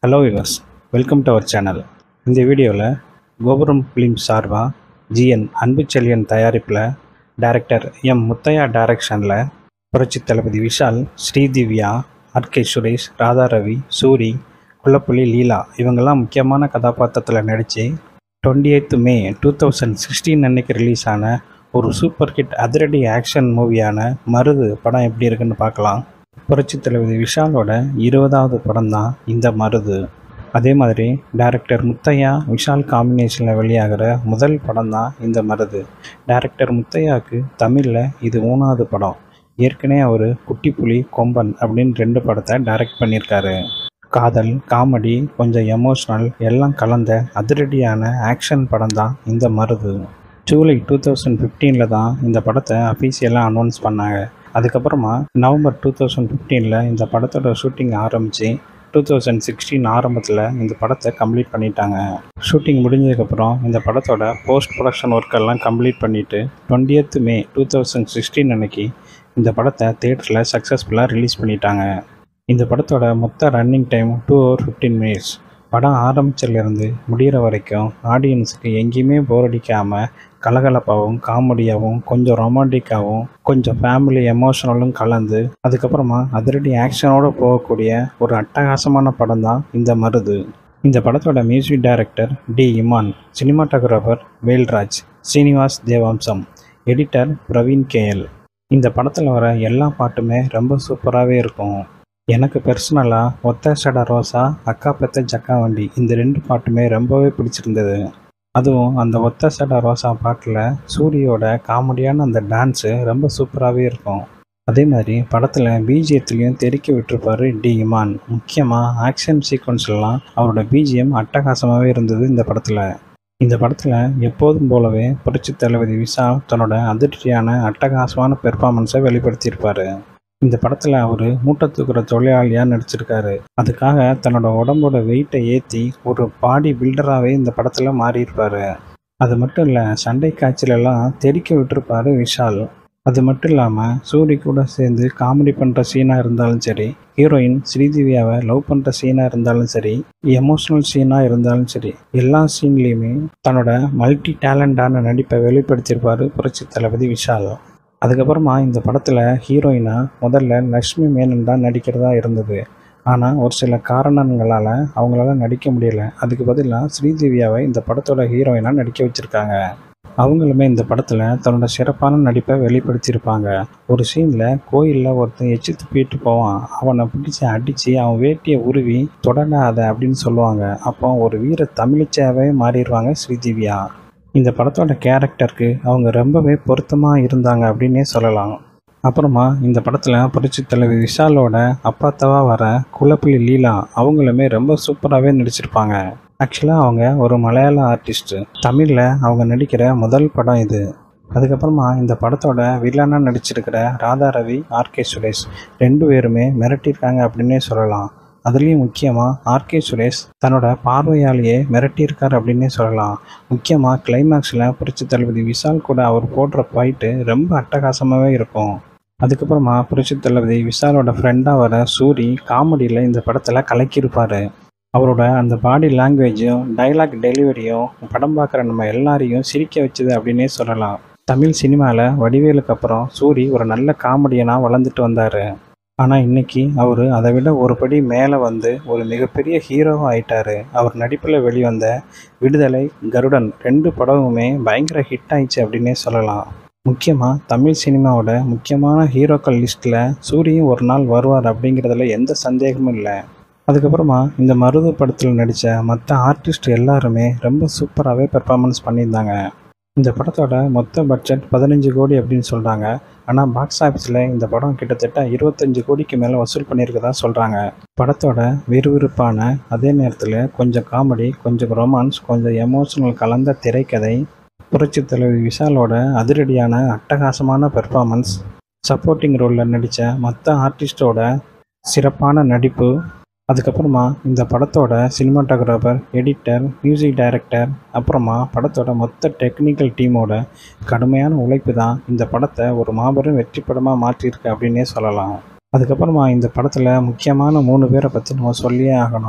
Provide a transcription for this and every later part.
hello viewers welcome to our channel இந்த வீடியோவில் கோபுரம் ஃபிலிம் சார்பா ஜிஎன் அன்புச்செழியன் தயாரிப்பில் டைரக்டர் எம் முத்தையா டைரக்ஷனில் புரட்சி தளபதி விஷால் ஸ்ரீதிவ்யா ஆர்கே சுரேஷ் ராதா ரவி சூரி குள்ளப்புலி லீலா இவங்கெல்லாம் முக்கியமான கதாபாத்திரத்தில் நடித்து twenty eighth May two thousand sixteen அன்னைக்கு ரிலீஸ் ஆன ஒரு சூப்பர் ஹிட் அதிரடி ஆக்ஷன் மூவியான மருது படம் எப்படி இருக்குன்னு பார்க்கலாம் புரட்சி தலைவர் விஷாலோட இருபதாவது படம் தான் இந்த மருது அதே மாதிரி டைரக்டர் முத்தையா விஷால் காம்பினேஷனில் வெளியாகிற முதல் படம் தான் இந்த மருது டைரக்டர் முத்தையாவுக்கு தமிழில் இது மூணாவது படம் ஏற்கனவே அவர் குட்டிப்புலி கொம்பன் அப்படின்னு ரெண்டு படத்தை டைரக்ட் பண்ணியிருக்காரு காதல் காமெடி கொஞ்சம் எமோஷ்னல் எல்லாம் கலந்த அதிரடியான ஆக்ஷன் படம் தான் இந்த மருது ஜூலை டூ தௌசண்ட் ஃபிஃப்டீனில் தான் இந்த படத்தை அஃபீஷியலாக அனௌன்ஸ் பண்ணாங்க அதுக்கப்புறமா நவம்பர் டூ தௌசண்ட் ஃபிஃப்டீனில் இந்த படத்தோட ஷூட்டிங் ஆரம்பித்து டூ தௌசண்ட் சிக்ஸ்டீன் ஆரம்பத்தில் இந்த படத்தை கம்ப்ளீட் பண்ணிட்டாங்க ஷூட்டிங் முடிஞ்சதுக்கப்புறம் இந்த படத்தோட போஸ்ட் ப்ரொடக்ஷன் ஒர்க்கெல்லாம் கம்ப்ளீட் பண்ணிவிட்டு twentieth May two thousand sixteen அன்னைக்கு இந்த படத்தை தேட்டரில் சக்ஸஸ்ஃபுல்லாக ரிலீஸ் பண்ணிட்டாங்க இந்த படத்தோட மொத்த running time two hour fifteen minutes படம் ஆரம்பிச்சிலேருந்து முடிகிற வரைக்கும் ஆடியன்ஸுக்கு எங்கேயுமே போர் அடிக்காமல் கலகலப்பாகவும் காமெடியாகவும் கொஞ்சம் ரொமான்டிக்காகவும் கொஞ்சம் ஃபேமிலி எமோஷனலும் கலந்து அதுக்கப்புறமா அதிரடி ஆக்ஷனோடு போகக்கூடிய ஒரு அட்டகாசமான படம் தான் இந்த மருது இந்த படத்தோட music director D Imman cinematographer Velraj Srinivas Devamsam editor Praveen KL இந்த படத்தில் வர எல்லா பாட்டுமே ரொம்ப சூப்பராகவே இருக்கும் எனக்கு பர்சனலாக ஒத்த சட ரோசா அக்கா பெத்த ஜக்கா வண்டி இந்த ரெண்டு பாட்டுமே ரொம்பவே பிடிச்சிருந்தது அதுவும் அந்த ஒத்த சட ரோசா பாட்டில் சூரியோட காமெடியான அந்த டான்ஸு ரொம்ப சூப்பராகவே இருக்கும் அதே மாதிரி படத்தில் பிஜிஎத்துலேயும் தெறிக்க விட்டுருப்பாரு டி இமான் முக்கியமாக ஆக்ஷன் சீக்வன்ஸ்லாம் அவரோட பிஜிஎம் அட்டகாசமாகவே இருந்தது இந்த படத்தில் இந்த படத்தில் எப்போதும் போலவே புரட்சி தளபதி விஷால் தன்னோட அதிர்ச்சியான அட்டகாசமான பெர்ஃபார்மன்ஸை வெளிப்படுத்தியிருப்பார் இந்த படத்தில் அவர் மூட்டை தூக்குற தொழிலாளியாக நடிச்சிருக்காரு அதுக்காக தன்னோட உடம்போட வெயிட்டை ஏற்றி ஒரு பாடி பில்டராகவே இந்த படத்தில் மாறியிருப்பார் அது மட்டும் இல்லை சண்டை காய்ச்சலெல்லாம் தெறிக்க விட்டுருப்பாரு விஷால் அது மட்டும் இல்லாமல் சூரி கூட சேர்ந்து காமெடி பண்ணுற சீனாக இருந்தாலும் சரி ஹீரோயின் ஸ்ரீதிவ்யாவை லவ் பண்ணுற சீனாக இருந்தாலும் சரி எமோஷ்னல் சீனாக இருந்தாலும் சரி எல்லா சீன்லேயுமே தன்னோட மல்டி டேலண்டான நடிப்பை வெளிப்படுத்தியிருப்பார் புரட்சி தளபதி விஷால் அதுக்கப்புறமா இந்த படத்தில் ஹீரோயினாக முதல்ல லக்ஷ்மி மேனன் தான் நடிக்கிறதா இருந்தது ஆனால் ஒரு சில காரணங்களால் அவங்களால நடிக்க முடியல அதுக்கு பதிலாக ஸ்ரீதேவியாவை இந்த படத்தோட ஹீரோயினாக நடிக்க வச்சுருக்காங்க அவங்களுமே இந்த படத்தில் தன்னோட சிறப்பான நடிப்பை வெளிப்படுத்தியிருப்பாங்க ஒரு சீனில் கோயிலில் ஒருத்தன் எச்சு துப்பிட்டு போவான் அவனை பிடிச்சி அடித்து அவன் வேட்டியை உருவி தொடராத அப்படின்னு சொல்லுவாங்க அப்போ ஒரு வீர தமிழிச்சாவே மாறிடுவாங்க ஸ்ரீதேவியா இந்த படத்தோட கேரக்டருக்கு அவங்க ரொம்பவே பொருத்தமாக இருந்தாங்க அப்படின்னே சொல்லலாம் அப்புறமா இந்த படத்தில் புரட்சி தலைவர் விஷாலோட அப்பாத்தவா வர குலப்புலி லீலா அவங்களுமே ரொம்ப சூப்பராகவே நடிச்சிருப்பாங்க ஆக்சுவலாக அவங்க ஒரு மலையாள ஆர்டிஸ்ட்டு தமிழில் அவங்க நடிக்கிற முதல் படம் இது அதுக்கப்புறமா இந்த படத்தோட வில்லனாக நடிச்சிருக்கிற ராதா ரவி ஆர்கே சுரேஷ் ரெண்டு பேருமே மிரட்டியிருக்காங்க அப்படின்னே சொல்லலாம் அதுலேயும் முக்கியமாக ஆர்கே சுரேஷ் தன்னோட பார்வையாலேயே மிரட்டியிருக்கார் அப்படின்னே சொல்லலாம் முக்கியமாக கிளைமேக்ஸில் புரட்சி தளபதி விஷால் கூட அவர் போடுற ஃபைட்டு ரொம்ப அட்டகாசமாகவே இருக்கும் அதுக்கப்புறமா புரட்சி தளபதி விஷாலோட ஃப்ரெண்டாக வர சூரி காமெடியில் இந்த படத்தில் கலக்கியிருப்பார் அவரோட அந்த பாடி லாங்குவேஜும் டைலாக் டெலிவரியும் படம் பார்க்குற நம்ம எல்லாரையும் சிரிக்க வச்சுது அப்படின்னே சொல்லலாம் தமிழ் சினிமாவில் வடிவேலுக்கு அப்புறம் சூரி ஒரு நல்ல காமெடியனாக வளர்ந்துட்டு வந்தார் ஆனால் இன்னைக்கு அவர் அதை விட ஒரு படி மேலே வந்து ஒரு மிகப்பெரிய ஹீரோவாக ஆயிட்டார் அவர் நடிப்பில் வெளிவந்த விடுதலை கருடன் ரெண்டு படமுமே பயங்கர ஹிட் ஆயிடுச்சு அப்படின்னே சொல்லலாம் முக்கியமாக தமிழ் சினிமாவோட முக்கியமான ஹீரோக்கள் லிஸ்ட்டில் சூரியும் ஒரு நாள் வருவார் அப்படிங்கிறதுல எந்த சந்தேகமும் இல்லை அதுக்கப்புறமா இந்த மருது படத்தில் நடித்த மற்ற ஆர்டிஸ்ட் எல்லாருமே ரொம்ப சூப்பராகவே பெர்ஃபார்மன்ஸ் பண்ணியிருந்தாங்க இந்த படத்தோட மொத்த பட்ஜெட் பதினஞ்சு கோடி அப்படின்னு சொல்கிறாங்க ஆனால் பாக்ஸ் ஆஃபீஸில் இந்த படம் கிட்டத்தட்ட இருபத்தஞ்சு கோடிக்கு மேலே வசூல் பண்ணியிருக்கதா சொல்கிறாங்க படத்தோட விறுவிறுப்பான அதே நேரத்தில் கொஞ்சம் காமெடி கொஞ்சம் ரொமான்ஸ் கொஞ்சம் எமோஷனல் கலந்த திரைக்கதை புரட்சி தலைவர் விஷாலோட அதிரடியான அட்டகாசமான பெர்ஃபார்மன்ஸ் சப்போர்ட்டிங் ரோலில் நடித்த மற்ற ஆர்டிஸ்டோட சிறப்பான நடிப்பு அதுக்கப்புறமா இந்த படத்தோட சினிமாட்டோகிராஃபர் எடிட்டர் மியூசிக் டைரக்டர் அப்புறமா படத்தோட மொத்த டெக்னிக்கல் டீமோட கடுமையான உழைப்பு தான் இந்த படத்தை ஒரு மாபெரும் வெற்றி படமாக மாற்றியிருக்கு அப்படின்னே சொல்லலாம் அதுக்கப்புறமா இந்த படத்தில் முக்கியமான மூணு பேரை பற்றி நம்ம சொல்லியே ஆகணும்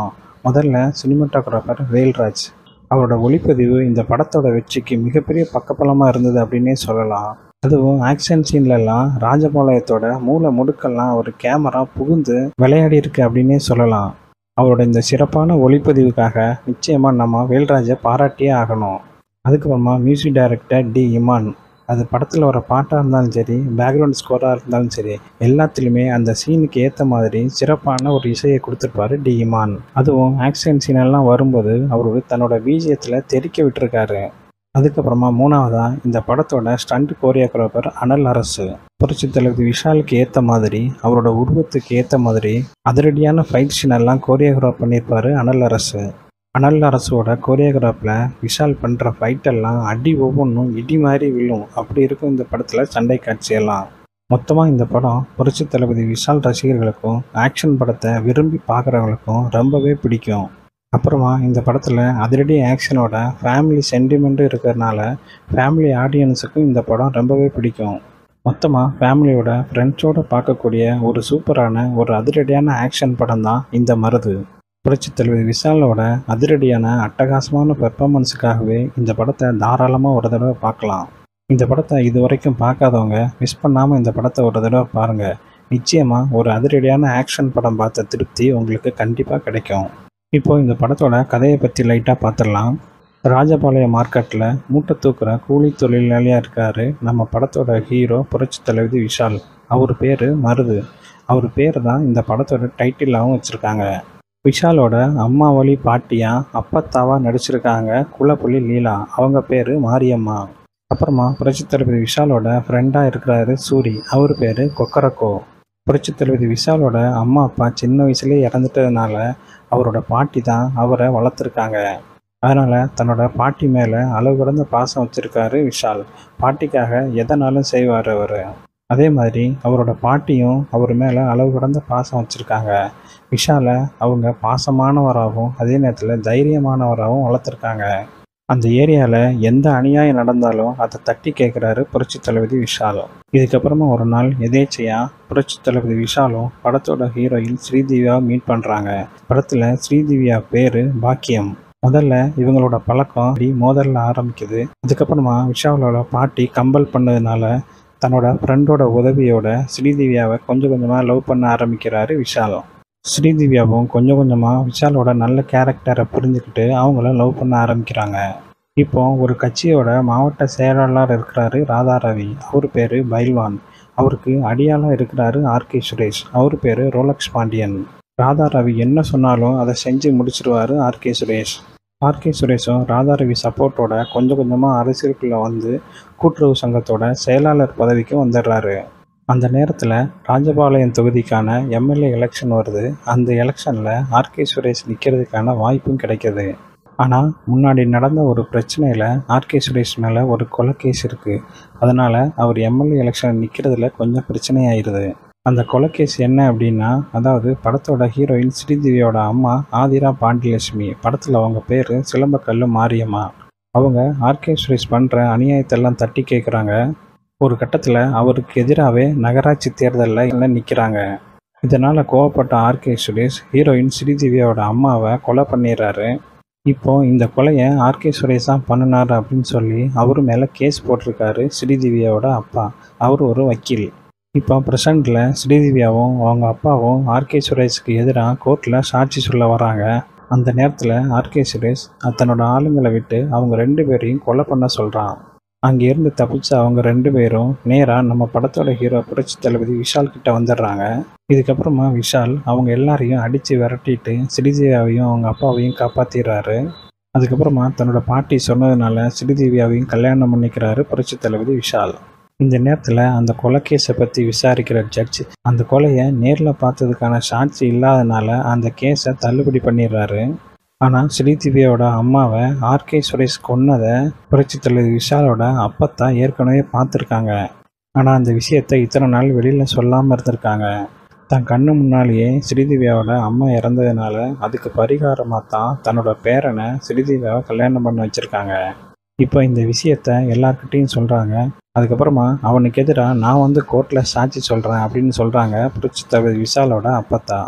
முதல்ல சினிமாட்டோகிராஃபர் வேல்ராஜ் அவரோட ஒளிப்பதிவு இந்த படத்தோட வெற்றிக்கு மிகப்பெரிய பக்கபலமாக இருந்தது அப்படின்னே சொல்லலாம் அதுவும் ஆக்ஷன் சீன்லலாம் ராஜபாளையத்தோட மூளை முடுக்கெல்லாம் ஒரு கேமரா புகுந்து விளையாடி இருக்கு அப்படின்னே சொல்லலாம் அவரோட இந்த சிறப்பான ஒளிப்பதிவுக்காக நிச்சயமாக நம்ம வேல்ராஜை பாராட்டியே ஆகணும் அதுக்கப்புறமா மியூசிக் டைரக்டர் டி இமான் அது படத்தில் வர பாட்டாக இருந்தாலும் சரி பேக்ரவுண்ட் ஸ்கோராக இருந்தாலும் சரி எல்லாத்துலேயுமே அந்த சீனுக்கு ஏற்ற மாதிரி சிறப்பான ஒரு இசையை கொடுத்துருப்பாரு டி இமான் அதுவும் ஆக்ஷன் சீனெல்லாம் வரும்போது அவர் தன்னோட பீஜியத்தில் தெறிக்க விட்டுருக்காரு அதுக்கப்புறமா மூணாவதா இந்த படத்தோட ஸ்டண்ட் கோரியோகிராஃபர் அனல் அரசு புரட்சி தலைவர் விஷாலுக்கு ஏற்ற மாதிரி அவரோட உருவத்துக்கு ஏற்ற மாதிரி அதிரடியான ஃபைட் சீன் எல்லாம் கோரியோகிராஃப் பண்ணியிருப்பாரு அனல் அரசு அனல் அரசோட கோரியோகிராஃபில் விஷால் பண்ணுற ஃபைட்டெல்லாம் அடி ஒவ்வொன்றும் இடி மாதிரி விழும் அப்படி இருக்கும் இந்த படத்தில் சண்டை காட்சியெல்லாம் மொத்தமாக இந்த படம் புரட்சி தளபதி விஷால் ரசிகர்களுக்கும் ஆக்ஷன் படத்தை விரும்பி பார்க்குறவங்களுக்கும் ரொம்பவே பிடிக்கும் அப்புறமா இந்த படத்தில் அதிரடி ஆக்ஷனோட ஃபேமிலி சென்டிமெண்ட்டும் இருக்கிறதுனால ஃபேமிலி ஆடியன்ஸுக்கும் இந்த படம் ரொம்பவே பிடிக்கும் மொத்தமாக ஃபேமிலியோட ஃப்ரெண்ட்ஸோடு பார்க்கக்கூடிய ஒரு சூப்பரான ஒரு அதிரடியான ஆக்ஷன் படம் தான் இந்த மருது புரட்சி தலைவர் விஷாலோட அதிரடியான அட்டகாசமான பெர்ஃபார்மன்ஸுக்காகவே இந்த படத்தை தாராளமாக ஒரு தடவை பார்க்கலாம் இந்த படத்தை இது வரைக்கும் பார்க்காதவங்க மிஸ் பண்ணாமல் இந்த படத்தை ஒரு தடவை பாருங்கள் நிச்சயமாக ஒரு அதிரடியான ஆக்ஷன் படம் பார்த்த திருப்தி உங்களுக்கு கண்டிப்பாக கிடைக்கும் இப்போ இந்த படத்தோட கதையை பற்றி லைட்டாக பார்த்துடலாம் ராஜபாளையம் மார்க்கெட்டில் மூட்டை தூக்குற கூலி தொழிலாளியாக இருக்கார் நம்ம படத்தோட ஹீரோ புரட்சி தலைவி விஷால் அவர் பேர் மருது அவர் பேர் தான் இந்த படத்தோட டைட்டிலாகவும் வச்சுருக்காங்க விஷாலோட அம்மா வழி பாட்டியா அப்பத்தாவா நடிச்சிருக்காங்க குலப்புலி லீலா அவங்க பேர் மாரியம்மா அப்புறமா புரட்சி தளபதி விஷாலோட ஃப்ரெண்டாக இருக்கிறாரு சூரி அவர் பேர் கொக்கரக்கோ புரட்சி தளபதி விஷாலோட அம்மா அப்பா சின்ன வயசுலேயே இறந்துட்டதுனால அவரோட பாட்டி தான் அவரை வளர்த்துருக்காங்க அதனால் தன்னோட பாட்டி மேலே அளவு கடந்த பாசம் வச்சுருக்காரு விஷால் பாட்டிக்காக எதனாலும் செய்வார் அவர் அதே மாதிரி அவரோட பாட்டியும் அவர் மேலே அளவு கடந்த பாசம் வச்சுருக்காங்க விஷாலை அவங்க பாசமானவராகவும் அதே நேரத்தில் தைரியமானவராகவும் வளர்த்துருக்காங்க அந்த ஏரியாவில் எந்த அநியாயம் நடந்தாலும் அதை தட்டி கேட்குறாரு புரட்சி தளபதி விஷாலும் இதுக்கப்புறமா ஒரு நாள் எதேச்சையாக புரட்சி தளபதி விஷாலும் படத்தோட ஹீரோயின் ஸ்ரீதிவ்யா மீட் பண்ணுறாங்க படத்தில் ஸ்ரீதிவ்யா பேர் பாக்கியம் முதல்ல இவங்களோட பழக்கம் அப்படி மோதலில் ஆரம்பிக்குது அதுக்கப்புறமா விஷாலோட பாட்டி கம்பல் பண்ணதுனால தன்னோட ஃப்ரெண்டோட உதவியோட ஸ்ரீதிவ்யாவை கொஞ்சம் கொஞ்சமாக லவ் பண்ண ஆரம்பிக்கிறாரு விஷாலும் ஸ்ரீதிவ்யாவும் கொஞ்சம் கொஞ்சமாக விஷாலோட நல்ல கேரக்டரை புரிஞ்சுக்கிட்டு அவங்கள லவ் பண்ண ஆரம்பிக்கிறாங்க இப்போ ஒரு கட்சியோட மாவட்ட செயலாளர் இருக்கிறாரு ராதா ரவி அவர் பேர் பைல்வான் அவருக்கு அடியாளாக இருக்கிறாரு ஆர்கே சுரேஷ் அவர் பேர் ரோலக்ஸ் பாண்டியன் ராதா ரவி என்ன சொன்னாலும் அதை செஞ்சு முடிச்சிருவாரு ஆர்கே சுரேஷ் ஆர்கே சுரேஷும் ராதா ரவி சப்போர்ட்டோட கொஞ்சம் கொஞ்சமாக அரசியலுக்குள்ளே வந்து கூட்டுறவு சங்கத்தோட செயலாளர் பதவிக்கும் வந்துடுறாரு அந்த நேரத்தில் ராஜபாளையம் தொகுதிக்கான எம்எல்ஏ எலெக்ஷன் வருது அந்த எலெக்ஷனில் ஆர்கே சுரேஷ் நிற்கிறதுக்கான வாய்ப்பும் கிடைக்கிது ஆனால் முன்னாடி நடந்த ஒரு பிரச்சனையில் ஆர்கே சுரேஷ் மேலே ஒரு கொலை கேஸ் இருக்குது அதனால் அவர் எம்எல்ஏ எலெக்ஷன் நிற்கிறதுல கொஞ்சம் பிரச்சனையாயிருது அந்த கொலை கேஸ் என்ன அப்படின்னா அதாவது படத்தோட ஹீரோயின் ஸ்ரீதேவியோட அம்மா ஆதிரா பாண்டியலட்சுமி படத்தில் அவங்க பேர் சிலம்பக்கல்லு மாரியம்மா அவங்க ஆர்கே சுரேஷ் பண்ணுற அநியாயத்தெல்லாம் தட்டி கேட்குறாங்க ஒரு கட்டத்தில் அவருக்கு எதிராகவே நகராட்சி தேர்தலில் நிற்கிறாங்க இதனால் கோவப்பட்ட ஆர்கே சுரேஷ் ஹீரோயின் ஸ்ரீதேவியோட அம்மாவை கொலை பண்ணிடுறாரு இப்போ இந்த கொலையை ஆர்கே சுரேஷ் தான் பண்ணினார் அப்படின்னு சொல்லி அவர் மேலே கேஸ் போட்டிருக்காரு ஸ்ரீதேவியோட அப்பா அவர் ஒரு வக்கீல் இப்போ ப்ரெசண்டில் ஸ்ரீதேவியாவும் அவங்க அப்பாவும் ஆர்கே சுரேஷுக்கு எதிராக கோர்ட்டில் சாட்சி சொல்ல வராங்க அந்த நேரத்தில் ஆர்கே சுரேஷ் தன்னோட ஆளுங்களை விட்டு அவங்க ரெண்டு பேரையும் கொலை பண்ண சொல்கிறான் அங்கேருந்து தப்பிச்ச அவங்க ரெண்டு பேரும் நேராக நம்ம படத்தோட ஹீரோ புரட்சி தளபதி விஷால் கிட்ட வந்துடுறாங்க இதுக்கப்புறமா விஷால் அவங்க எல்லாரையும் அடித்து விரட்டிட்டு ஸ்ரீதேவியாவையும் அவங்க அப்பாவையும் காப்பாற்றிடுறாரு அதுக்கப்புறமா தன்னோட பாட்டி சொன்னதுனால ஸ்ரீதேவியாவையும் கல்யாணம் பண்ணிக்கிறாரு புரட்சி தளபதி விஷால் இந்த நேரத்தில் அந்த கொலை கேஸை பற்றி விசாரிக்கிற ஜட்ஜ் அந்த கொலையை நேரில் பார்த்ததுக்கான சாட்சி இல்லாதனால அந்த கேஸை தள்ளுபடி பண்ணிடுறாரு ஆனால் ஸ்ரீதிவ்யாவோட அம்மாவை ஆர்கே சுரேஷ் கொன்னதை புரட்சி தலைவர் விஷாலோட அப்பத்தா ஏற்கனவே பார்த்துருக்காங்க ஆனால் அந்த விஷயத்தை இத்தனை நாள் வெளியில் சொல்லாமல் இருந்திருக்காங்க தன் கண்ணு முன்னாலேயே ஸ்ரீதிவ்யாவோட அம்மா இறந்ததுனால அதுக்கு பரிகாரமாக தான் தன்னோட பேரனை ஸ்ரீதிவ்யாவை கல்யாணம் பண்ண வச்சுருக்காங்க இப்போ இந்த விஷயத்த எல்லார்கிட்டேயும் சொல்கிறாங்க அதுக்கப்புறமா அவனுக்கு எதிராக நான் வந்து கோர்ட்டில் சாட்சி சொல்கிறேன் அப்படின்னு சொல்கிறாங்க புரட்சி தலைவர் விஷாலோட அப்பத்தா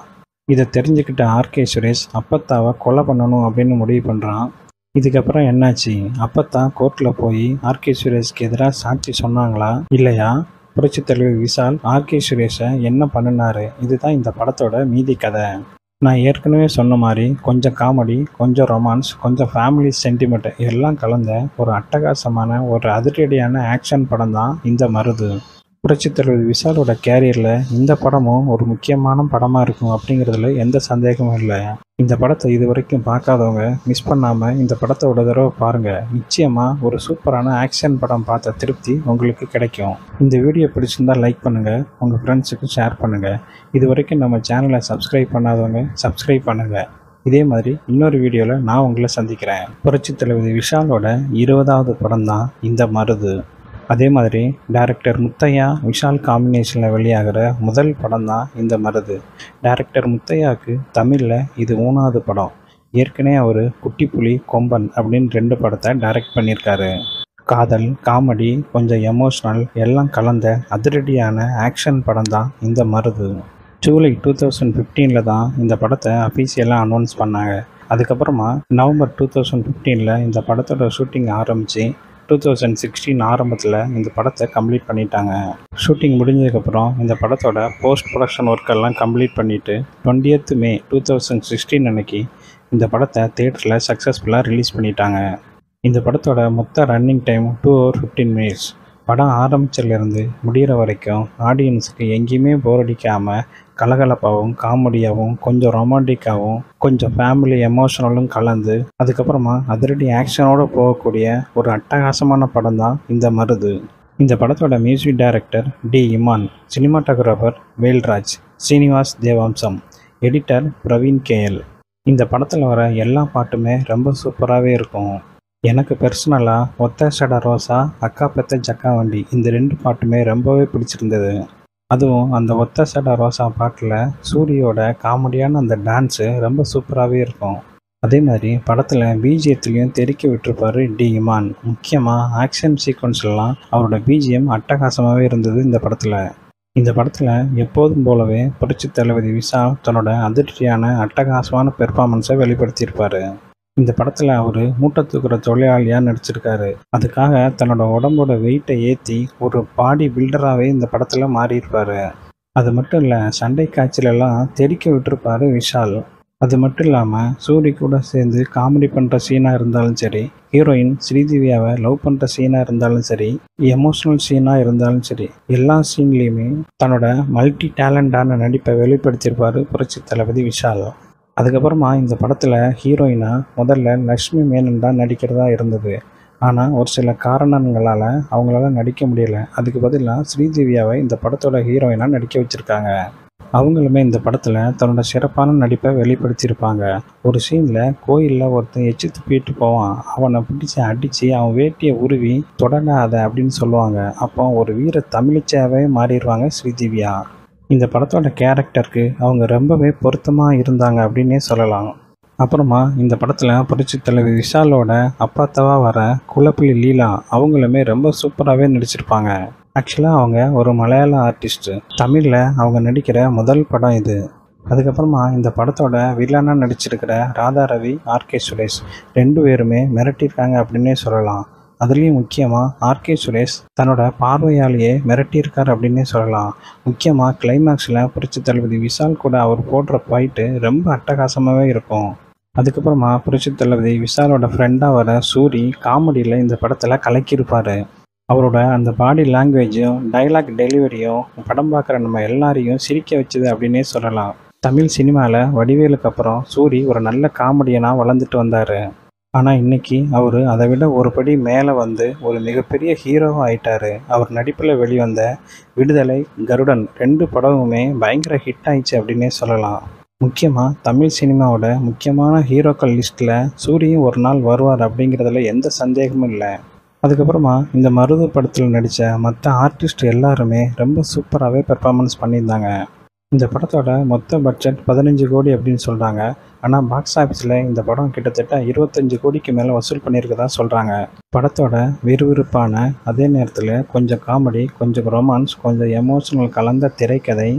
இதை தெரிஞ்சுக்கிட்ட ஆர்கே சுரேஷ் அப்பத்தாவை கொலை பண்ணணும் அப்படின்னு முடிவு பண்ணுறான் இதுக்கப்புறம் என்னாச்சு அப்பத்தா கோர்ட்டில் போய் ஆர்கே சுரேஷ்க்கு எதிராக சாட்சி சொன்னாங்களா இல்லையா புரட்சித் தலைவர் விஷால் ஆர்கே சுரேஷை என்ன பண்ணினாரு இதுதான் இந்த படத்தோட மீதி கதை நான் ஏற்கனவே சொன்ன மாதிரி கொஞ்சம் காமெடி கொஞ்சம் ரொமான்ஸ் கொஞ்சம் ஃபேமிலி சென்டிமெண்ட் எல்லாம் கலந்த ஒரு அட்டகாசமான ஒரு அதிரடியான ஆக்ஷன் படம் தான் இந்த மருது புரட்சித் தலைவர் விஷாலோட கேரியரில் இந்த படமும் ஒரு முக்கியமான படமாக இருக்கும் அப்படிங்கிறதுல எந்த சந்தேகமும் இல்லை இந்த படத்தை இது வரைக்கும் பார்க்காதவங்க மிஸ் பண்ணாமல் இந்த படத்தை ஒரு தடவை பாருங்கள் நிச்சயமாக ஒரு சூப்பரான ஆக்ஷன் படம் பார்த்த திருப்தி உங்களுக்கு கிடைக்கும் இந்த வீடியோ பிடிச்சிருந்தால் லைக் பண்ணுங்கள் உங்கள் ஃப்ரெண்ட்ஸுக்கு ஷேர் பண்ணுங்கள் இது வரைக்கும் நம்ம சேனலை சப்ஸ்கிரைப் பண்ணாதவங்க சப்ஸ்கிரைப் பண்ணுங்கள் இதே மாதிரி இன்னொரு வீடியோவில் நான் உங்களை சந்திக்கிறேன் புரட்சித் தலைவர் விஷாலோட இருபதாவது படம் தான் இந்த மருது அதே மாதிரி டைரக்டர் முத்தையா விஷால் காம்பினேஷனில் வெளியாகிற முதல் படம் தான் இந்த மருது டைரக்டர் முத்தையாவுக்கு தமிழில் இது மூணாவது படம் ஏற்கனவே அவர் குட்டி புலி கொம்பன் அப்படின்னு ரெண்டு படத்தை டைரக்ட் பண்ணியிருக்காரு காதல் காமெடி கொஞ்சம் எமோஷ்னல் எல்லாம் கலந்த அதிரடியான ஆக்ஷன் படம் தான் இந்த மருது ஜூலை டூ தௌசண்ட் ஃபிஃப்டீனில் தான் இந்த படத்தை அஃபீஷியலாக அனௌன்ஸ் பண்ணாங்க அதுக்கப்புறமா நவம்பர் டூ தௌசண்ட் ஃபிஃப்டீனில் இந்த படத்தோட ஷூட்டிங் ஆரம்பித்து டூ தௌசண்ட் சிக்ஸ்டீன் ஆரம்பத்தில் இந்த படத்தை கம்ப்ளீட் பண்ணிட்டாங்க ஷூட்டிங் முடிஞ்சதுக்கப்புறம் இந்த படத்தோட போஸ்ட் ப்ரொடக்ஷன் ஒர்க்கெல்லாம் கம்ப்ளீட் பண்ணிவிட்டு twentieth May two thousand sixteen அன்னைக்கு இந்த படத்தை தேட்டரில் சக்ஸஸ்ஃபுல்லாக ரிலீஸ் பண்ணிட்டாங்க இந்த படத்தோட மொத்த running time two hour fifteen minutes படம் ஆரம்பிச்சதுலேருந்து முடிகிற வரைக்கும் ஆடியன்ஸுக்கு எங்கேயுமே போர் அடிக்காமல் கலகலப்பாகவும் காமெடியாகவும் கொஞ்சம் ரொமான்டிக்காகவும் கொஞ்சம் ஃபேமிலி எமோஷனலும் கலந்து அதுக்கப்புறமா அதிரடி ஆக்ஷனோடு போகக்கூடிய ஒரு அட்டகாசமான படம் தான் இந்த மருது இந்த படத்தோட music director D Imman cinematographer Velraj Srinivas Devamsam editor Praveen KL இந்த படத்தில் வர எல்லா பாட்டுமே ரொம்ப சூப்பராகவே இருக்கும் எனக்கு பர்சனலாக ஒத்த சட ரோசா அக்கா பெத்த ஜக்கா வண்டி இந்த ரெண்டு பாட்டுமே ரொம்பவே பிடிச்சிருந்தது அதுவும் அந்த ஒத்த சட ரோசா பாட்டில் சூரியோட காமெடியான அந்த டான்ஸு ரொம்ப சூப்பராகவே இருக்கும் அதே மாதிரி படத்தில் பிஜிஎத்துலேயும் தெறிக்க விட்டுருப்பாரு டி இமான் முக்கியமாக ஆக்ஷன் சீக்வன்ஸ்லாம் அவரோட பிஜிஎம் அட்டகாசமாகவே இருந்தது இந்த படத்தில் இந்த படத்தில் எப்போதும் போலவே புரட்சி தளபதி விஷால் தன்னோட அதிர்ச்சியான அட்டகாசமான பெர்ஃபார்மன்ஸை வெளிப்படுத்தியிருப்பார் இந்த படத்தில் அவர் மூட்டை தூக்குற தொழிலாளியாக நடிச்சிருக்காரு அதுக்காக தன்னோட உடம்போட வெயிட்டை ஏற்றி ஒரு பாடி பில்டராகவே இந்த படத்தில் மாறியிருப்பார் அது மட்டும் இல்லை சண்டை காய்ச்சலெல்லாம் தெறிக்க விட்டுருப்பாரு விஷால் அது மட்டும் இல்லாமல் சூரி கூட சேர்ந்து காமெடி பண்ணுற சீனாக இருந்தாலும் சரி ஹீரோயின் ஸ்ரீதிவ்யாவை லவ் பண்ணுற சீனாக இருந்தாலும் சரி எமோஷ்னல் சீனாக இருந்தாலும் சரி எல்லா சீன்லேயுமே தன்னோட மல்டி டேலண்டான நடிப்பை வெளிப்படுத்தியிருப்பார் புரட்சி தளபதி விஷால் அதுக்கப்புறமா இந்த படத்தில் ஹீரோயினாக முதல்ல லக்ஷ்மி மேனன் தான் நடிக்கிறதா இருந்தது ஆனால் ஒரு சில காரணங்களால் அவங்களால நடிக்க முடியல அதுக்கு பதிலாக ஸ்ரீதேவியாவை இந்த படத்தோட ஹீரோயினாக நடிக்க வச்சுருக்காங்க அவங்களுமே இந்த படத்தில் தன்னோட சிறப்பான நடிப்பை வெளிப்படுத்தியிருப்பாங்க ஒரு சீனில் கோயிலில் ஒருத்தன் எச்சு துப்பிட்டு போவான் அவனை பிடிச்சி அடித்து அவன் வேட்டியை உருவி தொடராத அப்படின்னு சொல்லுவாங்க அப்போ ஒரு வீர தமிழிச்சாவே மாறிடுவாங்க ஸ்ரீதிவ்யா இந்த படத்தோட கேரக்டருக்கு அவங்க ரொம்பவே பொருத்தமாக இருந்தாங்க அப்படின்னே சொல்லலாம் அப்புறமா இந்த படத்தில் புரட்சி தலைவர் விஷாலோட அப்பாத்தவா வர குலப்பிள்ளி லீலா அவங்களுமே ரொம்ப சூப்பராகவே நடிச்சிருப்பாங்க ஆக்சுவலாக அவங்க ஒரு மலையாள ஆர்டிஸ்ட்டு தமிழில் அவங்க நடிக்கிற முதல் படம் இது அதுக்கப்புறமா இந்த படத்தோட வில்லனாக நடிச்சிருக்கிற ராதா ரவி ஆர்கே சுரேஷ் ரெண்டு பேருமே மிரட்டியிருக்காங்க அப்படின்னே சொல்லலாம் அதுலேயும் முக்கியமாக ஆர்கே சுரேஷ் தன்னோட பார்வையாலேயே மிரட்டியிருக்கார் அப்படின்னே சொல்லலாம் முக்கியமாக கிளைமேக்ஸில் புரட்சி தளபதி விஷால் கூட அவர் போடுற ஃபைட்டு ரொம்ப அட்டகாசமாகவே இருக்கும் அதுக்கப்புறமா புரட்சி தளபதி விஷாலோட ஃப்ரெண்டாக வர சூரி காமெடியில் இந்த படத்தில் கலக்கியிருப்பார் அவரோட அந்த பாடி லாங்குவேஜும் டைலாக் டெலிவரியும் படம் பார்க்குற நம்ம எல்லாரையும் சிரிக்க வச்சுது அப்படின்னே சொல்லலாம் தமிழ் சினிமாவில் வடிவேலுக்கு அப்புறம் சூரி ஒரு நல்ல காமெடியனாக வளர்ந்துட்டு வந்தார் ஆனால் இன்னைக்கு அவர் அதை விட ஒரு படி மேலே வந்து ஒரு மிகப்பெரிய ஹீரோவாக ஆயிட்டாரு அவர் நடிப்பில் வெளிவந்த விடுதலை கருடன் ரெண்டு படமுமே பயங்கர ஹிட் ஆயிடுச்சு அப்படின்னே சொல்லலாம் முக்கியமாக தமிழ் சினிமாவோட முக்கியமான ஹீரோக்கள் லிஸ்ட்டில் சூரியும் ஒரு நாள் வருவார் அப்படிங்கிறதுல எந்த சந்தேகமும் இல்லை அதுக்கப்புறமா இந்த மருது படத்தில் நடித்த மற்ற ஆர்டிஸ்ட் எல்லாருமே ரொம்ப சூப்பராகவே பெர்ஃபார்மன்ஸ் பண்ணியிருந்தாங்க இந்த படத்தோட மொத்த பட்ஜெட் பதினஞ்சு கோடி அப்படின்னு சொல்கிறாங்க ஆனால் பாக்ஸ் ஆஃபீஸில் இந்த படம் கிட்டத்தட்ட இருபத்தஞ்சு கோடிக்கு மேலே வசூல் பண்ணியிருக்கதா சொல்கிறாங்க படத்தோட விறுவிறுப்பான அதே நேரத்தில் கொஞ்சம் காமெடி கொஞ்சம் ரொமான்ஸ் கொஞ்சம் எமோஷனல் கலந்த திரைக்கதை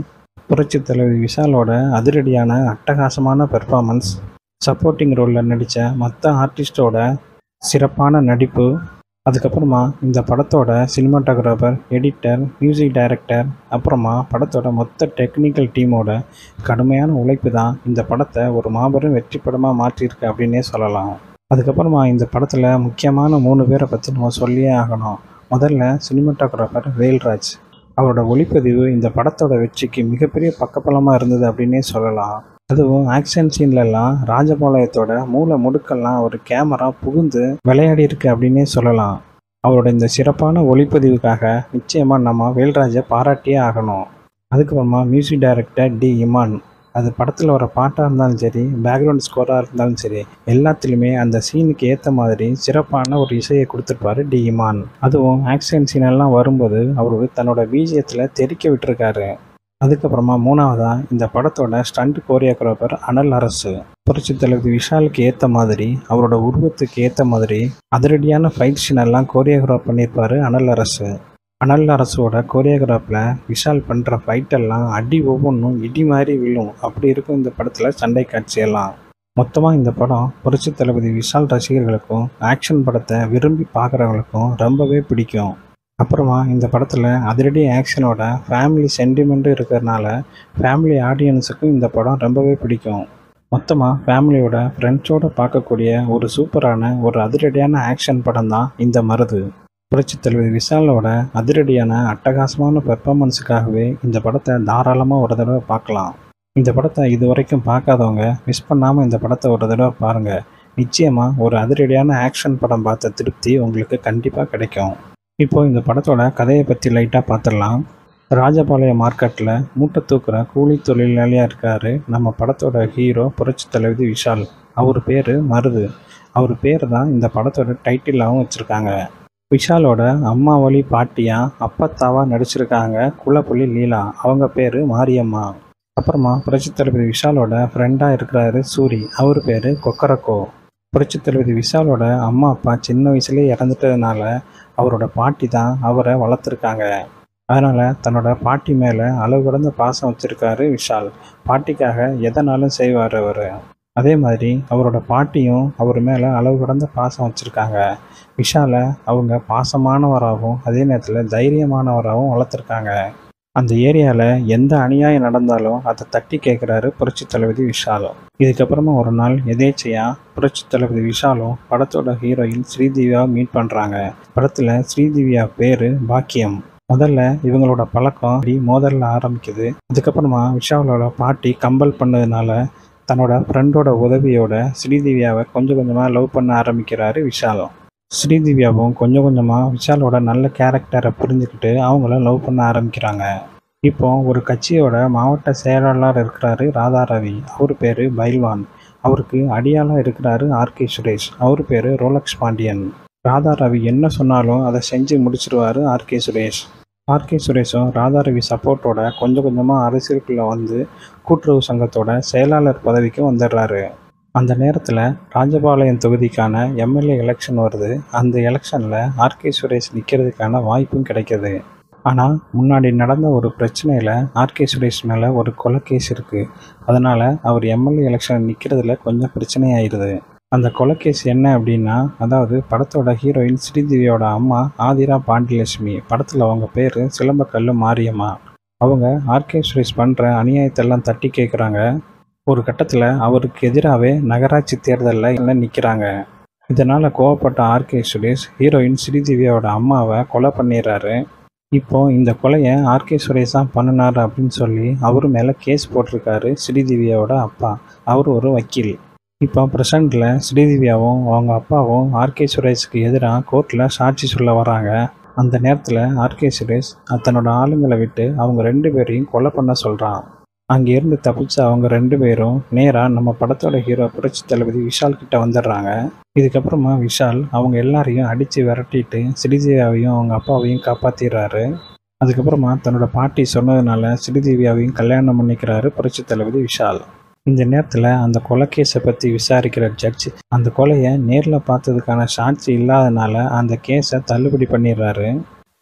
புரட்சி தலைவி விஷாலோட அதிரடியான அட்டகாசமான பெர்ஃபார்மன்ஸ் சப்போர்ட்டிங் ரோலில் நடித்த மற்ற ஆர்டிஸ்டோட சிறப்பான நடிப்பு அதுக்கப்புறமா இந்த படத்தோட சினிமாட்டோகிராஃபர் எடிட்டர் மியூசிக் டைரக்டர் அப்புறமா படத்தோட மொத்த டெக்னிக்கல் டீமோட கடுமையான உழைப்பு தான் இந்த படத்தை ஒரு மாபெரும் வெற்றி படமாக மாற்றியிருக்கு அப்படின்னே சொல்லலாம் அதுக்கப்புறமா இந்த படத்தில் முக்கியமான மூணு பேரை பற்றி நம்ம சொல்லியே ஆகணும் முதல்ல சினிமாட்டோகிராஃபர் வேல்ராஜ் அவரோட ஒளிப்பதிவு இந்த படத்தோட வெற்றிக்கு மிகப்பெரிய பக்கபலமாக இருந்தது அப்படின்னே சொல்லலாம் அதுவும் ஆக்ஷன் சீன்லலாம் ராஜபாளையத்தோட மூளை முடுக்கெல்லாம் ஒரு கேமரா புகுந்து விளையாடி இருக்கு அப்படின்னே சொல்லலாம் அவரோட இந்த சிறப்பான ஒளிப்பதிவுக்காக நிச்சயமாக நம்ம வேல்ராஜை பாராட்டியே ஆகணும் அதுக்கப்புறமா மியூசிக் டைரக்டர் டி இமான் அது படத்தில் வர பாட்டாக இருந்தாலும் சரி பேக்ரவுண்ட் ஸ்கோராக இருந்தாலும் சரி எல்லாத்துலேயுமே அந்த சீனுக்கு ஏற்ற மாதிரி சிறப்பான ஒரு இசையை கொடுத்துருப்பாரு டி இமான் அதுவும் ஆக்ஷன் சீனெல்லாம் வரும்போது அவரு தன்னோட பீஜியத்தில் தெறிக்க விட்டுருக்காரு அதுக்கப்புறமா மூணாவதா இந்த படத்தோட ஸ்டண்ட் கோரியோகிராஃபர் அனல் அரசு புரட்சி தலைவர் விஷாலுக்கு ஏற்ற மாதிரி அவரோட உருவத்துக்கு ஏற்ற மாதிரி அதிரடியான ஃபைட் சீன் எல்லாம் கோரியோகிராஃப் பண்ணியிருப்பாரு அனல் அரசு அனல் அரசோட கோரியோகிராஃபில் விஷால் பண்ணுற ஃபைட்டெல்லாம் அடி ஒவ்வொன்றும் இடி மாதிரி விழும் அப்படி இருக்கும் இந்த படத்தில் சண்டை காட்சியெல்லாம் மொத்தமாக இந்த படம் புரட்சி தளபதி விஷால் ரசிகர்களுக்கும் ஆக்ஷன் படத்தை விரும்பி பார்க்குறவங்களுக்கும் ரொம்பவே பிடிக்கும் அப்புறமா இந்த படத்தில் அதிரடி ஆக்ஷனோட ஃபேமிலி சென்டிமெண்ட்டும் இருக்கிறதுனால ஃபேமிலி ஆடியன்ஸுக்கும் இந்த படம் ரொம்பவே பிடிக்கும் மொத்தமாக ஃபேமிலியோட ஃப்ரெண்ட்ஸோடு பார்க்கக்கூடிய ஒரு சூப்பரான ஒரு அதிரடியான ஆக்ஷன் படம் தான் இந்த மருது புரட்சி தலைவர் விஷாலோட அதிரடியான அட்டகாசமான பெர்ஃபார்மன்ஸுக்காகவே இந்த படத்தை தாராளமாக ஒரு தடவை பார்க்கலாம் இந்த படத்தை இது வரைக்கும் பார்க்காதவங்க மிஸ் பண்ணாமல் இந்த படத்தை ஒரு தடவை பாருங்கள் நிச்சயமாக ஒரு அதிரடியான ஆக்ஷன் படம் பார்த்த திருப்தி உங்களுக்கு கண்டிப்பாக கிடைக்கும் இப்போ இந்த படத்தோட கதையை பற்றி லைட்டாக பார்த்துடலாம் ராஜபாளையம் மார்க்கெட்டில் மூட்டை தூக்குற கூலி தொழிலாளியாக இருக்கார் நம்ம படத்தோட ஹீரோ புரட்சி தலைவி விஷால் அவர் பேர் மருது அவர் பேர் தான் இந்த படத்தோட டைட்டிலாகவும் வச்சுருக்காங்க விஷாலோட அம்மா வழி பாட்டியா அப்பத்தாவா நடிச்சிருக்காங்க குலப்புலி லீலா அவங்க பேர் மாரியம்மா அப்புறமா புரட்சி தளபதி விஷாலோட ஃப்ரெண்டாக இருக்கிறாரு சூரி அவர் பேர் கொக்கரக்கோ புரட்சி தளபதி விஷாலோட அம்மா அப்பா சின்ன வயசுலேயே இறந்துட்டதுனால அவரோட பாட்டி தான் அவரை வளர்த்துருக்காங்க அதனால் தன்னோட பாட்டி மேலே அளவு கடந்த பாசம் வச்சுருக்காரு விஷால் பாட்டிக்காக எதனாலும் செய்வார் அவர் அதே மாதிரி அவரோட பாட்டியும் அவர் மேலே அளவு கடந்த பாசம் வச்சுருக்காங்க விஷாலை அவங்க பாசமானவராகவும் அதே நேரத்தில் தைரியமானவராகவும் வளர்த்துருக்காங்க அந்த ஏரியாவில் எந்த அநியாயம் நடந்தாலும் அதை தட்டி கேட்குறாரு புரட்சி தளபதி விஷாலும் இதுக்கப்புறமா ஒரு நாள் எதேச்சையாக புரட்சி தளபதி விஷாலும் படத்தோட ஹீரோயின் ஸ்ரீதிவியாவை மீட் பண்ணுறாங்க படத்தில் ஸ்ரீதிவியா பேர் பாக்கியம் முதல்ல இவங்களோட பழக்கம் அப்படி மோதலில் ஆரம்பிக்குது அதுக்கப்புறமா விஷாலோட பாட்டி கம்பல் பண்ணதுனால தன்னோட ஃப்ரெண்டோட உதவியோட ஸ்ரீதிவ்யாவை கொஞ்சம் கொஞ்சமாக லவ் பண்ண ஆரம்பிக்கிறாரு விஷாலும் ஸ்ரீதிவ்யாவும் கொஞ்சம் கொஞ்சமாக விஷாலோட நல்ல கேரக்டரை புரிஞ்சுக்கிட்டு அவங்கள லவ் பண்ண ஆரம்பிக்கிறாங்க இப்போ ஒரு கட்சியோட மாவட்ட செயலாளர் இருக்கிறாரு ராதா ரவி அவர் பேர் பைல்வான் அவருக்கு அடியாளாக இருக்கிறாரு ஆர்கே சுரேஷ் அவர் பேர் ரோலக்ஸ் பாண்டியன் ராதா ரவி என்ன சொன்னாலும் அதை செஞ்சு முடிச்சிருவாரு ஆர்கே சுரேஷ் ஆர்கே சுரேஷும் ராதா ரவி சப்போர்ட்டோட கொஞ்சம் கொஞ்சமாக அரசியலுக்குள்ளே வந்து கூட்டுறவு சங்கத்தோட செயலாளர் பதவிக்கு வந்துடுறாரு அந்த நேரத்தில் ராஜபாளையம் தொகுதிக்கான எம்எல்ஏ எலெக்ஷன் வருது அந்த எலெக்ஷனில் ஆர்கே சுரேஷ் நிற்கிறதுக்கான வாய்ப்பும் கிடைக்கிது ஆனால் முன்னாடி நடந்த ஒரு பிரச்சனையில் ஆர்கே சுரேஷ் மேலே ஒரு கொலை கேஸ் இருக்குது அதனால் அவர் எம்எல்ஏ எலெக்ஷன் நிற்கிறதுல கொஞ்சம் பிரச்சனையாயிருது அந்த கொலைகேஸ் என்ன அப்படின்னா அதாவது படத்தோட ஹீரோயின் ஸ்ரீதேவியோட அம்மா ஆதிரா பாண்டியலட்சுமி படத்தில் அவங்க பேர் சிலம்பக்கல்லு மாரியம்மா அவங்க ஆர்கே சுரேஷ் பண்ணுற அநியாயத்தெல்லாம் தட்டி கேட்குறாங்க ஒரு கட்டத்தில் அவருக்கு எதிராகவே நகராட்சி தேர்தலில் நிற்கிறாங்க இதனால் கோவப்பட்ட ஆர்கே சுரேஷ் ஹீரோயின் ஸ்ரீதேவியோட அம்மாவை கொலை பண்ணிடுறாரு இப்போ இந்த கொலையை ஆர்கே சுரேஷ் தான் பண்ணினார் அப்படின்னு சொல்லி அவர் மேலே கேஸ் போட்டிருக்காரு ஸ்ரீதேவியோட அப்பா அவர் ஒரு வக்கீல் இப்போ ப்ரெசண்டில் ஸ்ரீதிவ்யாவும் அவங்க அப்பாவும் ஆர்கே சுரேஷ்க்கு எதிராக கோர்ட்டில் சாட்சி சொல்ல வராங்க அந்த நேரத்தில் ஆர்கே சுரேஷ் தன்னோட ஆளுங்களை விட்டு அவங்க ரெண்டு பேரையும் கொலை பண்ண சொல்கிறான் அங்கேருந்து தப்பிச்ச அவங்க ரெண்டு பேரும் நேராக நம்ம படத்தோட ஹீரோ புரட்சி தளபதி விஷால் கிட்ட வந்துடுறாங்க இதுக்கப்புறமா விஷால் அவங்க எல்லாரையும் அடித்து விரட்டிட்டு ஸ்ரீதேவியாவையும் அவங்க அப்பாவையும் காப்பாற்றிடுறாரு அதுக்கப்புறமா தன்னோட பாட்டி சொன்னதுனால ஸ்ரீதேவியாவையும் கல்யாணம் பண்ணிக்கிறாரு புரட்சி தளபதி விஷால் இந்த நேரத்தில் அந்த கொலை கேஸை பற்றி விசாரிக்கிற ஜட்ஜ் அந்த கொலையை நேரில் பார்த்ததுக்கான சாட்சி இல்லாதனால அந்த கேஸை தள்ளுபடி பண்ணிடுறாரு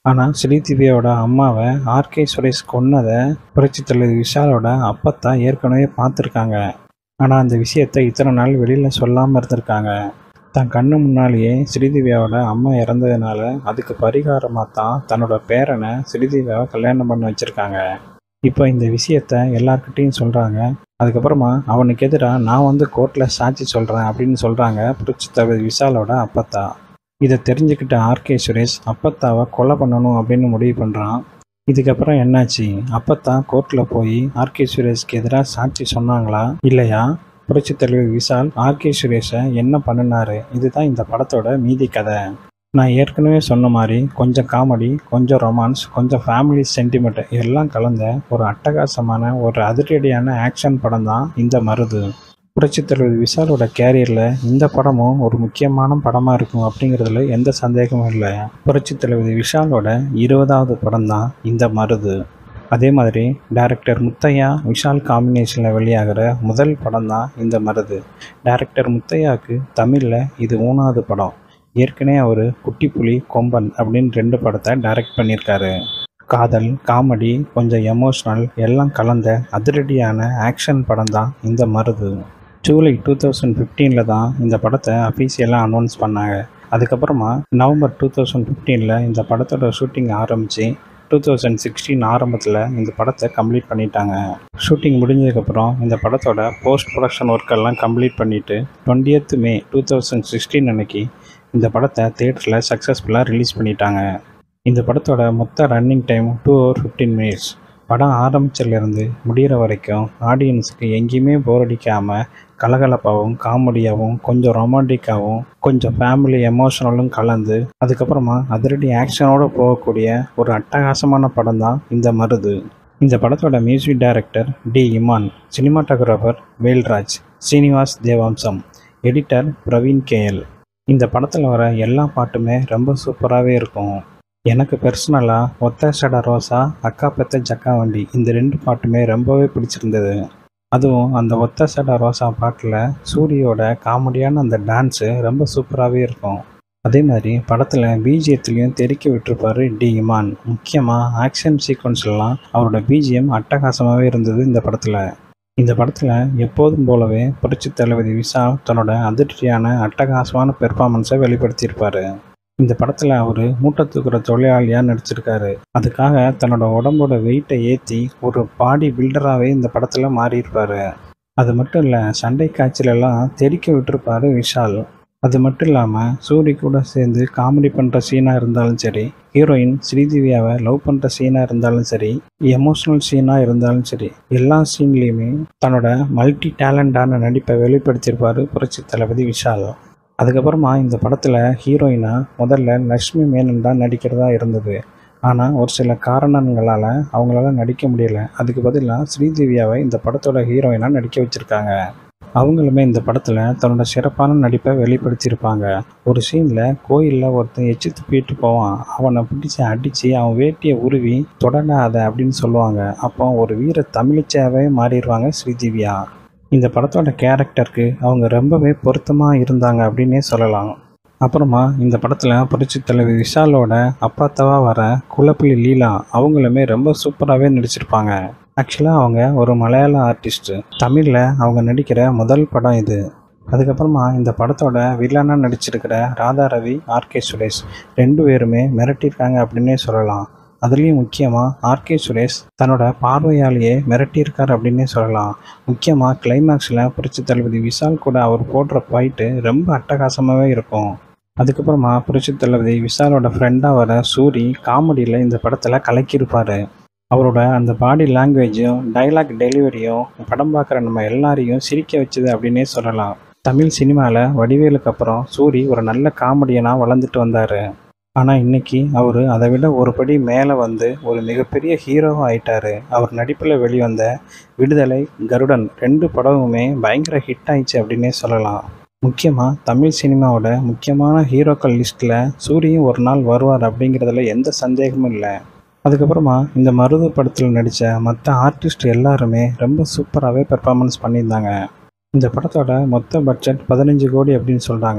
ஆனால் ஸ்ரீதிவியோட அம்மாவை ஆர்கே சுரேஷ் கொன்னதை புரட்சி தலைவர் விஷாலோட அப்பத்தான் ஏற்கனவே பார்த்துருக்காங்க ஆனால் அந்த விஷயத்தை இத்தனை நாள் வெளியில் சொல்லாமல் இருந்திருக்காங்க தன் கண்ணு முன்னாலேயே ஸ்ரீதிவியாவோட அம்மா இறந்ததுனால அதுக்கு பரிகாரமாக தான் தன்னோட பேரனை ஸ்ரீதிவியாவை கல்யாணம் பண்ண வச்சுருக்காங்க இப்போ இந்த விஷயத்த எல்லார்கிட்டேயும் சொல்கிறாங்க அதுக்கப்புறமா அவனுக்கு எதிராக நான் வந்து கோர்ட்டில் சாட்சி சொல்கிறேன் அப்படின்னு சொல்கிறாங்க புரட்சி தலைவர் விஷாலோட அப்பத்தா இதை தெரிஞ்சுக்கிட்ட ஆர்கே சுரேஷ் அப்பத்தாவை கொலை பண்ணணும் அப்படின்னு முடிவு பண்ணுறான் இதுக்கப்புறம் என்னாச்சு அப்பத்தான் கோர்ட்டில் போய் ஆர்கே சுரேஷ்க்கு எதிராக சாட்சி சொன்னாங்களா இல்லையா புரட்சித் தலைவர் விஷால் ஆர்கே சுரேஷை என்ன பண்ணினாரு இதுதான் இந்த படத்தோட மீதி கதை நான் ஏற்கனவே சொன்ன மாதிரி கொஞ்சம் காமெடி கொஞ்சம் ரொமான்ஸ் கொஞ்சம் ஃபேமிலி சென்டிமெண்ட் எல்லாம் கலந்த ஒரு அட்டகாசமான ஒரு அதிரடியான ஆக்ஷன் படம் தான் இந்த மருது புரட்சித் தலைவர் விஷாலோட கேரியரில் இந்த படமும் ஒரு முக்கியமான படமாக இருக்கும் அப்படிங்கிறதுல எந்த சந்தேகமும் இல்லை புரட்சித் தலைவர் விஷாலோட இருபதாவது படம் தான் இந்த மருது அதே மாதிரி டைரக்டர் முத்தையா விஷால் காம்பினேஷனில் வெளியாகிற முதல் படம் தான் இந்த மருது டைரக்டர் முத்தையாவுக்கு தமிழில் இது மூணாவது படம் ஏற்கனவே அவர் குட்டிப்புலி கொம்பன் அப்படின்னு ரெண்டு படத்தை டைரக்ட் பண்ணியிருக்காரு காதல் காமெடி கொஞ்சம் எமோஷ்னல் எல்லாம் கலந்த அதிரடியான ஆக்ஷன் படம் தான் இந்த மருது ஜூலை டூ தௌசண்ட் ஃபிஃப்டீனில் தான் இந்த படத்தை அஃபீஷியலாக அனௌன்ஸ் பண்ணாங்க அதுக்கப்புறமா நவம்பர் டூ தௌசண்ட் ஃபிஃப்டீனில் இந்த படத்தோட ஷூட்டிங் ஆரம்பித்து டூ தௌசண்ட் சிக்ஸ்டீன் ஆரம்பத்தில் இந்த படத்தை கம்ப்ளீட் பண்ணிட்டாங்க ஷூட்டிங் முடிஞ்சதுக்கப்புறம் இந்த படத்தோட போஸ்ட் ப்ரொடக்ஷன் ஒர்க்கெல்லாம் கம்ப்ளீட் பண்ணிவிட்டு twentieth May two thousand sixteen அன்னைக்கு இந்த படத்தை தேட்டரில் சக்ஸஸ்ஃபுல்லாக ரிலீஸ் பண்ணிட்டாங்க இந்த படத்தோட மொத்த running time two hour fifteen minutes படம் ஆரம்பிச்சதுலேருந்து முடிகிற வரைக்கும் ஆடியன்ஸுக்கு எங்கேயுமே போர் அடிக்காமல் கலகலப்பாகவும் காமெடியாகவும் கொஞ்சம் ரொமான்டிக்காகவும் கொஞ்சம் ஃபேமிலி எமோஷனலும் கலந்து அதுக்கப்புறமா அதிரடி ஆக்ஷனோடு போகக்கூடிய ஒரு அட்டகாசமான படம் தான் இந்த மருது இந்த படத்தோட music director D Imman cinematographer Velraj Srinivas Devamsam editor Praveen KL இந்த படத்தில் வர எல்லா பாட்டுமே ரொம்ப சூப்பராகவே இருக்கும் எனக்கு பர்சனலாக ஒத்த சட ரோசா அக்கா பெத்த ஜக்கா வண்டி இந்த ரெண்டு பாட்டுமே ரொம்பவே பிடிச்சிருந்தது அதுவும் அந்த ஒத்த சட ரோசா பாட்டில் சூரியோட காமெடியான அந்த டான்ஸு ரொம்ப சூப்பராகவே இருக்கும் அதே மாதிரி படத்தில் பிஜிஎத்துலேயும் தெறிக்க விட்டுருப்பாரு டி இமான் முக்கியமாக ஆக்ஷன் சீக்வன்ஸ்லாம் அவரோட பிஜிஎம் அட்டகாசமாகவே இருந்தது இந்த படத்தில் இந்த படத்தில் எப்போதும் போலவே புரட்சி தளபதி விஷால் தன்னோட அதிர்ச்சியான அட்டகாசமான பெர்ஃபார்மன்ஸை வெளிப்படுத்தியிருப்பார் இந்த படத்தில் அவர் மூட்டை தூக்குற தொழிலாளியாக நடிச்சிருக்காரு அதுக்காக தன்னோட உடம்போட வெயிட்டை ஏற்றி ஒரு பாடி பில்டராகவே இந்த படத்தில் மாறியிருப்பார் அது மட்டும் இல்லை சண்டை காய்ச்சலெல்லாம் தெறிக்க விட்டுருப்பாரு விஷால் அது மட்டும் இல்லாமல் சூரி கூட சேர்ந்து காமெடி பண்ணுற சீனாக இருந்தாலும் சரி ஹீரோயின் ஸ்ரீதேவியாவை லவ் பண்ணுற சீனாக இருந்தாலும் சரி எமோஷ்னல் சீனாக இருந்தாலும் சரி எல்லா சீன்லேயுமே தன்னோட மல்டி டேலண்டான நடிப்பை வெளிப்படுத்தியிருப்பார் புரட்சி தளபதி விஷால் அதுக்கப்புறமா இந்த படத்தில் ஹீரோயினாக முதல்ல லக்ஷ்மி மேனன் தான் நடிக்கிறதா இருந்தது ஆனால் ஒரு சில காரணங்களால் அவங்களால நடிக்க முடியல அதுக்கு பதிலாக ஸ்ரீதேவியாவை இந்த படத்தோட ஹீரோயினாக நடிக்க வச்சுருக்காங்க அவங்களுமே இந்த படத்தில் தன்னோட சிறப்பான நடிப்பை வெளிப்படுத்தியிருப்பாங்க ஒரு சீனில் கோயிலில் ஒருத்தன் எச்சு துப்பிட்டு போவான் அவனை பிடிச்சி அடித்து அவன் வேட்டியை உருவி தொடராத அப்படின்னு சொல்லுவாங்க அப்போ ஒரு வீர தமிழிச்சாவே மாறிடுவாங்க ஸ்ரீதேவியா இந்த படத்தோட கேரக்டருக்கு அவங்க ரொம்பவே பொருத்தமாக இருந்தாங்க அப்படின்னே சொல்லலாம் அப்புறமா இந்த படத்தில் புரட்சி தலைவர் விஷாலோட அப்பாத்தவா வர குலப்பிள்ளி லீலா அவங்களுமே ரொம்ப சூப்பராகவே நடிச்சிருப்பாங்க ஆக்சுவலாக அவங்க ஒரு மலையாள ஆர்டிஸ்ட்டு தமிழில் அவங்க நடிக்கிற முதல் படம் இது அதுக்கப்புறமா இந்த படத்தோட வில்லனாக நடிச்சிருக்கிற ராதா ரவி ஆர்கே சுரேஷ் ரெண்டு பேருமே மிரட்டியிருக்காங்க அப்படின்னே சொல்லலாம் அதுலேயும் முக்கியமாக ஆர்கே சுரேஷ் தன்னோட பார்வையாலேயே மிரட்டியிருக்கார் அப்படின்னே சொல்லலாம் முக்கியமாக கிளைமேக்ஸில் புரட்சி தளபதி விஷால் கூட அவர் போடுற ஃபைட்டு ரொம்ப அட்டகாசமாகவே இருக்கும் அதுக்கப்புறமா புரட்சி தளபதி விஷாலோட ஃப்ரெண்டாக வர சூரி காமெடியில் இந்த படத்தில் கலக்கியிருப்பார் அவரோட அந்த பாடி லாங்குவேஜும் டைலாக் டெலிவரியும் படம் பார்க்குற நம்ம எல்லாரையும் சிரிக்க வச்சுது அப்படின்னே சொல்லலாம் தமிழ் சினிமாவில் வடிவேலுக்கு அப்புறம் சூரி ஒரு நல்ல காமெடியனாக வளர்ந்துட்டு வந்தார் ஆனால் இன்னைக்கு அவர் அதை விட ஒரு படி மேலே வந்து ஒரு மிகப்பெரிய ஹீரோவாக ஆயிட்டாரு அவர் நடிப்பில் வெளிவந்த விடுதலை கருடன் ரெண்டு படமுமே பயங்கர ஹிட் ஆயிடுச்சு அப்படின்னே சொல்லலாம் முக்கியமாக தமிழ் சினிமாவோட முக்கியமான ஹீரோக்கள் லிஸ்ட்டில் சூரியும் ஒரு நாள் வருவார் அப்படிங்கிறதுல எந்த சந்தேகமும் இல்லை அதுக்கப்புறமா இந்த மருது படத்தில் நடித்த மற்ற ஆர்டிஸ்ட் எல்லாருமே ரொம்ப சூப்பராகவே பெர்ஃபார்மன்ஸ் பண்ணியிருந்தாங்க இந்த படத்தோட மொத்த பட்ஜெட் பதினஞ்சு கோடி அப்படின்னு சொல்கிறாங்க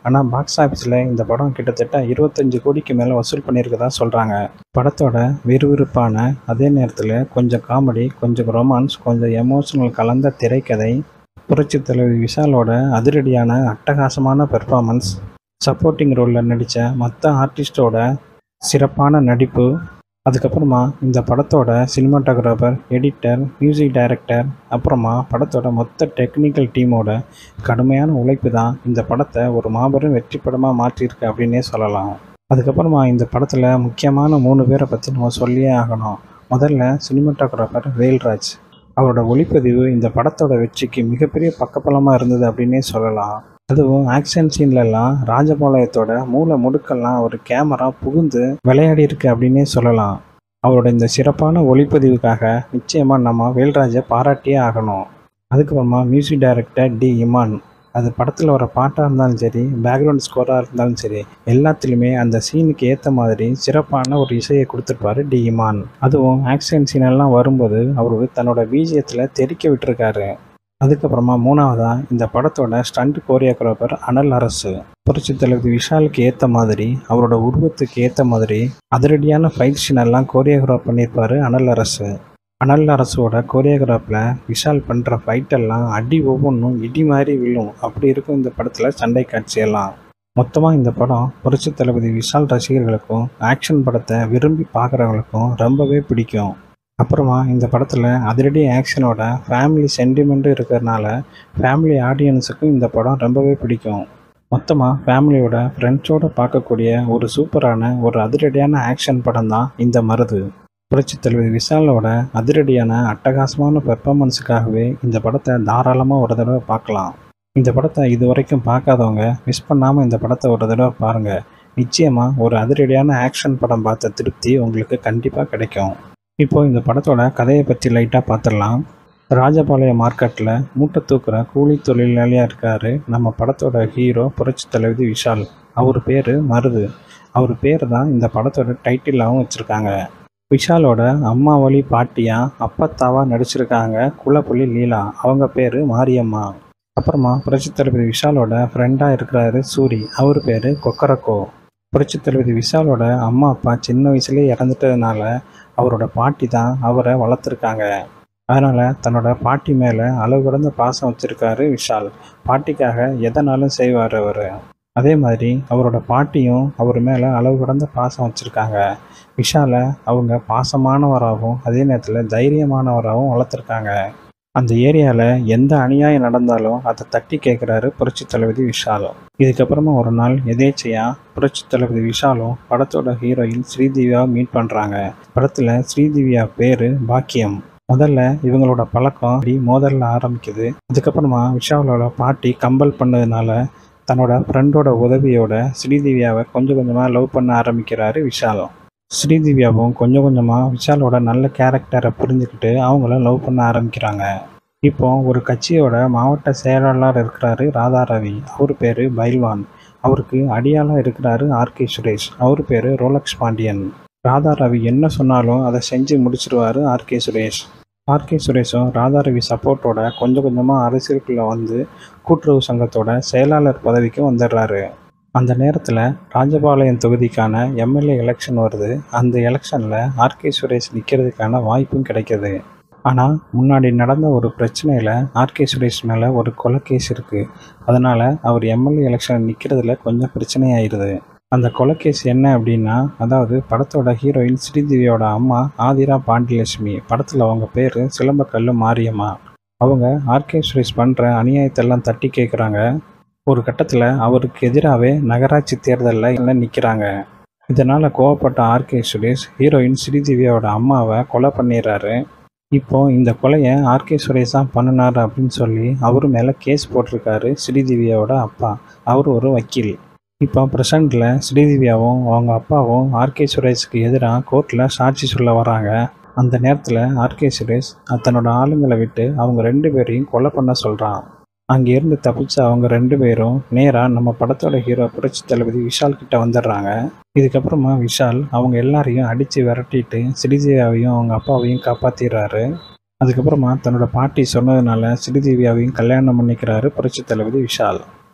ஆனால் பாக்ஸ் ஆஃபீஸில் இந்த படம் கிட்டத்தட்ட இருபத்தஞ்சு கோடிக்கு மேலே வசூல் பண்ணியிருக்கதா சொல்கிறாங்க படத்தோட விறுவிறுப்பான அதே நேரத்தில் கொஞ்சம் காமெடி கொஞ்சம் ரொமான்ஸ் கொஞ்சம் எமோஷனல் கலந்த திரைக்கதை புரட்சி தலைவி விஷாலோட அதிரடியான அட்டகாசமான பெர்ஃபார்மன்ஸ் சப்போர்ட்டிங் ரோலில் நடித்த மற்ற ஆர்டிஸ்டோட சிறப்பான நடிப்பு அதுக்கப்புறமா இந்த படத்தோட சினிமாட்டோகிராஃபர் எடிட்டர் மியூசிக் டைரக்டர் அப்புறமா படத்தோட மொத்த டெக்னிக்கல் டீமோட கடுமையான உழைப்பு தான் இந்த படத்தை ஒரு மாபெரும் வெற்றி படமாக மாற்றியிருக்கு அப்படின்னே சொல்லலாம் அதுக்கப்புறமா இந்த படத்தில் முக்கியமான மூணு பேரை பற்றி நம்ம சொல்லியே ஆகணும் முதல்ல சினிமாட்டோகிராஃபர் வேல்ராஜ் அவரோட ஒளிப்பதிவு இந்த படத்தோட வெற்றிக்கு மிகப்பெரிய பக்கபலமாக இருந்தது அப்படின்னே சொல்லலாம் அதுவும் ஆக்ஷன் சீன்லலாம் ராஜபாளையத்தோட மூளை முடுக்கெல்லாம் ஒரு கேமரா புகுந்து விளையாடி இருக்கு அப்படின்னே சொல்லலாம் அவரோட இந்த சிறப்பான ஒளிப்பதிவுக்காக நிச்சயமாக நம்ம வேல்ராஜை பாராட்டியே ஆகணும் அதுக்கப்புறமா மியூசிக் டைரக்டர் டி இமான் அது படத்தில் வர பாட்டாக இருந்தாலும் சரி பேக்ரவுண்ட் ஸ்கோராக இருந்தாலும் சரி எல்லாத்துலேயுமே அந்த சீனுக்கு ஏற்ற மாதிரி சிறப்பான ஒரு இசையை கொடுத்துருப்பாரு டி இமான் அதுவும் ஆக்ஷன் சீனெல்லாம் வரும்போது அவர் தன்னோட பீஜியத்தில் தெறிக்க விட்டுருக்காரு அதுக்கப்புறமா மூணாவதாக இந்த படத்தோட ஸ்டண்ட் கோரியோகிராஃபர் அனல் அரசு புரட்சி தலைவர் விஷாலுக்கு ஏற்ற மாதிரி அவரோட உருவத்துக்கு ஏற்ற மாதிரி அதிரடியான ஃபைட் சீனெல்லாம் கோரியோகிராஃப் பண்ணியிருப்பாரு அனல் அரசு அனல் அரசோட கோரியோகிராஃபில் விஷால் பண்ணுற ஃபைட்டெல்லாம் அடி ஒவ்வொன்றும் இடி மாதிரி விழும் அப்படி இருக்கும் இந்த படத்தில் சண்டை காட்சியெல்லாம் மொத்தமாக இந்த படம் புரட்சி தளபதி விஷால் ரசிகர்களுக்கும் ஆக்ஷன் படத்தை விரும்பி பார்க்குறவங்களுக்கும் ரொம்பவே பிடிக்கும் அப்புறமா இந்த படத்தில் அதிரடி ஆக்ஷனோட ஃபேமிலி சென்டிமெண்ட்டும் இருக்கிறதுனால ஃபேமிலி ஆடியன்ஸுக்கும் இந்த படம் ரொம்பவே பிடிக்கும் மொத்தமாக ஃபேமிலியோட ஃப்ரெண்ட்ஸோடு பார்க்கக்கூடிய ஒரு சூப்பரான ஒரு அதிரடியான ஆக்ஷன் படம் தான் இந்த மருது புரட்சி தலைவர் விஷாலோட அதிரடியான அட்டகாசமான பெர்ஃபார்மன்ஸுக்காகவே இந்த படத்தை தாராளமாக ஒரு தடவை பார்க்கலாம் இந்த படத்தை இது வரைக்கும் பார்க்காதவங்க மிஸ் பண்ணாமல் இந்த படத்தை ஒரு தடவை பாருங்கள் நிச்சயமாக ஒரு அதிரடியான ஆக்ஷன் படம் பார்த்த திருப்தி உங்களுக்கு கண்டிப்பாக கிடைக்கும் இப்போது இந்த படத்தோட கதையை பற்றி லைட்டாக பார்த்துடலாம் ராஜபாளையம் மார்க்கெட்டில் மூட்டை தூக்குற கூலி தொழிலாளியாக இருக்கார் நம்ம படத்தோட ஹீரோ புரட்சி தலைவி விஷால் அவர் பேர் மருது அவர் பேர் தான் இந்த படத்தோட டைட்டிலாகவும் வச்சுருக்காங்க விஷாலோட அம்மா வழி பாட்டியா அப்பத்தாவா நடிச்சிருக்காங்க குலப்புலி லீலா அவங்க பேர் மாரியம்மா அப்புறமா புரட்சி தளபதி விஷாலோட ஃப்ரெண்டாக இருக்கிறாரு சூரி அவர் பேர் கொக்கரக்கோ புரட்சி தளபதி விஷாலோட அம்மா அப்பா சின்ன வயசுலேயே இறந்துட்டதுனால அவரோட பாட்டி தான் அவரை வளர்த்துருக்காங்க அதனால் தன்னோட பாட்டி மேலே அளவு கடந்த பாசம் வச்சுருக்காரு விஷால் பாட்டிக்காக எதனாலும் செய்வார் அவர் அதே மாதிரி அவரோட பாட்டியும் அவர் மேலே அளவு கடந்த பாசம் வச்சுருக்காங்க விஷாலை அவங்க பாசமானவராகவும் அதே நேரத்தில் தைரியமானவராகவும் வளர்த்துருக்காங்க அந்த ஏரியாவில் எந்த அநியாயம் நடந்தாலும் அதை தட்டி கேட்குறாரு புரட்சி தளபதி விஷாலும் இதுக்கப்புறமா ஒரு நாள் எதேச்சையாக புரட்சி தளபதி விஷாலும் படத்தோட ஹீரோயின் ஸ்ரீதிவியா மீட் பண்ணுறாங்க படத்தில் ஸ்ரீதிவியா பேர் பாக்கியம் முதல்ல இவங்களோட பழக்கம் அப்படி மோதலில் ஆரம்பிக்குது அதுக்கப்புறமா விஷாலோட பாட்டி கம்பல் பண்ணதுனால தன்னோட ஃப்ரெண்டோட உதவியோட ஸ்ரீதிவ்யாவை கொஞ்சம் கொஞ்சமாக லவ் பண்ண ஆரம்பிக்கிறாரு விஷாலும் ஸ்ரீதிவ்யாவும் கொஞ்சம் கொஞ்சமாக விஷாலோட நல்ல கேரக்டரை புரிஞ்சுக்கிட்டு அவங்கள லவ் பண்ண ஆரம்பிக்கிறாங்க இப்போ ஒரு கட்சியோட மாவட்ட செயலாளர் இருக்கிறாரு ராதா ரவி அவர் பேர் பைல்வான் அவருக்கு அடியாளாக இருக்கிறாரு ஆர்கே சுரேஷ் அவர் பேர் ரோலக்ஸ் பாண்டியன் ராதா ரவி என்ன சொன்னாலும் அதை செஞ்சு முடிச்சிருவாரு ஆர்கே சுரேஷ் ஆர்கே சுரேஷும் ராதா ரவி சப்போர்ட்டோட கொஞ்சம் கொஞ்சமாக அரசியலுக்குள்ளே வந்து கூட்டுறவு சங்கத்தோட செயலாளர் பதவிக்கு வந்துடுறாரு அந்த நேரத்தில் ராஜபாளையம் தொகுதிக்கான எம்எல்ஏ எலெக்ஷன் வருது அந்த எலெக்ஷனில் ஆர்கே சுரேஷ் நிற்கிறதுக்கான வாய்ப்பும் கிடைக்கிது ஆனால் முன்னாடி நடந்த ஒரு பிரச்சனையில் ஆர்கே சுரேஷ் மேலே ஒரு கொலை கேஸ் இருக்குது அதனால் அவர் எம்எல்ஏ எலெக்ஷன் நிற்கிறதுல கொஞ்சம் பிரச்சனையாயிருது அந்த கொலை கேஸ் என்ன அப்படின்னா அதாவது படத்தோட ஹீரோயின் ஸ்ரீதேவியோட அம்மா ஆதிரா பாண்டியலட்சுமி படத்தில் அவங்க பேர் சிலம்பக்கல்லு மாரியம்மா அவங்க ஆர்கே சுரேஷ் பண்ணுற அநியாயத்தெல்லாம் தட்டி கேட்குறாங்க ஒரு கட்டத்தில் அவருக்கு எதிராகவே நகராட்சி தேர்தலில் நிற்கிறாங்க இதனால் கோவப்பட்ட ஆர்கே சுரேஷ் ஹீரோயின் ஸ்ரீதேவியோட அம்மாவை கொலை பண்ணிடுறாரு இப்போ இந்த கொலையை ஆர்கே சுரேஷ் தான் பண்ணினார் அப்படின்னு சொல்லி அவர் மேலே கேஸ் போட்டிருக்காரு ஸ்ரீதேவியோட அப்பா அவர் ஒரு வக்கீல் இப்போ ப்ரெசண்டில் ஸ்ரீதிவ்யாவும் அவங்க அப்பாவும் ஆர்கே சுரேஷ்க்கு எதிராக கோர்ட்டில் சாட்சி சொல்ல வராங்க அந்த நேரத்தில் ஆர்கே சுரேஷ் தன்னோட ஆளுங்களை விட்டு அவங்க ரெண்டு பேரையும் கொலை பண்ண சொல்கிறான் அங்கேருந்து தப்பிச்ச அவங்க ரெண்டு பேரும் நேராக நம்ம படத்தோட ஹீரோ புரட்சி தளபதி விஷால் கிட்ட வந்துடுறாங்க இதுக்கப்புறமா விஷால் அவங்க எல்லாரையும் அடித்து விரட்டிட்டு ஸ்ரீதேவியாவையும் அவங்க அப்பாவையும் காப்பாற்றிடுறாரு அதுக்கப்புறமா தன்னோட பாட்டி சொன்னதுனால ஸ்ரீதேவியாவையும் கல்யாணம் பண்ணிக்கிறாரு புரட்சி தளபதி விஷால்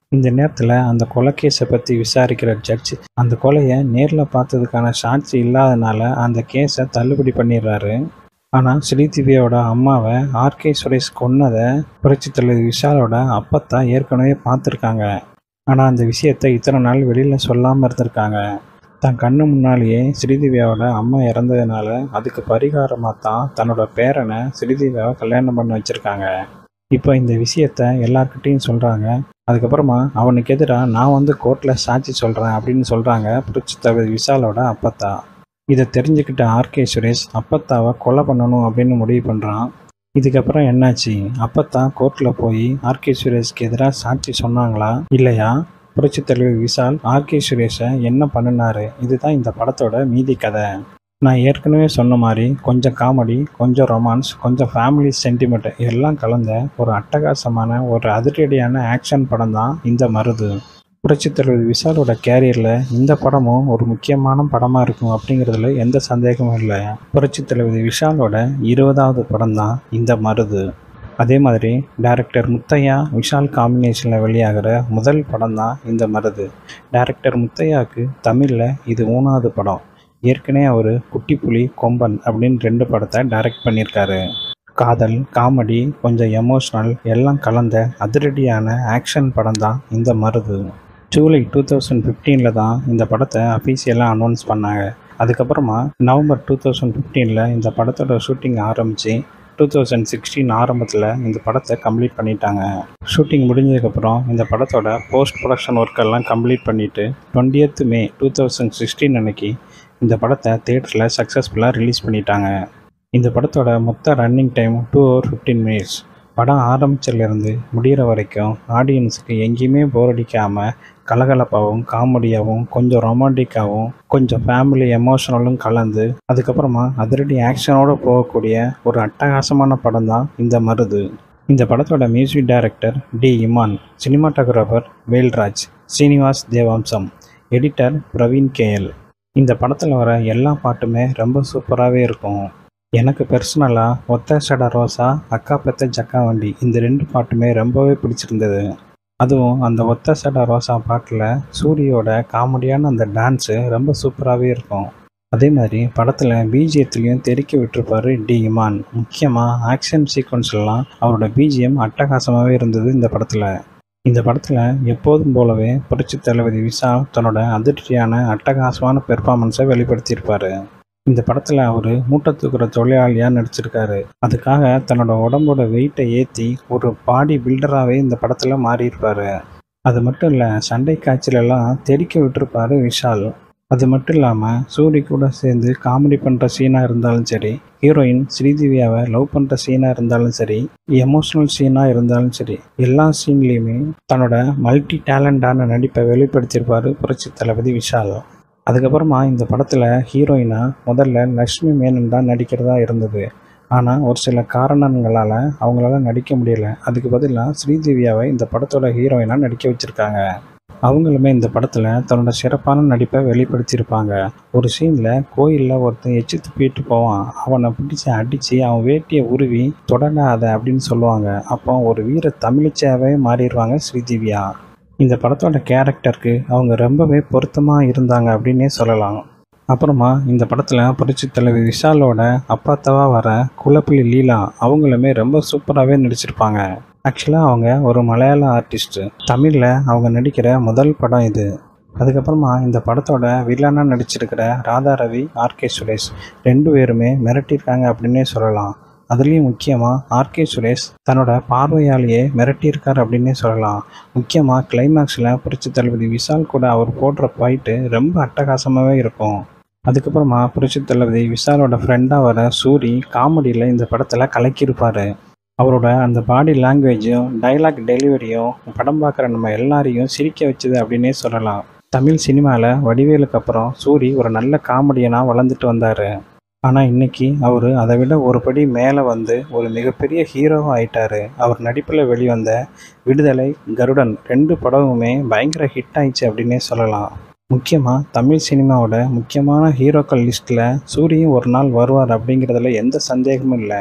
இந்த நேரத்தில் அந்த கொலை கேஸை பற்றி விசாரிக்கிற ஜட்ஜ் அந்த கொலையை நேரில் பார்த்ததுக்கான சாட்சி இல்லாதனால அந்த கேஸை தள்ளுபடி பண்ணிடுறாரு ஆனால் ஸ்ரீதிவியோட அம்மாவை ஆர்கே சுரேஷ் கொன்னதை புரட்சி தலைவர் விஷாலோட அப்பத்தா ஏற்கனவே பார்த்துருக்காங்க ஆனால் அந்த விஷயத்தை இத்தனை நாள் வெளியில் சொல்லாமல் இருந்திருக்காங்க தன் கண்ணு முன்னாலேயே ஸ்ரீதிவியாவோட அம்மா இறந்ததுனால அதுக்கு பரிகாரமாக தான் தன்னோட பேரனை ஸ்ரீதிவியாவை கல்யாணம் பண்ண வச்சுருக்காங்க இப்போ இந்த விஷயத்த எல்லார்கிட்டேயும் சொல்கிறாங்க அதுக்கப்புறமா அவனுக்கு எதிராக நான் வந்து கோர்ட்டில் சாட்சி சொல்கிறேன் அப்படின்னு சொல்கிறாங்க புரட்சி தலைவர் விஷாலோட அப்பத்தா இதை தெரிஞ்சுக்கிட்ட ஆர்கே சுரேஷ் அப்பத்தாவை கொலை பண்ணணும் அப்படின்னு முடிவு பண்ணுறான் இதுக்கப்புறம் என்னாச்சு அப்பத்தா கோர்ட்டில் போய் ஆர்கே சுரேஷ்க்கு எதிராக சாட்சி சொன்னாங்களா இல்லையா புரட்சி தலைவர் விஷால் ஆர்கே சுரேஷை என்ன பண்ணினாரு இதுதான் இந்த படத்தோட மீதி கதை நான் ஏற்கனவே சொன்ன மாதிரி கொஞ்சம் காமெடி கொஞ்சம் ரொமான்ஸ் கொஞ்சம் ஃபேமிலி சென்டிமெண்ட் எல்லாம் கலந்த ஒரு அட்டகாசமான ஒரு அதிரடியான ஆக்ஷன் படம் தான் இந்த மருது புரட்சித் தலைவர் விஷாலோட கேரியரில் இந்த படமும் ஒரு முக்கியமான படமாக இருக்கும் அப்படிங்கிறதுல எந்த சந்தேகமும் இல்லை புரட்சித் தலைவர் விஷாலோட இருபதாவது படம் தான் இந்த மருது அதே மாதிரி டைரக்டர் முத்தையா விஷால் காம்பினேஷனில் வெளியாகிற முதல் படம் தான் இந்த மருது டைரக்டர் முத்தையாவுக்கு தமிழில் இது மூணாவது படம் ஏற்கனவே அவர் குட்டிப்புலி கொம்பன் அப்படின்னு ரெண்டு படத்தை டைரக்ட் பண்ணியிருக்காரு காதல் காமெடி கொஞ்சம் எமோஷ்னல் எல்லாம் கலந்த அதிரடியான ஆக்ஷன் படம் தான் இந்த மருது ஜூலை டூ தௌசண்ட் ஃபிஃப்டீனில் தான் இந்த படத்தை அஃபீஷியலாக அனௌன்ஸ் பண்ணாங்க அதுக்கப்புறமா நவம்பர் டூ தௌசண்ட் ஃபிஃப்டீனில் இந்த படத்தோட ஷூட்டிங் ஆரம்பித்து டூ தௌசண்ட் சிக்ஸ்டீன் ஆரம்பத்தில் இந்த படத்தை கம்ப்ளீட் பண்ணிட்டாங்க ஷூட்டிங் முடிஞ்சதுக்கப்புறம் இந்த படத்தோட போஸ்ட் ப்ரொடக்ஷன் ஒர்க்கெல்லாம் கம்ப்ளீட் பண்ணிவிட்டு twentieth May two thousand sixteen அன்னைக்கு இந்த படத்தை தேட்டரில் சக்ஸஸ்ஃபுல்லாக ரிலீஸ் பண்ணிட்டாங்க இந்த படத்தோட மொத்த running time two hour fifteen minutes படம் ஆரம்பிச்சிலேருந்து முடிகிற வரைக்கும் ஆடியன்ஸுக்கு எங்கேயுமே போர் அடிக்காமல் கலகலப்பாகவும் காமெடியாகவும் கொஞ்சம் ரொமான்டிக்காகவும் கொஞ்சம் ஃபேமிலி எமோஷனலும் கலந்து அதுக்கப்புறமா அதிரடி ஆக்ஷனோடு போகக்கூடிய ஒரு அட்டகாசமான படம் தான் இந்த மருது இந்த படத்தோட music director D Imman cinematographer Velraj Srinivas Devamsam editor Praveen KL இந்த படத்தில் வர எல்லா பாட்டுமே ரொம்ப சூப்பராகவே இருக்கும் எனக்கு பர்சனலாக ஒத்த சட ரோசா அக்கா பெத்த ஜக்கா வண்டி இந்த ரெண்டு பாட்டுமே ரொம்பவே பிடிச்சிருந்தது அதுவும் அந்த ஒத்த சட ரோசா பாட்டில் சூரியோட காமெடியான அந்த டான்ஸு ரொம்ப சூப்பராகவே இருக்கும் அதே மாதிரி படத்தில் பிஜிஎத்துலேயும் தெறிக்க விட்டுருப்பாரு டி இமான் முக்கியமாக ஆக்ஷன் சீக்வன்ஸ்லாம் அவரோட பிஜிஎம் அட்டகாசமாகவே இருந்தது இந்த படத்தில் இந்த படத்தில் எப்போதும் போலவே புரட்சி தளபதி விஷால் தன்னோட அதிர்ச்சியான அட்டகாசமான பெர்ஃபார்மன்ஸை வெளிப்படுத்தியிருப்பார் இந்த படத்தில் அவர் மூட்டை தூக்குற தொழிலாளியாக நடிச்சிருக்காரு அதுக்காக தன்னோட உடம்போட வெயிட்டை ஏற்றி ஒரு பாடி பில்டராகவே இந்த படத்தில் மாறியிருப்பார் அது மட்டும் இல்லை சண்டை காய்ச்சலெல்லாம் தெறிக்க விட்டுருப்பாரு விஷால் அது மட்டும் இல்லாமல் சூரி கூட சேர்ந்து காமெடி பண்ணுற சீனாக இருந்தாலும் சரி ஹீரோயின் ஸ்ரீதிவியாவை லவ் பண்ணுற சீனாக இருந்தாலும் சரி எமோஷ்னல் சீனாக இருந்தாலும் சரி எல்லா சீன்லேயுமே தன்னோட மல்டி டேலண்டான நடிப்பை வெளிப்படுத்தியிருப்பார் புரட்சி தளபதி விஷால் அதுக்கப்புறமா இந்த படத்தில் ஹீரோயினாக முதல்ல லக்ஷ்மி மேனன் தான் நடிக்கிறதா இருந்தது ஆனால் ஒரு சில காரணங்களால் அவங்களால நடிக்க முடியல அதுக்கு பதிலாக ஸ்ரீதேவியாவை இந்த படத்தோட ஹீரோயினாக நடிக்க வச்சுருக்காங்க அவங்களுமே இந்த படத்தில் தன்னோட சிறப்பான நடிப்பை வெளிப்படுத்தியிருப்பாங்க ஒரு சீனில் கோயிலில் ஒருத்தன் எச்சு துப்பிட்டு போவான் அவனை பிடிச்சி அடித்து அவன் வேட்டியை உருவி தொடராத அப்படின்னு சொல்லுவாங்க அப்போ ஒரு வீர தமிழிச்சாவே மாறிடுவாங்க ஸ்ரீதேவியா இந்த படத்தோட கேரக்டருக்கு அவங்க ரொம்பவே பொருத்தமாக இருந்தாங்க அப்படின்னே சொல்லலாம் அப்புறமா இந்த படத்தில் புரட்சி தலைவி விஷாலோட அப்பாத்தவா வர குலப்பிள்ளி லீலா அவங்களுமே ரொம்ப சூப்பராகவே நடிச்சிருப்பாங்க ஆக்சுவலாக அவங்க ஒரு மலையாள ஆர்டிஸ்ட்டு தமிழில் அவங்க நடிக்கிற முதல் படம் இது அதுக்கப்புறமா இந்த படத்தோட வில்லனாக நடிச்சிருக்கிற ராதா ரவி ஆர்கே சுரேஷ் ரெண்டு பேருமே மிரட்டியிருக்காங்க அப்படின்னே சொல்லலாம் அதுலேயும் முக்கியமாக ஆர்கே சுரேஷ் தன்னோட பார்வையாலேயே மிரட்டியிருக்கார் அப்படின்னே சொல்லலாம் முக்கியமாக கிளைமேக்ஸில் புரட்சி தளபதி விஷால் கூட அவர் போடுற ஃபைட்டு ரொம்ப அட்டகாசமாகவே இருக்கும் அதுக்கப்புறமா புரட்சி தளபதி விஷாலோட ஃப்ரெண்டாக வர சூரி காமெடியில் இந்த படத்தில் கலக்கியிருப்பார் அவரோட அந்த பாடி லாங்குவேஜும் டைலாக் டெலிவரியும் படம் பார்க்குற நம்ம எல்லாரையும் சிரிக்க வச்சுது அப்படின்னே சொல்லலாம் தமிழ் சினிமாவில் வடிவேலுக்கு அப்புறம் சூரி ஒரு நல்ல காமெடியனாக வளர்ந்துட்டு வந்தார் ஆனால் இன்னைக்கு அவர் அதை விட ஒரு படி மேலே வந்து ஒரு மிகப்பெரிய ஹீரோவாக ஆயிட்டாரு அவர் நடிப்பில் வெளிவந்த விடுதலை கருடன் ரெண்டு படமுமே பயங்கர ஹிட் ஆயிடுச்சு அப்படின்னே சொல்லலாம் முக்கியமாக தமிழ் சினிமாவோட முக்கியமான ஹீரோக்கள் லிஸ்ட்டில் சூரியன் ஒரு நாள் வருவார் அப்படிங்கிறதுல எந்த சந்தேகமும் இல்லை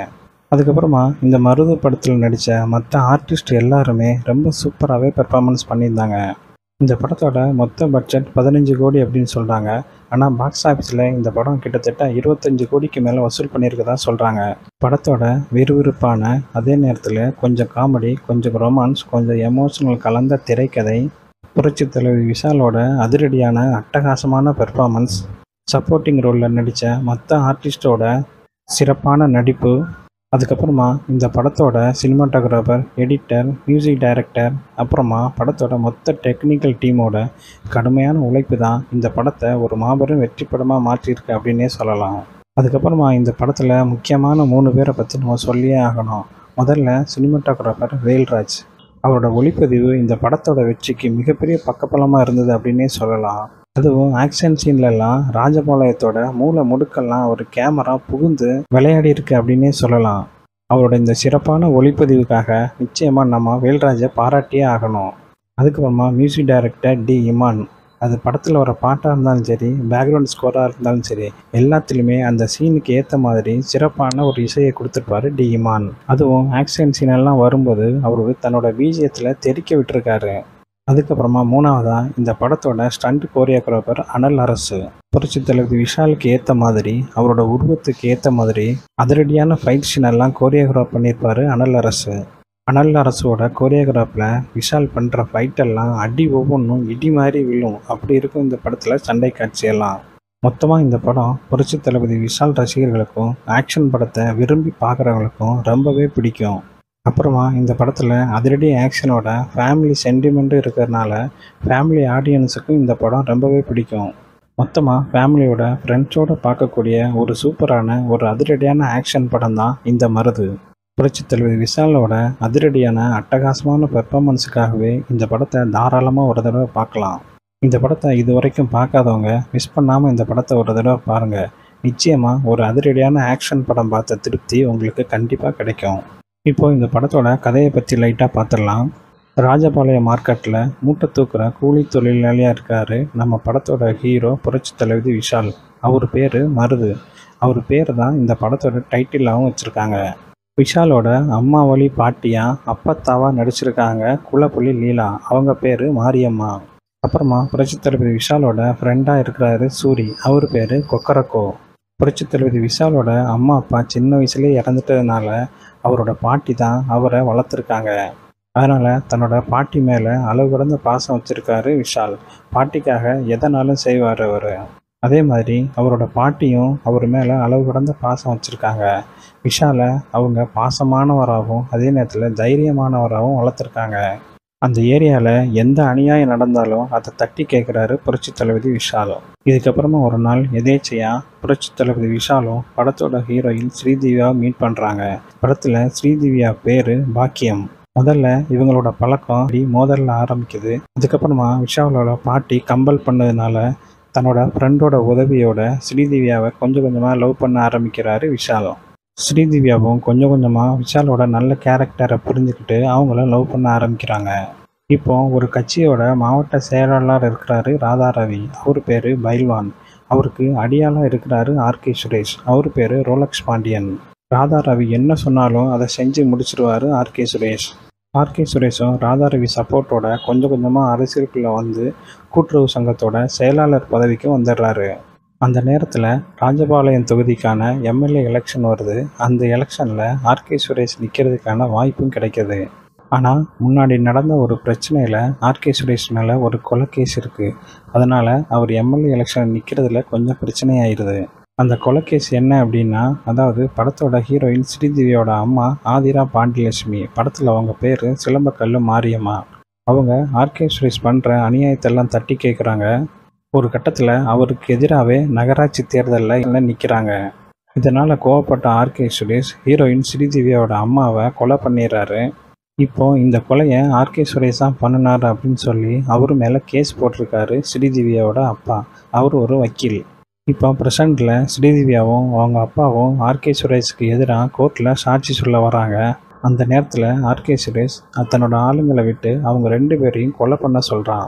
அதுக்கப்புறமா இந்த மருது படத்தில் நடித்த மற்ற ஆர்டிஸ்ட் எல்லாருமே ரொம்ப சூப்பராகவே பெர்ஃபார்மன்ஸ் பண்ணியிருந்தாங்க இந்த படத்தோட மொத்த பட்ஜெட் பதினஞ்சு கோடி அப்படின்னு சொல்கிறாங்க ஆனால் பாக்ஸ் ஆஃபீஸில் இந்த படம் கிட்டத்தட்ட இருபத்தஞ்சு கோடிக்கு மேலே வசூல் பண்ணியிருக்கதா சொல்கிறாங்க படத்தோட விறுவிறுப்பான அதே நேரத்தில் கொஞ்சம் காமெடி கொஞ்சம் ரொமான்ஸ் கொஞ்சம் எமோஷனல் கலந்த திரைக்கதை புரட்சி தலைவி விஷாலோட அதிரடியான அட்டகாசமான பெர்ஃபார்மன்ஸ் சப்போர்ட்டிங் ரோலில் நடித்த மற்ற ஆர்டிஸ்டோட சிறப்பான நடிப்பு அதுக்கப்புறமா இந்த படத்தோட சினிமாட்டோகிராஃபர் எடிட்டர் மியூசிக் டைரக்டர் அப்புறமா படத்தோட மொத்த டெக்னிக்கல் டீமோட கடுமையான உழைப்பு தான் இந்த படத்தை ஒரு மாபெரும் வெற்றி படமாக மாற்றியிருக்கு அப்படின்னே சொல்லலாம் அதுக்கப்புறமா இந்த படத்தில் முக்கியமான மூணு பேரை பற்றி நம்ம சொல்லியே ஆகணும் முதல்ல சினிமாட்டோகிராஃபர் வேல்ராஜ் அவரோட ஒளிப்பதிவு இந்த படத்தோட வெற்றிக்கு மிகப்பெரிய பக்கபலமாக இருந்தது அப்படின்னே சொல்லலாம் அதுவும் ஆக்ஷன் சீன்லலாம் ராஜபாளையத்தோட மூல முடுக்கெல்லாம் ஒரு கேமரா புகுந்து விளையாடி இருக்கு அப்படின்னே சொல்லலாம் அவரோட இந்த சிறப்பான ஒளிப்பதிவுக்காக நிச்சயமாக நம்ம வேல்ராஜை பாராட்டியே ஆகணும் அதுக்கப்புறமா மியூசிக் டைரக்டர் டி இமான் அது படத்தில் வர பாட்டாக இருந்தாலும் சரி பேக்ரவுண்ட் ஸ்கோராக இருந்தாலும் சரி எல்லாத்துலேயுமே அந்த சீனுக்கு ஏற்ற மாதிரி சிறப்பான ஒரு இசையை கொடுத்துருப்பாரு டி இமான் அதுவும் ஆக்ஷன் சீனெல்லாம் வரும்போது அவர் தன்னோட பீஜியத்தில் தெறிக்க விட்டுருக்காரு அதுக்கப்புறமா மூணாவதாக இந்த படத்தோட ஸ்டண்ட் கோரியோகிராஃபர் அனல் அரசு புரட்சி தலைவர் விஷாலுக்கு ஏற்ற மாதிரி அவரோட உருவத்துக்கு ஏற்ற மாதிரி அதிரடியான ஃபைட் சீனெல்லாம் கோரியோகிராஃப் பண்ணியிருப்பாரு அனல் அரசு அனல் அரசோட கோரியோகிராஃபில் விஷால் பண்ணுற ஃபைட்டெல்லாம் அடி ஒவ்வொன்றும் இடி மாதிரி விழும் அப்படி இருக்கும் இந்த படத்தில் சண்டை காட்சியெல்லாம் மொத்தமாக இந்த படம் புரட்சி தளபதி விஷால் ரசிகர்களுக்கும் ஆக்ஷன் படத்தை விரும்பி பார்க்குறவங்களுக்கும் ரொம்பவே பிடிக்கும் அப்புறமா இந்த படத்தில் அதிரடி ஆக்ஷனோட ஃபேமிலி சென்டிமெண்ட்டும் இருக்கிறதுனால ஃபேமிலி ஆடியன்ஸுக்கும் இந்த படம் ரொம்பவே பிடிக்கும் மொத்தமாக ஃபேமிலியோட ஃப்ரெண்ட்ஸோடு பார்க்கக்கூடிய ஒரு சூப்பரான ஒரு அதிரடியான ஆக்ஷன் படம் தான் இந்த மருது புரட்சி தலைவர் விஷாலோட அதிரடியான அட்டகாசமான பெர்ஃபார்மன்ஸுக்காகவே இந்த படத்தை தாராளமாக ஒரு தடவை பார்க்கலாம் இந்த படத்தை இது வரைக்கும் பார்க்காதவங்க மிஸ் பண்ணாமல் இந்த படத்தை ஒரு தடவை பாருங்கள் நிச்சயமாக ஒரு அதிரடியான ஆக்ஷன் படம் பார்த்த திருப்தி உங்களுக்கு கண்டிப்பாக கிடைக்கும் இப்போது இந்த படத்தோட கதையை பற்றி லைட்டாக பார்த்துடலாம் ராஜபாளையம் மார்க்கெட்டில் மூட்டை தூக்குற கூலி தொழிலாளியாக இருக்கார் நம்ம படத்தோட ஹீரோ புரட்சி தலைவி விஷால் அவர் பேர் மருது அவர் பேர் தான் இந்த படத்தோட டைட்டிலாகவும் வச்சுருக்காங்க விஷாலோட அம்மா வழி பாட்டியா அப்பத்தாவா நடிச்சிருக்காங்க குலப்புலி லீலா அவங்க பேர் மாரியம்மா அப்புறமா புரட்சி தளபதி விஷாலோட ஃப்ரெண்டாக இருக்கிறாரு சூரி அவர் பேர் கொக்கரக்கோ புரட்சி தளபதி விஷாலோட அம்மா அப்பா சின்ன வயசுலேயே இறந்துட்டதுனால அவரோட பாட்டி தான் அவரை வளர்த்துருக்காங்க அதனால் தன்னோட பாட்டி மேலே அளவு கடந்த பாசம் வச்சுருக்காரு விஷால் பாட்டிக்காக எதனாலும் செய்வார் அவர் அதே மாதிரி அவரோட பாட்டியும் அவர் மேலே அளவு கடந்த பாசம் வச்சுருக்காங்க விஷாலை அவங்க பாசமானவராகவும் அதே நேரத்தில் தைரியமானவராகவும் வளர்த்துருக்காங்க அந்த ஏரியாவில் எந்த அநியாயம் நடந்தாலும் அதை தட்டி கேட்குறாரு புரட்சி தளபதி விஷாலும் இதுக்கப்புறமா ஒரு நாள் எதேச்சையாக புரட்சி தளபதி விஷாலும் படத்தோட ஹீரோயின் ஸ்ரீதிவ்யா மீட் பண்ணுறாங்க படத்தில் ஸ்ரீதிவ்யா பேர் பாக்கியம் முதல்ல இவங்களோட பழக்கம் அப்படி மோதலில் ஆரம்பிக்குது அதுக்கப்புறமா விஷாலோட பாட்டி கம்பல் பண்ணதுனால தன்னோட ஃப்ரெண்டோட உதவியோட ஸ்ரீதிவ்யாவை கொஞ்சம் கொஞ்சமாக லவ் பண்ண ஆரம்பிக்கிறாரு விஷாலும் ஸ்ரீதிவ்யாவும் கொஞ்சம் கொஞ்சமாக விஷாலோட நல்ல கேரக்டரை புரிஞ்சுக்கிட்டு அவங்கள லவ் பண்ண ஆரம்பிக்கிறாங்க இப்போ ஒரு கட்சியோட மாவட்ட செயலாளர் இருக்கிறாரு ராதாரவி அவர் பேர் பைல்வான் அவருக்கு அடியாளாக இருக்கிறாரு ஆர்கே சுரேஷ் அவர் பேர் ரோலக்ஸ் பாண்டியன் ராதாரவி என்ன சொன்னாலும் அதை செஞ்சு முடிச்சிருவாரு ஆர்கே சுரேஷ் ஆர்கே சுரேஷும் ராதாரவி சப்போர்ட்டோட கொஞ்சம் கொஞ்சமாக அரசியலுக்குள்ளே வந்து கூட்டுறவு சங்கத்தோட செயலாளர் பதவிக்கு வந்துடுறாரு அந்த நேரத்தில் ராஜபாளையம் தொகுதிக்கான எம்எல்ஏ எலெக்ஷன் வருது அந்த எலெக்ஷனில் ஆர்கே சுரேஷ் நிற்கிறதுக்கான வாய்ப்பும் கிடைக்கிது ஆனால் முன்னாடி நடந்த ஒரு பிரச்சனையில் ஆர்கே சுரேஷ் மேலே ஒரு கொலை கேஸ் இருக்குது அதனால் அவர் எம்எல்ஏ எலெக்ஷன் நிற்கிறதுல கொஞ்சம் பிரச்சனையாயிருது அந்த கொலை கேஸ் என்ன அப்படின்னா அதாவது படத்தோட ஹீரோயின் ஸ்ரீதேவியோட அம்மா ஆதிரா பாண்டியலட்சுமி படத்தில் அவங்க பேர் சிலம்பக்கல்லு மாரியம்மா அவங்க ஆர்கே சுரேஷ் பண்ணுற அநியாயத்தெல்லாம் தட்டி கேட்குறாங்க ஒரு கட்டத்தில் அவருக்கு எதிராகவே நகராட்சி தேர்தலில் நிற்கிறாங்க இதனால் கோவப்பட்ட ஆர்கே சுரேஷ் ஹீரோயின் ஸ்ரீதேவியோட அம்மாவை கொலை பண்ணிடுறாரு இப்போ இந்த கொலையை ஆர்கே சுரேஷ் தான் பண்ணினார் அப்படின்னு சொல்லி அவர் மேலே கேஸ் போட்டிருக்காரு ஸ்ரீதேவியோட அப்பா அவர் ஒரு வக்கீல் இப்போ ப்ரெசண்டில் ஸ்ரீதேவியாவும் அவங்க அப்பாவும் ஆர்கே சுரேஷ்க்கு எதிராக கோர்ட்டில் சாட்சி சொல்ல வராங்க அந்த நேரத்தில் ஆர்கே சுரேஷ் தன்னோட ஆளுங்களை விட்டு அவங்க ரெண்டு பேரையும் கொலை பண்ண சொல்கிறான்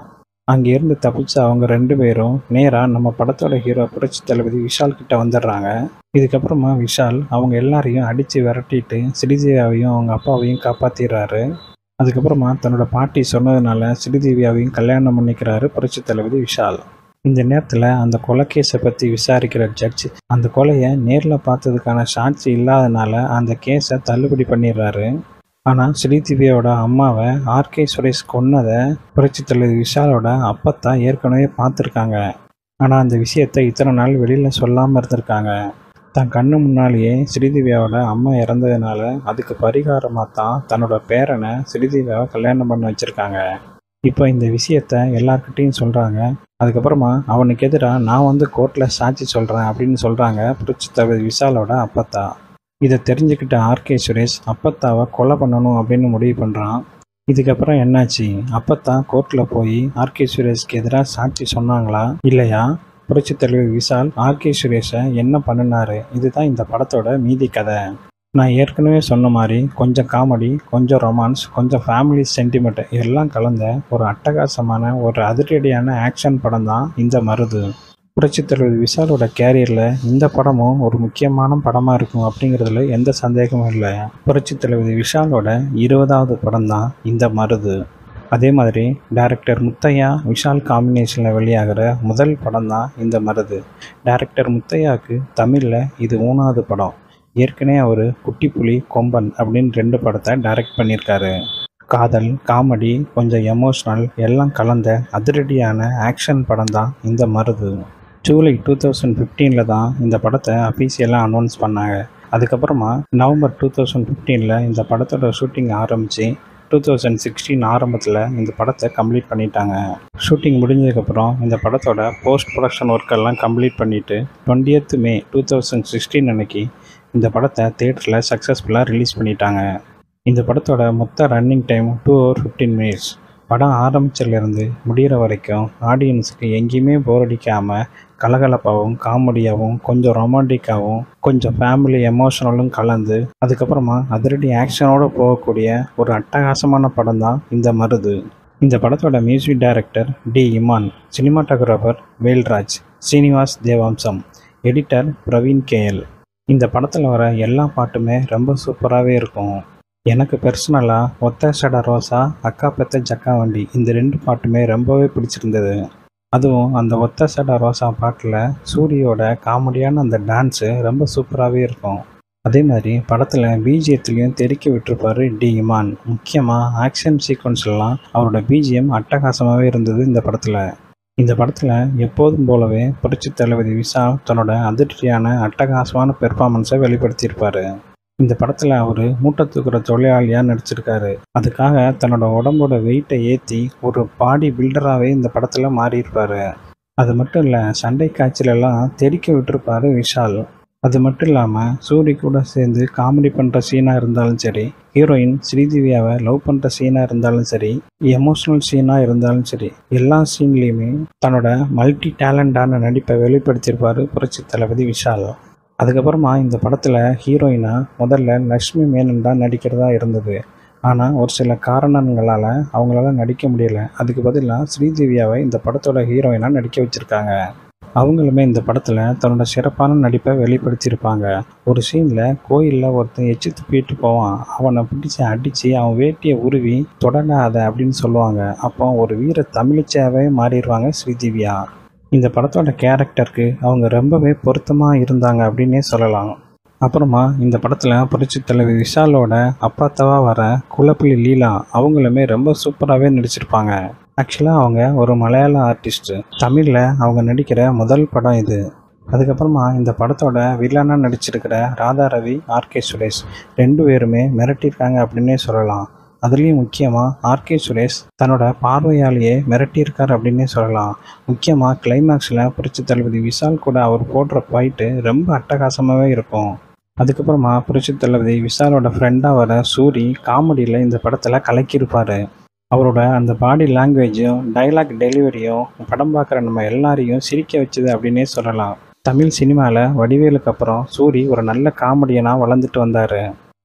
அங்கேருந்து தப்பிச்சு அவங்க ரெண்டு பேரும் நேராக நம்ம படத்தோட ஹீரோ புரட்சி தளபதி விஷால் கிட்ட வந்துடுறாங்க இதுக்கப்புறமா விஷால் அவங்க எல்லாரையும் அடித்து விரட்டிட்டு சிறிதேவியாவையும் அவங்க அப்பாவையும் காப்பாற்றிடுறாரு அதுக்கப்புறமா தன்னோட பாட்டி சொன்னதுனால ஸ்ரீதேவியாவையும் கல்யாணம் பண்ணிக்கிறாரு புரட்சி தளபதி விஷால் இந்த நேரத்தில் அந்த கொலைக்கேஸை பற்றி விசாரிக்கிற ஜட்ஜ் அந்த கொலையை நேரில் பார்த்ததுக்கான சாட்சி இல்லாதனால அந்த கேஸை தள்ளுபடி பண்ணிடுறாரு ஆனால் ஸ்ரீதிவியோட அம்மாவை ஆர்கே சுரேஷ் கொன்னதை புரட்சி தலைவர் விஷாலோட அப்பத்தான் ஏற்கனவே பார்த்துருக்காங்க ஆனால் அந்த விஷயத்தை இத்தனை நாள் வெளியில் சொல்லாமல் இருந்திருக்காங்க தன் கண்ணு முன்னாலேயே ஸ்ரீதிவியாவோட அம்மா இறந்ததுனால அதுக்கு பரிகாரமாக தான் தன்னோட பேரனை ஸ்ரீதிவியாவை கல்யாணம் பண்ண வச்சுருக்காங்க இப்போ இந்த விஷயத்த எல்லார்கிட்டையும் சொல்கிறாங்க அதுக்கப்புறமா அவனுக்கு எதிராக நான் வந்து கோர்ட்டில் சாட்சி சொல்கிறேன் அப்படின்னு சொல்கிறாங்க புரட்சி தலைவர் விஷாலோட அப்பத்தா இதை தெரிஞ்சுக்கிட்ட ஆர்கே சுரேஷ் அப்பத்தாவை கொலை பண்ணணும் அப்படின்னு முடிவு பண்ணுறான் இதுக்கப்புறம் என்னாச்சு அப்பத்தா கோர்ட்டில் போய் ஆர்கே சுரேஷ்க்கு எதிராக சாட்சி சொன்னாங்களா இல்லையா புரட்சி தலைவர் விஷால் ஆர்கே சுரேஷை என்ன பண்ணினாரு இதுதான் இந்த படத்தோட மீதி கதை நான் ஏற்கனவே சொன்ன மாதிரி கொஞ்சம் காமெடி கொஞ்சம் ரொமான்ஸ் கொஞ்சம் ஃபேமிலி சென்டிமெண்ட் எல்லாம் கலந்த ஒரு அட்டகாசமான ஒரு அதிரடியான ஆக்ஷன் படம் தான் இந்த மருது புரட்சி தலைவர் விஷாலோட கேரியரில் இந்த படமும் ஒரு முக்கியமான படமாக இருக்கும் அப்படிங்கிறதுல எந்த சந்தேகமும் இல்லை புரட்சி தலைவர் விஷாலோட இருபதாவது படம் தான் இந்த மருது அதே மாதிரி டைரக்டர் முத்தையா விஷால் காம்பினேஷனில் வெளியாகிற முதல் படம் தான் இந்த மருது டைரக்டர் முத்தையாவுக்கு தமிழில் இது மூணாவது படம் ஏற்கனவே அவர் குட்டிப்புலி கொம்பன் அப்படின்னு ரெண்டு படத்தை டைரக்ட் பண்ணியிருக்காரு காதல் காமெடி கொஞ்சம் எமோஷ்னல் எல்லாம் கலந்த அதிரடியான ஆக்ஷன் படம் தான் இந்த மருது ஜூலை டூ தௌசண்ட் ஃபிஃப்டீனில் தான் இந்த படத்தை அஃபீஷியலாக அனௌன்ஸ் பண்ணாங்க அதுக்கப்புறமா நவம்பர் டூ தௌசண்ட் ஃபிஃப்டீனில் இந்த படத்தோட ஷூட்டிங் ஆரம்பித்து டூ தௌசண்ட் சிக்ஸ்டீன் ஆரம்பத்தில் இந்த படத்தை கம்ப்ளீட் பண்ணிட்டாங்க ஷூட்டிங் முடிஞ்சதுக்கப்புறம் இந்த படத்தோட போஸ்ட் ப்ரொடக்ஷன் ஒர்க்கெல்லாம் கம்ப்ளீட் பண்ணிவிட்டு twentieth May two thousand sixteen அன்னைக்கு இந்த படத்தை தேட்டரில் சக்ஸஸ்ஃபுல்லாக ரிலீஸ் பண்ணிட்டாங்க இந்த படத்தோட மொத்த running time two hour fifteen minutes படம் ஆரம்பிச்சிலேருந்து முடிகிற வரைக்கும் ஆடியன்ஸுக்கு எங்கேயுமே போர் அடிக்காமல் கலகலப்பாகவும் காமெடியாகவும் கொஞ்சம் ரொமான்டிக்காகவும் கொஞ்சம் ஃபேமிலி எமோஷனலும் கலந்து அதுக்கப்புறமா அதிரடி ஆக்ஷனோடு போகக்கூடிய ஒரு அட்டகாசமான படம் தான் இந்த மருது இந்த படத்தோட music director D Imman cinematographer Velraj Srinivas Devamsam editor Praveen KL இந்த படத்தில் வர எல்லா பாட்டுமே ரொம்ப சூப்பராகவே இருக்கும் எனக்கு பர்சனலாக ஒத்த சட ரோசா அக்கா பெத்த ஜக்கா வண்டி இந்த ரெண்டு பாட்டுமே ரொம்பவே பிடிச்சிருந்தது அதுவும் அந்த ஒத்த சட ரோசா பாட்டில் சூரியோட காமெடியான அந்த டான்ஸு ரொம்ப சூப்பராகவே இருக்கும் அதே மாதிரி படத்தில் பிஜிஎத்துலேயும் தெறிக்க விட்டுருப்பாரு டி இமான் முக்கியமாக ஆக்ஷன் சீக்வன்ஸ்லாம் அவரோட பிஜிஎம் அட்டகாசமாகவே இருந்தது இந்த படத்தில் இந்த படத்தில் எப்போதும் போலவே புரட்சி தளபதி விஷால் தன்னோட அதிர்ச்சியான அட்டகாசமான பெர்ஃபார்மன்ஸை வெளிப்படுத்தியிருப்பார் இந்த படத்தில் அவர் மூட்டை தூக்குற தொழிலாளியாக நடிச்சிருக்காரு அதுக்காக தன்னோட உடம்போட வெயிட்டை ஏற்றி ஒரு பாடி பில்டராகவே இந்த படத்தில் மாறியிருப்பார் அது மட்டும் இல்லை சண்டை காய்ச்சலெல்லாம் தெறிக்க விட்டுருப்பாரு விஷால் அது மட்டும் இல்லாமல் சூரி கூட சேர்ந்து காமெடி பண்ணுற சீனாக இருந்தாலும் சரி ஹீரோயின் ஸ்ரீதிவியாவை லவ் பண்ணுற சீனாக இருந்தாலும் சரி எமோஷ்னல் சீனாக இருந்தாலும் சரி எல்லா சீன்லேயுமே தன்னோட மல்டி டேலண்டான நடிப்பை வெளிப்படுத்தியிருப்பார் புரட்சி தளபதி விஷால் அதுக்கப்புறமா இந்த படத்தில் ஹீரோயினாக முதல்ல லக்ஷ்மி மேனன் தான் நடிக்கிறதா இருந்தது ஆனால் ஒரு சில காரணங்களால் அவங்களால நடிக்க முடியல அதுக்கு பதிலாக ஸ்ரீதேவியாவை இந்த படத்தோட ஹீரோயினாக நடிக்க வச்சுருக்காங்க அவங்களுமே இந்த படத்தில் தன்னோட சிறப்பான நடிப்பை வெளிப்படுத்தியிருப்பாங்க ஒரு சீனில் கோயிலில் ஒருத்தன் எச்சு துப்பிட்டு போவான் அவனை பிடிச்சி அடித்து அவன் வேட்டியை உருவி தொடராத அப்படின்னு சொல்லுவாங்க அப்போ ஒரு வீர தமிழிச்சாவே மாறிடுவாங்க ஸ்ரீதேவியா இந்த படத்தோட கேரக்டருக்கு அவங்க ரொம்பவே பொருத்தமாக இருந்தாங்க அப்படின்னே சொல்லலாம் அப்புறமா இந்த படத்தில் புரட்சி தலைவி விஷாலோட அப்பாத்தவா வர குலப்புலி லீலா அவங்களுமே ரொம்ப சூப்பராகவே நடிச்சிருப்பாங்க ஆக்சுவலாக அவங்க ஒரு மலையாள ஆர்டிஸ்ட்டு தமிழில் அவங்க நடிக்கிற முதல் படம் இது அதுக்கப்புறமா இந்த படத்தோட வில்லனாக நடிச்சிருக்கிற ராதா ரவி ஆர்கே சுரேஷ் ரெண்டு பேருமே மிரட்டியிருக்காங்க அப்படின்னே சொல்லலாம் அதுலேயும் முக்கியமாக ஆர்கே சுரேஷ் தன்னோட பார்வையாலேயே மிரட்டியிருக்கார் அப்படின்னே சொல்லலாம் முக்கியமாக கிளைமேக்ஸில் புரட்சி தளபதி விஷால் கூட அவர் போடுற ஃபைட்டு ரொம்ப அட்டகாசமாகவே இருக்கும் அதுக்கப்புறமா புரட்சி தளபதி விஷாலோட ஃப்ரெண்டாக வர சூரி காமெடியில் இந்த படத்தில் கலக்கியிருப்பார் அவரோட அந்த பாடி லாங்குவேஜும் டைலாக் டெலிவரியும் படம் பார்க்குற நம்ம எல்லாரையும் சிரிக்க வச்சுது அப்படின்னே சொல்லலாம் தமிழ் சினிமாவில் வடிவேலுக்கு அப்புறம் சூரி ஒரு நல்ல காமெடியனாக வளர்ந்துட்டு வந்தார்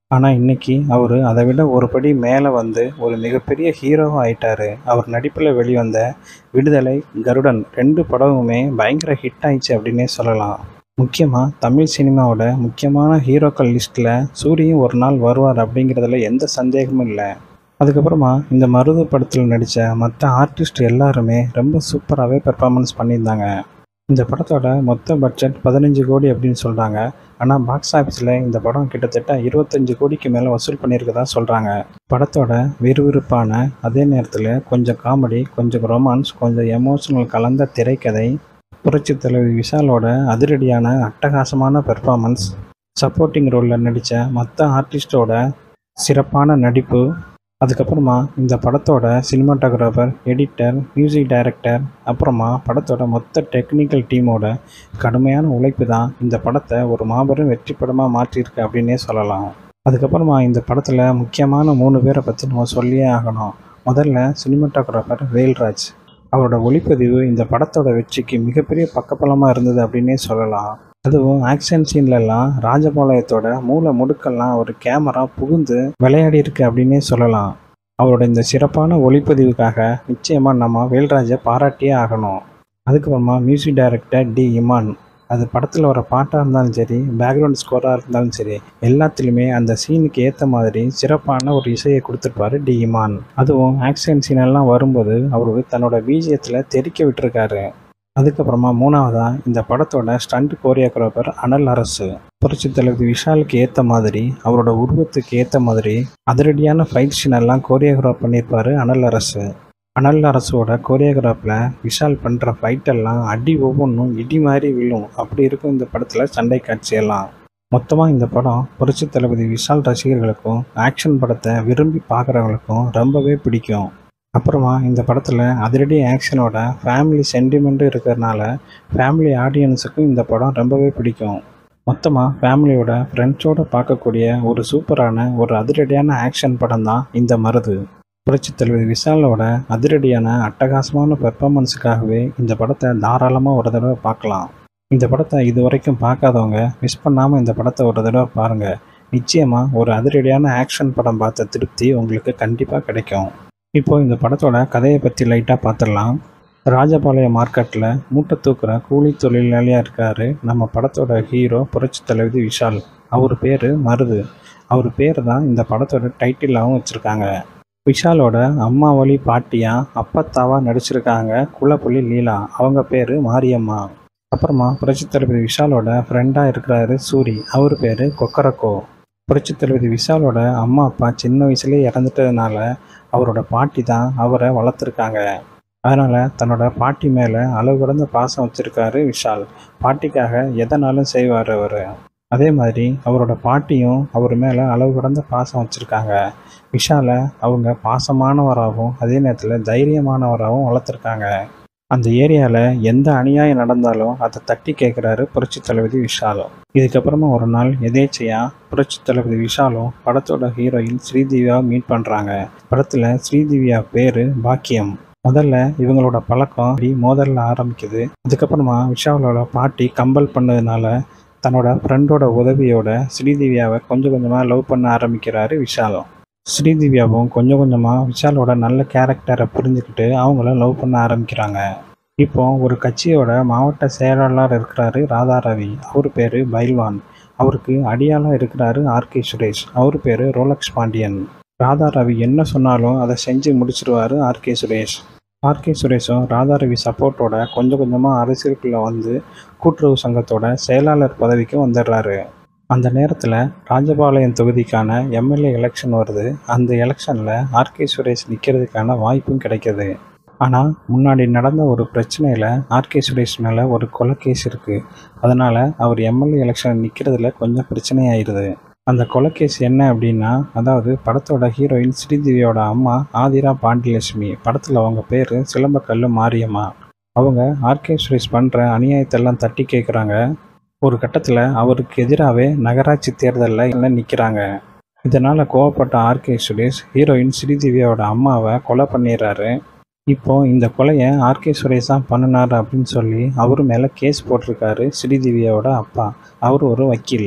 ஆனால் இன்னைக்கு அவர் அதை விட ஒரு படி மேலே வந்து ஒரு மிகப்பெரிய ஹீரோவாக ஆயிட்டாரு அவர் நடிப்பில் வெளிவந்த விடுதலை கருடன் ரெண்டு படமுமே பயங்கர ஹிட் ஆயிடுச்சு அப்படின்னே சொல்லலாம் முக்கியமாக தமிழ் சினிமாவோட முக்கியமான ஹீரோக்கள் லிஸ்ட்டில் சூரியன் ஒரு நாள் வருவார் அப்படிங்கிறதுல எந்த சந்தேகமும் இல்லை அதுக்கப்புறமா இந்த மருது படத்தில் நடித்த மற்ற ஆர்டிஸ்ட் எல்லாருமே ரொம்ப சூப்பராகவே பெர்ஃபார்மன்ஸ் பண்ணியிருந்தாங்க இந்த படத்தோட மொத்த பட்ஜெட் பதினஞ்சு கோடி அப்படின்னு சொல்கிறாங்க ஆனால் பாக்ஸ் ஆஃபீஸில் இந்த படம் கிட்டத்தட்ட இருபத்தஞ்சு கோடிக்கு மேலே வசூல் பண்ணியிருக்கதா சொல்கிறாங்க படத்தோட விறுவிறுப்பான அதே நேரத்தில் கொஞ்சம் காமெடி கொஞ்சம் ரொமான்ஸ் கொஞ்சம் எமோஷனல் கலந்த திரைக்கதை புரட்சி தலைவி விஷாலோட அதிரடியான அட்டகாசமான பெர்ஃபார்மன்ஸ் சப்போர்ட்டிங் ரோலில் நடித்த மற்ற ஆர்டிஸ்டோட சிறப்பான நடிப்பு அதுக்கப்புறமா இந்த படத்தோட சினிமாட்டோகிராஃபர் எடிட்டர் மியூசிக் டைரக்டர் அப்புறமா படத்தோட மொத்த டெக்னிக்கல் டீமோட கடுமையான உழைப்பு தான் இந்த படத்தை ஒரு மாபெரும் வெற்றி படமாக மாற்றியிருக்கு அப்படின்னே சொல்லலாம் அதுக்கப்புறமா இந்த படத்தில் முக்கியமான மூணு பேரை பற்றி நம்ம சொல்லியே ஆகணும் முதல்ல சினிமாட்டோகிராஃபர் வேல்ராஜ் அவரோட ஒளிப்பதிவு இந்த படத்தோட வெற்றிக்கு மிகப்பெரிய பக்கபலமாக இருந்தது அப்படின்னே சொல்லலாம் அதுவும் ஆக்ஷன் சீன்லலாம் ராஜபாளையத்தோட மூல முடுக்கெல்லாம் ஒரு கேமரா புகுந்து விளையாடி இருக்கு அப்படின்னே சொல்லலாம் அவரோட இந்த சிறப்பான ஒளிப்பதிவுக்காக நிச்சயமாக நம்ம வேல்ராஜை பாராட்டியே ஆகணும் அதுக்கப்புறமா மியூசிக் டைரக்டர் டி இமான் அது படத்தில் வர பாட்டாக இருந்தாலும் சரி பேக்ரவுண்ட் ஸ்கோராக இருந்தாலும் சரி எல்லாத்துலேயுமே அந்த சீனுக்கு ஏற்ற மாதிரி சிறப்பான ஒரு இசையை கொடுத்துருப்பாரு டி இமான் அதுவும் ஆக்ஷன் சீனெல்லாம் வரும்போது அவரு தன்னோட பீஜியத்தில் தெறிக்க விட்டுருக்காரு அதுக்கப்புறமா மூணாவதாக இந்த படத்தோட ஸ்டண்ட் கோரியோகிராஃபர் அனல் அரசு புரட்சி தலைவர் விஷாலுக்கு ஏற்ற மாதிரி அவரோட உருவத்துக்கு ஏற்ற மாதிரி அதிரடியான ஃபைட் சீன் எல்லாம் கோரியோகிராஃப் பண்ணியிருப்பாரு அனல் அரசு அனல் அரசோட கோரியோகிராஃபில் விஷால் பண்ணுற ஃபைட்டெல்லாம் அடி ஒவ்வொன்றும் இடி மாதிரி விழும் அப்படி இருக்கும் இந்த படத்தில் சண்டை காட்சியெல்லாம் மொத்தமாக இந்த படம் புரட்சி தளபதி விஷால் ரசிகர்களுக்கும் ஆக்ஷன் படத்தை விரும்பி பார்க்குறவங்களுக்கும் ரொம்பவே பிடிக்கும் அப்புறமா இந்த படத்தில் அதிரடி ஆக்ஷனோட ஃபேமிலி சென்டிமெண்ட்டும் இருக்கிறதுனால ஃபேமிலி ஆடியன்ஸுக்கும் இந்த படம் ரொம்பவே பிடிக்கும் மொத்தமாக ஃபேமிலியோட ஃப்ரெண்ட்ஸோடு பார்க்கக்கூடிய ஒரு சூப்பரான ஒரு அதிரடியான ஆக்ஷன் படம் தான் இந்த மருது புரட்சி தலைவர் விஷாலோட அதிரடியான அட்டகாசமான பெர்ஃபார்மன்ஸுக்காகவே இந்த படத்தை தாராளமாக ஒரு தடவை பார்க்கலாம் இந்த படத்தை இது வரைக்கும் பார்க்காதவங்க மிஸ் பண்ணாமல் இந்த படத்தை ஒரு தடவை பாருங்கள் நிச்சயமாக ஒரு அதிரடியான ஆக்ஷன் படம் பார்த்த திருப்தி உங்களுக்கு கண்டிப்பாக கிடைக்கும் இப்போ இந்த படத்தோட கதையை பற்றி லைட்டாக பார்த்துடலாம் ராஜபாளையம் மார்க்கெட்டில் மூட்டை தூக்குற கூலி தொழிலாளியாக இருக்கார் நம்ம படத்தோட ஹீரோ புரட்சி தலைவி விஷால் அவர் பேர் மருது அவர் பேர் தான் இந்த படத்தோட டைட்டிலாகவும் வச்சுருக்காங்க விஷாலோட அம்மா வழி பாட்டியா அப்பத்தாவா நடிச்சிருக்காங்க குலப்புலி லீலா அவங்க பேர் மாரியம்மா அப்புறமா புரட்சி தளபதி விஷாலோட ஃப்ரெண்டாக இருக்கிறாரு சூரி அவர் பேர் கொக்கரக்கோ புரட்சி தளபதி விஷாலோட அம்மா அப்பா சின்ன வயசுலேயே இறந்துட்டதுனால அவரோட பாட்டி தான் அவரை வளர்த்துருக்காங்க அதனால் தன்னோட பாட்டி மேலே அளவு கடந்த பாசம் வச்சுருக்காரு விஷால் பாட்டிக்காக எதனாலும் செய்வார் அவர் அதே மாதிரி அவரோட பாட்டியும் அவர் மேலே அளவு கடந்த பாசம் வச்சுருக்காங்க விஷாலை அவங்க பாசமானவராகவும் அதே நேரத்தில் தைரியமானவராகவும் வளர்த்துருக்காங்க அந்த ஏரியாவில் எந்த அநியாயம் நடந்தாலும் அதை தட்டி கேட்குறாரு புரட்சி தளபதி விஷாலும் இதுக்கப்புறமா ஒரு நாள் எதேச்சையாக புரட்சி தளபதி விஷாலும் படத்தோட ஹீரோயின் ஸ்ரீதிவ்யா மீட் பண்ணுறாங்க படத்தில் ஸ்ரீதிவ்யா பேர் பாக்கியம் முதல்ல இவங்களோட பழக்கம் அப்படி மோதலில் ஆரம்பிக்குது அதுக்கப்புறமா விஷாலோட பாட்டி கம்பல் பண்ணதுனால தன்னோட ஃப்ரெண்டோட உதவியோட ஸ்ரீதிவ்யாவை கொஞ்சம் கொஞ்சமாக லவ் பண்ண ஆரம்பிக்கிறாரு விஷாலும் ஸ்ரீதிவ்யாவும் கொஞ்சம் கொஞ்சமாக விஷாலோட நல்ல கேரக்டரை புரிஞ்சுக்கிட்டு அவங்கள லவ் பண்ண ஆரம்பிக்கிறாங்க இப்போ ஒரு கட்சியோட மாவட்ட செயலாளர் இருக்கிறாரு ராதா ரவி அவர் பேர் பைல்வான் அவருக்கு அடியாளாக இருக்கிறாரு ஆர்கே சுரேஷ் அவர் பேர் ரோலக்ஸ் பாண்டியன் ராதா ரவி என்ன சொன்னாலும் அதை செஞ்சு முடிச்சிருவாரு ஆர்கே சுரேஷ் ஆர்கே சுரேஷும் ராதா ரவி சப்போர்ட்டோட கொஞ்சம் கொஞ்சமாக அரசியலுக்குள்ளே வந்து கூட்டுறவு சங்கத்தோட செயலாளர் பதவிக்கு வந்துடுறாரு அந்த நேரத்தில் ராஜபாளையம் தொகுதிக்கான எம்எல்ஏ எலெக்ஷன் வருது அந்த எலெக்ஷனில் ஆர்கே சுரேஷ் நிற்கிறதுக்கான வாய்ப்பும் கிடைக்கிது ஆனால் முன்னாடி நடந்த ஒரு பிரச்சனையில் ஆர்கே சுரேஷ் மேலே ஒரு கொலை கேஸ் இருக்குது அதனால் அவர் எம்எல்ஏ எலெக்ஷன் நிற்கிறதுல கொஞ்சம் பிரச்சனையாயிருது அந்த கொலை கேஸ் என்ன அப்படின்னா அதாவது படத்தோட ஹீரோயின் ஸ்ரீதேவியோட அம்மா ஆதிரா பாண்டியலட்சுமி படத்தில் அவங்க பேர் சிலம்பக்கல்லு மாரியம்மா அவங்க ஆர்கே சுரேஷ் பண்ணுற அநியாயத்தெல்லாம் தட்டி கேட்குறாங்க ஒரு கட்டத்தில் அவருக்கு எதிராகவே நகராட்சி தேர்தலில் நிற்கிறாங்க இதனால் கோவப்பட்ட ஆர்கே சுரேஷ் ஹீரோயின் ஸ்ரீதேவியோட அம்மாவை கொலை பண்ணிடுறாரு இப்போ இந்த கொலையை ஆர்கே சுரேஷ் தான் பண்ணினார் அப்படின்னு சொல்லி அவர் மேலே கேஸ் போட்டிருக்காரு ஸ்ரீதேவியோட அப்பா அவர் ஒரு வக்கீல்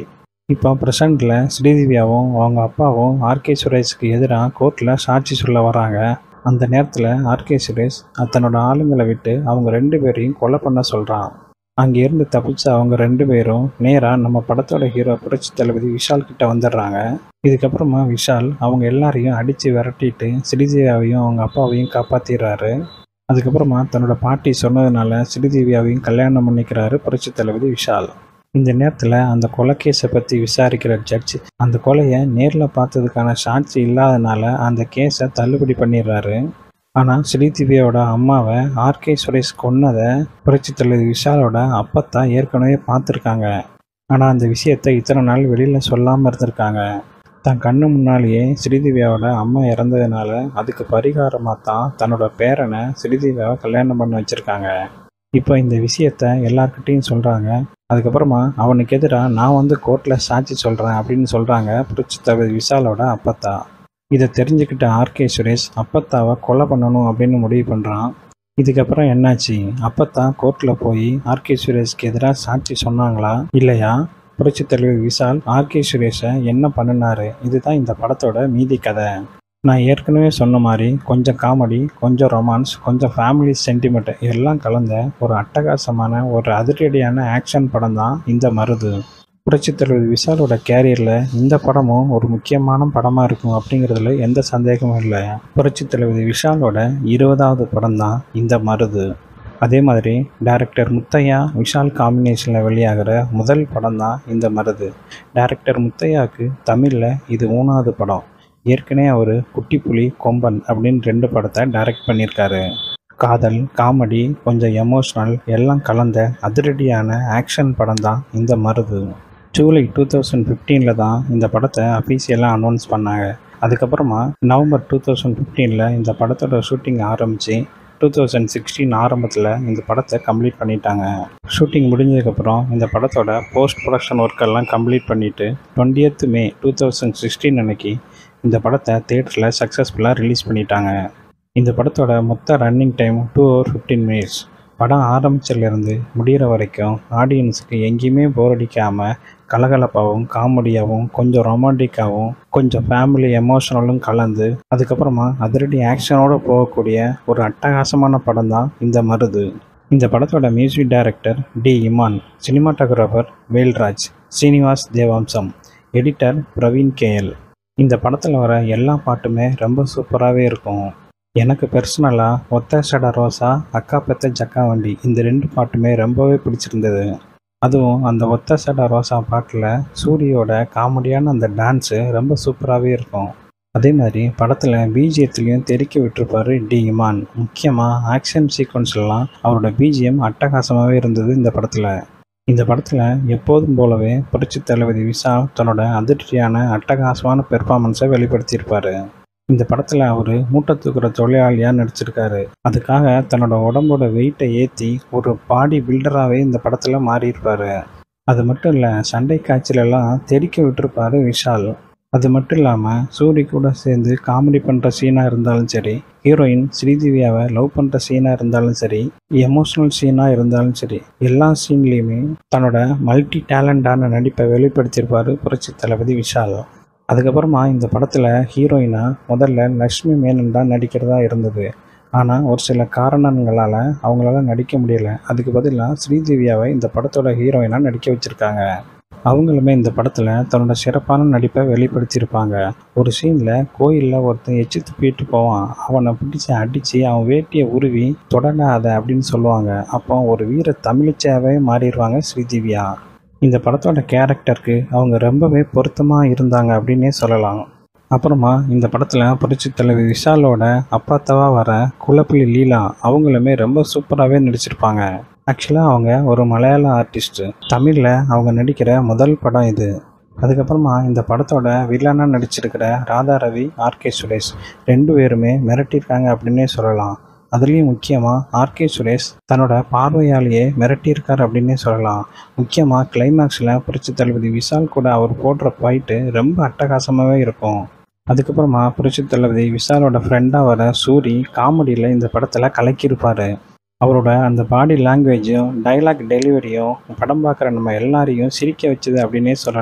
இப்போ ப்ரெசண்டில் ஸ்ரீதிவ்யாவும் அவங்க அப்பாவும் ஆர்கே சுரேஷுக்கு எதிராக கோர்ட்டில் சாட்சி சொல்ல வராங்க அந்த நேரத்தில் ஆர்கே சுரேஷ் தன்னோட ஆளுங்களை விட்டு அவங்க ரெண்டு பேரையும் கொலை பண்ண சொல்கிறான் அங்கேருந்து தப்பிச்ச அவங்க ரெண்டு பேரும் நேராக நம்ம படத்தோட ஹீரோ புரட்சி தளபதி விஷால் கிட்ட வந்துடுறாங்க இதுக்கப்புறமா விஷால் அவங்க எல்லாரையும் அடித்து விரட்டிட்டு ஸ்ரீதேவியாவையும் அவங்க அப்பாவையும் காப்பாற்றிடுறாரு அதுக்கப்புறமா தன்னோட பாட்டி சொன்னதுனால ஸ்ரீதேவியாவையும் கல்யாணம் பண்ணிக்கிறாரு புரட்சி தளபதி விஷால் இந்த நேரத்தில் அந்த கொலைக்கேஸை பற்றி விசாரிக்கிற ஜட்ஜ் அந்த கொலையை நேரில் பார்த்ததுக்கான சாட்சி இல்லாதனால அந்த கேஸை தள்ளுபடி பண்ணிடுறாரு ஆனால் ஸ்ரீதிவ்யாவோட அம்மாவை ஆர்கே சுரேஷ் கொன்னதை புரட்சி தலைவர் விஷாலோட அப்பத்தா ஏற்கனவே பார்த்துருக்காங்க ஆனால் அந்த விஷயத்தை இத்தனை நாள் வெளியில் சொல்லாமல் இருந்திருக்காங்க தன் கண்ணு முன்னாலேயே ஸ்ரீதிவ்யாவோட அம்மா இறந்ததுனால அதுக்கு பரிகாரமாக தான் தன்னோட பேரனை ஸ்ரீதிவ்யாவை கல்யாணம் பண்ண வச்சுருக்காங்க இப்போ இந்த விஷயத்த எல்லார்கிட்டேயும் சொல்கிறாங்க அதுக்கப்புறமா அவனுக்கு எதிராக நான் வந்து கோர்ட்டில் சாட்சி சொல்கிறேன் அப்படின்னு சொல்கிறாங்க புரட்சி தலைவர் விஷாலோட அப்பத்தா இதை தெரிஞ்சுக்கிட்ட ஆர்கே சுரேஷ் அப்பத்தாவை கொலை பண்ணணும் அப்படின்னு முடிவு பண்ணுறான் இதுக்கப்புறம் என்னாச்சு அப்பத்தா கோர்ட்டில் போய் ஆர்கே சுரேஷ்க்கு எதிராக சாட்சி சொன்னாங்களா இல்லையா புரட்சி தலைவர் விஷால் ஆர்கே சுரேஷை என்ன பண்ணினாரு இதுதான் இந்த படத்தோட மீதி கதை நான் ஏற்கனவே சொன்ன மாதிரி கொஞ்சம் காமெடி கொஞ்சம் ரொமான்ஸ் கொஞ்சம் ஃபேமிலி சென்டிமெண்ட் எல்லாம் கலந்த ஒரு அட்டகாசமான ஒரு அதிரடியான ஆக்ஷன் படம் தான் இந்த மருது புரட்சி தலைவர் விஷாலோட கேரியரில் இந்த படமும் ஒரு முக்கியமான படமாக இருக்கும் அப்படிங்கிறதுல எந்த சந்தேகமும் இல்லை புரட்சி தலைவர் விஷாலோட இருபதாவது படம் தான் இந்த மருது அதே மாதிரி டைரக்டர் முத்தையா விஷால் காம்பினேஷனில் வெளியாகிற முதல் படம் தான் இந்த மருது டைரக்டர் முத்தையாவுக்கு தமிழில் இது மூணாவது படம் ஏற்கனவே அவர் குட்டிப்புலி கொம்பன் அப்படின்னு ரெண்டு படத்தை டைரக்ட் பண்ணியிருக்காரு காதல் காமெடி கொஞ்சம் எமோஷ்னல் எல்லாம் கலந்த அதிரடியான ஆக்ஷன் படம் தான் இந்த மருது ஜூலை டூ தௌசண்ட் ஃபிஃப்டீனில் தான் இந்த படத்தை அஃபீஷியலாக அனௌன்ஸ் பண்ணாங்க அதுக்கப்புறமா நவம்பர் டூ தௌசண்ட் ஃபிஃப்டீனில் இந்த படத்தோட ஷூட்டிங் ஆரம்பித்து டூ தௌசண்ட் சிக்ஸ்டீன் ஆரம்பத்தில் இந்த படத்தை கம்ப்ளீட் பண்ணிட்டாங்க ஷூட்டிங் முடிஞ்சதுக்கப்புறம் இந்த படத்தோட போஸ்ட் ப்ரொடக்ஷன் ஒர்க்கெல்லாம் கம்ப்ளீட் பண்ணிவிட்டு twentieth May two thousand sixteen அன்னைக்கு இந்த படத்தை தேட்டரில் சக்ஸஸ்ஃபுல்லாக ரிலீஸ் பண்ணிட்டாங்க இந்த படத்தோட மொத்த running time two hour fifteen minutes படம் ஆரம்பிச்சிலேருந்து முடிகிற வரைக்கும் ஆடியன்ஸுக்கு எங்கேயுமே போர் அடிக்காமல் கலகலப்பாகவும் காமெடியாகவும் கொஞ்சம் ரொமான்டிக்காகவும் கொஞ்சம் ஃபேமிலி எமோஷனலும் கலந்து அதுக்கப்புறமா அதிரடி ஆக்ஷனோடு போகக்கூடிய ஒரு அட்டகாசமான படம் தான் இந்த மருது இந்த படத்தோட music director D Imman cinematographer Velraj Srinivas Devamsam editor Praveen KL இந்த படத்தில் வர எல்லா பாட்டுமே ரொம்ப சூப்பராகவே இருக்கும் எனக்கு பர்சனலாக ஒத்த சட ரோசா அக்கா பெத்த ஜக்கா வண்டி இந்த ரெண்டு பாட்டுமே ரொம்பவே பிடிச்சிருந்தது அதுவும் அந்த ஒத்த சட ரோசா பாட்டில் சூரியோட காமெடியான அந்த டான்ஸு ரொம்ப சூப்பராகவே இருக்கும் அதே மாதிரி படத்தில் பிஜிஎத்துலேயும் தெறிக்க விட்டுருப்பாரு டி இமான் முக்கியமாக ஆக்ஷன் சீக்வன்ஸ்லாம் அவரோட பிஜிஎம் அட்டகாசமாகவே இருந்தது இந்த படத்தில் இந்த படத்தில் எப்போதும் போலவே புரட்சி தளபதி விஷால் தன்னோட அதிர்ச்சியான அட்டகாசமான பெர்ஃபார்மன்ஸை வெளிப்படுத்தியிருப்பார் இந்த படத்தில் அவர் மூட்டை தூக்குற தொழிலாளியாக நடிச்சிருக்காரு அதுக்காக தன்னோட உடம்போட வெயிட்டை ஏற்றி ஒரு பாடி பில்டராகவே இந்த படத்தில் மாறியிருப்பார் அது மட்டும் இல்லை சண்டை காய்ச்சலெல்லாம் தெறிக்க விட்டுருப்பாரு விஷால் அது மட்டும் இல்லாமல் சூரி கூட சேர்ந்து காமெடி பண்ணுற சீனாக இருந்தாலும் சரி ஹீரோயின் ஸ்ரீதிவ்யாவை லவ் பண்ணுற சீனாக இருந்தாலும் சரி எமோஷ்னல் சீனாக இருந்தாலும் சரி எல்லா சீன்லேயுமே தன்னோட மல்டி டேலண்டான நடிப்பை வெளிப்படுத்தியிருப்பார் புரட்சி தளபதி விஷால் அதுக்கப்புறமா இந்த படத்தில் ஹீரோயினாக முதல்ல லக்ஷ்மி மேனன் தான் நடிக்கிறதா இருந்தது ஆனால் ஒரு சில காரணங்களால் அவங்களால நடிக்க முடியல அதுக்கு பதிலாக ஸ்ரீதேவியாவை இந்த படத்தோட ஹீரோயினாக நடிக்க வச்சுருக்காங்க அவங்களுமே இந்த படத்தில் தன்னோட சிறப்பான நடிப்பை வெளிப்படுத்தியிருப்பாங்க ஒரு சீனில் கோயிலில் ஒருத்தன் எச்சு துப்பிட்டு போவான் அவனை பிடிச்சி அடித்து அவன் வேட்டியை உருவி தொடராத அப்படின்னு சொல்லுவாங்க அப்போ ஒரு வீர தமிழிச்சாவே மாறிடுவாங்க ஸ்ரீதேவியா இந்த படத்தோட கேரக்டருக்கு அவங்க ரொம்பவே பொருத்தமாக இருந்தாங்க அப்படின்னே சொல்லலாம் அப்புறமா இந்த படத்தில் புரட்சி தலைவர் விஷாலோட அப்பாத்தவா வர குலப்பிள்ளி லீலா அவங்களுமே ரொம்ப சூப்பராகவே நடிச்சிருப்பாங்க ஆக்சுவலாக அவங்க ஒரு மலையாள ஆர்டிஸ்ட்டு தமிழில் அவங்க நடிக்கிற முதல் படம் இது அதுக்கப்புறமா இந்த படத்தோட வில்லனாக நடிச்சிருக்கிற ராதா ரவி ஆர்கே சுரேஷ் ரெண்டு பேருமே மிரட்டியிருக்காங்க அப்படின்னே சொல்லலாம் அதுலேயும் முக்கியமாக ஆர்கே சுரேஷ் தன்னோட பார்வையாலேயே மிரட்டியிருக்கார் அப்படின்னே சொல்லலாம் முக்கியமாக கிளைமேக்ஸில் புரட்சி தளபதி விஷால் கூட அவர் போடுற ஃபைட்டு ரொம்ப அட்டகாசமாகவே இருக்கும் அதுக்கப்புறமா புரட்சி தளபதி விஷாலோட ஃப்ரெண்டாக வர சூரி காமெடியில் இந்த படத்தில் கலக்கியிருப்பார் அவரோட அந்த பாடி லாங்குவேஜும் டைலாக் டெலிவரியும் படம் பார்க்குற நம்ம எல்லாரையும் சிரிக்க வச்சது அப்படின்னே சொல்லலாம்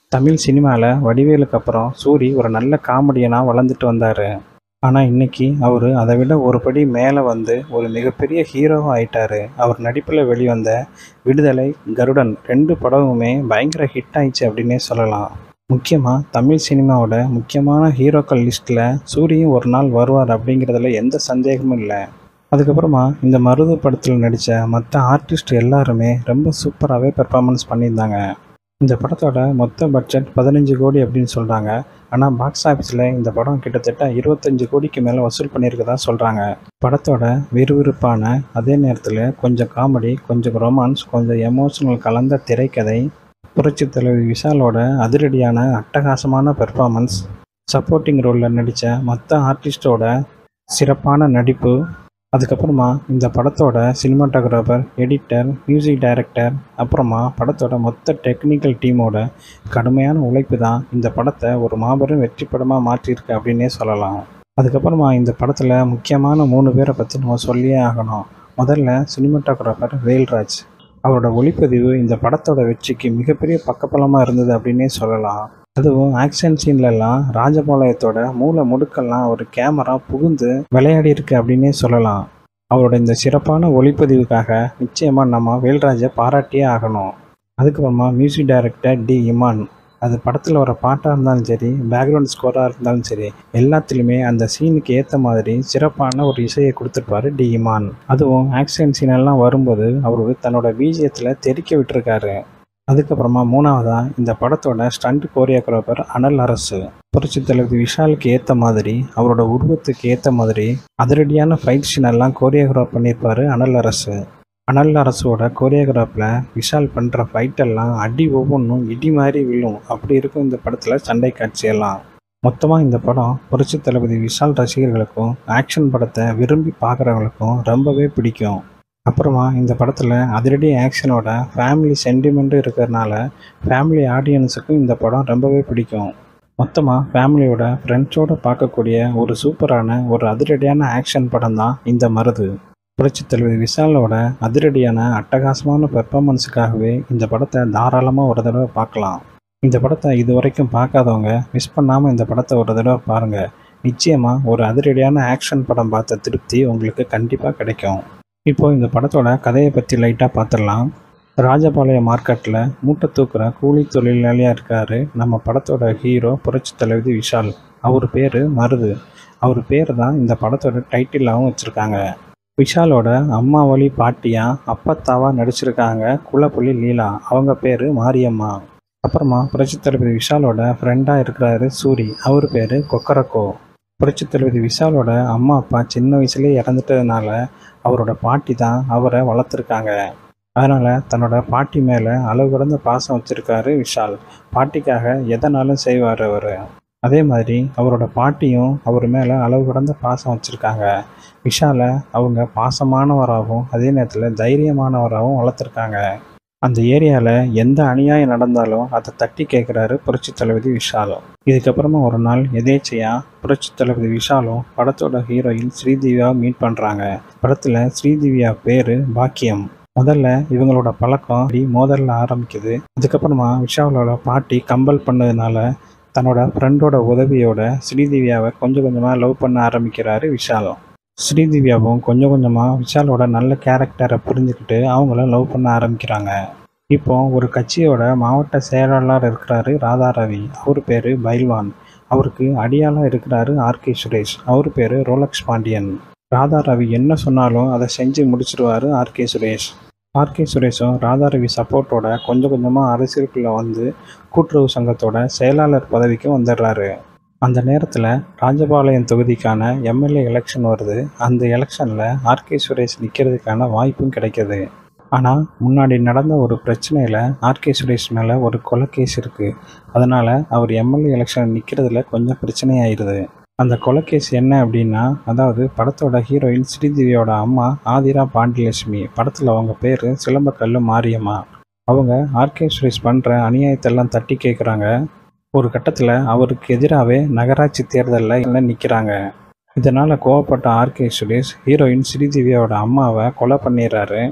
தமிழ் சினிமாவில் வடிவேலுக்கு அப்புறம் சூரி ஒரு நல்ல காமெடியனாக வளர்ந்துட்டு வந்தார் ஆனால் இன்னைக்கு அவர் அதை விட ஒரு படி மேலே வந்து ஒரு மிகப்பெரிய ஹீரோவாக ஆயிட்டாரு அவர் நடிப்பில் வெளிவந்த விடுதலை கருடன் ரெண்டு படமுமே பயங்கர ஹிட் ஆயிடுச்சு அப்படின்னே சொல்லலாம் முக்கியமாக தமிழ் சினிமாவோட முக்கியமான ஹீரோக்கள் லிஸ்ட்டில் சூரியும் ஒரு நாள் வருவார் அப்படிங்கிறதுல எந்த சந்தேகமும் இல்லை அதுக்கப்புறமா இந்த மருது படத்தில் நடித்த மற்ற ஆர்டிஸ்ட் எல்லாருமே ரொம்ப சூப்பராகவே பெர்ஃபார்மன்ஸ் பண்ணியிருந்தாங்க இந்த படத்தோட மொத்த பட்ஜெட் பதினஞ்சு கோடி அப்படின்னு சொல்கிறாங்க ஆனால் பாக்ஸ் ஆஃபீஸில் இந்த படம் கிட்டத்தட்ட இருபத்தஞ்சு கோடிக்கு மேலே வசூல் பண்ணியிருக்கதா சொல்கிறாங்க படத்தோட விறுவிறுப்பான அதே நேரத்தில் கொஞ்சம் காமெடி கொஞ்சம் ரொமான்ஸ் கொஞ்சம் எமோஷனல் கலந்த திரைக்கதை புரட்சி தலைவி விஷாலோட அதிரடியான அட்டகாசமான பெர்ஃபார்மன்ஸ் சப்போர்ட்டிங் ரோலில் நடித்த மற்ற ஆர்டிஸ்டோட சிறப்பான நடிப்பு அதுக்கப்புறமா இந்த படத்தோட சினிமாட்டோகிராஃபர் எடிட்டர் மியூசிக் டைரக்டர் அப்புறமா படத்தோட மொத்த டெக்னிக்கல் டீமோட கடுமையான உழைப்பு தான் இந்த படத்தை ஒரு மாபெரும் வெற்றி படமாக மாற்றியிருக்கு அப்படின்னே சொல்லலாம் அதுக்கப்புறமா இந்த படத்தில் முக்கியமான மூணு பேரை பற்றி நம்ம சொல்லியே ஆகணும் முதல்ல சினிமாட்டோகிராஃபர் வேல்ராஜ் அவரோட ஒளிப்பதிவு இந்த படத்தோட வெற்றிக்கு மிகப்பெரிய பக்கபலமாக இருந்தது அப்படின்னே சொல்லலாம் அதுவும் ஆக்ஷன் சீன்லலாம் ராஜபாளையத்தோட மூளை முடுக்கெல்லாம் ஒரு கேமரா புகுந்து விளையாடி இருக்கு அப்படின்னே சொல்லலாம் அவரோட இந்த சிறப்பான ஒளிப்பதிவுக்காக நிச்சயமாக நம்ம வேல்ராஜை பாராட்டியே ஆகணும் அதுக்கப்புறமா மியூசிக் டைரக்டர் டி இமான் அது படத்தில் வர பாட்டாக இருந்தாலும் சரி பேக்ரவுண்ட் ஸ்கோராக இருந்தாலும் சரி எல்லாத்துலேயுமே அந்த சீனுக்கு ஏற்ற மாதிரி சிறப்பான ஒரு இசையை கொடுத்துருப்பாரு டி இமான் அதுவும் ஆக்ஷன் சீனெல்லாம் வரும்போது அவரு தன்னோட பீஜியத்தில் தெறிக்க விட்டுருக்காரு அதுக்கப்புறமா மூணாவதா இந்த படத்தோட ஸ்டண்ட் கோரியோகிராஃபர் அனல் அரசு புரட்சி தலைவர் விஷாலுக்கு ஏற்ற மாதிரி அவரோட உருவத்துக்கு ஏற்ற மாதிரி அதிரடியான ஃபைட் சீன் எல்லாம் கோரியோகிராஃப் பண்ணியிருப்பாரு அனல் அரசு அனல் அரசோட கோரியோகிராஃபில் விஷால் பண்ணுற ஃபைட்டெல்லாம் அடி ஒவ்வொன்றும் இடி மாதிரி விழும் அப்படி இருக்கும் இந்த படத்தில் சண்டை காட்சியெல்லாம் மொத்தமாக இந்த படம் புரட்சி தளபதி விஷால் ரசிகர்களுக்கும் ஆக்ஷன் படத்தை விரும்பி பார்க்குறவங்களுக்கும் ரொம்பவே பிடிக்கும் அப்புறமா இந்த படத்தில் அதிரடி ஆக்ஷனோட ஃபேமிலி சென்டிமெண்ட்டும் இருக்கிறதுனால ஃபேமிலி ஆடியன்ஸுக்கும் இந்த படம் ரொம்பவே பிடிக்கும் மொத்தமாக ஃபேமிலியோட ஃப்ரெண்ட்ஸோடு பார்க்கக்கூடிய ஒரு சூப்பரான ஒரு அதிரடியான ஆக்ஷன் படம் தான் இந்த மருது புரட்சி தலைவர் விஷாலோட அதிரடியான அட்டகாசமான பெர்ஃபார்மன்ஸுக்காகவே இந்த படத்தை தாராளமாக ஒரு தடவை பார்க்கலாம் இந்த படத்தை இது வரைக்கும் பார்க்காதவங்க மிஸ் பண்ணாமல் இந்த படத்தை ஒரு தடவை பாருங்கள் நிச்சயமாக ஒரு அதிரடியான ஆக்ஷன் படம் பார்த்த திருப்தி உங்களுக்கு கண்டிப்பாக கிடைக்கும் இப்போ இந்த படத்தோட கதையை பற்றி லைட்டாக பார்த்துடலாம் ராஜபாளையம் மார்க்கெட்டில் மூட்டை தூக்குற கூலி தொழிலாளியாக இருக்கார் நம்ம படத்தோட ஹீரோ புரட்சி தலைவி விஷால் அவர் பேர் மருது அவர் பேர் தான் இந்த படத்தோட டைட்டிலாகவும் வச்சுருக்காங்க விஷாலோட அம்மா வழி பாட்டியா அப்பத்தாவா நடிச்சிருக்காங்க குலப்புலி லீலா அவங்க பேர் மாரியம்மா அப்புறமா புரட்சி தளபதி விஷாலோட ஃப்ரெண்டாக இருக்கிறாரு சூரி அவர் பேர் கொக்கரக்கோ புரட்சி தளபதி விஷாலோட அம்மா அப்பா சின்ன வயசுலேயே இறந்துட்டதுனால அவரோட பாட்டி தான் அவரை வளர்த்துருக்காங்க அதனால் தன்னோட பாட்டி மேலே அளவு கடந்த பாசம் வச்சுருக்காரு விஷால் பாட்டிக்காக எதனாலும் செய்வார் அவர் அதே மாதிரி அவரோட பாட்டியும் அவர் மேலே அளவு கடந்த பாசம் வச்சுருக்காங்க விஷாலை அவங்க பாசமானவராகவும் அதே நேரத்தில் தைரியமானவராகவும் வளர்த்துருக்காங்க அந்த ஏரியாவில் எந்த அநியாயம் நடந்தாலும் அதை தட்டி கேட்குறாரு புரட்சி தளபதி விஷாலும் இதுக்கப்புறமா ஒரு நாள் எதேச்சையாக புரட்சி தளபதி விஷாலும் படத்தோட ஹீரோயின் ஸ்ரீதிவ்யா மீட் பண்ணுறாங்க படத்தில் ஸ்ரீதிவ்யா பேர் பாக்கியம் முதல்ல இவங்களோட பழக்கம் அப்படி மோதலில் ஆரம்பிக்குது அதுக்கப்புறமா விஷாலோட பாட்டி கம்பல் பண்ணதுனால தன்னோட ஃப்ரெண்டோட உதவியோட ஸ்ரீதிவ்யாவை கொஞ்சம் கொஞ்சமாக லவ் பண்ண ஆரம்பிக்கிறாரு விஷாலும் ஸ்ரீதிவ்யாவும் கொஞ்சம் கொஞ்சமாக விஷாலோட நல்ல கேரக்டரை புரிஞ்சுக்கிட்டு அவங்கள லவ் பண்ண ஆரம்பிக்கிறாங்க இப்போ ஒரு கட்சியோட மாவட்ட செயலாளர் இருக்கிறாரு ராதா ரவி அவர் பேர் பைல்வான் அவருக்கு அடியாளாக இருக்கிறாரு ஆர்கே சுரேஷ் அவர் பேர் ரோலக்ஸ் பாண்டியன் ராதா ரவி என்ன சொன்னாலும் அதை செஞ்சு முடிச்சிருவாரு ஆர்கே சுரேஷ் ஆர்கே சுரேஷும் ராதா ரவி சப்போர்ட்டோட கொஞ்சம் கொஞ்சமாக அரசியலுக்குள்ளே வந்து கூட்டுறவு சங்கத்தோட செயலாளர் பதவிக்கும் வந்துடுறாரு அந்த நேரத்தில் ராஜபாளையம் தொகுதிக்கான எம்எல்ஏ எலெக்ஷன் வருது அந்த எலெக்ஷனில் ஆர்கே சுரேஷ் நிற்கிறதுக்கான வாய்ப்பும் கிடைக்கிது ஆனால் முன்னாடி நடந்த ஒரு பிரச்சனையில் ஆர்கே சுரேஷ் மேலே ஒரு கொலை கேஸ் இருக்குது அதனால் அவர் எம்எல்ஏ எலெக்ஷன் நிற்கிறதுல கொஞ்சம் பிரச்சனையாயிருது அந்த கொலை கேஸ் என்ன அப்படின்னா அதாவது படத்தோட ஹீரோயின் ஸ்ரீதேவியோட அம்மா ஆதிரா பாண்டியலட்சுமி படத்தில் அவங்க பேர் சிலம்பக்கல்லு மாரியம்மா அவங்க ஆர்கே சுரேஷ் பண்ணுற அநியாயத்தெல்லாம் தட்டி கேட்குறாங்க ஒரு கட்டத்தில் அவருக்கு எதிராகவே நகராட்சி தேர்தலில் நிற்கிறாங்க இதனால் கோவப்பட்ட ஆர்கே சுரேஷ் ஹீரோயின் ஸ்ரீதேவியோட அம்மாவை கொலை பண்ணிடுறாரு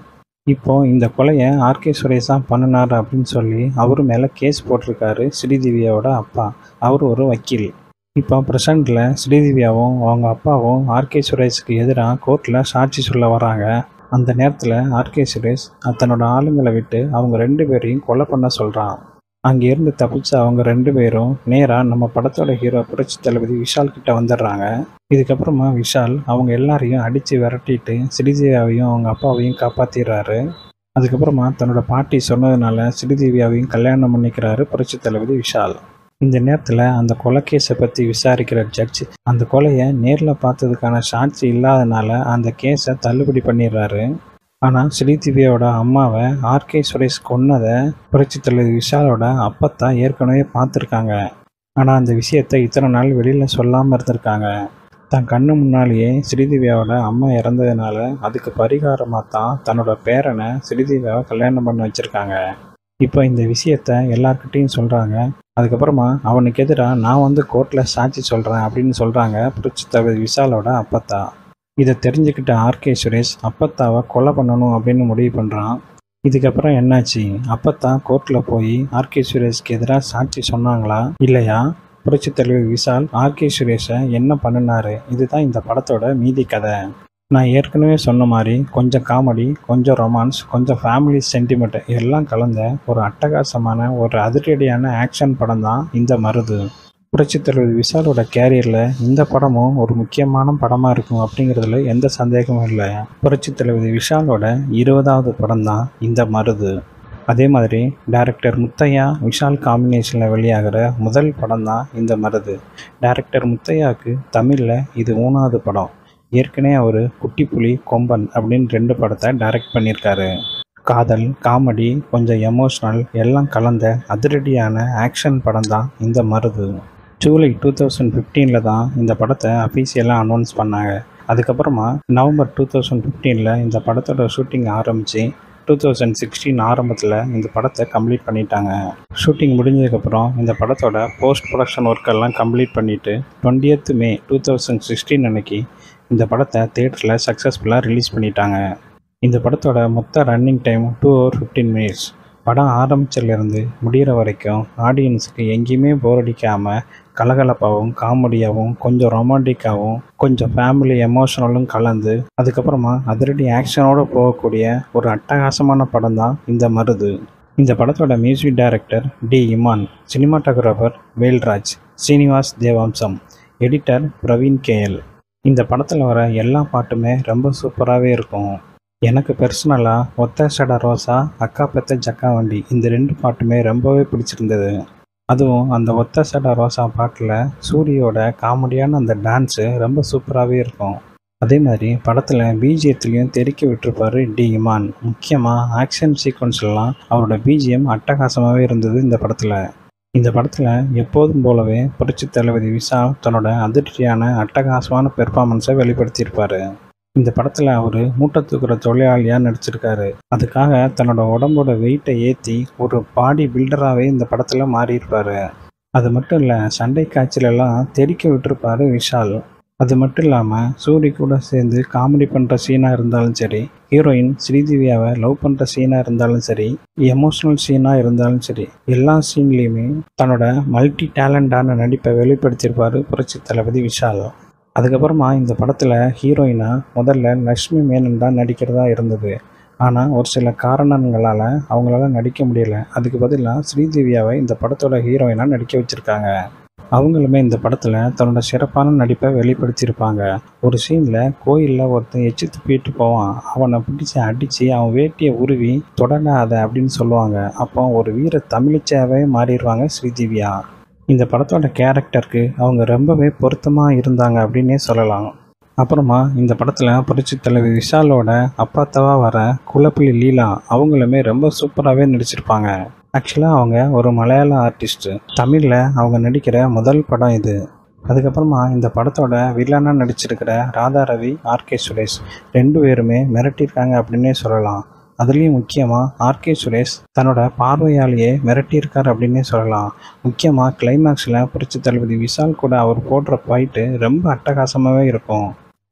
இப்போ இந்த கொலையை ஆர்கே சுரேஷ் தான் பண்ணினார் அப்படின்னு சொல்லி அவர் மேலே கேஸ் போட்டிருக்காரு ஸ்ரீதேவியாவோட அப்பா அவர் ஒரு வக்கீல் இப்போ ப்ரெசண்டில் ஸ்ரீதேவியாவும் அவங்க அப்பாவும் ஆர்கே சுரேஷுக்கு எதிராக கோர்ட்டில் சாட்சி சொல்ல வராங்க அந்த நேரத்தில் ஆர்கே சுரேஷ் தன்னோட ஆளுங்களை விட்டு அவங்க ரெண்டு பேரையும் கொலை பண்ண சொல்கிறான் அங்கேருந்து தப்பிச்ச அவங்க ரெண்டு பேரும் நேராக நம்ம படத்தோட ஹீரோ புரட்சி தளபதி விஷால் கிட்ட வந்துடுறாங்க இதுக்கப்புறமா விஷால் அவங்க எல்லாரையும் அடித்து விரட்டிட்டு ஸ்ரீதேவியாவையும் அவங்க அப்பாவையும் காப்பாற்றிடுறாரு அதுக்கப்புறமா தன்னோட பாட்டி சொன்னதுனால ஸ்ரீதேவியாவையும் கல்யாணம் பண்ணிக்கிறாரு புரட்சி தளபதி விஷால் இந்த நேரத்தில் அந்த கொலைக்கேஸை பற்றி விசாரிக்கிற ஜட்ஜ் அந்த கொலையை நேரில் பார்த்ததுக்கான சாட்சி இல்லாதனால அந்த கேஸை தள்ளுபடி பண்ணிடுறாரு ஆனால் ஸ்ரீதிவ்யாவோட அம்மாவை ஆர்கே சுரேஷ் கொன்னதை புரட்சி தலைவர் விஷாலோட அப்பத்தான் ஏற்கனவே பார்த்துருக்காங்க ஆனால் அந்த விஷயத்தை இத்தனை நாள் வெளியில் சொல்லாமல் இருந்திருக்காங்க தன் கண்ணு முன்னாலேயே ஸ்ரீதிவ்யாவோட அம்மா இறந்ததுனால அதுக்கு பரிகாரமாக தான் தன்னோட பேரனை ஸ்ரீதிவ்யாவை கல்யாணம் பண்ண வச்சுருக்காங்க இப்போ இந்த விஷயத்த எல்லார்கிட்டேயும் சொல்கிறாங்க அதுக்கப்புறமா அவனுக்கு எதிராக நான் வந்து கோர்ட்டில் சாட்சி சொல்கிறேன் அப்படின்னு சொல்கிறாங்க புரட்சி தலைவர் விஷாலோட அப்பத்தா இதை தெரிஞ்சுக்கிட்ட ஆர்கே சுரேஷ் அப்பத்தாவை கொலை பண்ணணும் அப்படின்னு முடிவு பண்ணுறான் இதுக்கப்புறம் என்னாச்சு அப்பத்தா கோர்ட்டில் போய் ஆர்கே சுரேஷ்க்கு எதிராக சாட்சி சொன்னாங்களா இல்லையா புரட்சி தலைவர் விஷால் ஆர்கே சுரேஷை என்ன பண்ணினாரு இதுதான் இந்த படத்தோட மீதி கதை நான் ஏற்கனவே சொன்ன மாதிரி கொஞ்சம் காமெடி கொஞ்சம் ரொமான்ஸ் கொஞ்சம் ஃபேமிலி சென்டிமெண்ட் எல்லாம் கலந்த ஒரு அட்டகாசமான ஒரு அதிரடியான ஆக்ஷன் படம் தான் இந்த மருது புரட்சி தலைவர் விஷாலோட கேரியரில் இந்த படமும் ஒரு முக்கியமான படமாக இருக்கும் அப்படிங்கிறதுல எந்த சந்தேகமும் இல்லை புரட்சி தலைவர் விஷாலோட இருபதாவது படம் தான் இந்த மருது அதே மாதிரி டைரக்டர் முத்தையா விஷால் காம்பினேஷனில் வெளியாகிற முதல் படம் தான் இந்த மருது டைரக்டர் முத்தையாவுக்கு தமிழில் இது மூணாவது படம் ஏற்கனவே அவர் குட்டி புலி கொம்பன் அப்படின்னு ரெண்டு படத்தை டைரக்ட் பண்ணியிருக்காரு காதல் காமெடி கொஞ்சம் எமோஷ்னல் எல்லாம் கலந்த அதிரடியான ஆக்ஷன் படம் தான் இந்த மருது ஜூலை டூ தௌசண்ட் ஃபிஃப்டீனில் தான் இந்த படத்தை அஃபீஷியலாக அனௌன்ஸ் பண்ணாங்க அதுக்கப்புறமா நவம்பர் டூ தௌசண்ட் ஃபிஃப்டீனில் இந்த படத்தோட ஷூட்டிங் ஆரம்பித்து டூ தௌசண்ட் சிக்ஸ்டீன் ஆரம்பத்தில் இந்த படத்தை கம்ப்ளீட் பண்ணிட்டாங்க ஷூட்டிங் முடிஞ்சதுக்கப்புறம் இந்த படத்தோட போஸ்ட் ப்ரொடக்ஷன் ஒர்க்கெல்லாம் கம்ப்ளீட் பண்ணிவிட்டு twentieth May two thousand sixteen அன்னைக்கு இந்த படத்தை தேட்டரில் சக்ஸஸ்ஃபுல்லாக ரிலீஸ் பண்ணிட்டாங்க இந்த படத்தோட மொத்த running time two hour fifteen minutes படம் ஆரம்பிச்சிலேருந்து முடிகிற வரைக்கும் ஆடியன்ஸுக்கு எங்கேயுமே போர் அடிக்காமல் கலகலப்பாகவும் காமெடியாகவும் கொஞ்சம் ரொமான்டிக்காகவும் கொஞ்சம் ஃபேமிலி எமோஷனலும் கலந்து அதுக்கப்புறமா அதிரடி ஆக்ஷனோடு போகக்கூடிய ஒரு அட்டகாசமான படம் தான் இந்த மருது இந்த படத்தோட music director D Imman cinematographer Velraj Srinivas Devamsam editor Praveen KL இந்த படத்தில் வர எல்லா பாட்டுமே ரொம்ப சூப்பராகவே இருக்கும் எனக்கு பர்சனலாக ஒத்த சட ரோசா அக்கா பெத்த ஜக்கா வண்டி இந்த ரெண்டு பாட்டுமே ரொம்பவே பிடிச்சிருந்தது அதுவும் அந்த ஒத்த சட ரோசா பாட்டில் சூரியோட காமெடியான அந்த டான்ஸு ரொம்ப சூப்பராகவே இருக்கும் அதே மாதிரி படத்தில் பிஜிஎத்துலேயும் தெறிக்க விட்டுருப்பாரு டி இமான் முக்கியமாக ஆக்ஷன் சீக்வன்ஸ்லாம் அவரோட பிஜிஎம் அட்டகாசமாகவே இருந்தது இந்த படத்தில் இந்த படத்தில் எப்போதும் போலவே புரட்சி தளபதி விஷால் தன்னோட அதிர்ச்சியான அட்டகாசமான பெர்ஃபார்மன்ஸை வெளிப்படுத்தியிருப்பார் இந்த படத்தில் அவர் மூட்டை தூக்குற தொழிலாளியாக நடிச்சிருக்காரு அதுக்காக தன்னோட உடம்போட வெயிட்டை ஏற்றி ஒரு பாடி பில்டராகவே இந்த படத்தில் மாறியிருப்பார் அது மட்டும் இல்லை சண்டை காய்ச்சலெல்லாம் தெறிக்க விட்டுருப்பாரு விஷால் அது மட்டும் இல்லாமல் சூரி கூட சேர்ந்து காமெடி பண்ணுற சீனாக இருந்தாலும் சரி ஹீரோயின் ஸ்ரீதிவ்யாவை லவ் பண்ணுற சீனாக இருந்தாலும் சரி எமோஷ்னல் சீனாக இருந்தாலும் சரி எல்லா சீன்லேயுமே தன்னோட மல்டி டேலண்டான நடிப்பை வெளிப்படுத்தியிருப்பார் புரட்சி தளபதி விஷால் அதுக்கப்புறமா இந்த படத்தில் ஹீரோயினாக முதல்ல லக்ஷ்மி மேனன் தான் நடிக்கிறதா இருந்தது ஆனால் ஒரு சில காரணங்களால் அவங்களால நடிக்க முடியல அதுக்கு பதிலாக ஸ்ரீதேவியாவை இந்த படத்தோட ஹீரோயினாக நடிக்க வச்சுருக்காங்க அவங்களுமே இந்த படத்தில் தன்னோட சிறப்பான நடிப்பை வெளிப்படுத்தியிருப்பாங்க ஒரு சீனில் கோயிலில் ஒருத்தன் எச்சு துப்பிட்டு போவான் அவனை பிடிச்சி அடித்து அவன் வேட்டியை உருவி தொடராத அப்படின்னு சொல்லுவாங்க அப்போ ஒரு வீர தமிழிச்சாவே மாறிடுவாங்க ஸ்ரீதேவியா இந்த படத்தோட கேரக்டருக்கு அவங்க ரொம்பவே பொருத்தமாக இருந்தாங்க அப்படின்னே சொல்லலாம் அப்புறமா இந்த படத்தில் புரட்சி தலைவி விஷாலோட அப்பாத்தவா வர குலப்புலி லீலா அவங்களுமே ரொம்ப சூப்பராகவே நடிச்சிருப்பாங்க ஆக்சுவலாக அவங்க ஒரு மலையாள ஆர்டிஸ்ட்டு தமிழில் அவங்க நடிக்கிற முதல் படம் இது அதுக்கப்புறமா இந்த படத்தோட வில்லனாக நடிச்சிருக்கிற ராதா ரவி ஆர்கே சுரேஷ் ரெண்டு பேருமே மிரட்டியிருக்காங்க அப்படின்னே சொல்லலாம் அதுலேயும் முக்கியமாக ஆர்கே சுரேஷ் தன்னோட பார்வையாலேயே மிரட்டியிருக்கார் அப்படின்னே சொல்லலாம் முக்கியமாக கிளைமேக்ஸில் புரட்சி தளபதி விஷால் கூட அவர் போடுற ஃபைட்டு ரொம்ப அட்டகாசமாகவே இருக்கும்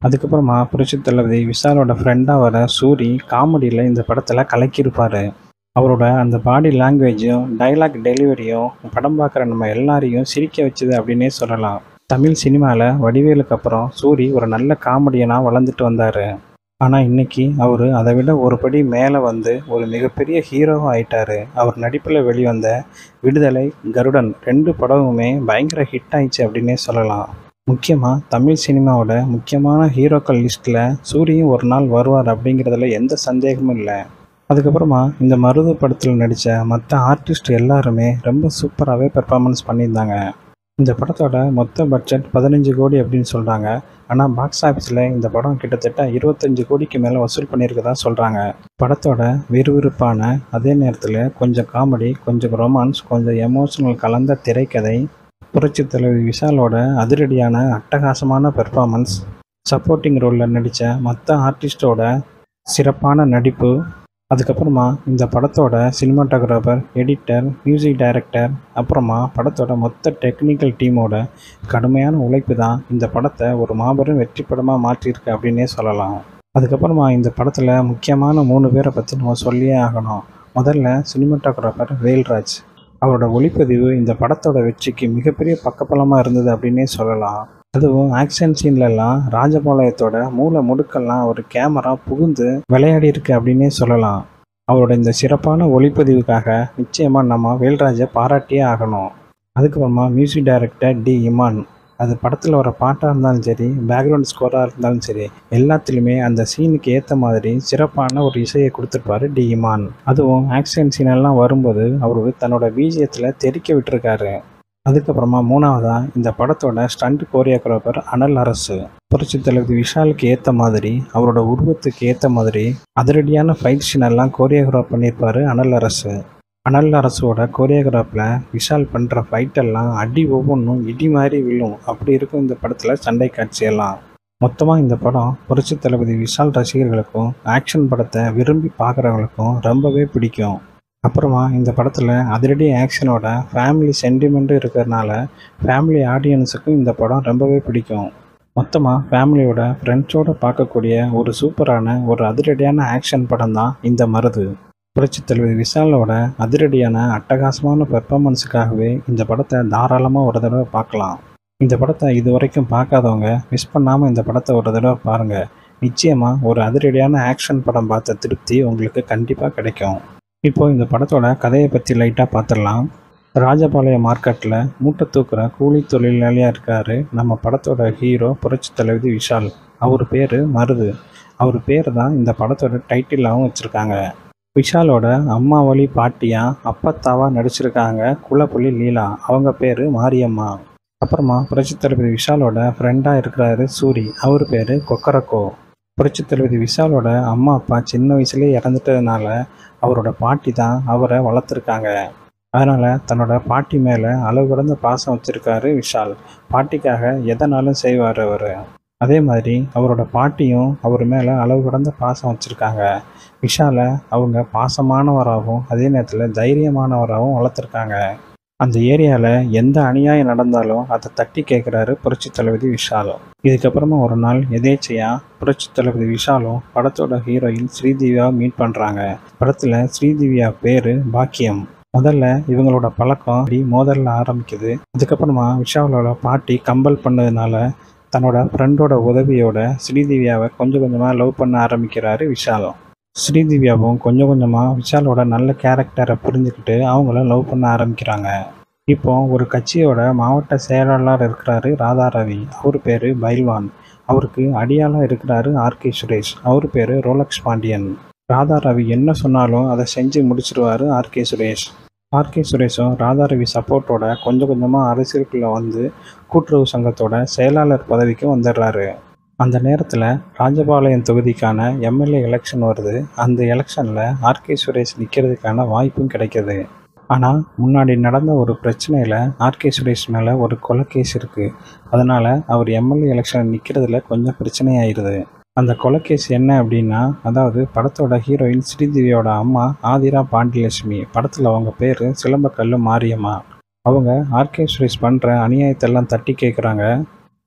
அதுக்கப்புறமா புரட்சி தளபதி விஷாலோட ஃப்ரெண்டாக வர சூரி காமெடியில் இந்த படத்தில் கலக்கியிருப்பார் அவரோட அந்த பாடி லாங்குவேஜும் டைலாக் டெலிவரியும் படம் பார்க்குற நம்ம எல்லாரையும் சிரிக்க வச்சுது அப்படின்னே சொல்லலாம் தமிழ் சினிமாவில் வடிவேலுக்கு அப்புறம் சூரி ஒரு நல்ல காமெடியனாக வளர்ந்துட்டு வந்தார் ஆனால் இன்னைக்கு அவர் அதை விட ஒரு படி மேலே வந்து ஒரு மிகப்பெரிய ஹீரோவாக ஆயிட்டாரு அவர் நடிப்பில் வெளிவந்த விடுதலை கருடன் ரெண்டு படமுமே பயங்கர ஹிட் ஆயிடுச்சு அப்படின்னே சொல்லலாம் முக்கியமாக தமிழ் சினிமாவோட முக்கியமான ஹீரோக்கள் லிஸ்ட்டில் சூரியும் ஒரு நாள் வருவார் அப்படிங்கிறதுல எந்த சந்தேகமும் இல்லை அதுக்கப்புறமா இந்த மருது படத்தில் நடித்த மற்ற ஆர்டிஸ்ட் எல்லாருமே ரொம்ப சூப்பராகவே பெர்ஃபார்மன்ஸ் பண்ணியிருந்தாங்க இந்த படத்தோட மொத்த பட்ஜெட் பதினஞ்சு கோடி அப்படின்னு சொல்கிறாங்க ஆனால் பாக்ஸ் ஆஃபீஸில் இந்த படம் கிட்டத்தட்ட இருபத்தஞ்சு கோடிக்கு மேலே வசூல் பண்ணியிருக்கதா சொல்கிறாங்க படத்தோட விறுவிறுப்பான அதே நேரத்தில் கொஞ்சம் காமெடி கொஞ்சம் ரொமான்ஸ் கொஞ்சம் எமோஷனல் கலந்த திரைக்கதை புரட்சி தலைவி விஷாலோட அதிரடியான அட்டகாசமான பெர்ஃபார்மன்ஸ் சப்போர்ட்டிங் ரோலில் நடித்த மற்ற ஆர்டிஸ்டோட சிறப்பான நடிப்பு அதுக்கப்புறமா இந்த படத்தோட சினிமாட்டோகிராஃபர் எடிட்டர் மியூசிக் டைரக்டர் அப்புறமா படத்தோட மொத்த டெக்னிக்கல் டீமோட கடுமையான உழைப்பு தான் இந்த படத்தை ஒரு மாபெரும் வெற்றி படமாக மாற்றியிருக்கு அப்படின்னே சொல்லலாம் அதுக்கப்புறமா இந்த படத்தில் முக்கியமான மூணு பேரை பற்றி நம்ம சொல்லியே ஆகணும் முதல்ல சினிமாட்டோகிராஃபர் வேல்ராஜ் அவரோட ஒளிப்பதிவு இந்த படத்தோட வெற்றிக்கு மிகப்பெரிய பக்கபலமாக இருந்தது அப்படின்னே சொல்லலாம் அதுவும் ஆக்ஷன் சீன்லலாம் ராஜபாளையத்தோட மூளை முடுக்கெல்லாம் ஒரு கேமரா புகுந்து விளையாடி இருக்கு அப்படின்னே சொல்லலாம் அவரோட இந்த சிறப்பான ஒளிப்பதிவுக்காக நிச்சயமாக நம்ம வேல்ராஜை பாராட்டியே ஆகணும் அதுக்கப்புறமா மியூசிக் டைரக்டர் டி இமான் அது படத்தில் வர பாட்டாக இருந்தாலும் சரி பேக்ரவுண்ட் ஸ்கோராக இருந்தாலும் சரி எல்லாத்துலேயுமே அந்த சீனுக்கு ஏற்ற மாதிரி சிறப்பான ஒரு இசையை கொடுத்துருப்பாரு டி இமான் அதுவும் ஆக்ஷன் சீனெல்லாம் வரும்போது அவர் தன்னோட பீஜியத்தில் தெறிக்க விட்டுருக்காரு அதுக்கப்புறமா மூணாவதா இந்த படத்தோட ஸ்டண்ட் கோரியோகிராஃபர் அனல் அரசு புரட்சி தலைவர் விஷாலுக்கு ஏற்ற மாதிரி அவரோட உருவத்துக்கு ஏற்ற மாதிரி அதிரடியான ஃபைட் சீன் எல்லாம் கோரியோகிராஃப் பண்ணியிருப்பாரு அனல் அரசு அனல் அரசோட கோரியோகிராஃபில் விஷால் பண்ணுற ஃபைட்டெல்லாம் அடி ஒவ்வொன்றும் இடி மாதிரி விழும் அப்படி இருக்கும் இந்த படத்தில் சண்டை காட்சியெல்லாம் மொத்தமாக இந்த படம் புரட்சி தளபதி விஷால் ரசிகர்களுக்கும் ஆக்ஷன் படத்தை விரும்பி பார்க்குறவங்களுக்கும் ரொம்பவே பிடிக்கும் அப்புறமா இந்த படத்தில் அதிரடி ஆக்ஷனோட ஃபேமிலி சென்டிமெண்ட்டும் இருக்கிறதுனால ஃபேமிலி ஆடியன்ஸுக்கும் இந்த படம் ரொம்பவே பிடிக்கும் மொத்தமாக ஃபேமிலியோட ஃப்ரெண்ட்ஸோட பார்க்கக்கூடிய ஒரு சூப்பரான ஒரு அதிரடியான ஆக்ஷன் படம் தான் இந்த மருது புரட்சி தலைவர் விஷாலோட அதிரடியான அட்டகாசமான பெர்ஃபார்மன்ஸுக்காகவே இந்த படத்தை தாராளமாக ஒரு தடவை பார்க்கலாம் இந்த படத்தை இது வரைக்கும் பார்க்காதவங்க மிஸ் பண்ணாமல் இந்த படத்தை ஒரு தடவை பாருங்கள் நிச்சயமாக ஒரு அதிரடியான ஆக்ஷன் படம் பார்த்த திருப்தி உங்களுக்கு கண்டிப்பாக கிடைக்கும் இப்போ இந்த படத்தோட கதையை பற்றி லைட்டாக பார்த்துடலாம் ராஜபாளையம் மார்க்கெட்டில் மூட்டை தூக்குற கூலி தொழிலாளியாக இருக்கார் நம்ம படத்தோட ஹீரோ புரட்சி தலைவி விஷால் அவர் பேர் மருது அவர் பேர் தான் இந்த படத்தோட டைட்டிலாகவும் வச்சுருக்காங்க விஷாலோட அம்மா வழி பாட்டியா அப்பத்தாவா நடிச்சிருக்காங்க குலப்புலி லீலா அவங்க பேர் மாரியம்மா அப்புறமா புரட்சி தளபதி விஷாலோட ஃப்ரெண்டாக இருக்கிறாரு சூரி அவர் பேர் கொக்கரக்கோ புரட்சி தளபதி விஷாலோட அம்மா அப்பா சின்ன வயசுலேயே இறந்துட்டதுனால அவரோட பாட்டி தான் அவரை வளர்த்துருக்காங்க அதனால் தன்னோட பாட்டி மேலே அளவு கடந்த பாசம் வச்சுருக்காரு விஷால் பாட்டிக்காக எதனாலும் செய்வார் அவர் அதே மாதிரி அவரோட பாட்டியும் அவர் மேலே அளவு கடந்த பாசம் வச்சுருக்காங்க விஷாலை அவங்க பாசமானவராகவும் அதே நேரத்தில் தைரியமானவராகவும் வளர்த்துருக்காங்க அந்த ஏரியாவில் எந்த அநியாயம் நடந்தாலும் அதை தட்டி கேட்குறாரு புரட்சி தளபதி விஷாலும் இதுக்கப்புறமா ஒரு நாள் எதேச்சையாக புரட்சி தளபதி விஷாலும் படத்தோட ஹீரோயின் ஸ்ரீதிவ்யா மீட் பண்ணுறாங்க படத்தில் ஸ்ரீதிவ்யா பேர் பாக்கியம் முதல்ல இவங்களோட பழக்கம் அப்படி மோதலில் ஆரம்பிக்குது அதுக்கப்புறமா விஷாலோட பாட்டி கம்பல் பண்ணதுனால தன்னோட ஃப்ரெண்டோட உதவியோட ஸ்ரீதிவ்யாவை கொஞ்சம் கொஞ்சமாக லவ் பண்ண ஆரம்பிக்கிறாரு விஷாலும் ஸ்ரீதிவ்யாவும் கொஞ்சம் கொஞ்சமாக விஷாலோட நல்ல கேரக்டரை புரிஞ்சுக்கிட்டு அவங்கள லவ் பண்ண ஆரம்பிக்கிறாங்க இப்போ ஒரு கட்சியோட மாவட்ட செயலாளர் இருக்கிறாரு ராதா ரவி அவர் பேர் பைல்வான் அவருக்கு அடியாளாக இருக்கிறாரு ஆர்கே சுரேஷ் அவர் பேர் ரோலக்ஸ் பாண்டியன் ராதா ரவி என்ன சொன்னாலும் அதை செஞ்சு முடிச்சிருவாரு ஆர்கே சுரேஷ் ஆர்கே சுரேஷும் ராதா ரவி சப்போர்ட்டோட கொஞ்சம் கொஞ்சமாக அரசியலுக்குள்ளே வந்து கூட்டுறவு சங்கத்தோட செயலாளர் பதவிக்கும் வந்துடுறாரு அந்த நேரத்தில் ராஜபாளையம் தொகுதிக்கான எம்எல்ஏ எலெக்ஷன் வருது அந்த எலெக்ஷனில் ஆர்கே சுரேஷ் நிற்கிறதுக்கான வாய்ப்பும் கிடைக்கிது ஆனால் முன்னாடி நடந்த ஒரு பிரச்சனையில் ஆர்கே சுரேஷ் மேலே ஒரு கொலை கேஸ் இருக்குது அதனால் அவர் எம்எல்ஏ எலெக்ஷன் நிற்கிறதுல கொஞ்சம் பிரச்சனையாயிருது அந்த கொலை கேஸ் என்ன அப்படின்னா அதாவது படத்தோட ஹீரோயின் ஸ்ரீதேவியோட அம்மா ஆதிரா பாண்டியலட்சுமி படத்தில் அவங்க பேர் சிலம்பக்கல்லு மாரியம்மா அவங்க ஆர்கே சுரேஷ் பண்ணுற அநியாயத்தெல்லாம் தட்டி கேட்குறாங்க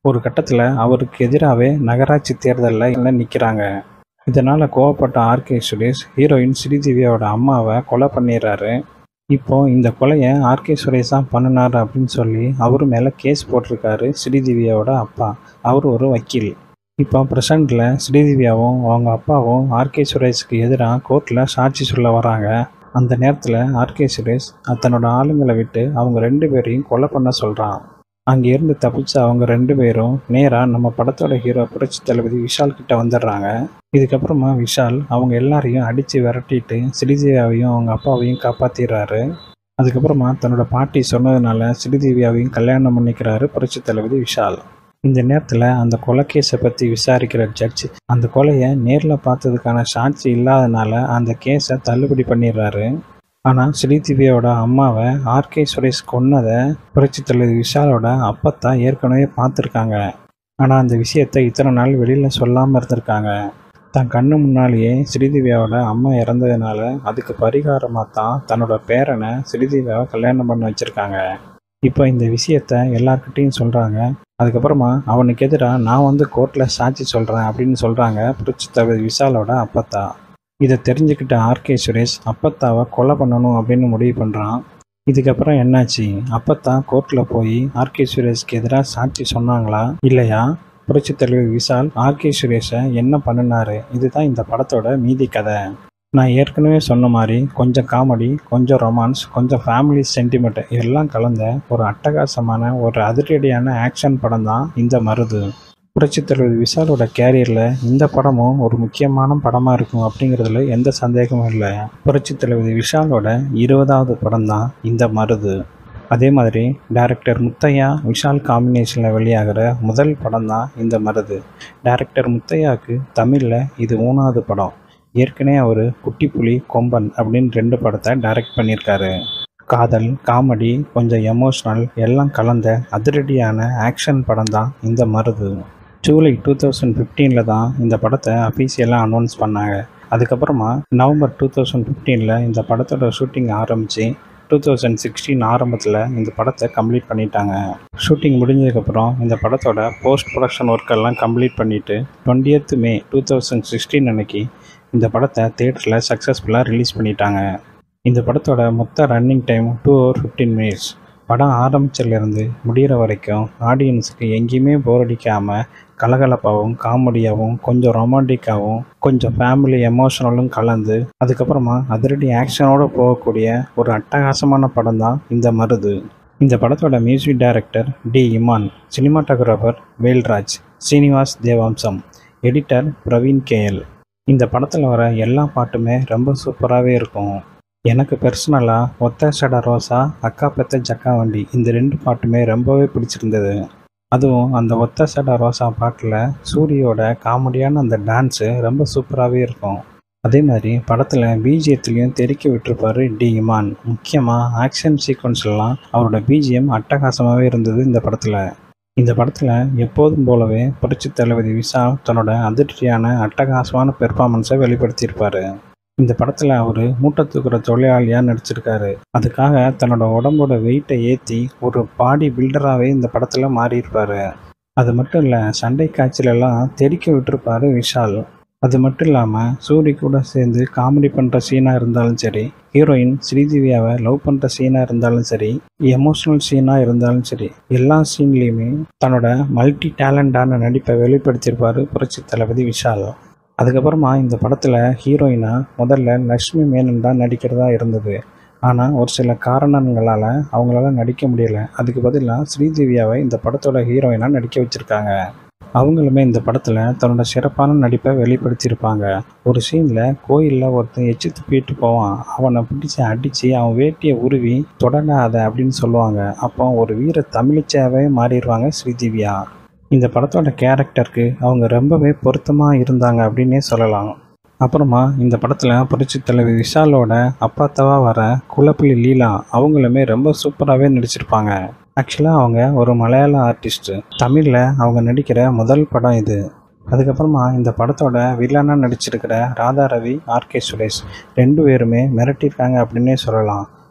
ஒரு கட்டத்தில் அவருக்கு எதிராகவே நகராட்சி தேர்தலில் நிற்கிறாங்க இதனால் கோவப்பட்ட ஆர்கே சுரேஷ் ஹீரோயின் ஸ்ரீதேவியோட அம்மாவை கொலை பண்ணிடுறாரு இப்போ இந்த கொலையை ஆர்கே சுரேஷ் தான் பண்ணினார் அப்படின்னு சொல்லி அவர் மேலே கேஸ் போட்டிருக்காரு ஸ்ரீதேவியோட அப்பா அவர் ஒரு வக்கீல் இப்போ ப்ரெசண்டில் ஸ்ரீதேவியாவும் அவங்க அப்பாவும் ஆர்கே சுரேஷ்க்கு எதிராக கோர்ட்டில் சாட்சி சொல்ல வராங்க அந்த நேரத்தில் ஆர்கே சுரேஷ் தன்னோட ஆளுங்களை விட்டு அவங்க ரெண்டு பேரையும் கொலை பண்ண சொல்கிறான் அங்கேருந்து தப்பிச்ச அவங்க ரெண்டு பேரும் நேராக நம்ம படத்தோட ஹீரோ புரட்சி தளபதி விஷால் கிட்ட வந்துடுறாங்க இதுக்கப்புறமா விஷால் அவங்க எல்லாரையும் அடித்து விரட்டிட்டு ஸ்ரீதேவியாவையும் அவங்க அப்பாவையும் காப்பாற்றிடுறாரு அதுக்கப்புறமா தன்னோட பாட்டி சொன்னதுனால ஸ்ரீதேவியாவையும் கல்யாணம் பண்ணிக்கிறாரு புரட்சி தளபதி விஷால் இந்த நேரத்தில் அந்த கொலைக்கேஸை பற்றி விசாரிக்கிற ஜட்ஜ் அந்த கொலையை நேரில் பார்த்ததுக்கான சாட்சி இல்லாதனால அந்த கேஸை தள்ளுபடி பண்ணிடுறாரு ஆனால் ஸ்ரீதேவியோட அம்மாவை ஆர்கே சுரேஷ் கொன்னதை புரட்சி தலைவர் விஷாலோட அப்பத்தா ஏற்கனவே பார்த்துருக்காங்க ஆனால் அந்த விஷயத்தை இத்தனை நாள் வெளியில் சொல்லாமல் இருந்திருக்காங்க தன் கண்ணு முன்னாலேயே ஸ்ரீதேவியாவோட அம்மா இறந்ததுனால அதுக்கு பரிகாரமாக தான் தன்னோட பேரனை ஸ்ரீதேவியாவை கல்யாணம் பண்ண வச்சுருக்காங்க இப்போ இந்த விஷயத்த எல்லார்கிட்டையும் சொல்கிறாங்க அதுக்கப்புறமா அவனுக்கு எதிராக நான் வந்து கோர்ட்டில் சாட்சி சொல்கிறேன் அப்படின்னு சொல்கிறாங்க புரட்சி தலைவர் விஷாலோட அப்பத்தா இதை தெரிஞ்சுக்கிட்ட ஆர்கே சுரேஷ் அப்பத்தாவை கொலை பண்ணணும் அப்படின்னு முடிவு பண்ணுறான் இதுக்கப்புறம் என்னாச்சு அப்பத்தா கோர்ட்டில் போய் ஆர்கே சுரேஷ்க்கு எதிராக சாட்சி சொன்னாங்களா இல்லையா புரட்சி தலைவர் விஷால் ஆர்கே சுரேஷை என்ன பண்ணினாரு இதுதான் இந்த படத்தோட மீதி கதை நான் ஏற்கனவே சொன்ன மாதிரி கொஞ்சம் காமெடி கொஞ்சம் ரொமான்ஸ் கொஞ்சம் ஃபேமிலி சென்டிமெண்ட் எல்லாம் கலந்த ஒரு அட்டகாசமான ஒரு அதிரடியான ஆக்ஷன் படம் தான் இந்த மருது புரட்சித் தலைவர் விஷாலோட கேரியரில் இந்த படமும் ஒரு முக்கியமான படமாக இருக்கும் அப்படிங்கிறதுல எந்த சந்தேகமும் இல்லை புரட்சித் தலைவர் விஷாலோட இருபதாவது படம் தான் இந்த மருது அதே மாதிரி டைரக்டர் முத்தையா விஷால் காம்பினேஷனில் வெளியாகிற முதல் படம் தான் இந்த மருது டைரக்டர் முத்தையாவுக்கு தமிழில் இது மூணாவது படம் ஏற்கனவே அவர் குட்டி புலி கொம்பன் அப்படின்னு ரெண்டு படத்தை டைரக்ட் பண்ணியிருக்காரு காதல் காமெடி கொஞ்சம் எமோஷ்னல் எல்லாம் கலந்த அதிரடியான ஆக்ஷன் படம் தான் இந்த மருது ஜூலை டூ தௌசண்ட் ஃபிஃப்டீனில் தான் இந்த படத்தை அஃபீஷியலாக அனௌன்ஸ் பண்ணாங்க அதுக்கப்புறமா நவம்பர் டூ தௌசண்ட் ஃபிஃப்டீனில் இந்த படத்தோட ஷூட்டிங் ஆரம்பித்து டூ தௌசண்ட் சிக்ஸ்டீன் ஆரம்பத்தில் இந்த படத்தை கம்ப்ளீட் பண்ணிட்டாங்க ஷூட்டிங் முடிஞ்சதுக்கப்புறம் இந்த படத்தோட போஸ்ட் ப்ரொடக்ஷன் ஒர்க்கெல்லாம் கம்ப்ளீட் பண்ணிவிட்டு twentieth May two thousand sixteen அன்னைக்கு இந்த படத்தை தேட்டரில் சக்ஸஸ்ஃபுல்லாக ரிலீஸ் பண்ணிட்டாங்க இந்த படத்தோட மொத்த running time two hour fifteen minutes படம் ஆரம்பிச்சிலேருந்து முடிகிற வரைக்கும் ஆடியன்ஸுக்கு எங்கேயுமே போர் அடிக்காமல் கலகலப்பாகவும் காமெடியாகவும் கொஞ்சம் ரொமான்டிக்காகவும் கொஞ்சம் ஃபேமிலி எமோஷனலும் கலந்து அதுக்கப்புறமா அதிரடி ஆக்ஷனோடு போகக்கூடிய ஒரு அட்டகாசமான படம் தான் இந்த மருது இந்த படத்தோட music director D Imman cinematographer Velraj Srinivas Devamsam editor Praveen KL இந்த படத்தில் வர எல்லா பாட்டுமே ரொம்ப சூப்பராகவே இருக்கும் எனக்கு பர்சனலாக ஒத்த சட ரோசா அக்கா பெத்த ஜக்கா வண்டி இந்த ரெண்டு பாட்டுமே ரொம்பவே பிடிச்சிருந்தது அதுவும் அந்த ஒத்த சட ரோசா பாட்டில் சூரியோட காமெடியான அந்த டான்ஸு ரொம்ப சூப்பராகவே இருக்கும் அதே மாதிரி படத்தில் பிஜிஎத்துலேயும் தெறிக்க விட்டுருப்பாரு டி இமான் முக்கியமாக ஆக்ஷன் சீக்வன்ஸ்லாம் அவரோட பிஜிஎம் அட்டகாசமாகவே இருந்தது இந்த படத்தில் இந்த படத்தில் எப்போதும் போலவே புரட்சி தளபதி விஷால் தன்னோட அதிர்ச்சியான அட்டகாசமான பெர்ஃபார்மன்ஸை வெளிப்படுத்தியிருப்பார் இந்த படத்தில் அவர் மூட்டை தூக்குற தொழிலாளியாக நடிச்சிருக்காரு அதுக்காக தன்னோட உடம்போட வெயிட்டை ஏற்றி ஒரு பாடி பில்டராகவே இந்த படத்தில் மாறியிருப்பார் அது மட்டும் இல்லை சண்டை காய்ச்சலெல்லாம் தெறிக்க விட்டுருப்பாரு விஷால் அது மட்டும் இல்லாமல் சூரி கூட சேர்ந்து காமெடி பண்ணுற சீனாக இருந்தாலும் சரி ஹீரோயின் ஸ்ரீதேவியாவை லவ் பண்ணுற சீனாக இருந்தாலும் சரி எமோஷ்னல் சீனாக இருந்தாலும் சரி எல்லா சீன்லேயுமே தன்னோட மல்டி டேலண்டான நடிப்பை வெளிப்படுத்தியிருப்பார் புரட்சி தளபதி விஷால் அதுக்கப்புறமா இந்த படத்தில் ஹீரோயினாக முதல்ல லக்ஷ்மி மேனன் தான் நடிக்கிறதா இருந்தது ஆனால் ஒரு சில காரணங்களால் அவங்களால நடிக்க முடியல அதுக்கு பதிலாக ஸ்ரீதேவியாவை இந்த படத்தோட ஹீரோயினாக நடிக்க வச்சுருக்காங்க அவங்களுமே இந்த படத்தில் தன்னோட சிறப்பான நடிப்பை வெளிப்படுத்தியிருப்பாங்க ஒரு சீனில் கோயிலில் ஒருத்தன் எச்சு துப்பிட்டு போவான் அவனை பிடிச்சி அடித்து அவன் வேட்டியை உருவி தொடங்காத அப்படின்னு சொல்லுவாங்க அப்போ ஒரு வீர தமிழிச்சாவே மாறிடுவாங்க ஸ்ரீதேவியா இந்த படத்தோட கேரக்டருக்கு அவங்க ரொம்பவே பொருத்தமாக இருந்தாங்க அப்படின்னே சொல்லலாம் அப்புறமா இந்த படத்தில் புரட்சி தலைவர் விஷாலோட அப்பாத்தவா வர குலப்பிள்ளி லீலா அவங்களுமே ரொம்ப சூப்பராகவே நடிச்சிருப்பாங்க ஆக்சுவலாக அவங்க ஒரு மலையாள ஆர்டிஸ்ட்டு தமிழில் அவங்க நடிக்கிற முதல் படம் இது அதுக்கப்புறமா இந்த படத்தோட வில்லனாக நடிச்சிருக்கிற ராதா ரவி ஆர்கே சுரேஷ் ரெண்டு பேருமே மிரட்டியிருக்காங்க அப்படின்னே சொல்லலாம்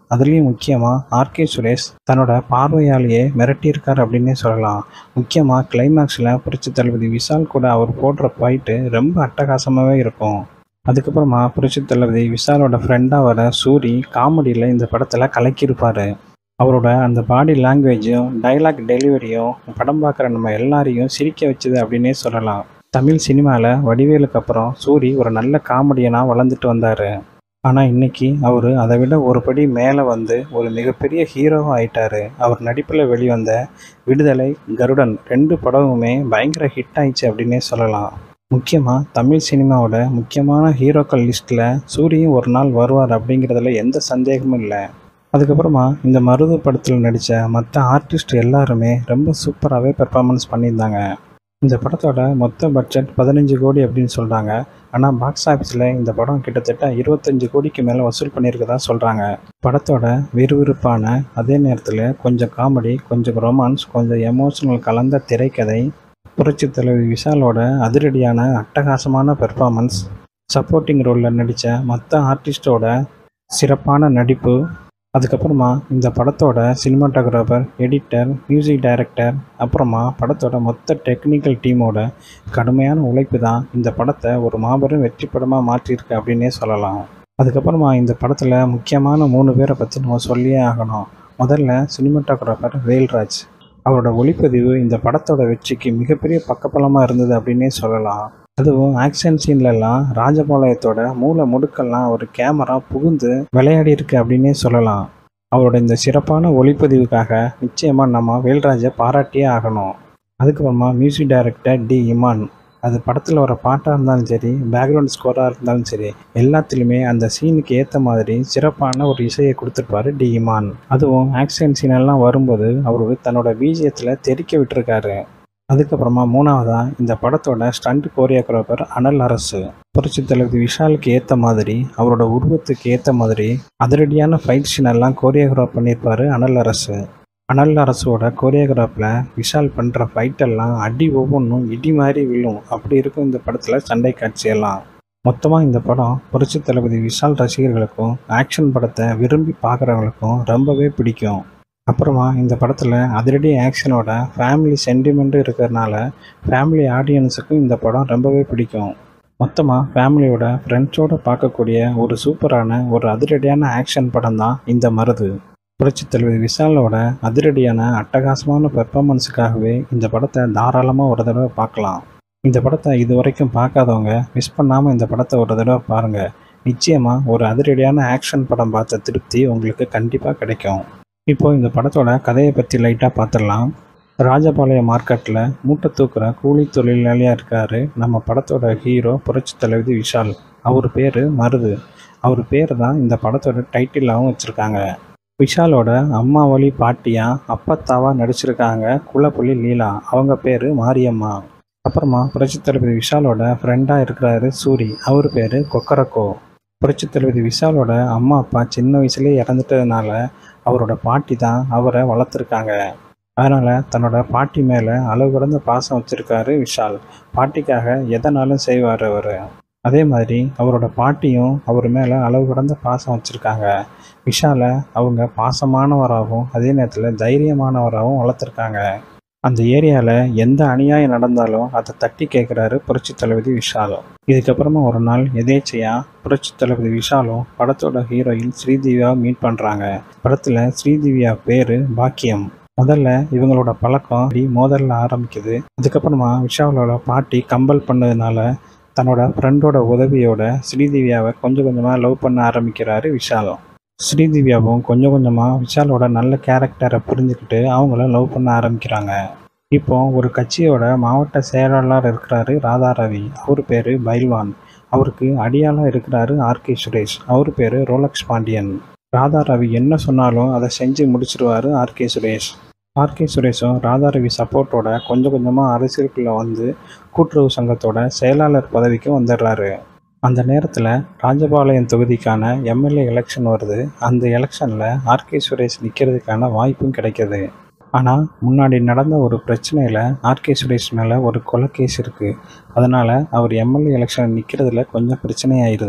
அதுலேயும் முக்கியமாக ஆர்கே சுரேஷ் தன்னோட பார்வையாலேயே மிரட்டியிருக்கார் அப்படின்னே சொல்லலாம் முக்கியமாக கிளைமேக்ஸில் புரட்சி தளபதி விஷால் கூட அவர் போடுற ஃபைட்டு ரொம்ப அட்டகாசமாகவே இருக்கும் அதுக்கப்புறமா புரட்சி தளபதி விஷாலோட ஃப்ரெண்டாக வர சூரி காமெடியில் இந்த படத்தில் கலக்கியிருப்பார் அவரோட அந்த பாடி லாங்குவேஜும் டைலாக் டெலிவரியும் படம் பார்க்குற நம்ம எல்லாரையும் சிரிக்க வச்சுது அப்படின்னே சொல்லலாம் தமிழ் சினிமாவில் வடிவேலுக்கு அப்புறம் சூரி ஒரு நல்ல காமெடியனாக வளர்ந்துட்டு வந்தார் ஆனால் இன்னைக்கு அவர் அதை விட ஒரு படி மேலே வந்து ஒரு மிகப்பெரிய ஹீரோவாக ஆயிட்டாரு அவர் நடிப்பில் வெளிவந்த விடுதலை கருடன் ரெண்டு படமுமே பயங்கர ஹிட் ஆயிடுச்சு அப்படின்னே சொல்லலாம் முக்கியமாக தமிழ் சினிமாவோட முக்கியமான ஹீரோக்கள் லிஸ்ட்டில் சூரியும் ஒரு நாள் வருவார் அப்படிங்கிறதுல எந்த சந்தேகமும் இல்லை அதுக்கப்புறமா இந்த மருது படத்தில் நடித்த மற்ற ஆர்டிஸ்ட் எல்லாருமே ரொம்ப சூப்பராகவே பெர்ஃபார்மன்ஸ் பண்ணியிருந்தாங்க இந்த படத்தோட மொத்த பட்ஜெட் பதினஞ்சு கோடி அப்படின்னு சொல்கிறாங்க ஆனால் பாக்ஸ் ஆஃபீஸில் இந்த படம் கிட்டத்தட்ட இருபத்தஞ்சு கோடிக்கு மேலே வசூல் பண்ணியிருக்கதா சொல்கிறாங்க படத்தோட விறுவிறுப்பான அதே நேரத்தில் கொஞ்சம் காமெடி கொஞ்சம் ரொமான்ஸ் கொஞ்சம் எமோஷனல் கலந்த திரைக்கதை புரட்சி தலைவி விஷாலோட அதிரடியான அட்டகாசமான பெர்ஃபார்மன்ஸ் சப்போர்ட்டிங் ரோலில் நடித்த மற்ற ஆர்டிஸ்டோட சிறப்பான நடிப்பு அதுக்கப்புறமா இந்த படத்தோட சினிமாட்டோகிராஃபர் எடிட்டர் மியூசிக் டைரக்டர் அப்புறமா படத்தோட மொத்த டெக்னிக்கல் டீமோட கடுமையான உழைப்பு தான் இந்த படத்தை ஒரு மாபெரும் வெற்றி படமாக மாற்றியிருக்கு அப்படின்னே சொல்லலாம் அதுக்கப்புறமா இந்த படத்தில் முக்கியமான மூணு பேரை பற்றி நம்ம சொல்லியே ஆகணும் முதல்ல சினிமாட்டோகிராஃபர் வேல்ராஜ் அவரோட ஒளிப்பதிவு இந்த படத்தோட வெற்றிக்கு மிகப்பெரிய பக்கபலமாக இருந்தது அப்படின்னே சொல்லலாம் அதுவும் ஆக்ஷன் சீன்லலாம் ராஜபாளையத்தோட மூளை முடுக்கெல்லாம் ஒரு கேமரா புகுந்து விளையாடி இருக்கு அப்படின்னே சொல்லலாம் அவரோட இந்த சிறப்பான ஒளிப்பதிவுக்காக நிச்சயமாக நம்ம வேல்ராஜை பாராட்டியே ஆகணும் அதுக்கப்புறமா மியூசிக் டைரக்டர் டி இமான் அது படத்தில் வர பாட்டாக இருந்தாலும் சரி பேக்ரவுண்ட் ஸ்கோராக இருந்தாலும் சரி எல்லாத்துலேயுமே அந்த சீனுக்கு ஏற்ற மாதிரி சிறப்பான ஒரு இசையை கொடுத்துருப்பாரு டி இமான் அதுவும் ஆக்ஷன் சீனெல்லாம் வரும்போது அவர் தன்னோட பீஜியத்தில் தெறிக்க விட்டுருக்காரு அதுக்கப்புறமா மூணாவதா இந்த படத்தோட ஸ்டண்ட் கோரியோகிராஃபர் அனல் அரசு புரட்சி தலைவர் விஷாலுக்கு ஏற்ற மாதிரி அவரோட உருவத்துக்கு ஏற்ற மாதிரி அதிரடியான ஃபைட் சீன் எல்லாம் கோரியோகிராஃப் பண்ணியிருப்பாரு அனல் அரசு அனல் அரசோட கோரியோகிராஃபில் விஷால் பண்ணுற ஃபைட்டெல்லாம் அடி ஒவ்வொன்றும் இடி மாதிரி விழும் அப்படி இருக்கும் இந்த படத்தில் சண்டை காட்சியெல்லாம் மொத்தமாக இந்த படம் புரட்சி தளபதி விஷால் ரசிகர்களுக்கும் ஆக்ஷன் படத்தை விரும்பி பார்க்குறவங்களுக்கும் ரொம்பவே பிடிக்கும் அப்புறமா இந்த படத்தில் அதிரடி ஆக்ஷனோட ஃபேமிலி சென்டிமெண்ட்டும் இருக்கிறதுனால ஃபேமிலி ஆடியன்ஸுக்கும் இந்த படம் ரொம்பவே பிடிக்கும் மொத்தமாக ஃபேமிலியோட ஃப்ரெண்ட்ஸோடு பார்க்கக்கூடிய ஒரு சூப்பரான ஒரு அதிரடியான ஆக்ஷன் படம் தான் இந்த மருது புரட்சி தலைவர் விஷாலோட அதிரடியான அட்டகாசமான பெர்ஃபார்மன்ஸுக்காகவே இந்த படத்தை தாராளமாக ஒரு தடவை பார்க்கலாம் இந்த படத்தை இது வரைக்கும் பார்க்காதவங்க மிஸ் பண்ணாமல் இந்த படத்தை ஒரு தடவை பாருங்கள் நிச்சயமாக ஒரு அதிரடியான ஆக்ஷன் படம் பார்த்த திருப்தி உங்களுக்கு கண்டிப்பாக கிடைக்கும் இப்போ இந்த படத்தோட கதையை பற்றி லைட்டாக பார்த்துடலாம் ராஜபாளையம் மார்க்கெட்டில் மூட்டை தூக்குற கூலி தொழிலாளியாக இருக்கார் நம்ம படத்தோட ஹீரோ புரட்சி தலைவி விஷால் அவர் பேர் மருது அவர் பேர் தான் இந்த படத்தோட டைட்டிலாகவும் வச்சுருக்காங்க விஷாலோட அம்மா வழி பாட்டியா அப்பத்தாவா நடிச்சிருக்காங்க குலப்புலி லீலா அவங்க பேர் மாரியம்மா அப்புறமா புரட்சி தளபதி விஷாலோட ஃப்ரெண்டாக இருக்கிறாரு சூரி அவர் பேர் கொக்கரக்கோ புரட்சி தளபதி விஷாலோட அம்மா அப்பா சின்ன வயசுலேயே இறந்துட்டதுனால அவரோட பாட்டி தான் அவரை வளர்த்துருக்காங்க அதனால் தன்னோட பாட்டி மேலே அளவு கடந்த பாசம் வச்சுருக்காரு விஷால் பாட்டிக்காக எதனாலும் செய்வார் அவர் அதே மாதிரி அவரோட பாட்டியும் அவர் மேலே அளவு கடந்த பாசம் வச்சுருக்காங்க விஷாலை அவங்க பாசமானவராகவும் அதே நேரத்தில் தைரியமானவராகவும் வளர்த்துருக்காங்க அந்த ஏரியாவில் எந்த அநியாயம் நடந்தாலும் அதை தட்டி கேட்குறாரு புரட்சி தளபதி விஷாலும் இதுக்கப்புறமா ஒரு நாள் எதேச்சையாக புரட்சி தளபதி விஷாலும் படத்தோட ஹீரோயின் ஸ்ரீதிவியாவை மீட் பண்ணுறாங்க படத்தில் ஸ்ரீதிவியா பேர் பாக்கியம் முதல்ல இவங்களோட பழக்கம் அப்படி மோதலில் ஆரம்பிக்குது அதுக்கப்புறமா விஷாலோட பாட்டி கம்பல் பண்ணதுனால தன்னோட ஃப்ரெண்டோட உதவியோட ஸ்ரீதிவ்யாவை கொஞ்சம் கொஞ்சமாக லவ் பண்ண ஆரம்பிக்கிறாரு விஷாலும் ஸ்ரீதிவ்யாவும் கொஞ்சம் கொஞ்சமாக விஷாலோட நல்ல கேரக்டரை புரிஞ்சுக்கிட்டு அவங்கள லவ் பண்ண ஆரம்பிக்கிறாங்க இப்போ ஒரு கட்சியோட மாவட்ட செயலாளர் இருக்கிறாரு ராதா ரவி அவர் பேர் பைல்வான் அவருக்கு அடியாளாக இருக்கிறாரு ஆர்கே சுரேஷ் அவர் பேர் ரோலக்ஸ் பாண்டியன் ராதா ரவி என்ன சொன்னாலும் அதை செஞ்சு முடிச்சிருவாரு ஆர்கே சுரேஷ் ஆர்கே சுரேஷும் ராதா ரவி சப்போர்ட்டோட கொஞ்சம் கொஞ்சமாக அரசியலுக்குள்ளே வந்து கூட்டுறவு சங்கத்தோட செயலாளர் பதவிக்கு வந்துடுறாரு அந்த நேரத்தில் ராஜபாளையம் தொகுதிக்கான எம்எல்ஏ எலெக்ஷன் வருது அந்த எலெக்ஷனில் ஆர்கே சுரேஷ் நிற்கிறதுக்கான வாய்ப்பும் கிடைக்கிது ஆனால் முன்னாடி நடந்த ஒரு பிரச்சனையில் ஆர்கே சுரேஷ் மேலே ஒரு கொலை கேஸ் இருக்குது அதனால் அவர் எம்எல்ஏ எலெக்ஷன் நிற்கிறதுல கொஞ்சம் பிரச்சனையாயிருது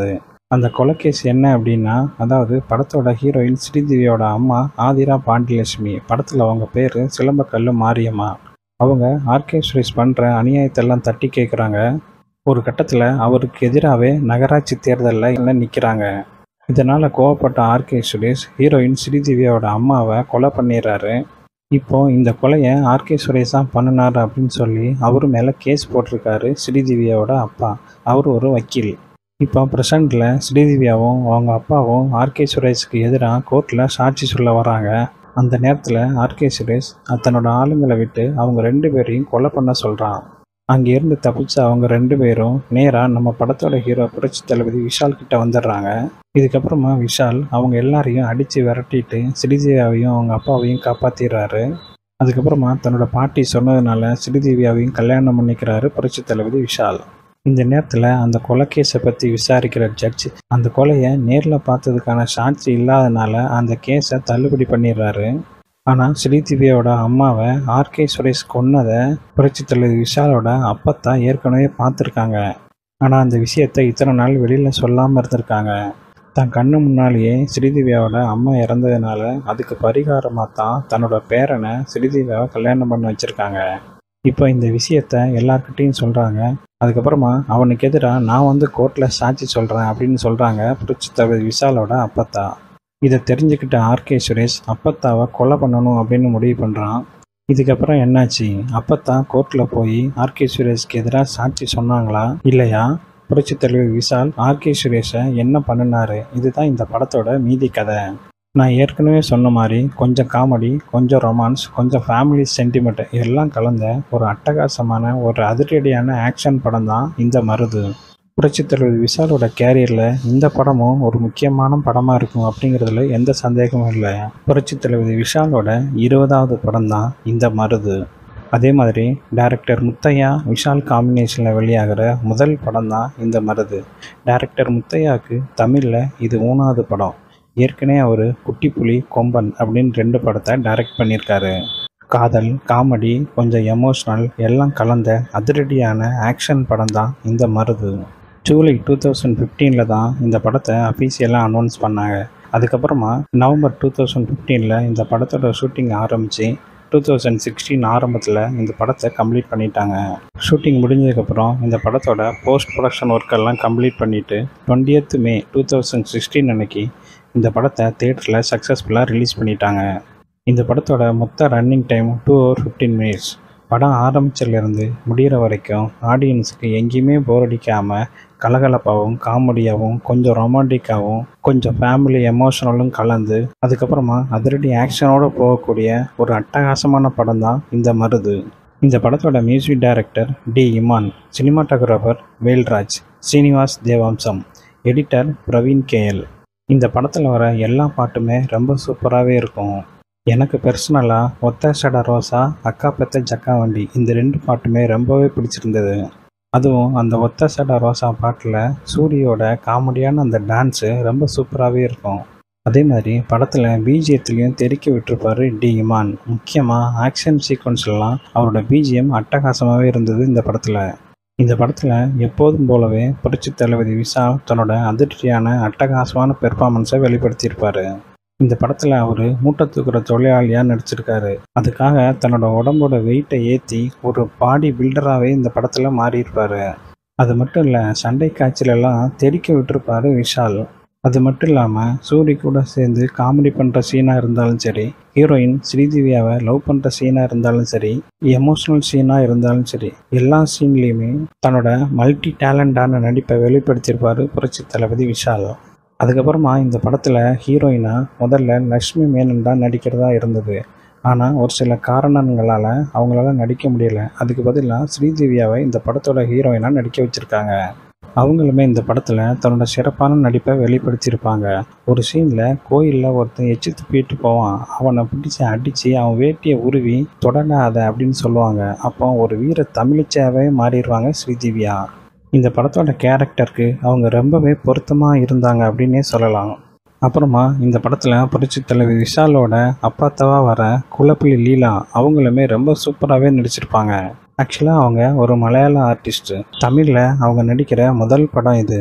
அந்த கொலைகேஸ் என்ன அப்படின்னா அதாவது படத்தோட ஹீரோயின் ஸ்ரீதேவியோட அம்மா ஆதிரா பாண்டியலட்சுமி படத்தில் அவங்க பேர் சிலம்பக்கல்லு மாரியம்மா அவங்க ஆர்கே சுரேஷ் பண்ணுற அநியாயத்தெல்லாம் தட்டி கேட்குறாங்க ஒரு கட்டத்தில் அவருக்கு எதிராகவே நகராட்சி தேர்தலில் நிற்கிறாங்க இதனால் கோவப்பட்ட ஆர்கே சுரேஷ் ஹீரோயின் ஸ்ரீதேவியோட அம்மாவை கொலை பண்ணிடுறாரு இப்போ இந்த கொலையை ஆர்கே சுரேஷ் தான் பண்ணினார் அப்படின்னு சொல்லி அவர் மேலே கேஸ் போட்டிருக்காரு ஸ்ரீதேவியோட அப்பா அவர் ஒரு வக்கீல் இப்போ ப்ரெசண்டில் ஸ்ரீதேவியாவும் அவங்க அப்பாவும் ஆர்கே சுரேஷ்க்கு எதிராக கோர்ட்டில் சாட்சி சொல்ல வராங்க அந்த நேரத்தில் ஆர்கே சுரேஷ் தன்னோட ஆளுங்களை விட்டு அவங்க ரெண்டு பேரையும் கொலை பண்ண சொல்கிறான் அங்கேருந்து தப்பிச்ச அவங்க ரெண்டு பேரும் நேராக நம்ம படத்தோட ஹீரோ புரட்சி தளபதி விஷால் கிட்ட வந்துடுறாங்க இதுக்கப்புறமா விஷால் அவங்க எல்லாரையும் அடித்து விரட்டிட்டு ஸ்ரீதேவியாவையும் அவங்க அப்பாவையும் காப்பாற்றிடுறாரு அதுக்கப்புறமா தன்னோட பாட்டி சொன்னதுனால ஸ்ரீதேவியாவையும் கல்யாணம் பண்ணிக்கிறாரு புரட்சி தளபதி விஷால் இந்த நேரத்தில் அந்த கொலைகேஸை பற்றி விசாரிக்கிற ஜட்ஜ் அந்த கொலையை நேரில் பார்த்ததுக்கான சாட்சி இல்லாதனால அந்த கேஸை தள்ளுபடி பண்ணிடுறாரு ஆனால் ஸ்ரீதிவியோட அம்மாவை ஆர்கே சுரேஷ் கொன்னதை புரட்சி தலைவர் விஷாலோட அப்பத்தான் ஏற்கனவே பார்த்துருக்காங்க ஆனால் அந்த விஷயத்தை இத்தனை நாள் வெளியில் சொல்லாமல் இருந்திருக்காங்க தன் கண்ணு முன்னாலேயே ஸ்ரீதேவியாவோட அம்மா இறந்ததுனால அதுக்கு பரிகாரமாக தான் தன்னோட பேரனை ஸ்ரீதேவியாவை கல்யாணம் பண்ண வச்சுருக்காங்க இப்போ இந்த விஷயத்த எல்லார்கிட்டையும் சொல்கிறாங்க அதுக்கப்புறமா அவனுக்கு எதிராக நான் வந்து கோர்ட்டில் சாட்சி சொல்கிறேன் அப்படின்னு சொல்கிறாங்க புரட்சி தலைவர் விஷாலோட அப்பத்தா இதை தெரிஞ்சுக்கிட்ட ஆர்கே சுரேஷ் அப்பத்தாவை கொலை பண்ணணும் அப்படின்னு முடிவு பண்ணுறான் இதுக்கப்புறம் என்னாச்சு அப்பத்தா கோர்ட்டில் போய் ஆர்கே சுரேஷ்க்கு எதிராக சாட்சி சொன்னாங்களா இல்லையா புரட்சி தலைவர் விஷால் ஆர்கே சுரேஷை என்ன பண்ணினாரு இதுதான் இந்த படத்தோட மீதி கதை நான் ஏற்கனவே சொன்ன மாதிரி கொஞ்சம் காமெடி கொஞ்சம் ரொமான்ஸ் கொஞ்சம் ஃபேமிலி சென்டிமெண்ட் எல்லாம் கலந்த ஒரு அட்டகாசமான ஒரு அதிரடியான ஆக்ஷன் படம் தான் இந்த மருது புரட்சித் தலைவர் விஷாலோட கேரியரில் இந்த படமும் ஒரு முக்கியமான படமாக இருக்கும் அப்படிங்கிறதுல எந்த சந்தேகமும் இல்லை புரட்சித் தலைவர் விஷாலோட இருபதாவது படம் தான் இந்த மருது அதே மாதிரி டைரக்டர் முத்தையா விஷால் காம்பினேஷனில் வெளியாகிற முதல் படம் தான் இந்த மருது டைரக்டர் முத்தையாவுக்கு தமிழில் இது மூணாவது படம் ஏற்கனவே அவர் குட்டிப்புலி கொம்பன் அப்படின்னு ரெண்டு படத்தை டைரக்ட் பண்ணியிருக்காரு காதல் காமெடி கொஞ்சம் எமோஷ்னல் எல்லாம் கலந்த அதிரடியான ஆக்ஷன் படம் தான் இந்த மருது ஜூலை டூ தௌசண்ட் ஃபிஃப்டீனில் தான் இந்த படத்தை அஃபீஷியலாக அனௌன்ஸ் பண்ணாங்க அதுக்கப்புறமா நவம்பர் டூ தௌசண்ட் ஃபிஃப்டீனில் இந்த படத்தோட ஷூட்டிங் ஆரம்பித்து டூ தௌசண்ட் சிக்ஸ்டீன் ஆரம்பத்தில் இந்த படத்தை கம்ப்ளீட் பண்ணிட்டாங்க ஷூட்டிங் முடிஞ்சதுக்கப்புறம் இந்த படத்தோட போஸ்ட் ப்ரொடக்ஷன் ஒர்க்கெல்லாம் கம்ப்ளீட் பண்ணிவிட்டு twentieth May two thousand sixteen அன்னைக்கு இந்த படத்தை தேட்டரில் சக்ஸஸ்ஃபுல்லாக ரிலீஸ் பண்ணிட்டாங்க இந்த படத்தோட மொத்த running time two hour fifteen minutes படம் ஆரம்பிச்சதுலேருந்து முடிகிற வரைக்கும் ஆடியன்ஸுக்கு எங்கேயுமே போர் அடிக்காமல் கலகலப்பாகவும் காமெடியாகவும் கொஞ்சம் ரொமான்டிக்காகவும் கொஞ்சம் ஃபேமிலி எமோஷனலும் கலந்து அதுக்கப்புறமா அதிரடி ஆக்ஷனோடு போகக்கூடிய ஒரு அட்டகாசமான படம் தான் இந்த மருது இந்த படத்தோட music director D Imman cinematographer Velraj Srinivas Devamsam editor Praveen KL இந்த படத்தில் வர எல்லா பாட்டுமே ரொம்ப சூப்பராகவே இருக்கும் எனக்கு பர்சனலாக ஒத்த சட ரோசா அக்கா பெத்த ஜக்கா வண்டி இந்த ரெண்டு பாட்டுமே ரொம்பவே பிடிச்சிருந்தது அதுவும் அந்த ஒத்த சட ரோசா பாட்டில் சூரியோட காமெடியான அந்த டான்ஸு ரொம்ப சூப்பராகவே இருக்கும் அதே மாதிரி படத்தில் பிஜிஎத்துலேயும் தெறிக்க விட்டுருப்பாரு டி இமான் முக்கியமாக ஆக்ஷன் சீக்வன்ஸ்லாம் அவரோட பிஜிஎம் அட்டகாசமாகவே இருந்தது இந்த படத்தில் இந்த படத்தில் எப்போதும் போலவே புரட்சி தளபதி விஷால் தன்னோட அதிர்ச்சியான அட்டகாசமான பெர்ஃபார்மன்ஸை வெளிப்படுத்தியிருப்பார் இந்த படத்தில் அவர் மூட்டை தூக்குற தொழிலாளியாக நடிச்சிருக்காரு அதுக்காக தன்னோட உடம்போட வெயிட்டை ஏற்றி ஒரு பாடி பில்டராகவே இந்த படத்தில் மாறியிருப்பார் அது மட்டும் இல்லை சண்டை காய்ச்சலெல்லாம் தெறிக்க விட்டுருப்பாரு விஷால் அது மட்டும் இல்லாமல் சூரி கூட சேர்ந்து காமெடி பண்ணுற சீனாக இருந்தாலும் சரி ஹீரோயின் ஸ்ரீதேவியாவை லவ் பண்ணுற சீனாக இருந்தாலும் சரி எமோஷ்னல் சீனாக இருந்தாலும் சரி எல்லா சீன்லேயுமே தன்னோட மல்டி டேலண்டான நடிப்பை வெளிப்படுத்தியிருப்பார் புரட்சி தளபதி விஷால் அதுக்கப்புறமா இந்த படத்தில் ஹீரோயினாக முதல்ல லக்ஷ்மி மேனன் தான் நடிக்கிறதா இருந்தது ஆனால் ஒரு சில காரணங்களால் அவங்களால நடிக்க முடியல அதுக்கு பதிலாக ஸ்ரீதேவியாவை இந்த படத்தோட ஹீரோயினாக நடிக்க வச்சுருக்காங்க அவங்களுமே இந்த படத்தில் தன்னோட சிறப்பான நடிப்பை வெளிப்படுத்தியிருப்பாங்க ஒரு சீனில் கோயிலில் ஒருத்தன் எச்சு துப்பிட்டு போவான் அவனை பிடிச்சி அடித்து அவன் வேட்டியை உருவி தொடராத அப்படின்னு சொல்லுவாங்க அப்போ ஒரு வீர தமிழிச்சாவே மாறிடுவாங்க ஸ்ரீதேவியா இந்த படத்தோட கேரக்டருக்கு அவங்க ரொம்பவே பொருத்தமாக இருந்தாங்க அப்படின்னே சொல்லலாம் அப்புறமா இந்த படத்தில் புரட்சி தலைவர் விஷாலோட அப்பாத்தவா வர குலப்பிள்ளி லீலா அவங்களுமே ரொம்ப சூப்பராகவே நடிச்சிருப்பாங்க ஆக்சுவலாக அவங்க ஒரு மலையாள ஆர்டிஸ்ட்டு தமிழில் அவங்க நடிக்கிற முதல் படம் இது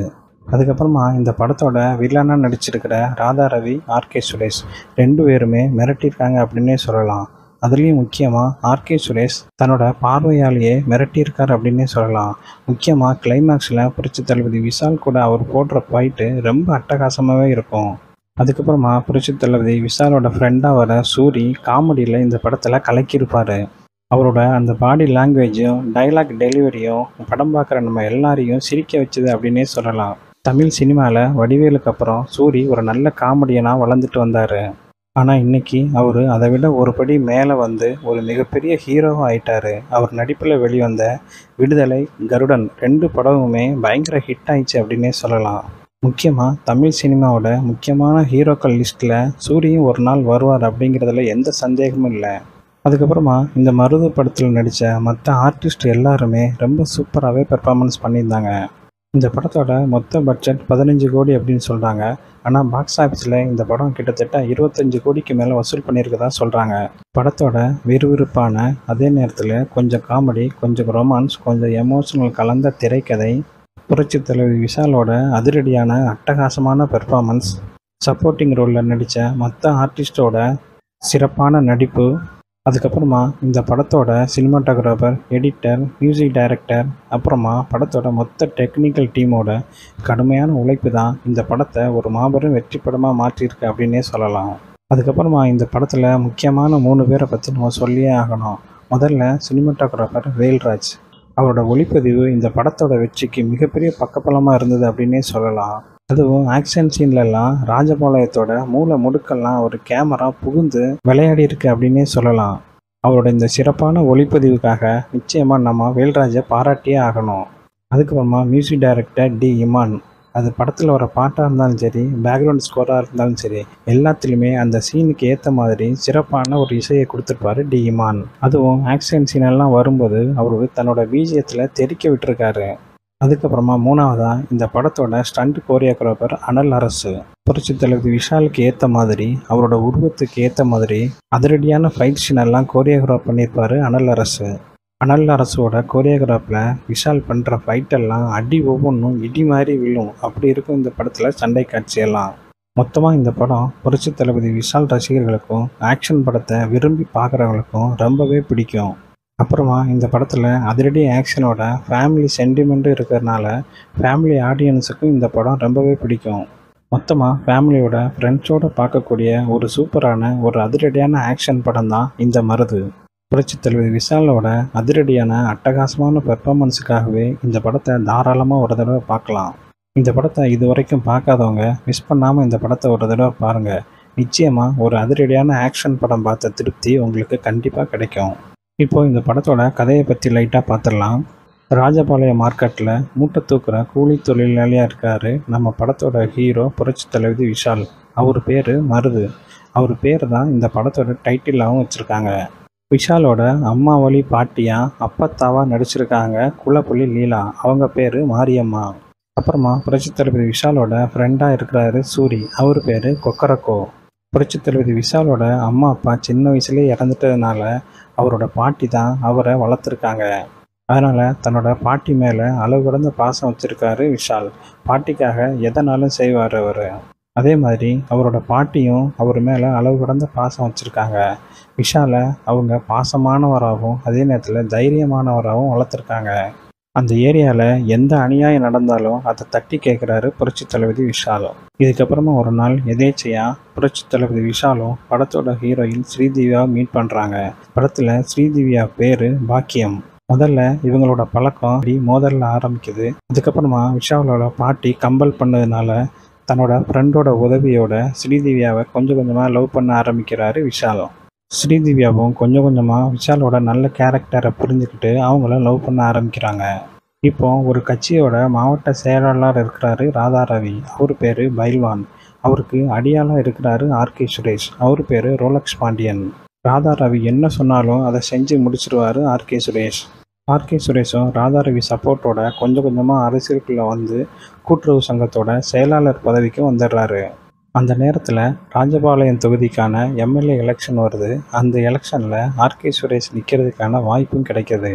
அதுக்கப்புறமா இந்த படத்தோட வில்லனாக நடிச்சிருக்கிற ராதா ரவி ஆர்கே சுரேஷ் ரெண்டு பேருமே மிரட்டியிருக்காங்க அப்படின்னே சொல்லலாம் அதுலேயும் முக்கியமாக ஆர்கே சுரேஷ் தன்னோட பார்வையாலேயே மிரட்டியிருக்கார் அப்படின்னே சொல்லலாம் முக்கியமாக கிளைமேக்ஸில் புரட்சி தளபதி விஷால் கூட அவர் போடுற ஃபைட்டு ரொம்ப அட்டகாசமாகவே இருக்கும் அதுக்கப்புறமா புரட்சி தளபதி விஷாலோட ஃப்ரெண்டாக வர சூரி காமெடியில் இந்த படத்தில் கலக்கியிருப்பார் அவரோட அந்த பாடி லாங்குவேஜும் டைலாக் டெலிவரியும் படம் பார்க்குற நம்ம எல்லாரையும் சிரிக்க வச்சுது அப்படின்னே சொல்லலாம் தமிழ் சினிமாவில் வடிவேலுக்கு அப்புறம் சூரி ஒரு நல்ல காமெடியனாக வளர்ந்துட்டு வந்தார் ஆனால் இன்னைக்கு அவர் அதை விட ஒரு படி மேலே வந்து ஒரு மிகப்பெரிய ஹீரோவாக ஆயிட்டாரு அவர் நடிப்பில் வெளிவந்த விடுதலை கருடன் ரெண்டு படமுமே பயங்கர ஹிட் ஆயிடுச்சு அப்படின்னே சொல்லலாம் முக்கியமாக தமிழ் சினிமாவோட முக்கியமான ஹீரோக்கள் லிஸ்ட்டில் சூரியும் ஒரு நாள் வருவார் அப்படிங்கிறதுல எந்த சந்தேகமும் இல்லை அதுக்கப்புறமா இந்த மருது படத்தில் நடித்த மற்ற ஆர்டிஸ்ட் எல்லாருமே ரொம்ப சூப்பராகவே பெர்ஃபார்மன்ஸ் பண்ணியிருந்தாங்க இந்த படத்தோட மொத்த பட்ஜெட் பதினஞ்சு கோடி அப்படின்னு சொல்கிறாங்க ஆனால் பாக்ஸ் ஆஃபீஸில் இந்த படம் கிட்டத்தட்ட இருபத்தஞ்சு கோடிக்கு மேலே வசூல் பண்ணியிருக்கதா சொல்கிறாங்க படத்தோட விறுவிறுப்பான அதே நேரத்தில் கொஞ்சம் காமெடி கொஞ்சம் ரொமான்ஸ் கொஞ்சம் எமோஷனல் கலந்த திரைக்கதை புரட்சி தலைவி விஷாலோட அதிரடியான அட்டகாசமான பெர்ஃபார்மன்ஸ் சப்போர்ட்டிங் ரோலில் நடித்த மற்ற ஆர்டிஸ்டோட சிறப்பான நடிப்பு அதுக்கப்புறமா இந்த படத்தோட சினிமாட்டோகிராஃபர் எடிட்டர் மியூசிக் டைரக்டர் அப்புறமா படத்தோட மொத்த டெக்னிக்கல் டீமோட கடுமையான உழைப்பு தான் இந்த படத்தை ஒரு மாபெரும் வெற்றி படமாக மாற்றியிருக்கு அப்படின்னே சொல்லலாம் அதுக்கப்புறமா இந்த படத்தில் முக்கியமான மூணு பேரை பற்றி நம்ம சொல்லியே ஆகணும் முதல்ல சினிமாட்டோகிராஃபர் வேல்ராஜ் அவரோட ஒளிப்பதிவு இந்த படத்தோட வெற்றிக்கு மிகப்பெரிய பக்கபலமாக இருந்தது அப்படின்னே சொல்லலாம் அதுவும் ஆக்ஷன் சீன்லலாம் ராஜபாளையத்தோட மூளை முடுக்கெல்லாம் ஒரு கேமரா புகுந்து விளையாடி இருக்கு அப்படின்னே சொல்லலாம் அவரோட இந்த சிறப்பான ஒளிப்பதிவுக்காக நிச்சயமாக நம்ம வேல்ராஜை பாராட்டியே ஆகணும் அதுக்கப்புறமா மியூசிக் டைரக்டர் டி இமான் அது படத்தில் வர பாட்டாக இருந்தாலும் சரி பேக்ரவுண்ட் ஸ்கோராக இருந்தாலும் சரி எல்லாத்துலேயுமே அந்த சீனுக்கு ஏற்ற மாதிரி சிறப்பான ஒரு இசையை கொடுத்துருப்பாரு டி இமான் அதுவும் ஆக்ஷன் சீனெல்லாம் வரும்போது அவரு தன்னோட பீஜியத்தில் தெறிக்க விட்டுருக்காரு அதுக்கப்புறமா மூணாவதாக இந்த படத்தோட ஸ்டண்ட் கோரியோகிராஃபர் அனல் அரசு புரட்சி தலைவர் விஷாலுக்கு ஏற்ற மாதிரி அவரோட உருவத்துக்கு ஏற்ற மாதிரி அதிரடியான ஃபைட் சீனெல்லாம் கோரியோகிராஃப் பண்ணியிருப்பாரு அனல் அரசு அனல் அரசோட கோரியோகிராஃபில் விஷால் பண்ணுற ஃபைட்டெல்லாம் அடி ஒவ்வொன்றும் இடி மாதிரி விழும் அப்படி இருக்கும் இந்த படத்தில் சண்டை காட்சியெல்லாம் மொத்தமாக இந்த படம் புரட்சி தளபதி விஷால் ரசிகர்களுக்கும் ஆக்ஷன் படத்தை விரும்பி பார்க்குறவங்களுக்கும் ரொம்பவே பிடிக்கும் அப்புறமா இந்த படத்தில் அதிரடி ஆக்ஷனோட ஃபேமிலி சென்டிமெண்ட்டும் இருக்கிறதுனால ஃபேமிலி ஆடியன்ஸுக்கும் இந்த படம் ரொம்பவே பிடிக்கும் மொத்தமாக ஃபேமிலியோட ஃப்ரெண்ட்ஸோடு பார்க்கக்கூடிய ஒரு சூப்பரான ஒரு அதிரடியான ஆக்ஷன் படம் தான் இந்த மருது புரட்சி தலைவர் விஷாலோட அதிரடியான அட்டகாசமான பெர்ஃபார்மன்ஸுக்காகவே இந்த படத்தை தாராளமாக ஒரு தடவை பார்க்கலாம் இந்த படத்தை இது வரைக்கும் பார்க்காதவங்க மிஸ் பண்ணாமல் இந்த படத்தை ஒரு தடவை பாருங்கள் நிச்சயமாக ஒரு அதிரடியான ஆக்ஷன் படம் பார்த்த திருப்தி உங்களுக்கு கண்டிப்பாக கிடைக்கும் இப்போ இந்த படத்தோட கதையை பற்றி லைட்டாக பார்த்துடலாம் ராஜபாளையம் மார்க்கெட்டில் மூட்டை தூக்குற கூலி தொழிலாளியாக இருக்கார் நம்ம படத்தோட ஹீரோ புரட்சி தலைவி விஷால் அவர் பேர் மருது அவர் பேர் தான் இந்த படத்தோட டைட்டிலாகவும் வச்சுருக்காங்க விஷாலோட அம்மா வழி பாட்டியா அப்பத்தாவா நடிச்சிருக்காங்க குலப்புலி லீலா அவங்க பேர் மாரியம்மா அப்புறமா புரட்சி தளபதி விஷாலோட ஃப்ரெண்டாக இருக்கிறாரு சூரி அவர் பேர் கொக்கரக்கோ புரட்சி தளபதி விஷாலோட அம்மா அப்பா சின்ன வயசுலேயே இறந்துட்டதுனால அவரோட பாட்டி தான் அவரை வளர்த்துருக்காங்க அதனால் தன்னோட பாட்டி மேலே அளவு கடந்த பாசம் வச்சுருக்காரு விஷால் பாட்டிக்காக எதனாலும் செய்வார் அவர் அதே மாதிரி அவரோட பாட்டியும் அவர் மேலே அளவு கடந்த பாசம் வச்சுருக்காங்க விஷாலை அவங்க பாசமானவராகவும் அதே நேரத்தில் தைரியமானவராகவும் வளர்த்துருக்காங்க அந்த ஏரியாவில் எந்த அநியாயம் நடந்தாலும் அதை தட்டி கேட்குறாரு புரட்சி தளபதி விஷாலும் இதுக்கப்புறமா ஒரு நாள் எதேச்சையாக புரட்சி தளபதி விஷாலும் படத்தோட ஹீரோயின் ஸ்ரீதிவ்யா மீட் பண்ணுறாங்க படத்தில் ஸ்ரீதிவ்யா பேர் பாக்கியம் முதல்ல இவங்களோட பழக்கம் அப்படி மோதலில் ஆரம்பிக்குது அதுக்கப்புறமா விஷாலோட பாட்டி கம்பல் பண்ணதுனால தன்னோட ஃப்ரெண்டோட உதவியோட ஸ்ரீதிவ்யாவை கொஞ்சம் கொஞ்சமாக லவ் பண்ண ஆரம்பிக்கிறாரு விஷாலும் ஸ்ரீதிவ்யாவும் கொஞ்சம் கொஞ்சமாக விஷாலோட நல்ல கேரக்டரை புரிஞ்சுக்கிட்டு அவங்கள லவ் பண்ண ஆரம்பிக்கிறாங்க இப்போ ஒரு கட்சியோட மாவட்ட செயலாளர் இருக்கிறாரு ராதா ரவி அவர் பேர் பைல்வான் அவருக்கு அடியாளாக இருக்கிறாரு ஆர்கே சுரேஷ் அவர் பேர் ரோலக்ஸ் பாண்டியன் ராதா ரவி என்ன சொன்னாலும் அதை செஞ்சு முடிச்சிருவாரு ஆர்கே சுரேஷ் ஆர்கே சுரேஷும் ராதா ரவி சப்போர்ட்டோட கொஞ்சம் கொஞ்சமாக அரசியலுக்குள்ளே வந்து கூட்டுறவு சங்கத்தோட செயலாளர் பதவிக்கு வந்துடுறாரு அந்த நேரத்தில் ராஜபாளையம் தொகுதிக்கான எம்எல்ஏ எலெக்ஷன் வருது அந்த எலெக்ஷனில் ஆர்கே சுரேஷ் நிற்கிறதுக்கான வாய்ப்பும் கிடைக்கிது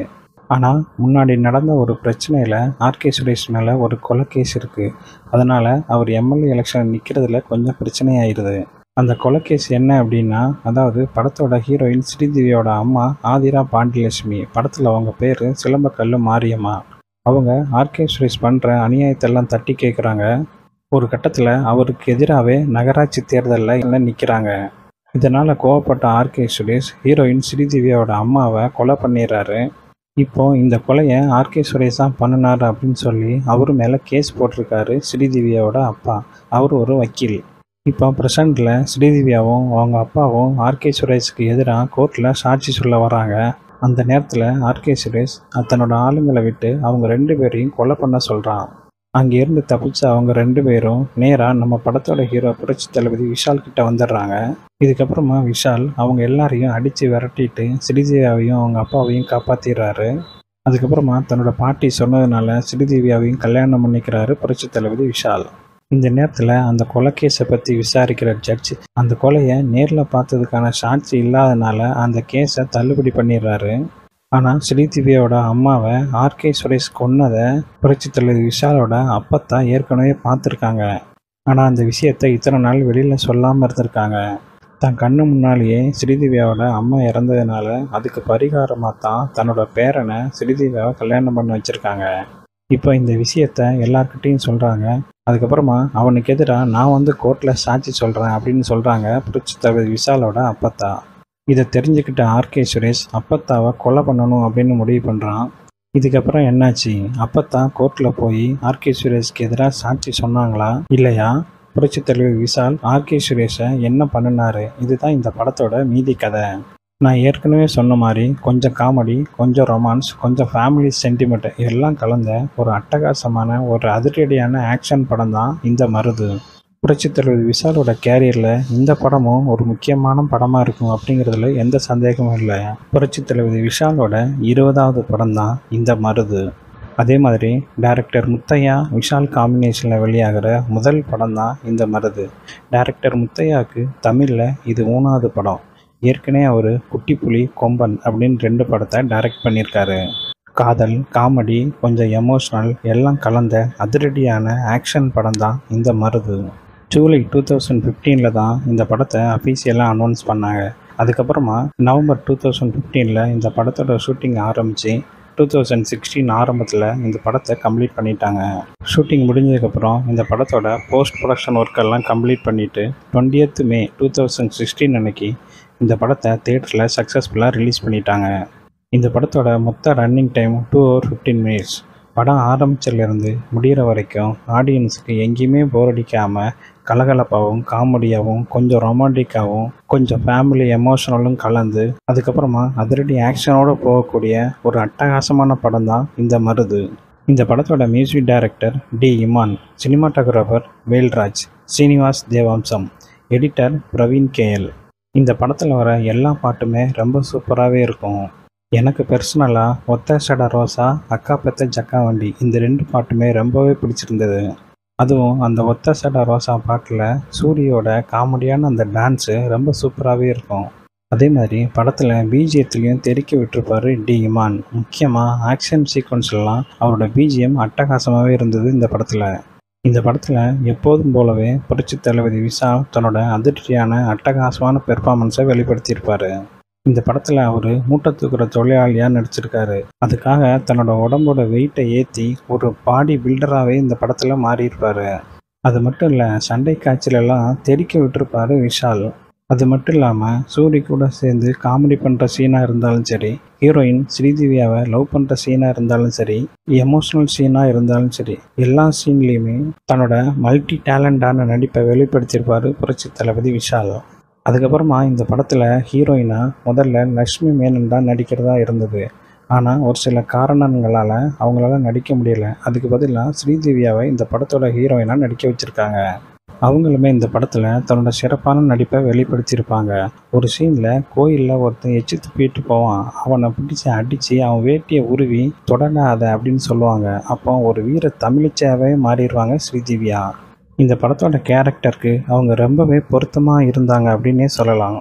ஆனால் முன்னாடி நடந்த ஒரு பிரச்சனையில் ஆர்கே சுரேஷ் மேலே ஒரு கொலை கேஸ் இருக்குது அதனால் அவர் எம்எல்ஏ எலெக்ஷன் நிற்கிறதுல கொஞ்சம் பிரச்சனையாயிருது அந்த கொலை கேஸ் என்ன அப்படின்னா அதாவது படத்தோட ஹீரோயின் ஸ்ரீதேவியோட அம்மா ஆதிரா பாண்டியலட்சுமி படத்தில் அவங்க பேர் சிலம்பக்கல்லு மாரியம்மா அவங்க ஆர்கே சுரேஷ் பண்ணுற அநியாயத்தெல்லாம் தட்டி கேட்குறாங்க ஒரு கட்டத்தில் அவருக்கு எதிராகவே நகராட்சி தேர்தலில் நிற்கிறாங்க இதனால் கோவப்பட்ட ஆர்கே சுரேஷ் ஹீரோயின் ஸ்ரீதேவியோட அம்மாவை கொலை பண்ணிடுறாரு இப்போ இந்த கொலையை ஆர்கே சுரேஷ் தான் பண்ணினார் அப்படின்னு சொல்லி அவர் மேலே கேஸ் போட்டிருக்காரு ஸ்ரீதேவியோட அப்பா அவர் ஒரு வக்கீல் இப்போ ப்ரெசண்டில் ஸ்ரீதேவியாவும் அவங்க அப்பாவும் ஆர்கே சுரேஷுக்கு எதிராக கோர்ட்டில் சாட்சி சொல்ல வராங்க அந்த நேரத்தில் ஆர்கே சுரேஷ் தன்னோட ஆளுங்களை விட்டு அவங்க ரெண்டு பேரையும் கொலை பண்ண சொல்கிறான் அங்கேருந்து தப்பிச்ச அவங்க ரெண்டு பேரும் நேராக நம்ம படத்தோட ஹீரோ புரட்சி தளபதி விஷால் கிட்ட வந்துடுறாங்க இதுக்கப்புறமா விஷால் அவங்க எல்லாரையும் அடித்து விரட்டிட்டு ஸ்ரீதேவியாவையும் அவங்க அப்பாவையும் காப்பாற்றிடுறாரு அதுக்கப்புறமா தன்னோட பாட்டி சொன்னதுனால ஸ்ரீதேவியாவையும் கல்யாணம் பண்ணிக்கிறாரு புரட்சி தளபதி விஷால் இந்த நேரத்தில் அந்த கொலை கேஸை பற்றி விசாரிக்கிற ஜட்ஜ் அந்த கொலையை நேரில் பார்த்ததுக்கான சாட்சி இல்லாதனால அந்த கேஸை தள்ளுபடி பண்ணிடுறாரு ஆனால் ஸ்ரீதிவியோட அம்மாவை ஆர்கே சுரேஷ் கொன்னதை புரட்சி தலைவர் விஷாலோட அப்பத்தான் ஏற்கனவே பார்த்துருக்காங்க ஆனால் அந்த விஷயத்தை இத்தனை நாள் வெளியில் சொல்லாமல் இருந்திருக்காங்க தன் கண்ணு முன்னாலேயே ஸ்ரீதிவியாவோட அம்மா இறந்ததுனால அதுக்கு பரிகாரமாக தான் தன்னோட பேரனை ஸ்ரீதிவியாவை கல்யாணம் பண்ணி வச்சுருக்காங்க இப்போ இந்த விஷயத்த எல்லார்கிட்டேயும் சொல்கிறாங்க அதுக்கப்புறமா அவனுக்கு எதிராக நான் வந்து கோர்ட்டில் சாட்சி சொல்கிறேன் அப்படின்னு சொல்கிறாங்க புரட்சி தலைவர் விஷாலோட அப்பத்தா இதை தெரிஞ்சுக்கிட்ட ஆர்கே சுரேஷ் அப்பத்தாவை கொலை பண்ணணும் அப்படின்னு முடிவு பண்ணுறான் இதுக்கப்புறம் என்னாச்சு அப்பத்தா கோர்ட்டில் போய் ஆர்கே சுரேஷ்க்கு எதிராக சாட்சி சொன்னாங்களா இல்லையா புரட்சி தலைவர் விஷால் ஆர்கே சுரேஷை என்ன பண்ணினாரு இதுதான் இந்த படத்தோட மீதி கதை நான் ஏற்கனவே சொன்ன மாதிரி கொஞ்சம் காமெடி கொஞ்சம் ரொமான்ஸ் கொஞ்சம் ஃபேமிலி சென்டிமெண்ட் எல்லாம் கலந்த ஒரு அட்டகாசமான ஒரு அதிரடியான ஆக்ஷன் படம் தான் இந்த மருது புரட்சி தலைவர் விஷாலோட கேரியரில் இந்த படமும் ஒரு முக்கியமான படமாக இருக்கும் அப்படிங்கிறதுல எந்த சந்தேகமும் இல்லை புரட்சி தலைவர் விஷாலோட இருபதாவது படம் தான் இந்த மருது அதே மாதிரி டைரக்டர் முத்தையா விஷால் காம்பினேஷனில் வெளியாகிற முதல் படம் தான் இந்த மருது டைரக்டர் முத்தையாவுக்கு தமிழில் இது மூணாவது படம் ஏற்கனவே அவர் குட்டிப்புலி கொம்பன் அப்படின்னு ரெண்டு படத்தை டைரக்ட் பண்ணியிருக்காரு காதல் காமெடி கொஞ்சம் எமோஷ்னல் எல்லாம் கலந்த அதிரடியான ஆக்ஷன் படம் தான் இந்த மருது ஜூலை டூ தௌசண்ட் ஃபிஃப்டீனில் தான் இந்த படத்தை அஃபீஷியலாக அனௌன்ஸ் பண்ணாங்க அதுக்கப்புறமா நவம்பர் டூ தௌசண்ட் ஃபிஃப்டீனில் இந்த படத்தோட ஷூட்டிங் ஆரம்பித்து டூ தௌசண்ட் சிக்ஸ்டீன் ஆரம்பத்தில் இந்த படத்தை கம்ப்ளீட் பண்ணிட்டாங்க ஷூட்டிங் முடிஞ்சதுக்கப்புறம் இந்த படத்தோட போஸ்ட் ப்ரொடக்ஷன் ஒர்க்கெல்லாம் கம்ப்ளீட் பண்ணிவிட்டு twentieth May two thousand sixteen அன்னைக்கு இந்த படத்தை தேட்டரில் சக்ஸஸ்ஃபுல்லாக ரிலீஸ் பண்ணிட்டாங்க இந்த படத்தோட மொத்த running time two hour fifteen minutes படம் ஆரம்பிச்சிலேருந்து முடிகிற வரைக்கும் ஆடியன்ஸுக்கு எங்கேயுமே போர் அடிக்காமல் கலகலப்பாகவும் காமெடியாகவும் கொஞ்சம் ரொமான்டிக்காகவும் கொஞ்சம் ஃபேமிலி எமோஷனலும் கலந்து அதுக்கப்புறமா அதிரடி ஆக்ஷனோடு போகக்கூடிய ஒரு அட்டகாசமான படம் தான் இந்த மருது இந்த படத்தோட music director D Imman cinematographer Velraj Srinivas Devamsam editor Praveen KL இந்த படத்தில் வர எல்லா பாட்டுமே ரொம்ப சூப்பராகவே இருக்கும் எனக்கு பர்சனலாக ஒத்த சட ரோசா அக்கா பெத்த ஜக்கா வண்டி இந்த ரெண்டு பாட்டுமே ரொம்பவே பிடிச்சிருந்தது அதுவும் அந்த ஒத்த சட ரோசா பாட்டில் சூரியோட காமெடியான அந்த டான்ஸு ரொம்ப சூப்பராகவே இருக்கும் அதே மாதிரி படத்தில் பிஜிஎத்துலேயும் தெறிக்க விட்டுருப்பாரு டி இமான் முக்கியமாக ஆக்ஷன் சீக்வன்ஸ்லாம் அவரோட பிஜிஎம் அட்டகாசமாகவே இருந்தது இந்த படத்தில் இந்த படத்தில் எப்போதும் போலவே புரட்சி தளபதி விஷால் தன்னோட அதிர்ச்சியான அட்டகாசமான பெர்ஃபார்மன்ஸை வெளிப்படுத்தியிருப்பார் இந்த படத்தில் அவர் மூட்டை தூக்குற தொழிலாளியாக நடிச்சிருக்காரு அதுக்காக தன்னோட உடம்போட வெயிட்டை ஏற்றி ஒரு பாடி பில்டராகவே இந்த படத்தில் மாறியிருப்பார் அது மட்டும் இல்லை சண்டை காய்ச்சலெல்லாம் தெறிக்க விட்டுருப்பாரு விஷால் அது மட்டும் இல்லாமல் சூரி கூட சேர்ந்து காமெடி பண்ணுற சீனாக இருந்தாலும் சரி ஹீரோயின் ஸ்ரீதேவியாவை லவ் பண்ணுற சீனாக இருந்தாலும் சரி எமோஷ்னல் சீனாக இருந்தாலும் சரி எல்லா சீன்லேயுமே தன்னோட மல்டி டேலண்டான நடிப்பை வெளிப்படுத்தியிருப்பார் புரட்சி தளபதி விஷால் அதுக்கப்புறமா இந்த படத்தில் ஹீரோயினாக முதல்ல லக்ஷ்மி மேனன் தான் நடிக்கிறதா இருந்தது ஆனால் ஒரு சில காரணங்களால் அவங்களால நடிக்க முடியல அதுக்கு பதிலாக ஸ்ரீதேவியாவை இந்த படத்தோட ஹீரோயினாக நடிக்க வச்சுருக்காங்க அவங்களுமே இந்த படத்தில் தன்னோட சிறப்பான நடிப்பை வெளிப்படுத்தியிருப்பாங்க ஒரு சீனில் கோயிலில் ஒருத்தன் எச்சு துப்பிட்டு போவான் அவனை பிடிச்சி அடித்து அவன் வேட்டியை உருவி தொடராத அப்படின்னு சொல்லுவாங்க அப்போ ஒரு வீர தமிழிச்சாவே மாறிடுவாங்க ஸ்ரீதேவியா இந்த படத்தோட கேரக்டருக்கு அவங்க ரொம்பவே பொருத்தமாக இருந்தாங்க அப்படின்னே சொல்லலாம்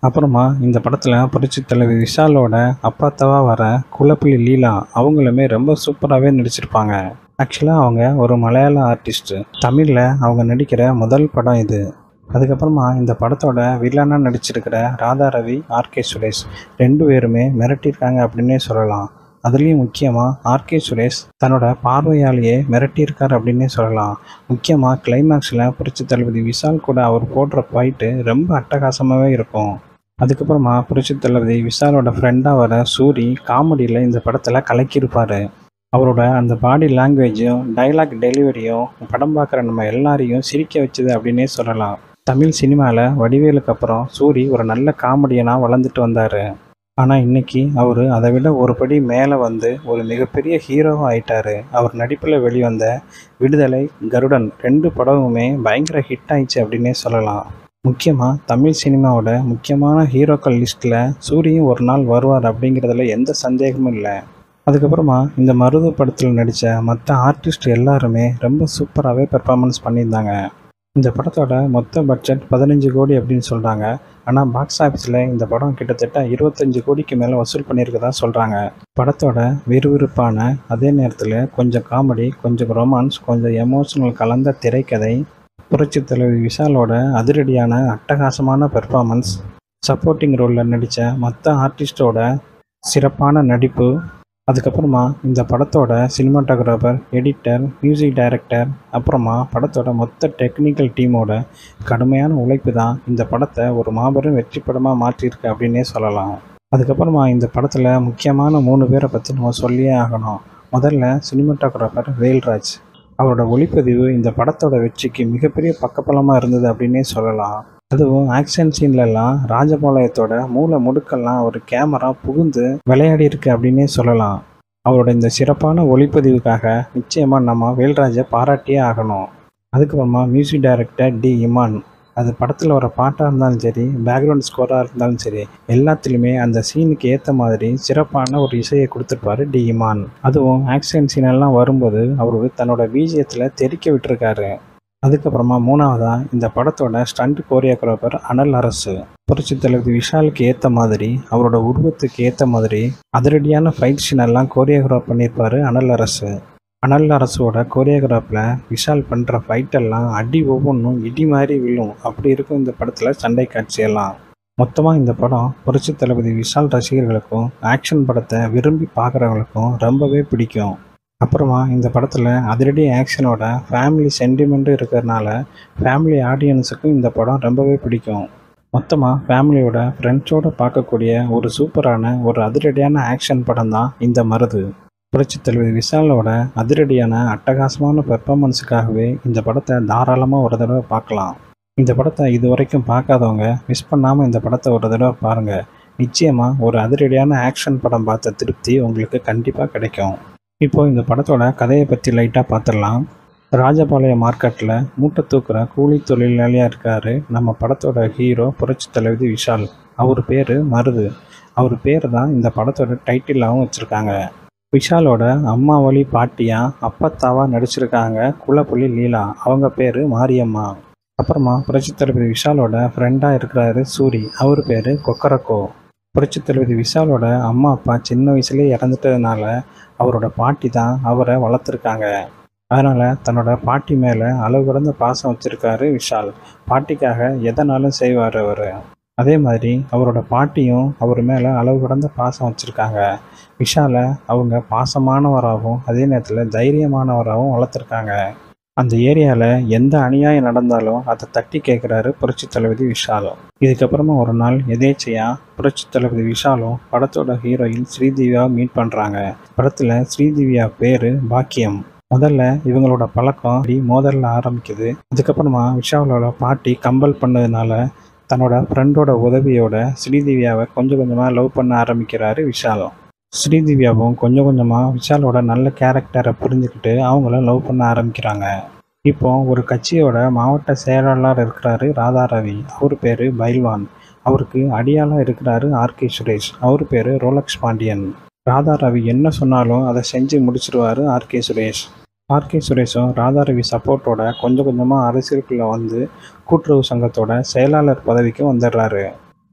அப்புறமா இந்த படத்தில் புரட்சி தலைவி விஷாலோட அப்பாத்தவா வர குலப்பிள்ளி லீலா அவங்களுமே ரொம்ப சூப்பராகவே நடிச்சிருப்பாங்க ஆக்சுவலாக அவங்க ஒரு மலையாள ஆர்டிஸ்ட்டு தமிழில் அவங்க நடிக்கிற முதல் படம் இது அதுக்கப்புறமா இந்த படத்தோட வில்லனாக நடிச்சிருக்கிற ராதா ரவி ஆர்கே சுரேஷ் ரெண்டு பேருமே மிரட்டியிருக்காங்க அப்படின்னே சொல்லலாம் அதுலேயும் முக்கியமாக ஆர்கே சுரேஷ் தன்னோட பார்வையாலேயே மிரட்டியிருக்கார் அப்படின்னே சொல்லலாம் முக்கியமாக கிளைமேக்ஸில் புரட்சி தளபதி விஷால் கூட அவர் போடுற ஃபைட்டு ரொம்ப அட்டகாசமாகவே இருக்கும் அதுக்கப்புறமா புரட்சி தளபதி விஷாலோட ஃப்ரெண்டாக வர சூரி காமெடியில் இந்த படத்தில் கலக்கியிருப்பார் அவரோட அந்த பாடி லாங்குவேஜும் டைலாக் டெலிவரியும் படம் பார்க்குற நம்ம எல்லாரையும் சிரிக்க வச்சுது அப்படின்னே சொல்லலாம் தமிழ் சினிமாவில் வடிவேலுக்கு அப்புறம் சூரி ஒரு நல்ல காமெடியனாக வளர்ந்துட்டு வந்தார் ஆனால் இன்னைக்கு அவர் அதை விட ஒரு படி மேலே வந்து ஒரு மிகப்பெரிய ஹீரோவாக ஆயிட்டாரு அவர் நடிப்பில் வெளிவந்த விடுதலை கருடன் ரெண்டு படமுமே பயங்கர ஹிட் ஆயிடுச்சு அப்படின்னே சொல்லலாம் முக்கியமாக தமிழ் சினிமாவோட முக்கியமான ஹீரோக்கள் லிஸ்ட்டில் சூரியும் ஒரு நாள் வருவார் அப்படிங்கிறதுல எந்த சந்தேகமும் இல்லை அதுக்கப்புறமா இந்த மருது படத்தில் நடித்த மற்ற ஆர்டிஸ்ட் எல்லாருமே ரொம்ப சூப்பராகவே பெர்ஃபார்மன்ஸ் பண்ணியிருந்தாங்க இந்த படத்தோட மொத்த பட்ஜெட் பதினஞ்சு கோடி அப்படின்னு சொல்கிறாங்க ஆனால் பாக்ஸ் ஆஃபீஸில் இந்த படம் கிட்டத்தட்ட இருபத்தஞ்சு கோடிக்கு மேலே வசூல் பண்ணியிருக்கதா சொல்கிறாங்க படத்தோட விறுவிறுப்பான அதே நேரத்தில் கொஞ்சம் காமெடி கொஞ்சம் ரொமான்ஸ் கொஞ்சம் எமோஷனல் கலந்த திரைக்கதை புரட்சி தலைவி விஷாலோட அதிரடியான அட்டகாசமான பெர்ஃபார்மன்ஸ் சப்போர்ட்டிங் ரோலில் நடித்த மற்ற ஆர்டிஸ்டோட சிறப்பான நடிப்பு அதுக்கப்புறமா இந்த படத்தோட சினிமாட்டோகிராஃபர் எடிட்டர் மியூசிக் டைரக்டர் அப்புறமா படத்தோட மொத்த டெக்னிக்கல் டீமோட கடுமையான உழைப்பு தான் இந்த படத்தை ஒரு மாபெரும் வெற்றி படமாக மாற்றியிருக்கு அப்படின்னே சொல்லலாம் அதுக்கப்புறமா இந்த படத்தில் முக்கியமான மூணு பேரை பற்றி நம்ம சொல்லியே ஆகணும் முதல்ல சினிமாட்டோகிராஃபர் வேல்ராஜ் அவரோட ஒளிப்பதிவு இந்த படத்தோட வெற்றிக்கு மிகப்பெரிய பக்கபலமாக இருந்தது அப்படின்னே சொல்லலாம் அதுவும் ஆக்ஷன் சீன்லலாம் ராஜபாளையத்தோட மூல முடுக்கெல்லாம் ஒரு கேமரா புகுந்து விளையாடி இருக்கு அப்படின்னே சொல்லலாம் அவரோட இந்த சிறப்பான ஒளிப்பதிவுக்காக நிச்சயமாக நம்ம வேல்ராஜை பாராட்டியே ஆகணும் அதுக்கப்புறமா மியூசிக் டைரக்டர் டி இமான் அது படத்தில் வர பாட்டாக இருந்தாலும் சரி பேக்ரவுண்ட் ஸ்கோராக இருந்தாலும் சரி எல்லாத்துலேயுமே அந்த சீனுக்கு ஏற்ற மாதிரி சிறப்பான ஒரு இசையை கொடுத்துருப்பாரு டி இமான் அதுவும் ஆக்ஷன் சீனெல்லாம் வரும்போது அவர் தன்னோட பீஜியத்தில் தெறிக்க விட்டுருக்காரு அதுக்கப்புறமா மூணாவதாக இந்த படத்தோட ஸ்டண்ட் கோரியோகிராஃபர் அனல் அரசு புரட்சி தளபதி விஷாலுக்கு ஏற்ற மாதிரி அவரோட உருவத்துக்கு ஏற்ற மாதிரி அதிரடியான ஃபைட் சீன் எல்லாம் கோரியோகிராஃப் பண்ணியிருப்பாரு அனல் அரசு அனல் அரசோட கோரியோகிராஃபில் விஷால் பண்ணுற ஃபைட்டெல்லாம் அடி ஒவ்வொன்றும் இடி மாதிரி விழும் அப்படி இருக்கும் இந்த படத்தில் சண்டை காட்சியெல்லாம் மொத்தமாக இந்த படம் புரட்சி தளபதி விஷால் ரசிகர்களுக்கும் ஆக்ஷன் படத்தை விரும்பி பார்க்குறவங்களுக்கும் ரொம்பவே பிடிக்கும் அப்புறமா இந்த படத்தில் அதிரடி ஆக்ஷனோட ஃபேமிலி சென்டிமெண்ட்டும் இருக்கிறதுனால ஃபேமிலி ஆடியன்ஸுக்கும் இந்த படம் ரொம்பவே பிடிக்கும் மொத்தமாக ஃபேமிலியோட ஃப்ரெண்ட்ஸோடு பார்க்கக்கூடிய ஒரு சூப்பரான ஒரு அதிரடியான ஆக்ஷன் படம் தான் இந்த மருது புரட்சி தலைவர் விஷாலோட அதிரடியான அட்டகாசமான பெர்ஃபார்மன்ஸுக்காகவே இந்த படத்தை தாராளமாக ஒரு தடவை பார்க்கலாம் இந்த படத்தை இது வரைக்கும் பார்க்காதவங்க மிஸ் பண்ணாமல் இந்த படத்தை ஒரு தடவை பாருங்கள் நிச்சயமாக ஒரு அதிரடியான ஆக்ஷன் படம் பார்த்த திருப்தி உங்களுக்கு கண்டிப்பாக கிடைக்கும் இப்போது இந்த படத்தோட கதையை பற்றி லைட்டாக பார்த்துடலாம் ராஜபாளையம் மார்க்கெட்டில் மூட்டை தூக்குற கூலி தொழிலாளியாக இருக்கார் நம்ம படத்தோட ஹீரோ புரட்சி தலைவி விஷால் அவர் பேர் மருது அவர் பேர் தான் இந்த படத்தோட டைட்டிலாகவும் வச்சுருக்காங்க விஷாலோட அம்மா வழி பாட்டியா அப்பத்தாவா நடிச்சிருக்காங்க குலப்புலி லீலா அவங்க பேர் மாரியம்மா அப்புறமா புரட்சி தளபதி விஷாலோட ஃப்ரெண்டாக இருக்கிறாரு சூரி அவர் பேர் கொக்கரக்கோ புரட்சி தளபதி விஷாலோட அம்மா அப்பா சின்ன வயசுலேயே இறந்துட்டதுனால அவரோட பாட்டி தான் அவரை வளர்த்துருக்காங்க அதனால் தன்னோட பாட்டி மேலே அளவு கடந்த பாசம் வச்சுருக்காரு விஷால் பாட்டிக்காக எதனாலும் செய்வார் அவர் அதே மாதிரி அவரோட பாட்டியும் அவர் மேலே அளவு கடந்த பாசம் வச்சுருக்காங்க விஷாலை அவங்க பாசமானவராகவும் அதே நேரத்தில் தைரியமானவராகவும் வளர்த்துருக்காங்க அந்த ஏரியாவில் எந்த அநியாயம் நடந்தாலும் அதை தட்டி கேட்குறாரு புரட்சி தளபதி விஷாலும் இதுக்கப்புறமா ஒரு நாள் எதேச்சையாக புரட்சி தளபதி விஷாலும் படத்தோட ஹீரோயின் ஸ்ரீதிவ்யா மீட் பண்ணுறாங்க படத்தில் ஸ்ரீதிவ்யா பேர் பாக்கியம் முதல்ல இவங்களோட பழக்கம் அப்படி மோதலில் ஆரம்பிக்குது அதுக்கப்புறமா விஷாலோட பாட்டி கம்பல் பண்ணதுனால தன்னோட ஃப்ரெண்டோட உதவியோட ஸ்ரீதிவ்யாவை கொஞ்சம் கொஞ்சமாக லவ் பண்ண ஆரம்பிக்கிறாரு விஷாலும் ஸ்ரீதிவ்யாவும் கொஞ்சம் கொஞ்சமாக விஷாலோட நல்ல கேரக்டரை புரிஞ்சுக்கிட்டு அவங்கள லவ் பண்ண ஆரம்பிக்கிறாங்க இப்போ ஒரு கட்சியோட மாவட்ட செயலாளர் இருக்கிறாரு ராதா ரவி அவர் பேர் பைல்வான் அவருக்கு அடியாளாக இருக்கிறாரு ஆர்கே சுரேஷ் அவர் பேர் ரோலக்ஸ் பாண்டியன் ராதா ரவி என்ன சொன்னாலும் அதை செஞ்சு முடிச்சிருவாரு ஆர்கே சுரேஷ் ஆர்கே சுரேஷும் ராதா ரவி சப்போர்ட்டோட கொஞ்சம் கொஞ்சமாக அரசியலுக்குள்ளே வந்து கூட்டுறவு சங்கத்தோட செயலாளர் பதவிக்கு வந்துடுறாரு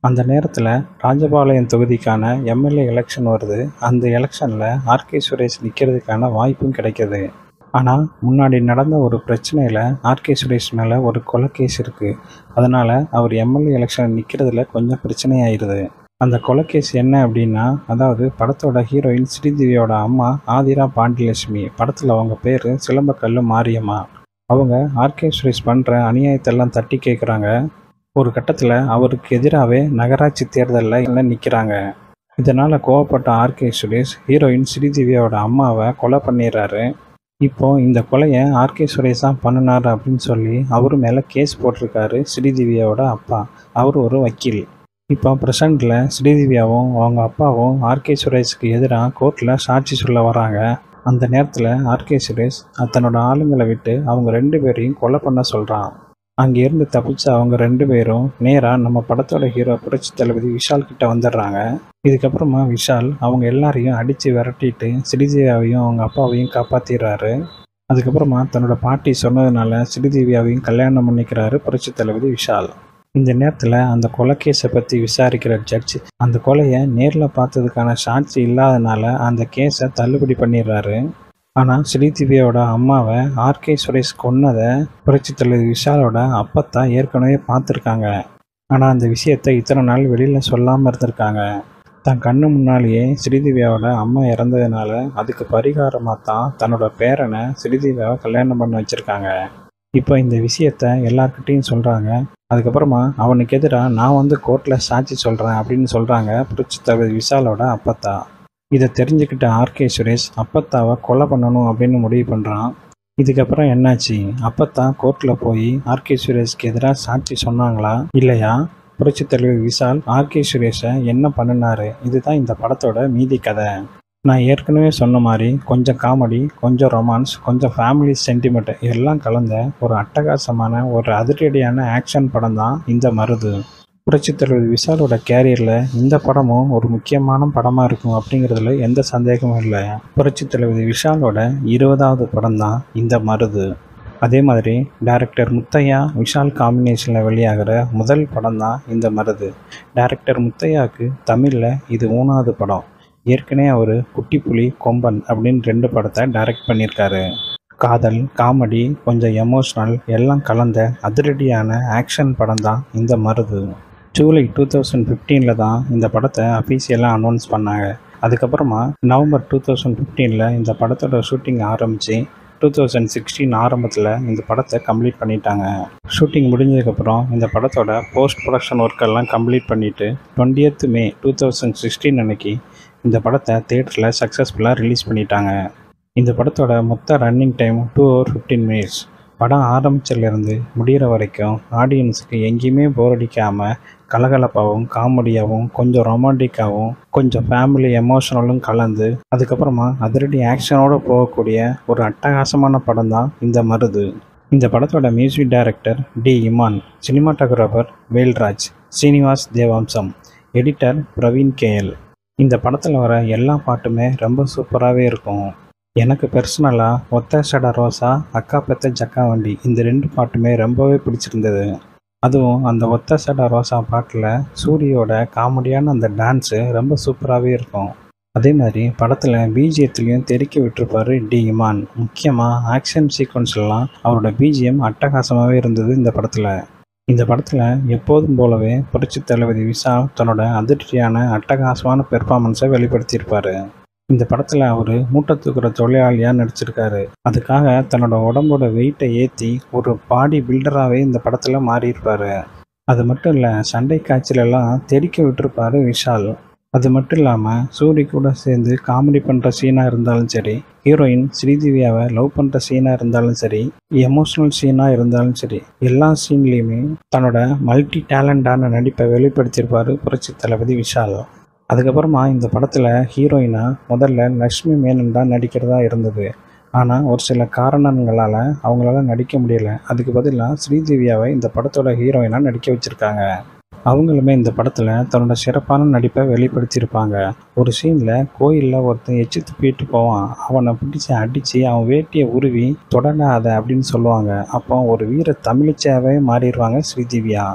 அந்த நேரத்தில் ராஜபாளையம் தொகுதிக்கான எம்எல்ஏ எலெக்ஷன் வருது அந்த எலெக்ஷனில் ஆர்கே சுரேஷ் நிற்கிறதுக்கான வாய்ப்பும் கிடைக்கிது ஆனால் முன்னாடி நடந்த ஒரு பிரச்சனையில் ஆர்கே சுரேஷ் மேலே ஒரு கொலை கேஸ் இருக்குது அதனால் அவர் எம்எல்ஏ எலெக்ஷன் நிற்கிறதுல கொஞ்சம் பிரச்சனையாயிருது அந்த கொலை கேஸ் என்ன அப்படின்னா அதாவது படத்தோட ஹீரோயின் ஸ்ரீதேவியோட அம்மா ஆதிரா பாண்டியலட்சுமி படத்தில் அவங்க பேர் சிலம்பக்கல்லு மாரியம்மா அவங்க ஆர்கே சுரேஷ் பண்ணுற அநியாயத்தெல்லாம் தட்டி கேட்குறாங்க ஒரு கட்டத்தில் அவருக்கு எதிராகவே நகராட்சி தேர்தலில் நிற்கிறாங்க இதனால் கோவப்பட்ட ஆர்கே சுரேஷ் ஹீரோயின் ஸ்ரீதேவியோட அம்மாவை கொலை பண்ணிடுறாரு இப்போ இந்த கொலையை ஆர்கே சுரேஷ் தான் பண்ணினார் அப்படின்னு சொல்லி அவர் மேலே கேஸ் போட்டிருக்காரு ஸ்ரீதேவியோட அப்பா அவர் ஒரு வக்கீல் இப்போ ப்ரெசண்டில் ஸ்ரீதேவியாவும் அவங்க அப்பாவும் ஆர்கே சுரேஷ்க்கு எதிராக கோர்ட்டில் சாட்சி சொல்ல வராங்க அந்த நேரத்தில் ஆர்கே சுரேஷ் தன்னோட ஆளுங்களை விட்டு அவங்க ரெண்டு பேரையும் கொலை பண்ண சொல்கிறான் அங்கேருந்து தப்பிச்ச அவங்க ரெண்டு பேரும் நேராக நம்ம படத்தோட ஹீரோ புரட்சி தளபதி விஷால் கிட்ட வந்துடுறாங்க இதுக்கப்புறமா விஷால் அவங்க எல்லாரையும் அடித்து விரட்டிட்டு ஸ்ரீதேவியாவையும் அவங்க அப்பாவையும் காப்பாற்றிடுறாரு அதுக்கப்புறமா தன்னோட பாட்டி சொன்னதுனால ஸ்ரீதேவியாவையும் கல்யாணம் பண்ணிக்கிறாரு புரட்சி தளபதி விஷால் இந்த நேரத்தில் அந்த கொலை கேஸை பற்றி விசாரிக்கிற ஜட்ஜ் அந்த கொலையை நேரில் பார்த்ததுக்கான சாட்சி இல்லாதனால அந்த கேஸை தள்ளுபடி பண்ணிடுறாரு ஆனால் ஸ்ரீதிவியோட அம்மாவை ஆர்கே சுரேஷ் கொன்னதை புரட்சி தலைவர் விஷாலோட அப்பத்தான் ஏற்கனவே பார்த்துருக்காங்க ஆனால் அந்த விஷயத்தை இத்தனை நாள் வெளியில் சொல்லாமல் இருந்திருக்காங்க தன் கண்ணு முன்னாலேயே ஸ்ரீதிவியாவோட அம்மா இறந்ததுனால அதுக்கு பரிகாரமாக தான் தன்னோட பேரனை ஸ்ரீதிவியாவை கல்யாணம் பண்ண வச்சுருக்காங்க இப்போ இந்த விஷயத்த எல்லார்கிட்டேயும் சொல்கிறாங்க அதுக்கப்புறமா அவனுக்கு எதிராக நான் வந்து கோர்ட்டில் சாட்சி சொல்கிறேன் அப்படின்னு சொல்கிறாங்க புரட்சி தலைவர் விஷாலோட அப்பத்தா இதை தெரிஞ்சுக்கிட்ட ஆர்கே சுரேஷ் அப்பத்தாவை கொலை பண்ணணும் அப்படின்னு முடிவு பண்ணுறான் இதுக்கப்புறம் என்னாச்சு அப்பத்தா கோர்ட்டில் போய் ஆர்கே சுரேஷ்க்கு எதிராக சாட்சி சொன்னாங்களா இல்லையா புரட்சி தலைவர் விஷால் ஆர்கே சுரேஷை என்ன பண்ணினாரு இதுதான் இந்த படத்தோட மீதி கதை நான் ஏற்கனவே சொன்ன மாதிரி கொஞ்சம் காமெடி கொஞ்சம் ரொமான்ஸ் கொஞ்சம் ஃபேமிலி சென்டிமெண்ட் எல்லாம் கலந்த ஒரு அட்டகாசமான ஒரு அதிரடியான ஆக்ஷன் படம் தான் இந்த மருது புரட்சி தலைவர் விஷாலோட கேரியரில் இந்த படமும் ஒரு முக்கியமான படமாக இருக்கும் அப்படிங்கிறதுல எந்த சந்தேகமும் இல்லை புரட்சி தலைவர் விஷாலோட இருபதாவது படம் தான் இந்த மருது அதே மாதிரி டைரக்டர் முத்தையா விஷால் காம்பினேஷனில் வெளியாகிற முதல் படம் தான் இந்த மருது டைரக்டர் முத்தையாவுக்கு தமிழில் இது மூணாவது படம் ஏற்கனவே அவர் குட்டிப்புலி கொம்பன் அப்படின்னு ரெண்டு படத்தை டைரக்ட் பண்ணியிருக்காரு காதல் காமெடி கொஞ்சம் எமோஷ்னல் எல்லாம் கலந்த அதிரடியான ஆக்ஷன் படம் தான் இந்த மருது ஜூலை டூ தௌசண்ட் ஃபிஃப்டீனில் தான் இந்த படத்தை அஃபீஷியலாக அனௌன்ஸ் பண்ணாங்க அதுக்கப்புறமா நவம்பர் டூ தௌசண்ட் ஃபிஃப்டீனில் இந்த படத்தோட ஷூட்டிங் ஆரம்பித்து டூ தௌசண்ட் சிக்ஸ்டீன் ஆரம்பத்தில் இந்த படத்தை கம்ப்ளீட் பண்ணிட்டாங்க ஷூட்டிங் முடிஞ்சதுக்கப்புறம் இந்த படத்தோட போஸ்ட் ப்ரொடக்ஷன் ஒர்க்கெல்லாம் கம்ப்ளீட் பண்ணிவிட்டு twentieth May two thousand sixteen அன்னைக்கு இந்த படத்தை தேட்டரில் சக்ஸஸ்ஃபுல்லாக ரிலீஸ் பண்ணிட்டாங்க இந்த படத்தோட மொத்த running time two hour fifteen minutes படம் ஆரம்பிச்சிலேருந்து முடிகிற வரைக்கும் ஆடியன்ஸுக்கு எங்கேயுமே போர் அடிக்காமல் கலகலப்பாகவும் காமெடியாகவும் கொஞ்சம் ரொமான்டிக்காகவும் கொஞ்சம் ஃபேமிலி எமோஷனலும் கலந்து அதுக்கப்புறமா அதிரடி ஆக்ஷனோடு போகக்கூடிய ஒரு அட்டகாசமான படம் தான் இந்த மருது இந்த படத்தோட music director D Imman cinematographer Velraj Srinivas Devamsam editor Praveen KL இந்த படத்தில் வர எல்லா பாட்டுமே ரொம்ப சூப்பராகவே இருக்கும் எனக்கு பர்சனலாக ஒத்த சட ரோசா அக்கா பெத்த ஜக்கா வண்டி இந்த ரெண்டு பாட்டுமே ரொம்பவே பிடிச்சிருந்தது அதுவும் அந்த ஒத்த சட ரோசா பாட்டில் சூரியோட காமெடியான அந்த டான்ஸு ரொம்ப சூப்பராகவே இருக்கும் அதே மாதிரி படத்தில் பிஜிஎத்துலேயும் தெறிக்க விட்டுருப்பாரு டி இமான் முக்கியமாக ஆக்ஷன் சீக்வன்ஸ்லாம் அவரோட பிஜிஎம் அட்டகாசமாகவே இருந்தது இந்த படத்தில் இந்த படத்தில் எப்போதும் போலவே புரட்சி தளபதி விஷால் தன்னோட அதிர்ச்சியான அட்டகாசமான பெர்ஃபார்மன்ஸை வெளிப்படுத்தியிருப்பார் இந்த படத்தில் அவர் மூட்டை தூக்குற தொழிலாளியாக நடிச்சிருக்காரு அதுக்காக தன்னோட உடம்போட வெயிட்டை ஏற்றி ஒரு பாடி பில்டராகவே இந்த படத்தில் மாறியிருப்பார் அது மட்டும் இல்லை சண்டை காய்ச்சலெல்லாம் தெறிக்க விட்டுருப்பாரு விஷால் அது மட்டும் இல்லாமல் சூரி கூட சேர்ந்து காமெடி பண்ணுற சீனாக இருந்தாலும் சரி ஹீரோயின் ஸ்ரீதேவியாவை லவ் பண்ணுற சீனாக இருந்தாலும் சரி எமோஷ்னல் சீனாக இருந்தாலும் சரி எல்லா சீன்லேயுமே தன்னோட மல்டி டேலண்டான நடிப்பை வெளிப்படுத்தியிருப்பார் புரட்சி தளபதி விஷால் அதுக்கப்புறமா இந்த படத்தில் ஹீரோயினாக முதல்ல லக்ஷ்மி மேனன் தான் நடிக்கிறதா இருந்தது ஆனால் ஒரு சில காரணங்களால் அவங்களால நடிக்க முடியல அதுக்கு பதிலாக ஸ்ரீதேவியாவை இந்த படத்தோட ஹீரோயினாக நடிக்க வச்சுருக்காங்க அவங்களுமே இந்த படத்தில் தன்னோட சிறப்பான நடிப்பை வெளிப்படுத்தியிருப்பாங்க ஒரு சீனில் கோயிலில் ஒருத்தன் எச்சு துப்பிட்டு போவான் அவனை பிடிச்சி அடித்து அவன் வேட்டியை உருவி தொடராத அப்படின்னு சொல்லுவாங்க அப்போ ஒரு வீர தமிழிச்சாவே மாறிடுவாங்க ஸ்ரீதேவியா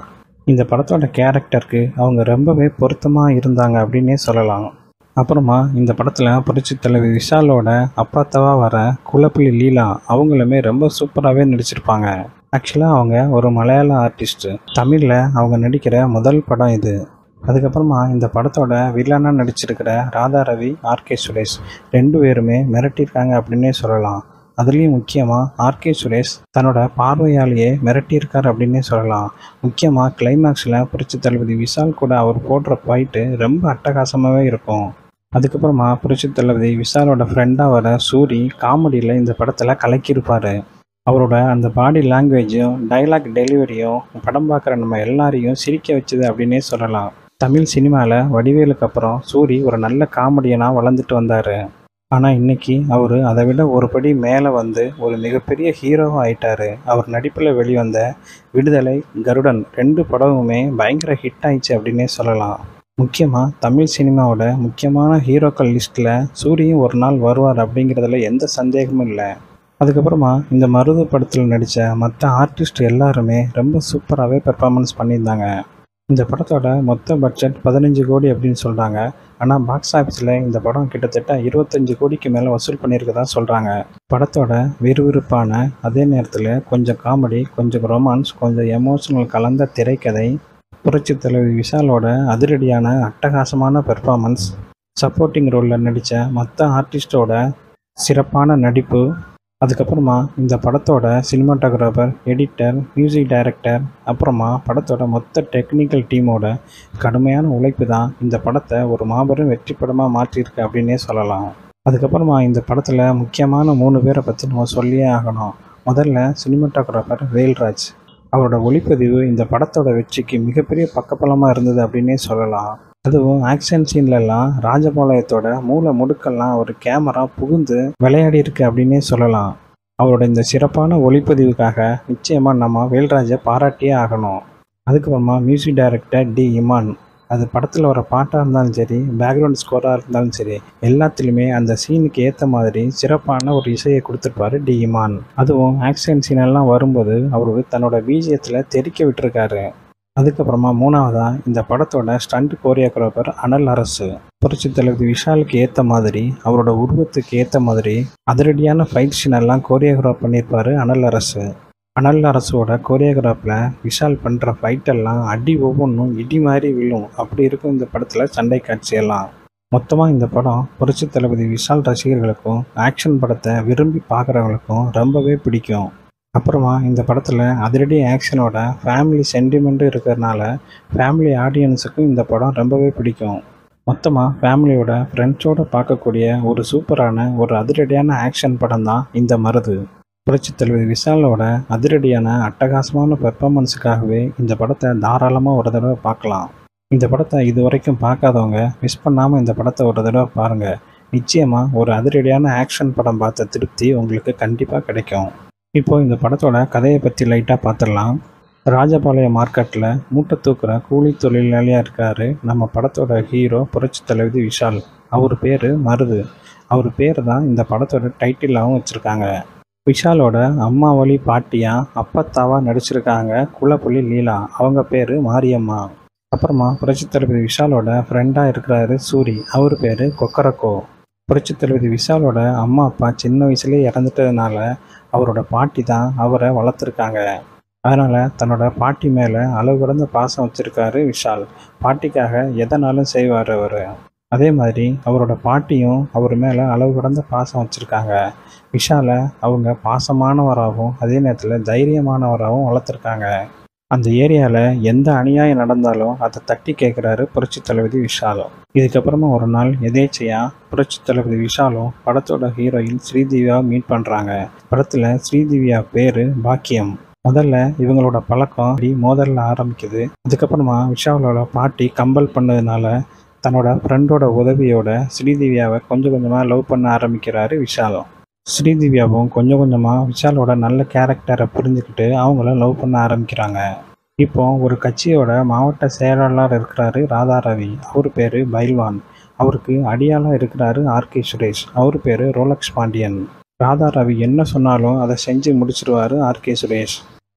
இந்த படத்தோட கேரக்டருக்கு அவங்க ரொம்பவே பொருத்தமாக இருந்தாங்க அப்படின்னே சொல்லலாம் அப்புறமா இந்த படத்தில் புரட்சி தலைவி விஷாலோட அப்பாத்தவா வர குலப்புலி லீலா அவங்களுமே ரொம்ப சூப்பராகவே நடிச்சிருப்பாங்க ஆக்சுவலாக அவங்க ஒரு மலையாள ஆர்டிஸ்ட்டு தமிழில் அவங்க நடிக்கிற முதல் படம் இது அதுக்கப்புறமா இந்த படத்தோட வில்லனாக நடிச்சிருக்கிற ராதா ரவி ஆர்கே சுரேஷ் ரெண்டு பேருமே மிரட்டியிருக்காங்க அப்படின்னே சொல்லலாம் அதுலேயும் முக்கியமாக ஆர்கே சுரேஷ் தன்னோட பார்வையாலேயே மிரட்டியிருக்கார் அப்படின்னே சொல்லலாம் முக்கியமாக கிளைமேக்ஸில் புரட்சி தளபதி விஷால் கூட அவர் போடுற ஃபைட்டு ரொம்ப அட்டகாசமாகவே இருக்கும் அதுக்கப்புறமா புரட்சி தளபதி விஷாலோட ஃப்ரெண்டாக வர சூரி காமெடியில் இந்த படத்தில் கலக்கியிருப்பார் அவரோட அந்த பாடி லாங்குவேஜும் டைலாக் டெலிவரியும் படம் பார்க்குற நம்ம எல்லாரையும் சிரிக்க வச்சுது அப்படின்னே சொல்லலாம் தமிழ் சினிமாவில் வடிவேலுக்கு அப்புறம் சூரி ஒரு நல்ல காமெடியனாக வளர்ந்துட்டு வந்தார் ஆனால் இன்னைக்கு அவர் அதை விட ஒரு படி மேலே வந்து ஒரு மிகப்பெரிய ஹீரோவாக ஆயிட்டாரு அவர் நடிப்பில் வெளிவந்த விடுதலை கருடன் ரெண்டு படமுமே பயங்கர ஹிட் ஆயிடுச்சு அப்படின்னே சொல்லலாம் முக்கியமாக தமிழ் சினிமாவோட முக்கியமான ஹீரோக்கள் லிஸ்ட்டில் சூரியும் ஒரு நாள் வருவார் அப்படிங்கிறதுல எந்த சந்தேகமும் இல்லை அதுக்கப்புறமா இந்த மருது படத்தில் நடித்த மற்ற ஆர்டிஸ்ட் எல்லாருமே ரொம்ப சூப்பராகவே பெர்ஃபார்மன்ஸ் பண்ணியிருந்தாங்க இந்த படத்தோட மொத்த பட்ஜெட் பதினஞ்சு கோடி அப்படின்னு சொல்கிறாங்க ஆனால் பாக்ஸ் ஆஃபீஸில் இந்த படம் கிட்டத்தட்ட இருபத்தஞ்சு கோடிக்கு மேலே வசூல் பண்ணியிருக்கதா சொல்கிறாங்க படத்தோட விறுவிறுப்பான அதே நேரத்தில் கொஞ்சம் காமெடி கொஞ்சம் ரொமான்ஸ் கொஞ்சம் எமோஷனல் கலந்த திரைக்கதை புரட்சி தலைவி விஷாலோட அதிரடியான அட்டகாசமான பெர்ஃபார்மன்ஸ் சப்போர்ட்டிங் ரோலில் நடித்த மற்ற ஆர்டிஸ்டோட சிறப்பான நடிப்பு அதுக்கப்புறமா இந்த படத்தோட சினிமாட்டோகிராஃபர் எடிட்டர் மியூசிக் டைரக்டர் அப்புறமா படத்தோட மொத்த டெக்னிக்கல் டீமோட கடுமையான உழைப்பு தான் இந்த படத்தை ஒரு மாபெரும் வெற்றி படமாக மாற்றியிருக்கு அப்படின்னே சொல்லலாம் அதுக்கப்புறமா இந்த படத்தில் முக்கியமான மூணு பேரை பற்றி நம்ம சொல்லியே ஆகணும் முதல்ல சினிமாட்டோகிராஃபர் வேல்ராஜ் அவரோட ஒளிப்பதிவு இந்த படத்தோட வெற்றிக்கு மிகப்பெரிய பக்கபலமாக இருந்தது அப்படின்னே சொல்லலாம் அதுவும் ஆக்ஷன் சீன்லலாம் ராஜபாளையத்தோட மூல முடுக்கெல்லாம் ஒரு கேமரா புகுந்து விளையாடி இருக்கு அப்படின்னே சொல்லலாம் அவரோட இந்த சிறப்பான ஒளிப்பதிவுக்காக நிச்சயமாக நம்ம வேல்ராஜை பாராட்டியே ஆகணும் அதுக்கப்புறமா மியூசிக் டைரக்டர் டி இமான் அது படத்தில் வர பாட்டாக இருந்தாலும் சரி பேக்ரவுண்ட் ஸ்கோராக இருந்தாலும் சரி எல்லாத்துலேயுமே அந்த சீனுக்கு ஏற்ற மாதிரி சிறப்பான ஒரு இசையை கொடுத்துருப்பாரு டி இமான் அதுவும் ஆக்ஷன் சீனெல்லாம் வரும்போது அவரு தன்னோட பீஜியத்தில் தெறிக்க விட்டுருக்காரு அதுக்கப்புறமா மூணாவதாக இந்த படத்தோட ஸ்டண்ட் கோரியோகிராஃபர் அனல் அரசு புரட்சி தளபதி விஷாலுக்கு ஏற்ற மாதிரி அவரோட உருவத்துக்கு ஏற்ற மாதிரி அதிரடியான ஃபைட் சீனெல்லாம் கோரியோகிராஃப் பண்ணியிருப்பாரு அனல் அரசு அனல் அரசோட கோரியோகிராஃபில் விஷால் பண்ணுற ஃபைட்டெல்லாம் அடி ஒவ்வொன்றும் இடி மாதிரி விழும் அப்படி இருக்கும் இந்த படத்தில் சண்டை காட்சியெல்லாம் மொத்தமாக இந்த படம் புரட்சி தளபதி விஷால் ரசிகர்களுக்கும் ஆக்ஷன் படத்தை விரும்பி பார்க்குறவங்களுக்கும் ரொம்பவே பிடிக்கும் அப்புறமா இந்த படத்தில் அதிரடி ஆக்ஷனோட ஃபேமிலி சென்டிமெண்ட்டும் இருக்கிறதுனால ஃபேமிலி ஆடியன்ஸுக்கும் இந்த படம் ரொம்பவே பிடிக்கும் மொத்தமாக ஃபேமிலியோட ஃப்ரெண்ட்ஸோடு பார்க்கக்கூடிய ஒரு சூப்பரான ஒரு அதிரடியான ஆக்ஷன் படம் தான் இந்த மருது புரட்சி தலைவர் விஷாலோட அதிரடியான அட்டகாசமான பெர்ஃபார்மன்ஸுக்காகவே இந்த படத்தை தாராளமாக ஒரு தடவை பார்க்கலாம் இந்த படத்தை இது வரைக்கும் பார்க்காதவங்க மிஸ் பண்ணாமல் இந்த படத்தை ஒரு தடவை பாருங்கள் நிச்சயமாக ஒரு அதிரடியான ஆக்ஷன் படம் பார்த்த திருப்தி உங்களுக்கு கண்டிப்பாக கிடைக்கும் இப்போ இந்த படத்தோட கதையை பற்றி லைட்டாக பார்த்துடலாம் ராஜபாளையம் மார்க்கெட்டில் மூட்டை தூக்குற கூலி தொழிலாளியாக இருக்கார் நம்ம படத்தோட ஹீரோ புரட்சி தலைவி விஷால் அவர் பேர் மருது அவர் பேர் தான் இந்த படத்தோட டைட்டிலாகவும் வச்சுருக்காங்க விஷாலோட அம்மா வழி பாட்டியா அப்பத்தாவா நடிச்சிருக்காங்க குலப்புலி லீலா அவங்க பேர் மாரியம்மா அப்புறமா புரட்சி தளபதி விஷாலோட ஃப்ரெண்டாக இருக்கிறாரு சூரி அவர் பேர் கொக்கரக்கோ புரட்சி தளபதி விஷாலோட அம்மா அப்பா சின்ன வயசுலேயே இறந்துட்டதுனால அவரோட பாட்டி தான் அவரை வளர்த்துருக்காங்க அதனால் தன்னோட பாட்டி மேலே அளவு கடந்த பாசம் வச்சுருக்காரு விஷால் பாட்டிக்காக எதனாலும் செய்வார் அவர் அதே மாதிரி அவரோட பாட்டியும் அவர் மேலே அளவு கடந்த பாசம் வச்சுருக்காங்க விஷாலை அவங்க பாசமானவராகவும் அதே நேரத்தில் தைரியமானவராகவும் வளர்த்துருக்காங்க அந்த ஏரியாவில் எந்த அநியாயம் நடந்தாலும் அதை தட்டி கேட்குறாரு புரட்சி தளபதி விஷாலும் இதுக்கப்புறமா ஒரு நாள் எதேச்சையாக புரட்சி தளபதி விஷாலும் படத்தோட ஹீரோயின் ஸ்ரீதிவ்யா மீட் பண்ணுறாங்க படத்தில் ஸ்ரீதிவ்யா பேர் பாக்கியம் முதல்ல இவங்களோட பழக்கம் அப்படி மோதலில் ஆரம்பிக்குது அதுக்கப்புறமா விஷாலோட பாட்டி கம்பல் பண்ணதுனால தன்னோட ஃப்ரெண்டோட உதவியோட ஸ்ரீதிவ்யாவை கொஞ்சம் கொஞ்சமாக லவ் பண்ண ஆரம்பிக்கிறாரு விஷாலும் ஸ்ரீதிவ்யாவும் கொஞ்சம் கொஞ்சமாக விஷாலோட நல்ல கேரக்டரை புரிஞ்சுக்கிட்டு அவங்கள லவ் பண்ண ஆரம்பிக்கிறாங்க இப்போ ஒரு கட்சியோட மாவட்ட செயலாளர் இருக்கிறாரு ராதா ரவி அவர் பேர் பைல்வான் அவருக்கு அடியாளாக இருக்கிறாரு ஆர்கே சுரேஷ் அவர் பேர் ரோலக்ஸ் பாண்டியன் ராதா ரவி என்ன சொன்னாலும் அதை செஞ்சு முடிச்சிருவாரு ஆர்கே சுரேஷ்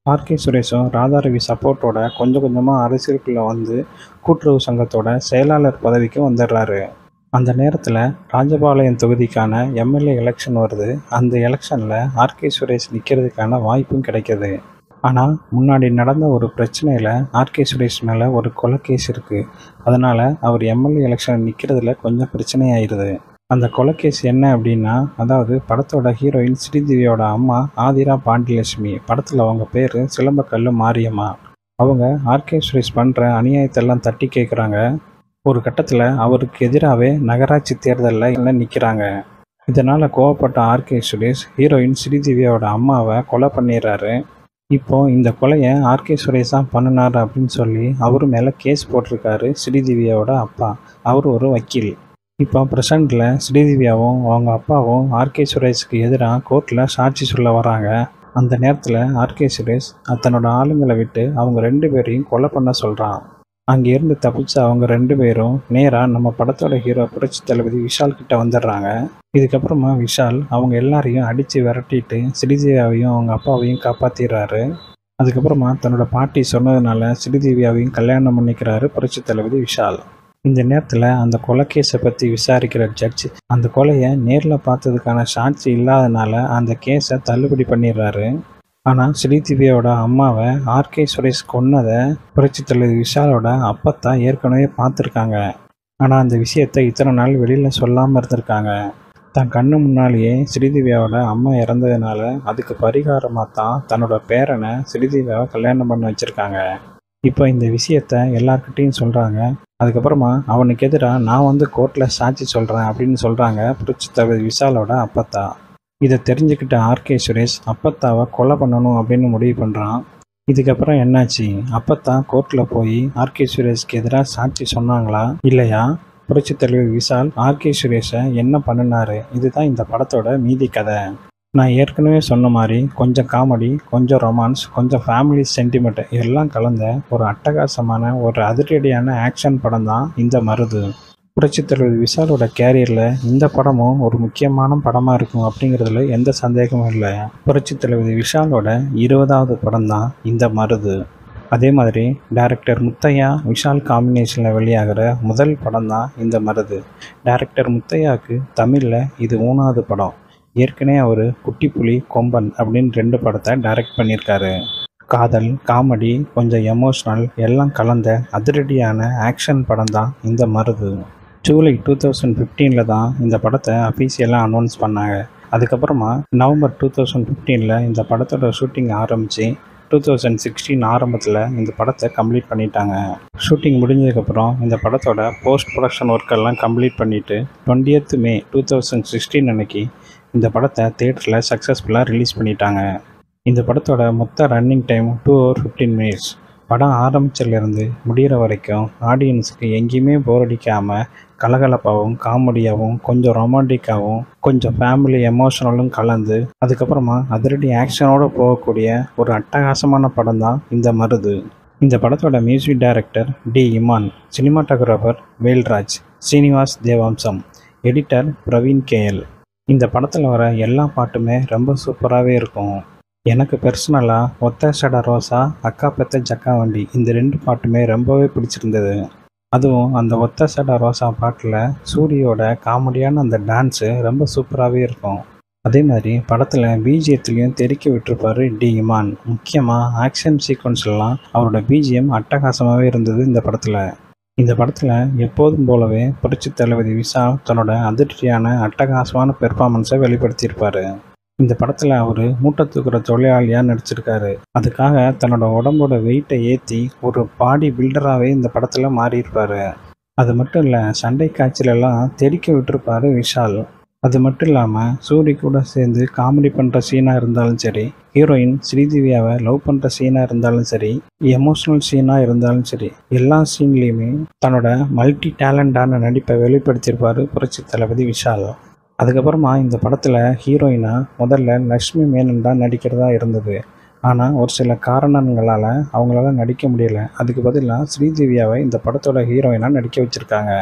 ஆர்கே சுரேஷும் ராதாரவி சப்போர்ட்டோட கொஞ்சம் கொஞ்சமாக அரசியலுக்குள்ளே வந்து கூட்டுறவு சங்கத்தோட செயலாளர் பதவிக்கு வந்துடுறாரு அந்த நேரத்தில் ராஜபாளையம் தொகுதிக்கான எம்எல்ஏ எலெக்ஷன் வருது அந்த எலெக்ஷனில் ஆர்கே சுரேஷ் நிற்கிறதுக்கான வாய்ப்பும் கிடைக்கிது ஆனால் முன்னாடி நடந்த ஒரு பிரச்சனையில் ஆர்கே சுரேஷ் மேலே ஒரு கொலை கேஸ் இருக்குது அதனால் அவர் எம்எல்ஏ எலெக்ஷன் நிற்கிறதுல கொஞ்சம் பிரச்சனையாயிருது அந்த கொலை கேஸ் என்ன அப்படின்னா அதாவது படத்தோட ஹீரோயின் ஸ்ரீதேவியோட அம்மா ஆதிரா பாண்டியலட்சுமி படத்தில் அவங்க பேர் சிலம்பக்கல்லு மாரியம்மா அவங்க ஆர்கே சுரேஷ் பண்ணுற அநியாயத்தெல்லாம் தட்டி கேட்குறாங்க ஒரு கட்டத்தில் அவருக்கு எதிராகவே நகராட்சி தேர்தலில் நிற்கிறாங்க இதனால் கோவப்பட்ட ஆர்கே சுரேஷ் ஹீரோயின் ஸ்ரீதேவியோட அம்மாவை கொலை பண்ணிடுறாரு இப்போ இந்த கொலையை ஆர்கே சுரேஷ் தான் பண்ணினார் அப்படின்னு சொல்லி அவர் மேலே கேஸ் போட்டிருக்காரு ஸ்ரீதேவியோட அப்பா அவர் ஒரு வக்கீல் இப்போ ப்ரெசண்டில் ஸ்ரீதேவியாவும் அவங்க அப்பாவும் ஆர்கே சுரேஷுக்கு எதிராக கோர்ட்டில் சாட்சி சொல்ல வராங்க அந்த நேரத்தில் ஆர்கே சுரேஷ் தன்னோட ஆளுங்களை விட்டு அவங்க ரெண்டு பேரையும் கொலை பண்ண சொல்கிறான் அங்கேருந்து தப்பிச்ச அவங்க ரெண்டு பேரும் நேராக நம்ம படத்தோட ஹீரோ புரட்சி தளபதி விஷால் கிட்ட வந்துடுறாங்க இதுக்கப்புறமா விஷால் அவங்க எல்லாரையும் அடித்து விரட்டிட்டு ஸ்ரீதேவியாவையும் அவங்க அப்பாவையும் காப்பாற்றிடுறாரு அதுக்கப்புறமா தன்னோட பாட்டி சொன்னதுனால ஸ்ரீதேவியாவையும் கல்யாணம் பண்ணிக்கிறாரு புரட்சி தளபதி விஷால் இந்த நேரத்தில் அந்த கொலை கேஸை பற்றி விசாரிக்கிற ஜட்ஜ் அந்த கொலையை நேரில் பார்த்ததுக்கான சாட்சி இல்லாதனால அந்த கேஸை தள்ளுபடி பண்ணிடுறாரு ஆனால் ஸ்ரீதிவியோட அம்மாவை ஆர்கே சுரேஷ் கொன்னதை புரட்சி தலைவர் விஷாலோட அப்பத்தான் ஏற்கனவே பார்த்துருக்காங்க ஆனால் அந்த விஷயத்தை இத்தனை நாள் வெளியில் சொல்லாமல் இருந்திருக்காங்க தன் கண்ணு முன்னாலேயே ஸ்ரீதிவியாவோட அம்மா இறந்ததுனால அதுக்கு பரிகாரமாக தான் தன்னோட பேரனை ஸ்ரீதிவியாவை கல்யாணம் பண்ண வச்சுருக்காங்க இப்போ இந்த விஷயத்த எல்லார்கிட்டேயும் சொல்கிறாங்க அதுக்கப்புறமா அவனுக்கு எதிராக நான் வந்து கோர்ட்டில் சாட்சி சொல்கிறேன் அப்படின்னு சொல்கிறாங்க புரட்சி தலைவர் விஷாலோட அப்பத்தா இதை தெரிஞ்சுக்கிட்ட ஆர்கே சுரேஷ் அப்பத்தாவை கொலை பண்ணணும் அப்படின்னு முடிவு பண்ணுறான் இதுக்கப்புறம் என்னாச்சு அப்பத்தா கோர்ட்டில் போய் ஆர்கே சுரேஷ்க்கு எதிராக சாட்சி சொன்னாங்களா இல்லையா புரட்சி தலைவர் விஷால் ஆர்கே சுரேஷை என்ன பண்ணினாரு இதுதான் இந்த படத்தோட மீதி கதை நான் ஏற்கனவே சொன்ன மாதிரி கொஞ்சம் காமெடி கொஞ்சம் ரொமான்ஸ் கொஞ்சம் ஃபேமிலி சென்டிமெண்ட் எல்லாம் கலந்த ஒரு அட்டகாசமான ஒரு அதிரடியான ஆக்ஷன் படம் தான் இந்த மருது புரட்சி தலைவர் விஷாலோட கேரியரில் இந்த படமும் ஒரு முக்கியமான படமாக இருக்கும் அப்படிங்கிறதுல எந்த சந்தேகமும் இல்லை புரட்சி தலைவர் விஷாலோட இருபதாவது படம் தான் இந்த மருது அதே மாதிரி டைரக்டர் முத்தையா விஷால் காம்பினேஷனில் வெளியாகிற முதல் படம் தான் இந்த மருது டைரக்டர் முத்தையாவுக்கு தமிழில் இது மூணாவது படம் ஏற்கனவே அவர் குட்டிப்புலி கொம்பன் அப்படின்னு ரெண்டு படத்தை டைரக்ட் பண்ணியிருக்காரு காதல் காமெடி கொஞ்சம் எமோஷ்னல் எல்லாம் கலந்த அதிரடியான ஆக்ஷன் படம் தான் இந்த மருது ஜூலை டூ தௌசண்ட் ஃபிஃப்டீனில் தான் இந்த படத்தை அஃபீஷியலாக அனௌன்ஸ் பண்ணாங்க அதுக்கப்புறமா நவம்பர் டூ தௌசண்ட் ஃபிஃப்டீனில் இந்த படத்தோட ஷூட்டிங் ஆரம்பித்து டூ தௌசண்ட் சிக்ஸ்டீன் ஆரம்பத்தில் இந்த படத்தை கம்ப்ளீட் பண்ணிட்டாங்க ஷூட்டிங் முடிஞ்சதுக்கப்புறம் இந்த படத்தோட போஸ்ட் ப்ரொடக்ஷன் ஒர்க்கெல்லாம் கம்ப்ளீட் பண்ணிவிட்டு twentieth May two thousand sixteen அன்னைக்கு இந்த படத்தை தேட்டரில் சக்ஸஸ்ஃபுல்லாக ரிலீஸ் பண்ணிட்டாங்க இந்த படத்தோட மொத்த running time two hour fifteen minutes படம் ஆரம்பிச்சிலேருந்து முடிகிற வரைக்கும் ஆடியன்ஸுக்கு எங்கேயுமே போர் அடிக்காமல் கலகலப்பாகவும் காமெடியாகவும் கொஞ்சம் ரொமான்டிக்காகவும் கொஞ்சம் ஃபேமிலி எமோஷனலும் கலந்து அதுக்கப்புறமா அதிரடி ஆக்ஷனோடு போகக்கூடிய ஒரு அட்டகாசமான படம் தான் இந்த மருது இந்த படத்தோட music director D Imman cinematographer Velraj Srinivas Devamsam editor Praveen KL இந்த படத்தில் வர எல்லா பாட்டுமே ரொம்ப சூப்பராகவே இருக்கும் எனக்கு பர்சனலாக ஒத்த சட ரோசா அக்கா பெத்த ஜக்கா வண்டி இந்த ரெண்டு பாட்டுமே ரொம்பவே பிடிச்சிருந்தது அதுவும் அந்த ஒத்த சட ரோசா பாட்டில் சூரியோட காமெடியான அந்த டான்ஸு ரொம்ப சூப்பராகவே இருக்கும் அதே மாதிரி படத்தில் பிஜிஎத்துலேயும் தெறிக்க விட்டுருப்பாரு டி இமான் முக்கியமாக ஆக்ஷன் சீக்வன்ஸ்லாம் அவரோட பிஜிஎம் அட்டகாசமாகவே இருந்தது இந்த படத்தில் இந்த படத்தில் எப்போதும் போலவே புரட்சி தளபதி விஷால் தன்னோட அதிர்ச்சியான அட்டகாசமான பெர்ஃபார்மன்ஸை வெளிப்படுத்தியிருப்பார் இந்த படத்தில் அவர் மூட்டை தூக்குற தொழிலாளியாக நடிச்சிருக்காரு அதுக்காக தன்னோட உடம்போட வெயிட்டை ஏற்றி ஒரு பாடி பில்டராகவே இந்த படத்தில் மாறியிருப்பார் அது மட்டும் இல்லை சண்டை காய்ச்சலெல்லாம் தெறிக்க விட்டுருப்பாரு விஷால் அது மட்டும் இல்லாமல் சூரி கூட சேர்ந்து காமெடி பண்ணுற சீனாக இருந்தாலும் சரி ஹீரோயின் ஸ்ரீதேவியாவை லவ் பண்ணுற சீனாக இருந்தாலும் சரி எமோஷ்னல் சீனாக இருந்தாலும் சரி எல்லா சீன்லேயுமே தன்னோட மல்டி டேலண்டான நடிப்பை வெளிப்படுத்தியிருப்பார் புரட்சி தளபதி விஷால் அதுக்கப்புறமா இந்த படத்தில் ஹீரோயினாக முதல்ல லக்ஷ்மி மேனன் தான் நடிக்கிறதா இருந்தது ஆனால் ஒரு சில காரணங்களால் அவங்களால நடிக்க முடியல அதுக்கு பதிலாக ஸ்ரீதேவியாவை இந்த படத்தோட ஹீரோயினாக நடிக்க வச்சுருக்காங்க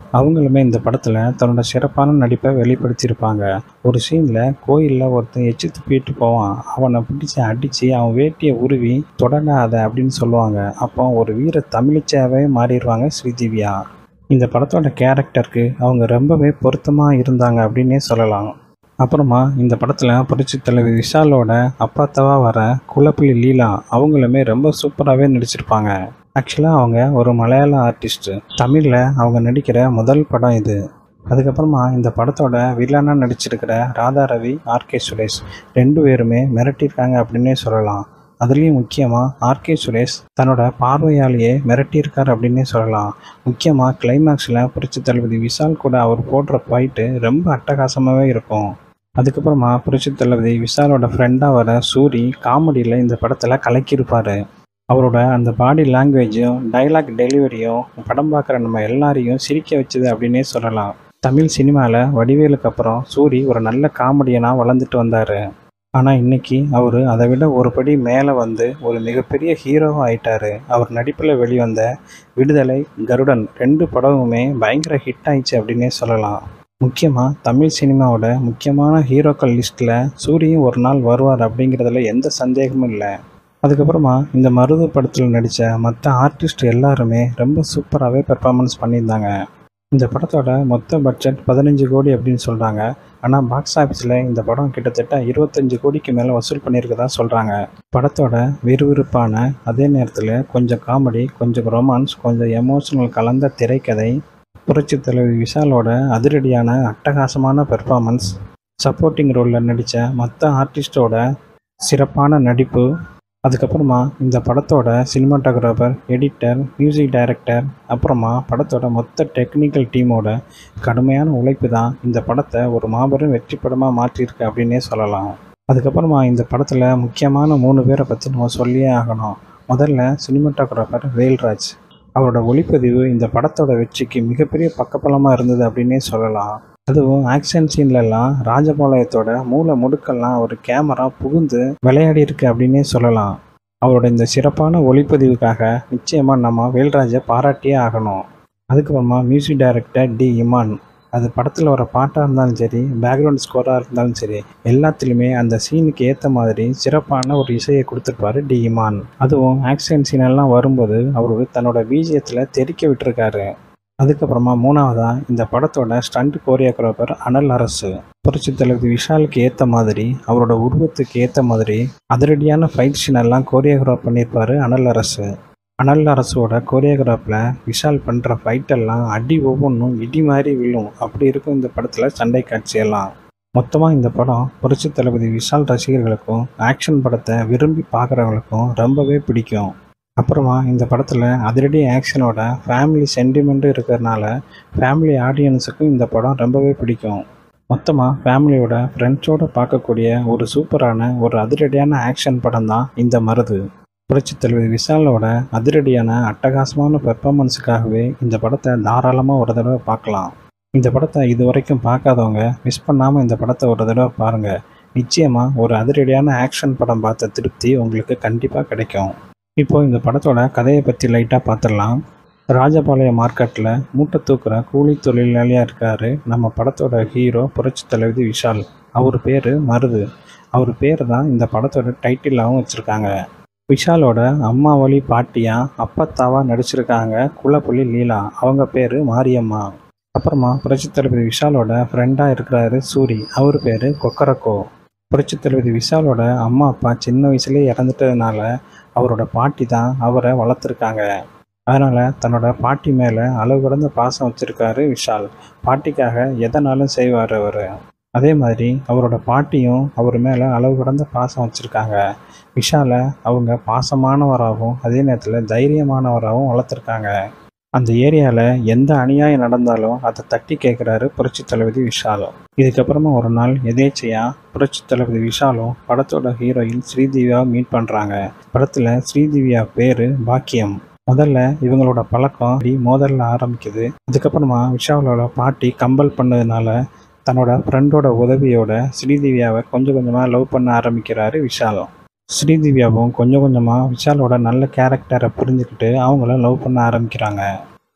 அவங்களுமே இந்த படத்தில் தன்னோட சிறப்பான நடிப்பை வெளிப்படுத்தியிருப்பாங்க ஒரு சீனில் கோயிலில் ஒருத்தன் எச்சு துப்பிட்டு போவான் அவனை பிடிச்சி அடித்து அவன் வேட்டியை உருவி தொடங்காத அப்படின்னு சொல்லுவாங்க அப்போ ஒரு வீர தமிழிச்சாவே மாறிடுவாங்க ஸ்ரீதிவ்யா இந்த படத்தோட கேரக்டருக்கு அவங்க ரொம்பவே பொருத்தமாக இருந்தாங்க அப்படின்னே சொல்லலாம் அப்புறமா இந்த படத்தில் புரட்சி தலைவி விஷாலோட அப்பாத்தவா வர குலப்பிள்ளி லீலா அவங்களுமே ரொம்ப சூப்பராகவே நடிச்சிருப்பாங்க ஆக்சுவலாக அவங்க ஒரு மலையாள ஆர்டிஸ்ட்டு தமிழில் அவங்க நடிக்கிற முதல் படம் இது அதுக்கப்புறமா இந்த படத்தோட வில்லனாக நடிச்சிருக்கிற ராதா ரவி ஆர்கே சுரேஷ் ரெண்டு பேருமே மிரட்டியிருக்காங்க அப்படின்னே சொல்லலாம் அதுலேயும் முக்கியமாக ஆர்கே சுரேஷ் தன்னோட பார்வையாலேயே மிரட்டியிருக்கார் அப்படின்னே சொல்லலாம் முக்கியமாக கிளைமேக்ஸில் புரட்சி தளபதி விஷால் கூட அவர் போடுற ஃபைட்டு ரொம்ப அட்டகாசமாகவே இருக்கும் அதுக்கப்புறமா புரட்சி தளபதி விஷாலோட ஃப்ரெண்டாக வர சூரி காமெடியில் இந்த படத்தில் கலக்கியிருப்பார் அவரோட அந்த பாடி லாங்குவேஜும் டைலாக் டெலிவரியும் படம் பார்க்குற நம்ம எல்லாரையும் சிரிக்க வச்சுது அப்படின்னே சொல்லலாம் தமிழ் சினிமாவில் வடிவேலுக்கு அப்புறம் சூரி ஒரு நல்ல காமெடியனாக வளர்ந்துட்டு வந்தார் ஆனால் இன்னைக்கு அவர் அதை விட ஒரு படி மேலே வந்து ஒரு மிகப்பெரிய ஹீரோவாக ஆயிட்டாரு அவர் நடிப்பில் வெளிவந்த விடுதலை கருடன் ரெண்டு படமுமே பயங்கர ஹிட் ஆயிடுச்சு அப்படின்னே சொல்லலாம் முக்கியமாக தமிழ் சினிமாவோட முக்கியமான ஹீரோக்கள் லிஸ்ட்டில் சூரியும் ஒரு நாள் வருவார் அப்படிங்கிறதுல எந்த சந்தேகமும் இல்லை அதுக்கப்புறமா இந்த மருது படத்தில் நடித்த மற்ற ஆர்டிஸ்ட் எல்லாருமே ரொம்ப சூப்பராகவே பெர்ஃபார்மன்ஸ் பண்ணியிருந்தாங்க இந்த படத்தோட மொத்த பட்ஜெட் பதினஞ்சு கோடி அப்படின்னு சொல்கிறாங்க ஆனால் பாக்ஸ் ஆஃபீஸில் இந்த படம் கிட்டத்தட்ட இருபத்தஞ்சு கோடிக்கு மேலே வசூல் பண்ணியிருக்கதா சொல்கிறாங்க படத்தோட விறுவிறுப்பான அதே நேரத்தில் கொஞ்சம் காமெடி கொஞ்சம் ரொமான்ஸ் கொஞ்சம் எமோஷனல் கலந்த திரைக்கதை புரட்சி தலைவி விஷாலோட அதிரடியான அட்டகாசமான பெர்ஃபார்மன்ஸ் சப்போர்ட்டிங் ரோலில் நடித்த மற்ற ஆர்டிஸ்டோட சிறப்பான நடிப்பு அதுக்கப்புறமா இந்த படத்தோட சினிமாட்டோகிராஃபர் எடிட்டர் மியூசிக் டைரக்டர் அப்புறமா படத்தோட மொத்த டெக்னிக்கல் டீமோட கடுமையான உழைப்பு தான் இந்த படத்தை ஒரு மாபெரும் வெற்றி படமாக மாற்றியிருக்கு அப்படின்னே சொல்லலாம் அதுக்கப்புறமா இந்த படத்தில் முக்கியமான மூணு பேரை பற்றி நம்ம சொல்லியே ஆகணும் முதல்ல சினிமாட்டோகிராஃபர் வேல்ராஜ் அவரோட ஒளிப்பதிவு இந்த படத்தோட வெற்றிக்கு மிகப்பெரிய பக்கபலமாக இருந்தது அப்படின்னே சொல்லலாம் அதுவும் ஆக்ஷன் சீன்லலாம் ராஜபாளையத்தோட மூளை முடுக்கெல்லாம் ஒரு கேமரா புகுந்து விளையாடி இருக்கு அப்படின்னே சொல்லலாம் அவரோட இந்த சிறப்பான ஒளிப்பதிவுக்காக நிச்சயமாக நம்ம வேல்ராஜை பாராட்டியே ஆகணும் அதுக்கப்புறமா மியூசிக் டைரக்டர் டி இமான் அது படத்தில் வர பாட்டாக இருந்தாலும் சரி பேக்ரவுண்ட் ஸ்கோராக இருந்தாலும் சரி எல்லாத்துலேயுமே அந்த சீனுக்கு ஏற்ற மாதிரி சிறப்பான ஒரு இசையை கொடுத்துருப்பாரு டி இமான் அதுவும் ஆக்ஷன் சீனெல்லாம் வரும்போது அவரு தன்னோட பீஜியத்தில் தெறிக்க விட்டுருக்காரு அதுக்கப்புறமா மூணாவதா இந்த படத்தோட ஸ்டண்ட் கோரியோகிராஃபர் அனல் அரசு புரட்சி தலைவர் விஷாலுக்கு ஏற்ற மாதிரி அவரோட உருவத்துக்கு ஏற்ற மாதிரி அதிரடியான ஃபைட் சீன் எல்லாம் கோரியோகிராஃப் பண்ணியிருப்பாரு அனல் அரசு அனல் அரசோட கோரியோகிராஃபில் விஷால் பண்ணுற ஃபைட்டெல்லாம் அடி ஒவ்வொன்றும் இடி மாதிரி விழும் அப்படி இருக்கும் இந்த படத்தில் சண்டை காட்சியெல்லாம் மொத்தமாக இந்த படம் புரட்சி தளபதி விஷால் ரசிகர்களுக்கும் ஆக்ஷன் படத்தை விரும்பி பார்க்குறவங்களுக்கும் ரொம்பவே பிடிக்கும் அப்புறமா இந்த படத்தில் அதிரடி ஆக்ஷனோட ஃபேமிலி சென்டிமெண்ட்டும் இருக்கிறதுனால ஃபேமிலி ஆடியன்ஸுக்கும் இந்த படம் ரொம்பவே பிடிக்கும் மொத்தமாக ஃபேமிலியோட ஃப்ரெண்ட்ஸோடு பார்க்கக்கூடிய ஒரு சூப்பரான ஒரு அதிரடியான ஆக்ஷன் படம் தான் இந்த மருது புரட்சி தலைவர் விஷாலோட அதிரடியான அட்டகாசமான பெர்ஃபார்மன்ஸுக்காகவே இந்த படத்தை தாராளமாக ஒரு தடவை பார்க்கலாம் இந்த படத்தை இது வரைக்கும் பார்க்காதவங்க மிஸ் பண்ணாமல் இந்த படத்தை ஒரு தடவை பாருங்கள் நிச்சயமாக ஒரு அதிரடியான ஆக்ஷன் படம் பார்த்த திருப்தி உங்களுக்கு கண்டிப்பாக கிடைக்கும் இப்போ இந்த படத்தோட கதையை பற்றி லைட்டாக பார்த்துடலாம் ராஜபாளையம் மார்க்கெட்டில் மூட்டை தூக்குற கூலி தொழிலாளியாக இருக்கார் நம்ம படத்தோட ஹீரோ புரட்சி தலைவி விஷால் அவர் பேர் மருது அவர் பேர் தான் இந்த படத்தோட டைட்டிலாகவும் வச்சுருக்காங்க விஷாலோட அம்மா வழி பாட்டியா அப்பத்தாவா நடிச்சிருக்காங்க குலப்புலி லீலா அவங்க பேர் மாரியம்மா அப்புறமா புரட்சி தளபதி விஷாலோட ஃப்ரெண்டாக இருக்கிறாரு சூரி அவர் பேர் கொக்கரக்கோ புரட்சி தளபதி விஷாலோட அம்மா அப்பா சின்ன வயசுலேயே இறந்துட்டதுனால அவரோட பாட்டி தான் அவரை வளர்த்துருக்காங்க அதனால் தன்னோட பாட்டி மேலே அளவு கடந்த பாசம் வச்சுருக்காரு விஷால் பாட்டிக்காக எதனாலும் செய்வார் அவர் அதே மாதிரி அவரோட பாட்டியும் அவர் மேலே அளவு கடந்த பாசம் வச்சுருக்காங்க விஷாலை அவங்க பாசமானவராகவும் அதே நேரத்தில் தைரியமானவராகவும் வளர்த்துருக்காங்க அந்த ஏரியாவில் எந்த அநியாயம் நடந்தாலும் அதை தட்டி கேட்குறாரு புரட்சி தளபதி விஷாலும் இதுக்கப்புறமா ஒரு நாள் எதேச்சையாக புரட்சி தளபதி விஷாலும் படத்தோட ஹீரோயின் ஸ்ரீதிவ்யா மீட் பண்ணுறாங்க படத்தில் ஸ்ரீதிவ்யா பேர் பாக்கியம் முதல்ல இவங்களோட பழக்கம் அப்படி மோதலில் ஆரம்பிக்குது அதுக்கப்புறமா விஷாலோட பாட்டி கம்பல் பண்ணதுனால தன்னோட ஃப்ரெண்டோட உதவியோட ஸ்ரீதிவ்யாவை கொஞ்சம் கொஞ்சமாக லவ் பண்ண ஆரம்பிக்கிறாரு விஷாலும் ஸ்ரீதிவ்யாவும் கொஞ்சம் கொஞ்சமாக விஷாலோட நல்ல கேரக்டரை புரிஞ்சுக்கிட்டு அவங்கள லவ் பண்ண ஆரம்பிக்கிறாங்க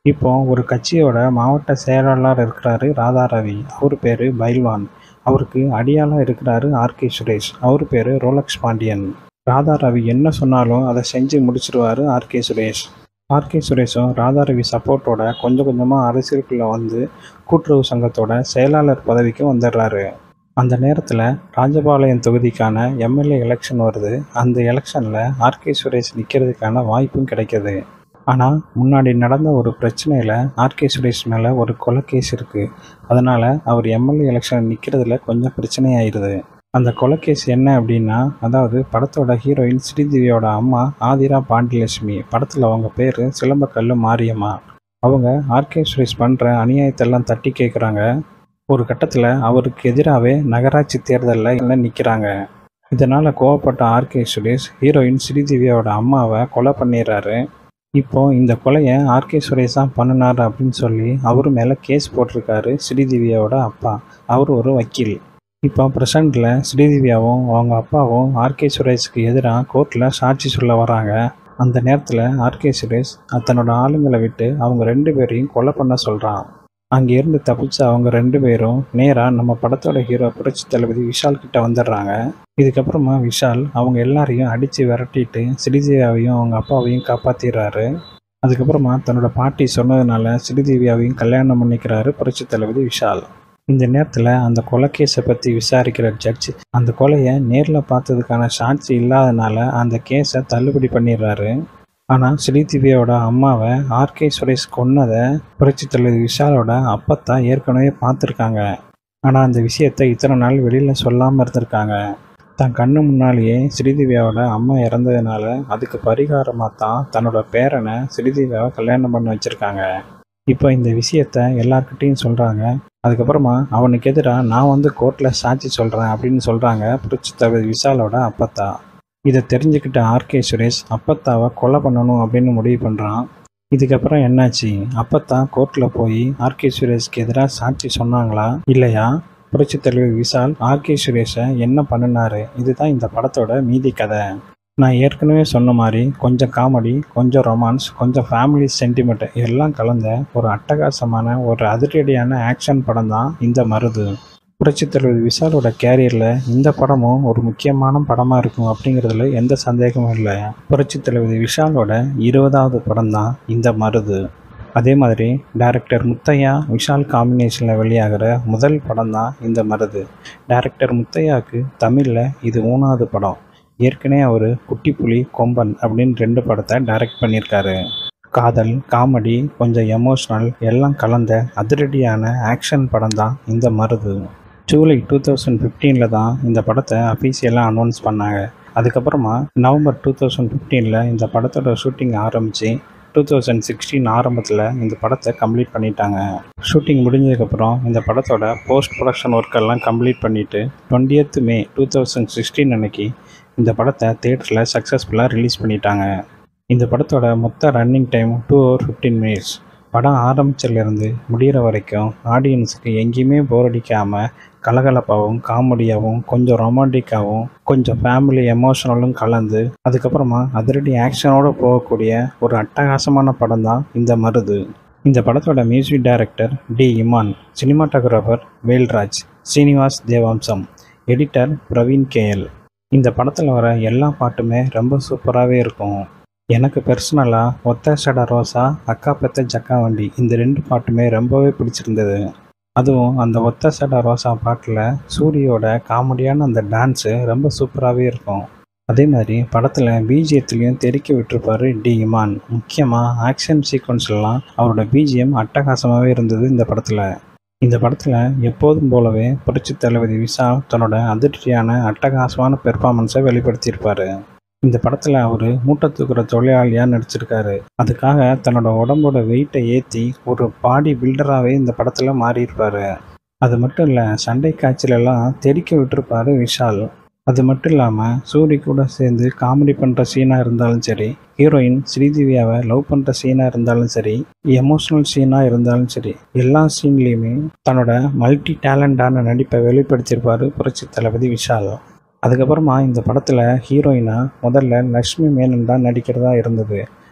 இப்போ ஒரு கட்சியோட மாவட்ட செயலாளர் இருக்கிறாரு ராதாரவி அவர் பேர் பைல்வான் அவருக்கு அடியாளாக இருக்கிறாரு ஆர்கே சுரேஷ் அவர் பேர் ரோலக்ஸ் பாண்டியன் ராதாரவி என்ன சொன்னாலும் அதை செஞ்சு முடிச்சிருவாரு ஆர்கே சுரேஷ் ஆர்கே சுரேஷும் ராதாரவி சப்போர்ட்டோட கொஞ்சம் கொஞ்சமாக அரசியலுக்குள்ளே வந்து கூட்டுறவு சங்கத்தோட செயலாளர் பதவிக்கு வந்துடுறாரு அந்த நேரத்தில் ராஜபாளையம் தொகுதிக்கான எம்எல்ஏ எலெக்ஷன் வருது அந்த எலெக்ஷனில் ஆர்கே சுரேஷ் நிற்கிறதுக்கான வாய்ப்பும் கிடைக்கிது ஆனால் முன்னாடி நடந்த ஒரு பிரச்சனையில் ஆர்கே சுரேஷ் மேலே ஒரு கொலை கேஸ் இருக்குது அதனால் அவர் எம்எல்ஏ எலெக்ஷன் நிற்கிறதுல கொஞ்சம் பிரச்சனையாயிருது அந்த கொலை கேஸ் என்ன அப்படின்னா அதாவது படத்தோட ஹீரோயின் ஸ்ரீதேவியோட அம்மா ஆதிரா பாண்டியலட்சுமி படத்தில் அவங்க பேர் சிலம்பக்கல்லு மாரியம்மா அவங்க ஆர்கே சுரேஷ் பண்ணுற அநியாயத்தெல்லாம் தட்டி கேட்குறாங்க ஒரு கட்டத்தில் அவருக்கு எதிராகவே நகராட்சி தேர்தலில் நிற்கிறாங்க இதனால் கோவப்பட்ட ஆர்கே சுரேஷ் ஹீரோயின் ஸ்ரீதேவியோட அம்மாவை கொலை பண்ணிடுறாரு இப்போ இந்த கொலையை ஆர்கே சுரேஷ் தான் பண்ணினார் அப்படின்னு சொல்லி அவர் மேலே கேஸ் போட்டிருக்காரு ஸ்ரீதேவியோட அப்பா அவர் ஒரு வக்கீல் இப்போ ப்ரெசண்டில் ஸ்ரீதேவியாவும் அவங்க அப்பாவும் ஆர்கே சுரேஷ்க்கு எதிராக கோர்ட்டில் சாட்சி சொல்ல வராங்க அந்த நேரத்தில் ஆர்கே சுரேஷ் தன்னோட ஆளுங்களை விட்டு அவங்க ரெண்டு பேரையும் கொலை பண்ண சொல்கிறான் அங்கேருந்து தப்பிச்ச அவங்க ரெண்டு பேரும் நேராக நம்ம படத்தோட ஹீரோ புரட்சி தளபதி விஷால் கிட்ட வந்துடுறாங்க இதுக்கப்புறமா விஷால் அவங்க எல்லாரையும் அடித்து விரட்டிட்டு ஸ்ரீதேவியாவையும் அவங்க அப்பாவையும் காப்பாற்றிடுறாரு அதுக்கப்புறமா தன்னோட பாட்டி சொன்னதுனால ஸ்ரீதேவியாவையும் கல்யாணம் பண்ணிக்கிறாரு புரட்சி தளபதி விஷால் இந்த நேரத்தில் அந்த கொலை கேஸை பற்றி விசாரிக்கிற ஜட்ஜ் அந்த கொலையை நேரில் பார்த்ததுக்கான சாட்சி இல்லாதனால அந்த கேஸை தள்ளுபடி பண்ணிடுறாரு ஆனால் ஸ்ரீதிவியோட அம்மாவை ஆர்கே சுரேஷ் கொன்னதை புரட்சி தலைவர் விஷாலோட அப்பத்தான் ஏற்கனவே பார்த்துருக்காங்க ஆனால் அந்த விஷயத்தை இத்தனை நாள் வெளியில் சொல்லாமல் இருந்திருக்காங்க தன் கண்ணு முன்னாலேயே ஸ்ரீதிவியாவோட அம்மா இறந்ததுனால அதுக்கு பரிகாரமாக தான் தன்னோட பேரனை ஸ்ரீதிவியாவை கல்யாணம் பண்ண வச்சுருக்காங்க இப்போ இந்த விஷயத்த எல்லார்கிட்டேயும் சொல்கிறாங்க அதுக்கப்புறமா அவனுக்கு எதிராக நான் வந்து கோர்ட்டில் சாட்சி சொல்கிறேன் அப்படின்னு சொல்கிறாங்க புரட்சி தலைவர் விஷாலோட அப்பத்தா இதை தெரிஞ்சுக்கிட்ட ஆர்கே சுரேஷ் அப்பத்தாவை கொலை பண்ணணும் அப்படின்னு முடிவு பண்ணுறான் இதுக்கப்புறம் என்னாச்சு அப்பத்தா கோர்ட்டில் போய் ஆர்கே சுரேஷ்க்கு எதிராக சாட்சி சொன்னாங்களா இல்லையா புரட்சி தலைவர் விஷால் ஆர்கே சுரேஷை என்ன பண்ணினாரு இதுதான் இந்த படத்தோட மீதி கதை நான் ஏற்கனவே சொன்ன மாதிரி கொஞ்சம் காமெடி கொஞ்சம் ரொமான்ஸ் கொஞ்சம் ஃபேமிலி சென்டிமெண்ட் எல்லாம் கலந்த ஒரு அட்டகாசமான ஒரு அதிரடியான ஆக்ஷன் படம் தான் இந்த மருது புரட்சி தலைவர் விஷாலோட கேரியரில் இந்த படமும் ஒரு முக்கியமான படமாக இருக்கும் அப்படிங்கிறதுல எந்த சந்தேகமும் இல்லை புரட்சி தலைவர் விஷாலோட இருபதாவது படம் தான் இந்த மருது அதே மாதிரி டைரக்டர் முத்தையா விஷால் காம்பினேஷனில் வெளியாகிற முதல் படம் தான் இந்த மருது டைரக்டர் முத்தையாவுக்கு தமிழில் இது மூணாவது படம் ஏற்கனவே அவர் குட்டி புலி கொம்பன் அப்படின்னு ரெண்டு படத்தை டைரக்ட் பண்ணியிருக்காரு காதல் காமெடி கொஞ்சம் எமோஷ்னல் எல்லாம் கலந்த அதிரடியான ஆக்ஷன் படம் தான் இந்த மருது ஜூலை டூ தௌசண்ட் ஃபிஃப்டீனில் தான் இந்த படத்தை அஃபீஷியலாக அனௌன்ஸ் பண்ணாங்க அதுக்கப்புறமா நவம்பர் டூ தௌசண்ட் ஃபிஃப்டீனில் இந்த படத்தோட ஷூட்டிங் ஆரம்பித்து டூ தௌசண்ட் சிக்ஸ்டீன் ஆரம்பத்தில் இந்த படத்தை கம்ப்ளீட் பண்ணிட்டாங்க ஷூட்டிங் முடிஞ்சதுக்கப்புறம் இந்த படத்தோட போஸ்ட் ப்ரொடக்ஷன் ஒர்க்கெல்லாம் கம்ப்ளீட் பண்ணிவிட்டு twentieth May two thousand sixteen அன்னைக்கு இந்த படத்தை தேட்டரில் சக்ஸஸ்ஃபுல்லாக ரிலீஸ் பண்ணிட்டாங்க இந்த படத்தோட மொத்த running time two hour fifteen minutes படம் ஆரம்பிச்சிலேருந்து முடிகிற வரைக்கும் ஆடியன்ஸுக்கு எங்கேயுமே போர் அடிக்காமல் கலகலப்பாகவும் காமெடியாகவும் கொஞ்சம் ரொமான்டிக்காகவும் கொஞ்சம் ஃபேமிலி எமோஷனலும் கலந்து அதுக்கப்புறமா அதிரடி ஆக்ஷனோடு போகக்கூடிய ஒரு அட்டகாசமான படம் தான் இந்த மருது இந்த படத்தோட music director D Imman cinematographer Velraj Srinivas Devamsam editor Praveen KL இந்த படத்தில் வர எல்லா பாட்டுமே ரொம்ப சூப்பராகவே இருக்கும் எனக்கு பர்சனலாக ஒத்த சட ரோசா அக்கா பெத்த ஜக்கா வண்டி இந்த ரெண்டு பாட்டுமே ரொம்பவே பிடிச்சிருந்தது அதுவும் அந்த ஒத்த சட ரோசா பாட்டில் சூரியோட காமெடியான அந்த டான்ஸு ரொம்ப சூப்பராகவே இருக்கும் அதே மாதிரி படத்தில் பிஜிஎத்துலேயும் தெறிக்க விட்டுருப்பாரு டி இமான் முக்கியமாக ஆக்ஷன் சீக்வன்ஸ்லாம் அவரோட பிஜிஎம் அட்டகாசமாகவே இருந்தது இந்த படத்தில் இந்த படத்தில் எப்போதும் போலவே புரட்சி தளபதி விஷால் தன்னோட அதிர்ச்சியான அட்டகாசமான பெர்ஃபார்மன்ஸை வெளிப்படுத்தியிருப்பார் இந்த படத்தில் அவர் மூட்டை தூக்குற தொழிலாளியாக நடிச்சிருக்காரு அதுக்காக தன்னோட உடம்போட வெயிட்டை ஏற்றி ஒரு பாடி பில்டராகவே இந்த படத்தில் மாறியிருப்பார் அது மட்டும் இல்லை சண்டை காய்ச்சலெல்லாம் தெறிக்க விட்டுருப்பாரு விஷால் அது மட்டும் இல்லாமல் சூரி கூட சேர்ந்து காமெடி பண்ணுற சீனாக இருந்தாலும் சரி ஹீரோயின் ஸ்ரீதேவியாவை லவ் பண்ணுற சீனாக இருந்தாலும் சரி எமோஷ்னல் சீனாக இருந்தாலும் சரி எல்லா சீன்லேயுமே தன்னோட மல்டி டேலண்டான நடிப்பை வெளிப்படுத்தியிருப்பார் புரட்சி தளபதி விஷால் அதுக்கப்புறமா இந்த படத்தில் ஹீரோயினாக முதல்ல லக்ஷ்மி மேனன் தான் நடிக்கிறதா இருந்தது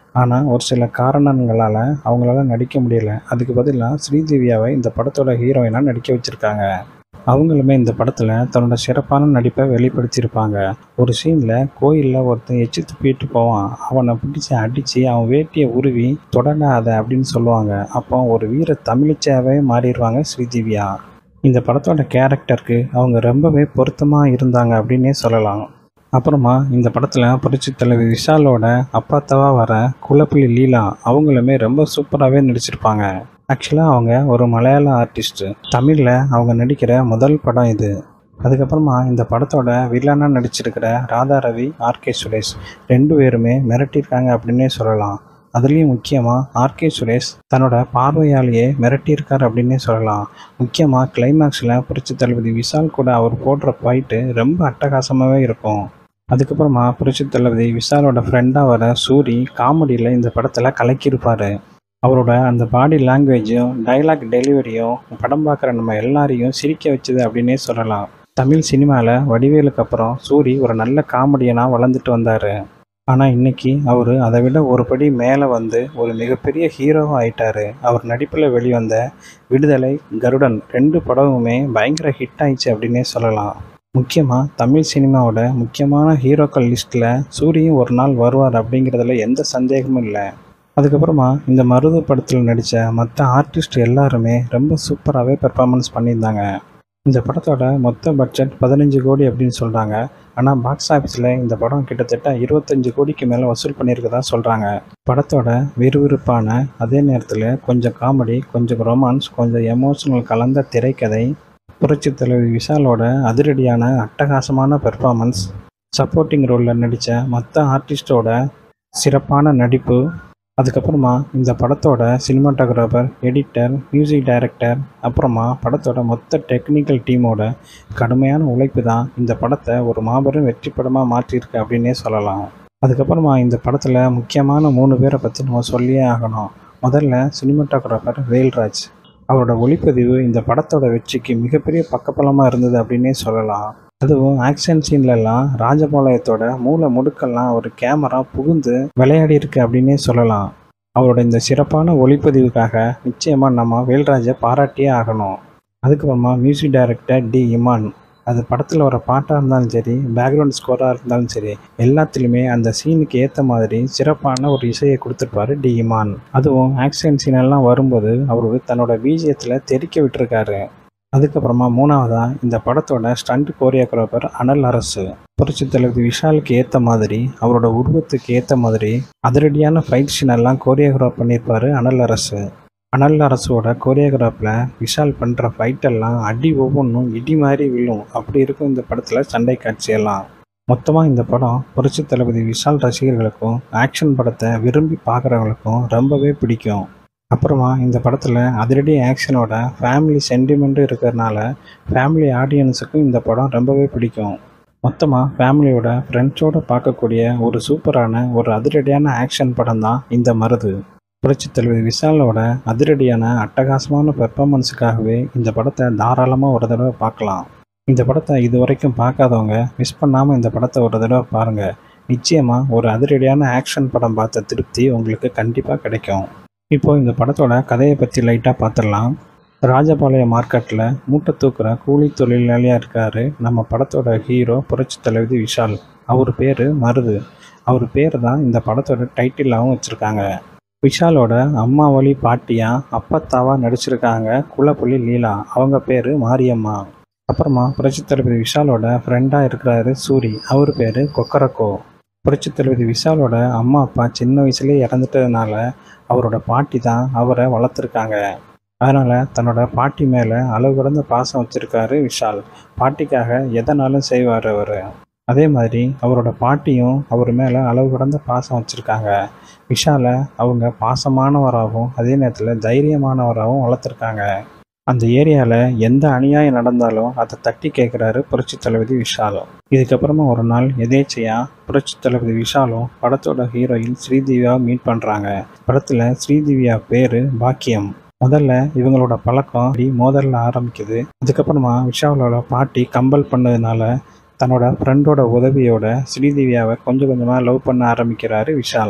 ஆனால் ஒரு சில காரணங்களால் அவங்களால நடிக்க முடியல அதுக்கு பதிலாக ஸ்ரீதேவியாவை இந்த படத்தோட ஹீரோயினாக நடிக்க வச்சுருக்காங்க அவங்களுமே இந்த படத்தில் தன்னோட சிறப்பான நடிப்பை வெளிப்படுத்தியிருப்பாங்க ஒரு சீனில் கோயிலில் ஒருத்தன் எச்சு துப்பிட்டு போவான் அவனை பிடிச்சி அடித்து அவன் வேட்டியை உருவி தொடராத அப்படின்னு சொல்லுவாங்க அப்போ ஒரு வீர தமிழிச்சாவே மாறிடுவாங்க ஸ்ரீதேவியா இந்த படத்தோட கேரக்டருக்கு அவங்க ரொம்பவே பொருத்தமாக இருந்தாங்க அப்படின்னே சொல்லலாம் அப்புறமா இந்த படத்தில் புரட்சி தலைவி விஷாலோட அப்பாத்தாவா வர குலப்புலி லீலா அவங்களுமே ரொம்ப சூப்பராகவே நடிச்சிருப்பாங்க ஆக்சுவலாக அவங்க ஒரு மலையாள ஆர்டிஸ்ட்டு தமிழில் அவங்க நடிக்கிற முதல் படம் இது அதுக்கப்புறமா இந்த படத்தோட வில்லனாக நடிச்சிருக்கிற ராதா ரவி ஆர்கே சுரேஷ் ரெண்டு பேருமே மிரட்டியிருக்காங்க அப்படின்னே சொல்லலாம் அதுலேயும் முக்கியமாக ஆர்கே சுரேஷ் தன்னோட பார்வையாலேயே மிரட்டியிருக்கார் அப்படின்னே சொல்லலாம் முக்கியமாக கிளைமேக்ஸில் புரட்சி தளபதி விஷால் கூட அவர் போடுற ஃபைட்டு ரொம்ப அட்டகாசமாகவே இருக்கும் அதுக்கப்புறமா புரட்சி தளபதி விஷாலோட ஃப்ரெண்டாக வர சூரி காமெடியில் இந்த படத்தில் கலக்கியிருப்பார் அவரோட அந்த பாடி லாங்குவேஜும் டைலாக் டெலிவரியும் படம் பார்க்குற நம்ம எல்லாரையும் சிரிக்க வச்சுது அப்படின்னே சொல்லலாம் தமிழ் சினிமாவில் வடிவேலுக்கு அப்புறம் சூரி ஒரு நல்ல காமெடியனாக வளர்ந்துட்டு வந்தார் ஆனால் இன்னைக்கு அவர் அதை விட ஒரு படி மேலே வந்து ஒரு மிகப்பெரிய ஹீரோவாக ஆயிட்டாரு அவர் நடிப்பில் வெளிவந்த விடுதலை கருடன் ரெண்டு படமுமே பயங்கர ஹிட் ஆயிடுச்சு அப்படின்னே சொல்லலாம் முக்கியமாக தமிழ் சினிமாவோட முக்கியமான ஹீரோக்கள் லிஸ்ட்டில் சூரியும் ஒரு நாள் வருவார் அப்படிங்கிறதுல எந்த சந்தேகமும் இல்லை அதுக்கப்புறமா இந்த மருது படத்தில் நடித்த மற்ற ஆர்டிஸ்ட் எல்லாருமே ரொம்ப சூப்பராகவே பெர்ஃபார்மன்ஸ் பண்ணியிருந்தாங்க இந்த படத்தோட மொத்த பட்ஜெட் பதினஞ்சு கோடி அப்படின்னு சொல்கிறாங்க ஆனால் பாக்ஸ் ஆஃபீஸில் இந்த படம் கிட்டத்தட்ட இருபத்தஞ்சு கோடிக்கு மேலே வசூல் பண்ணியிருக்கதா சொல்கிறாங்க படத்தோட விறுவிறுப்பான அதே நேரத்தில் கொஞ்சம் காமெடி கொஞ்சம் ரொமான்ஸ் கொஞ்சம் எமோஷனல் கலந்த திரைக்கதை புரட்சி தலைவி விஷாலோட அதிரடியான அட்டகாசமான பெர்ஃபார்மன்ஸ் சப்போர்ட்டிங் ரோலில் நடித்த மற்ற ஆர்டிஸ்டோட சிறப்பான நடிப்பு அதுக்கப்புறமா இந்த படத்தோட சினிமாட்டோகிராஃபர் எடிட்டர் மியூசிக் டைரக்டர் அப்புறமா படத்தோட மொத்த டெக்னிக்கல் டீமோட கடுமையான உழைப்பு தான் இந்த படத்தை ஒரு மாபெரும் வெற்றி படமாக மாற்றியிருக்கு அப்படின்னே சொல்லலாம் அதுக்கப்புறமா இந்த படத்தில் முக்கியமான மூணு பேரை பற்றி நம்ம சொல்லியே ஆகணும் முதல்ல சினிமாட்டோகிராஃபர் வேல்ராஜ் அவரோட ஒளிப்பதிவு இந்த படத்தோட வெற்றிக்கு மிகப்பெரிய பக்கபலமாக இருந்தது அப்படின்னே சொல்லலாம் அதுவும் ஆக்ஷன் சீன்லலாம் ராஜபாளையத்தோட மூளை முடுக்கெல்லாம் ஒரு கேமரா புகுந்து விளையாடி இருக்கு அப்படின்னே சொல்லலாம் அவரோட இந்த சிறப்பான ஒளிப்பதிவுக்காக நிச்சயமாக நம்ம வேல்ராஜை பாராட்டியே ஆகணும் அதுக்கப்புறமா மியூசிக் டைரக்டர் டி இமான் அது படத்தில் வர பாட்டாக இருந்தாலும் சரி பேக்ரவுண்ட் ஸ்கோராக இருந்தாலும் சரி எல்லாத்துலேயுமே அந்த சீனுக்கு ஏற்ற மாதிரி சிறப்பான ஒரு இசையை கொடுத்துருப்பாரு டி இமான் அதுவும் ஆக்ஷன் சீனெல்லாம் வரும்போது அவர் தன்னோட பீஜியத்தில் தெறிக்க விட்டுருக்காரு அதுக்கப்புறமா மூணாவதா இந்த படத்தோட ஸ்டண்ட் கோரியோகிராஃபர் அனல் அரசு புரட்சி தலைவர் விஷாலுக்கு ஏற்ற மாதிரி அவரோட உருவத்துக்கு ஏற்ற மாதிரி அதிரடியான ஃபைட் சீன் எல்லாம் கோரியோகிராஃப் பண்ணியிருப்பாரு அனல் அரசு அனல் அரசோட கோரியோகிராஃபில் விஷால் பண்ணுற ஃபைட்டெல்லாம் அடி ஒவ்வொன்றும் இடி மாதிரி விழும் அப்படி இருக்கும் இந்த படத்தில் சண்டை காட்சியெல்லாம் மொத்தமாக இந்த படம் புரட்சி தளபதி விஷால் ரசிகர்களுக்கும் ஆக்ஷன் படத்தை விரும்பி பார்க்குறவங்களுக்கும் ரொம்பவே பிடிக்கும் அப்புறமா இந்த படத்தில் அதிரடி ஆக்ஷனோட ஃபேமிலி சென்டிமெண்ட்டும் இருக்கிறதுனால ஃபேமிலி ஆடியன்ஸுக்கும் இந்த படம் ரொம்பவே பிடிக்கும் மொத்தமாக ஃபேமிலியோட ஃப்ரெண்ட்ஸோட பார்க்கக்கூடிய ஒரு சூப்பரான ஒரு அதிரடியான ஆக்ஷன் படம் தான் இந்த மருது புரட்சி தலைவர் விஷாலோட அதிரடியான அட்டகாசமான பெர்ஃபார்மன்ஸுக்காகவே இந்த படத்தை தாராளமாக ஒரு தடவை பார்க்கலாம் இந்த படத்தை இது வரைக்கும் பார்க்காதவங்க மிஸ் பண்ணாமல் இந்த படத்தை ஒரு தடவை பாருங்கள் நிச்சயமாக ஒரு அதிரடியான ஆக்ஷன் படம் பார்த்த திருப்தி உங்களுக்கு கண்டிப்பாக கிடைக்கும் இப்போ இந்த படத்தோட கதையை பற்றி லைட்டாக பார்த்துடலாம் ராஜபாளையம் மார்க்கெட்டில் மூட்டை தூக்குற கூலி தொழிலாளியாக இருக்கார் நம்ம படத்தோட ஹீரோ புரட்சி தலைவி விஷால் அவர் பேர் மருது அவர் பேர் தான் இந்த படத்தோட டைட்டிலாகவும் வச்சுருக்காங்க விஷாலோட அம்மா வழி பாட்டியா அப்பத்தாவா நடிச்சிருக்காங்க குலப்புலி லீலா அவங்க பேர் மாரியம்மா அப்புறமா புரட்சி தளபதி விஷாலோட ஃப்ரெண்டாக இருக்கிறாரு சூரி அவர் பேர் கொக்கரக்கோ புரட்சி தளபதி விஷாலோட அம்மா அப்பா சின்ன வயசுலேயே இறந்துட்டதுனால அவரோட பாட்டி தான் அவரை வளர்த்துருக்காங்க அதனால் தன்னோட பாட்டி மேலே அளவு கடந்த பாசம் வச்சுருக்காரு விஷால் பாட்டிக்காக எதனாலும் செய்வார் அவர் அதே மாதிரி அவரோட பாட்டியும் அவர் மேலே அளவு கடந்த பாசம் வச்சுருக்காங்க விஷாலை அவங்க பாசமானவராகவும் அதே நேரத்தில் தைரியமானவராகவும் வளர்த்துருக்காங்க அந்த ஏரியாவில் எந்த அநியாயம் நடந்தாலும் அதை தட்டி கேட்குறாரு புரட்சி தளபதி விஷாலும் இதுக்கப்புறமா ஒரு நாள் எதேச்சையாக புரட்சி தளபதி விஷாலும் படத்தோட ஹீரோயின் ஸ்ரீதிவ்யா மீட் பண்ணுறாங்க படத்தில் ஸ்ரீதிவ்யா பேர் பாக்கியம் முதல்ல இவங்களோட பழக்கம் அப்படி மோதலில் ஆரம்பிக்குது அதுக்கப்புறமா விஷாலோட பாட்டி கம்பல் பண்ணதுனால தன்னோட ஃப்ரெண்டோட உதவியோட ஸ்ரீதிவ்யாவை கொஞ்சம் கொஞ்சமாக லவ் பண்ண ஆரம்பிக்கிறாரு விஷாலம்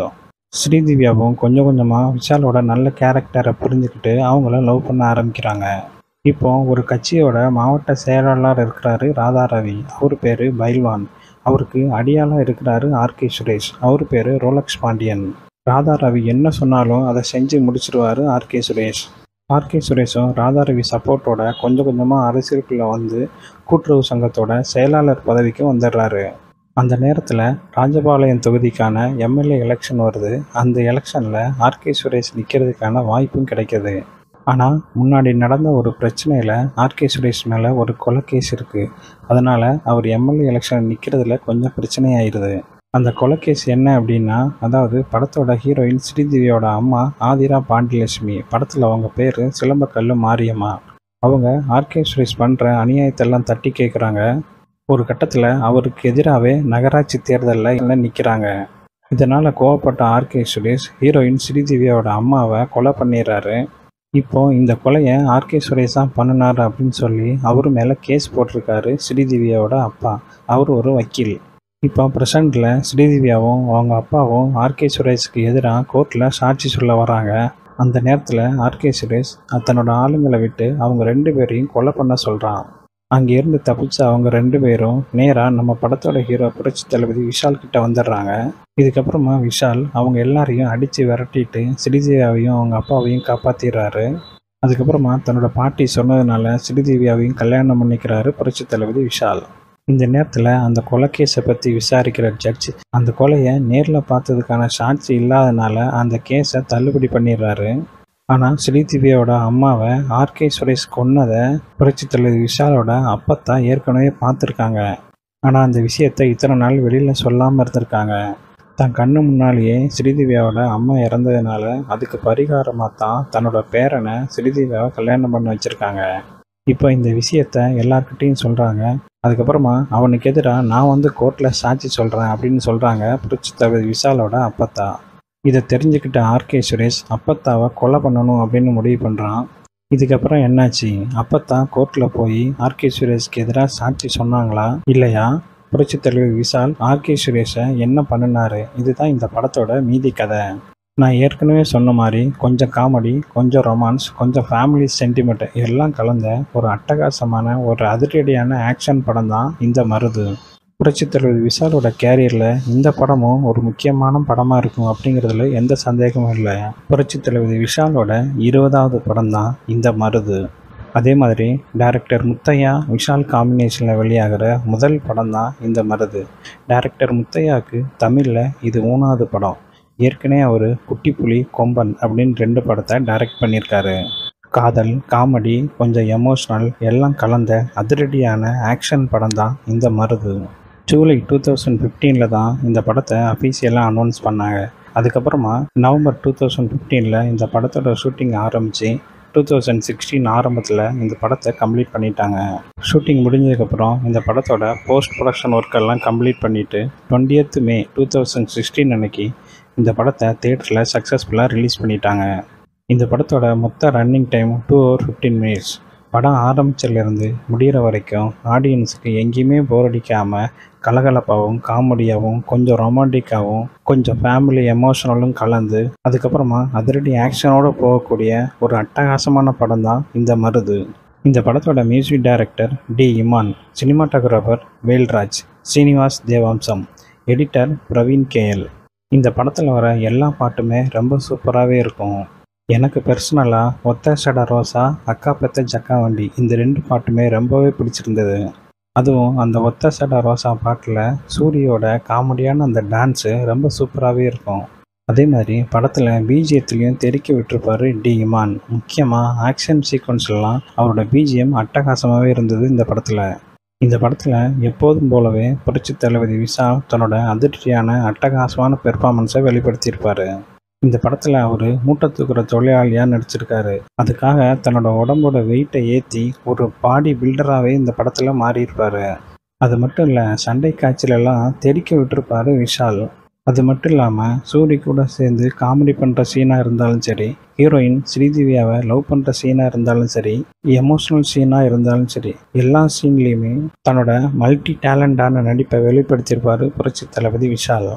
ஸ்ரீதிவ்யாவும் கொஞ்சம் கொஞ்சமாக விஷாலோட நல்ல கேரக்டரை புரிஞ்சுக்கிட்டு அவங்கள லவ் பண்ண ஆரம்பிக்கிறாங்க இப்போ ஒரு கட்சியோட மாவட்ட செயலாளர் இருக்கிறாரு ராதா ரவி அவர் பேர் பைல்வான் அவருக்கு அடியாளாக இருக்கிறாரு ஆர்கே சுரேஷ் அவர் பேர் ரோலக்ஸ் பாண்டியன் ராதா ரவி என்ன சொன்னாலும் அதை செஞ்சு முடிச்சிருவாரு ஆர்கே சுரேஷ் ஆர்கே சுரேஷும் ராதா ரவி சப்போர்ட்டோட கொஞ்சம் கொஞ்சமாக அரசியலுக்குள்ளே வந்து கூட்டுறவு சங்கத்தோட செயலாளர் பதவிக்கு வந்துடுறாரு அந்த நேரத்தில் ராஜபாளையம் தொகுதிக்கான எம்எல்ஏ எலெக்ஷன் வருது அந்த எலெக்ஷனில் ஆர்கே சுரேஷ் நிற்கிறதுக்கான வாய்ப்பும் கிடைக்கிது ஆனால் முன்னாடி நடந்த ஒரு பிரச்சனையில் ஆர்கே சுரேஷ் மேலே ஒரு கொலை கேஸ் இருக்குது அதனால் அவர் எம்எல்ஏ எலெக்ஷன் நிற்கிறதுல கொஞ்சம் பிரச்சனையாயிருது அந்த கொலை கேஸ் என்ன அப்படின்னா அதாவது படத்தோட ஹீரோயின் ஸ்ரீதேவியோட அம்மா ஆதிரா பாண்டியலட்சுமி படத்தில் அவங்க பேர் சிலம்பக்கல்லு மாரியம்மா அவங்க ஆர்கே சுரேஷ் பண்ணுற அநியாயத்தெல்லாம் தட்டி கேட்குறாங்க ஒரு கட்டத்தில் அவருக்கு எதிராகவே நகராட்சி தேர்தலில் எல்லாம் நிற்கிறாங்க இதனால் கோவப்பட்ட ஆர்கே சுரேஷ் ஹீரோயின் ஸ்ரீதேவியோட அம்மாவை கொலை பண்ணிடுறாரு இப்போ இந்த கொலையை ஆர்கே சுரேஷ் தான் பண்ணினார் அப்படின்னு சொல்லி அவர் மேலே கேஸ் போட்டிருக்காரு ஸ்ரீதேவியோட அப்பா அவர் ஒரு வக்கீல் இப்போ ப்ரெசண்டில் ஸ்ரீதேவியாவும் அவங்க அப்பாவும் ஆர்கே சுரேஷ்க்கு எதிராக கோர்ட்டில் சாட்சி சொல்ல வராங்க அந்த நேரத்தில் ஆர்கே சுரேஷ் தன்னோட ஆளுங்களை விட்டு அவங்க ரெண்டு பேரையும் கொலை பண்ண சொல்கிறான் அங்கேருந்து தப்பிச்ச அவங்க ரெண்டு பேரும் நேராக நம்ம படத்தோட ஹீரோ புரட்சி தளபதி விஷால் கிட்ட வந்துடுறாங்க இதுக்கப்புறமா விஷால் அவங்க எல்லாரையும் அடித்து விரட்டிட்டு ஸ்ரீதேவியாவையும் அவங்க அப்பாவையும் காப்பாற்றிடுறாரு அதுக்கப்புறமா தன்னோட பாட்டி சொன்னதுனால ஸ்ரீதேவியாவையும் கல்யாணம் பண்ணிக்கிறாரு புரட்சி தளபதி விஷால் இந்த நேரத்தில் அந்த கொலை கேஸை பற்றி விசாரிக்கிற ஜட்ஜ் அந்த கொலையை நேரில் பார்த்ததுக்கான சாட்சி இல்லாதனால அந்த கேஸை தள்ளுபடி பண்ணிடுறாரு ஆனால் ஸ்ரீதிவ்யாவோட அம்மாவை ஆர்கே சுரேஷ் கொன்னதை புரட்சி தலைவர் விஷாலோட அப்பத்தான் ஏற்கனவே பார்த்துருக்காங்க ஆனால் அந்த விஷயத்தை இத்தனை நாள் வெளியில் சொல்லாமல் இருந்திருக்காங்க தன் கண்ணு முன்னாலேயே ஸ்ரீதிவ்யாவோட அம்மா இறந்ததுனால அதுக்கு பரிகாரமாக தான் தன்னோட பேரனை ஸ்ரீதிவ்யாவை கல்யாணம் பண்ண வச்சுருக்காங்க இப்போ இந்த விஷயத்த எல்லார்கிட்டேயும் சொல்கிறாங்க அதுக்கப்புறமா அவனுக்கு எதிராக நான் வந்து கோர்ட்டில் சாட்சி சொல்கிறேன் அப்படின்னு சொல்கிறாங்க புரட்சி தலைவர் விஷாலோட அப்பத்தா இதை தெரிஞ்சுக்கிட்ட ஆர்கே சுரேஷ் அப்பத்தாவை கொலை பண்ணணும் அப்படின்னு முடிவு பண்ணுறான் இதுக்கப்புறம் என்னாச்சு அப்பத்தா கோர்ட்டில் போய் ஆர்கே சுரேஷ்க்கு எதிராக சாட்சி சொன்னாங்களா இல்லையா புரட்சி தலைவர் விஷால் ஆர்கே சுரேஷை என்ன பண்ணினாரு இதுதான் இந்த படத்தோட மீதி கதை நான் ஏற்கனவே சொன்ன மாதிரி கொஞ்சம் காமெடி கொஞ்சம் ரொமான்ஸ் கொஞ்சம் ஃபேமிலி சென்டிமெண்ட் எல்லாம் கலந்த ஒரு அட்டகாசமான ஒரு அதிரடியான ஆக்ஷன் படம் தான் இந்த மருது புரட்சித் தலைவர் விஷாலோட கேரியரில் இந்த படமும் ஒரு முக்கியமான படமாக இருக்கும் அப்படிங்கிறதுல எந்த சந்தேகமும் இல்லை புரட்சித் தலைவர் விஷாலோட இருபதாவது படம் தான் இந்த மருது அதே மாதிரி டைரக்டர் முத்தையா விஷால் காம்பினேஷனில் வெளியாகிற முதல் படம் தான் இந்த மருது டைரக்டர் முத்தையாவுக்கு தமிழில் இது மூணாவது படம் ஏற்கனவே அவர் குட்டி புலி கொம்பன் அப்படின்னு ரெண்டு படத்தை டைரக்ட் பண்ணியிருக்காரு காதல் காமெடி கொஞ்சம் எமோஷ்னல் எல்லாம் கலந்த அதிரடியான ஆக்ஷன் படம் தான் இந்த மருது ஜூலை டூ தௌசண்ட் ஃபிஃப்டீனில் தான் இந்த படத்தை அஃபீஷியலாக அனௌன்ஸ் பண்ணாங்க அதுக்கப்புறமா நவம்பர் டூ தௌசண்ட் ஃபிஃப்டீனில் இந்த படத்தோட ஷூட்டிங் ஆரம்பித்து டூ தௌசண்ட் சிக்ஸ்டீன் ஆரம்பத்தில் இந்த படத்தை கம்ப்ளீட் பண்ணிட்டாங்க ஷூட்டிங் முடிஞ்சதுக்கப்புறம் இந்த படத்தோட போஸ்ட் ப்ரொடக்ஷன் ஒர்க்கெல்லாம் கம்ப்ளீட் பண்ணிவிட்டு twentieth May two thousand sixteen அன்னைக்கு இந்த படத்தை தேட்டரில் சக்ஸஸ்ஃபுல்லாக ரிலீஸ் பண்ணிட்டாங்க இந்த படத்தோட மொத்த running time two hour fifteen minutes படம் ஆரம்பிச்சிலேருந்து முடிகிற வரைக்கும் ஆடியன்ஸுக்கு எங்கேயுமே போர் அடிக்காமல் கலகலப்பாகவும் காமெடியாகவும் கொஞ்சம் ரொமான்டிக்காகவும் கொஞ்சம் ஃபேமிலி எமோஷனலும் கலந்து அதுக்கப்புறமா அதிரடி ஆக்ஷனோடு போகக்கூடிய ஒரு அட்டகாசமான படம் தான் இந்த மருது இந்த படத்தோட music director D Imman cinematographer Velraj Srinivas Devamsam editor Praveen KL இந்த படத்தில் வர எல்லா பாட்டுமே ரொம்ப சூப்பராகவே இருக்கும் எனக்கு பர்சனலாக ஒத்த சட ரோசா அக்கா பெத்த ஜக்கா வண்டி இந்த ரெண்டு பாட்டுமே ரொம்பவே பிடிச்சிருந்தது அதுவும் அந்த ஒத்த சட ரோசா பாட்டில் சூரியோட காமெடியான அந்த டான்ஸு ரொம்ப சூப்பராகவே இருக்கும் அதே மாதிரி படத்தில் பிஜிஎத்துலேயும் தெறிக்க விட்டுருப்பாரு டி இமான் முக்கியமாக ஆக்ஷன் சீக்வன்ஸ்லாம் அவரோட பிஜிஎம் அட்டகாசமாகவே இருந்தது இந்த படத்தில் இந்த படத்தில் எப்போதும் போலவே புரட்சி தளபதி விஷால் தன்னோட அதிர்ச்சியான அட்டகாசமான பெர்ஃபார்மன்ஸை வெளிப்படுத்தியிருப்பார் இந்த படத்தில் அவர் மூட்டை தூக்குற தொழிலாளியாக நடிச்சிருக்காரு அதுக்காக தன்னோட உடம்போட வெயிட்டை ஏற்றி ஒரு பாடி பில்டராகவே இந்த படத்தில் மாறியிருப்பார் அது மட்டும் இல்லை சண்டை காய்ச்சலெல்லாம் தெறிக்க விட்டுருப்பாரு விஷால் அது மட்டும் இல்லாமல் சூரி கூட சேர்ந்து காமெடி பண்ணுற சீனாக இருந்தாலும் சரி ஹீரோயின் ஸ்ரீதிவ்யாவை லவ் பண்ணுற சீனாக இருந்தாலும் சரி எமோஷ்னல் சீனாக இருந்தாலும் சரி எல்லா சீன்லேயுமே தன்னோட மல்டி டேலண்டான நடிப்பை வெளிப்படுத்தியிருப்பார் புரட்சி தளபதி விஷால்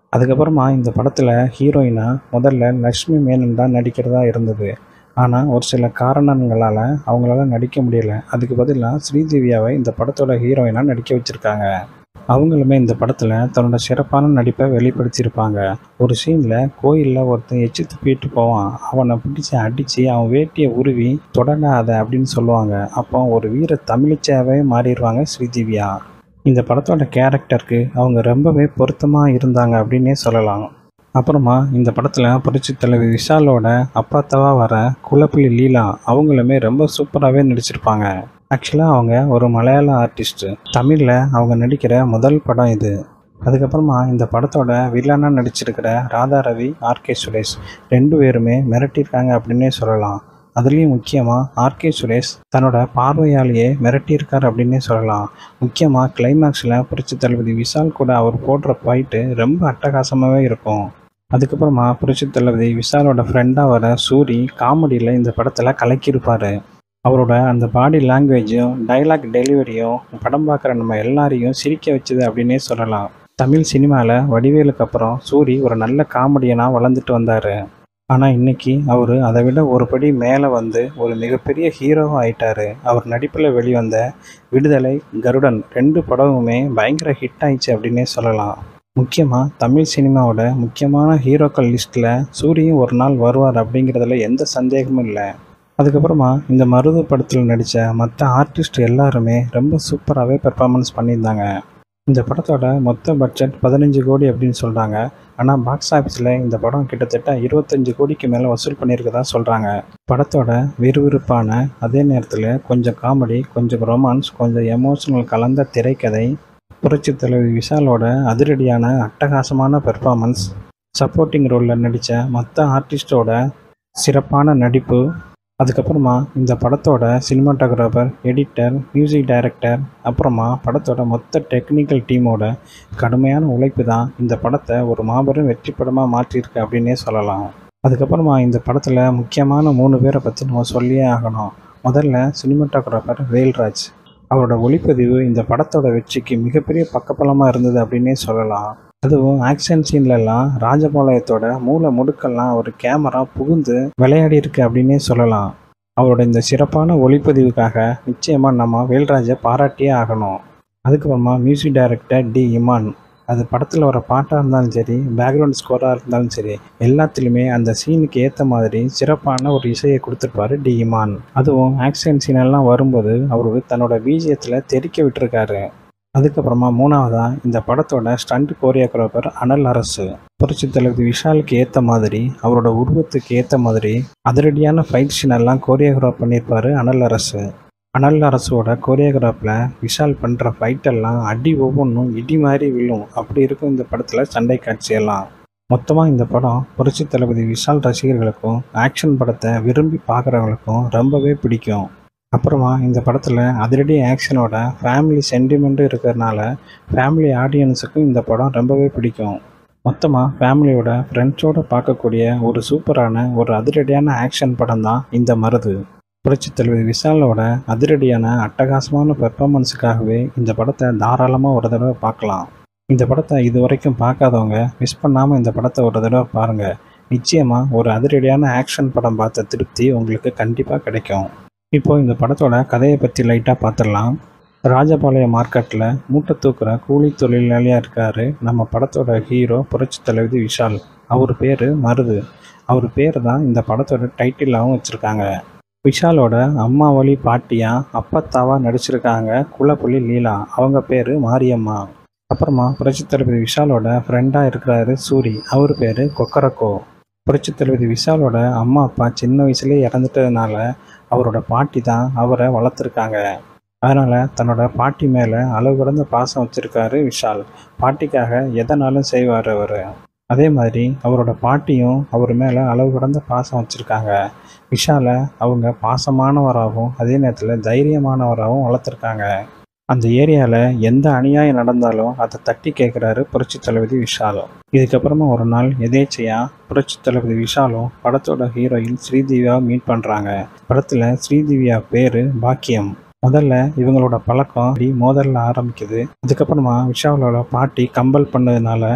அதுக்கப்புறமா இந்த படத்தில் ஹீரோயினாக முதல்ல லக்ஷ்மி மேனன் தான் நடிக்கிறதா இருந்தது ஆனால் ஒரு சில காரணங்களால் அவங்களால நடிக்க முடியல அதுக்கு பதிலாக ஸ்ரீதேவியாவை இந்த படத்தோட ஹீரோயினாக நடிக்க வச்சுருக்காங்க அவங்களுமே இந்த படத்தில் தன்னோட சிறப்பான நடிப்பை வெளிப்படுத்தியிருப்பாங்க ஒரு சீனில் கோயிலில் ஒருத்தன் எச்சு துப்பிட்டு போவான் அவனை பிடிச்சி அடித்து அவன் வேட்டியை உருவி தொடங்காத அப்படின்னு சொல்லுவாங்க அப்போ ஒரு வீர தமிழிச்சாவே மாறிடுவாங்க ஸ்ரீதேவியா இந்த படத்தோட கேரக்டருக்கு அவங்க ரொம்பவே பொருத்தமாக இருந்தாங்க அப்படின்னே சொல்லலாம் அப்புறமா இந்த படத்தில் புரட்சி தலைவர் விஷாலோட அப்பாத்தாவா வர குலப்புலி லீலா அவங்களுமே ரொம்ப சூப்பராகவே நடிச்சிருப்பாங்க ஆக்சுவலாக அவங்க ஒரு மலையாள ஆர்டிஸ்ட்டு தமிழில் அவங்க நடிக்கிற முதல் படம் இது அதுக்கப்புறமா இந்த படத்தோட வில்லனாக நடிச்சிருக்கிற ராதா ரவி ஆர்கே சுரேஷ் ரெண்டு பேருமே மிரட்டியிருக்காங்க அப்படின்னே சொல்லலாம் அதுலேயும் முக்கியமாக ஆர்கே சுரேஷ் தன்னோட பார்வையாலேயே மிரட்டியிருக்கார் அப்படின்னே சொல்லலாம் முக்கியமாக கிளைமேக்ஸில் புரட்சி தளபதி விஷால் கூட அவர் போடுற ஃபைட்டு ரொம்ப அட்டகாசமாகவே இருக்கும் அதுக்கப்புறமா புரட்சி தளபதி விஷாலோட ஃப்ரெண்டாக வர சூரி காமெடியில் இந்த படத்தில் கலக்கியிருப்பார் அவரோட அந்த பாடி லாங்குவேஜும் டைலாக் டெலிவரியும் படம் பார்க்குற நம்ம எல்லாரையும் சிரிக்க வச்சுது அப்படின்னே சொல்லலாம் தமிழ் சினிமாவில் வடிவேலுக்கு அப்புறம் சூரி ஒரு நல்ல காமெடியனாக வளர்ந்துட்டு வந்தார் ஆனால் இன்னைக்கு அவர் அதை விட ஒரு படி மேலே வந்து ஒரு மிகப்பெரிய ஹீரோவாக ஆயிட்டாரு அவர் நடிப்பில் வெளிவந்த விடுதலை கருடன் ரெண்டு படமுமே பயங்கர ஹிட் ஆயிடுச்சு அப்படின்னே சொல்லலாம் முக்கியமாக தமிழ் சினிமாவோட முக்கியமான ஹீரோக்கள் லிஸ்ட்டில் சூரியும் ஒரு நாள் வருவார் அப்படிங்கிறதுல எந்த சந்தேகமும் இல்லை அதுக்கப்புறமா இந்த மருது படத்தில் நடித்த மற்ற ஆர்டிஸ்ட் எல்லாருமே ரொம்ப சூப்பராகவே பெர்ஃபார்மன்ஸ் பண்ணியிருந்தாங்க இந்த படத்தோட மொத்த பட்ஜெட் பதினஞ்சு கோடி அப்படின்னு சொல்கிறாங்க ஆனால் பாக்ஸ் ஆஃபீஸில் இந்த படம் கிட்டத்தட்ட இருபத்தஞ்சு கோடிக்கு மேலே வசூல் பண்ணியிருக்கதா சொல்கிறாங்க படத்தோட விறுவிறுப்பான அதே நேரத்தில் கொஞ்சம் காமெடி கொஞ்சம் ரொமான்ஸ் கொஞ்சம் எமோஷனல் கலந்த திரைக்கதை புரட்சி தலைவி விஷாலோட அதிரடியான அட்டகாசமான பெர்ஃபார்மன்ஸ் சப்போர்ட்டிங் ரோலில் நடித்த மற்ற ஆர்டிஸ்டோட சிறப்பான நடிப்பு அதுக்கப்புறமா இந்த படத்தோட சினிமாட்டோகிராஃபர் எடிட்டர் மியூசிக் டைரக்டர் அப்புறமா படத்தோட மொத்த டெக்னிக்கல் டீமோட கடுமையான உழைப்பு தான் இந்த படத்தை ஒரு மாபெரும் வெற்றி படமாக மாற்றியிருக்கு அப்படின்னே சொல்லலாம் அதுக்கப்புறமா இந்த படத்தில் முக்கியமான மூணு பேரை பற்றி நம்ம சொல்லியே ஆகணும் முதல்ல சினிமாட்டோகிராஃபர் வேல்ராஜ் அவரோட ஒளிப்பதிவு இந்த படத்தோட வெற்றிக்கு மிகப்பெரிய பக்கபலமாக இருந்தது அப்படின்னே சொல்லலாம் அதுவும் ஆக்ஷன் சீன்லலாம் ராஜபாளையத்தோட மூளை முடுக்கெல்லாம் ஒரு கேமரா புகுந்து விளையாடி இருக்கு அப்படின்னே சொல்லலாம் அவரோட இந்த சிறப்பான ஒளிப்பதிவுக்காக நிச்சயமாக நம்ம வேல்ராஜை பாராட்டியே ஆகணும் அதுக்கப்புறமா மியூசிக் டைரக்டர் டி இமான் அது படத்தில் வர பாட்டாக இருந்தாலும் சரி பேக்ரவுண்ட் ஸ்கோராக இருந்தாலும் சரி எல்லாத்துலேயுமே அந்த சீனுக்கு ஏற்ற மாதிரி சிறப்பான ஒரு இசையை கொடுத்துருப்பாரு டி இமான் அதுவும் ஆக்ஷன் சீனெல்லாம் வரும்போது அவர் தன்னோட பீஜியத்தில் தெறிக்க விட்டுருக்காரு அதுக்கப்புறமா மூணாவதா இந்த படத்தோட ஸ்டண்ட் கோரியோகிராஃபர் அனல் அரசு புரட்சி தலைவர் விஷாலுக்கு ஏற்ற மாதிரி அவரோட உருவத்துக்கு ஏற்ற மாதிரி அதிரடியான ஃபைட் சீன் எல்லாம் கோரியோகிராஃப் பண்ணியிருப்பாரு அனல் அரசு அனல் அரசோட கோரியோகிராஃபில் விஷால் பண்ணுற ஃபைட்டெல்லாம் அடி ஒவ்வொன்றும் இடி மாதிரி விழும் அப்படி இருக்கும் இந்த படத்தில் சண்டை காட்சியெல்லாம் மொத்தமாக இந்த படம் புரட்சி தளபதி விஷால் ரசிகர்களுக்கும் ஆக்ஷன் படத்தை விரும்பி பார்க்குறவங்களுக்கும் ரொம்பவே பிடிக்கும் அப்புறமா இந்த படத்தில் அதிரடி ஆக்ஷனோட ஃபேமிலி சென்டிமெண்ட்டும் இருக்கிறதுனால ஃபேமிலி ஆடியன்ஸுக்கும் இந்த படம் ரொம்பவே பிடிக்கும் மொத்தமாக ஃபேமிலியோட ஃப்ரெண்ட்ஸோடு பார்க்கக்கூடிய ஒரு சூப்பரான ஒரு அதிரடியான ஆக்ஷன் படம் தான் இந்த மருது புரட்சி தலைவர் விஷாலோட அதிரடியான அட்டகாசமான பெர்ஃபார்மன்ஸுக்காகவே இந்த படத்தை தாராளமாக ஒரு தடவை பார்க்கலாம் இந்த படத்தை இது வரைக்கும் பார்க்காதவங்க மிஸ் பண்ணாமல் இந்த படத்தை ஒரு தடவை பாருங்கள் நிச்சயமாக ஒரு அதிரடியான ஆக்ஷன் படம் பார்த்த திருப்தி உங்களுக்கு கண்டிப்பாக கிடைக்கும் இப்போ இந்த படத்தோட கதையை பற்றி லைட்டாக பார்த்துடலாம் ராஜபாளையம் மார்க்கெட்டில் மூட்டை தூக்குற கூலி தொழிலாளியாக இருக்கார் நம்ம படத்தோட ஹீரோ புரட்சி தலைவி விஷால் அவர் பேர் மருது அவர் பேர் தான் இந்த படத்தோட டைட்டிலாகவும் வச்சுருக்காங்க விஷாலோட அம்மா வழி பாட்டியா அப்பத்தாவா நடிச்சிருக்காங்க குலப்புலி லீலா அவங்க பேர் மாரியம்மா அப்புறமா புரட்சி தளபதி விஷாலோட ஃப்ரெண்டாக இருக்கிறாரு சூரி அவர் பேர் கொக்கரக்கோ புரட்சி தளபதி விஷாலோட அம்மா அப்பா சின்ன வயசுலேயே இறந்துட்டதுனால அவரோட பாட்டி தான் அவரை வளர்த்துருக்காங்க அதனால் தன்னோட பாட்டி மேலே அளவு கடந்த பாசம் வச்சுருக்காரு விஷால் பாட்டிக்காக எதனாலும் செய்வார் அவர் அதே மாதிரி அவரோட பாட்டியும் அவர் மேலே அளவு கடந்த பாசம் வச்சுருக்காங்க விஷாலை அவங்க பாசமானவராகவும் அதே நேரத்தில் தைரியமானவராகவும் வளர்த்துருக்காங்க அந்த ஏரியாவில் எந்த அநியாயம் நடந்தாலும் அதை தட்டி கேட்குறாரு புரட்சி தளபதி விஷாலும் இதுக்கப்புறமா ஒரு நாள் எதேச்சையாக புரட்சி தளபதி விஷாலும் படத்தோட ஹீரோயின் ஸ்ரீதேவியாவை மீட் பண்ணுறாங்க படத்தில் ஸ்ரீதேவியா பேர் பாக்கியம் முதல்ல இவங்களோட பழக்கம் அப்படி மோதலில் ஆரம்பிக்குது அதுக்கப்புறமா விஷாலோட பாட்டி கம்பல் பண்ணதுனால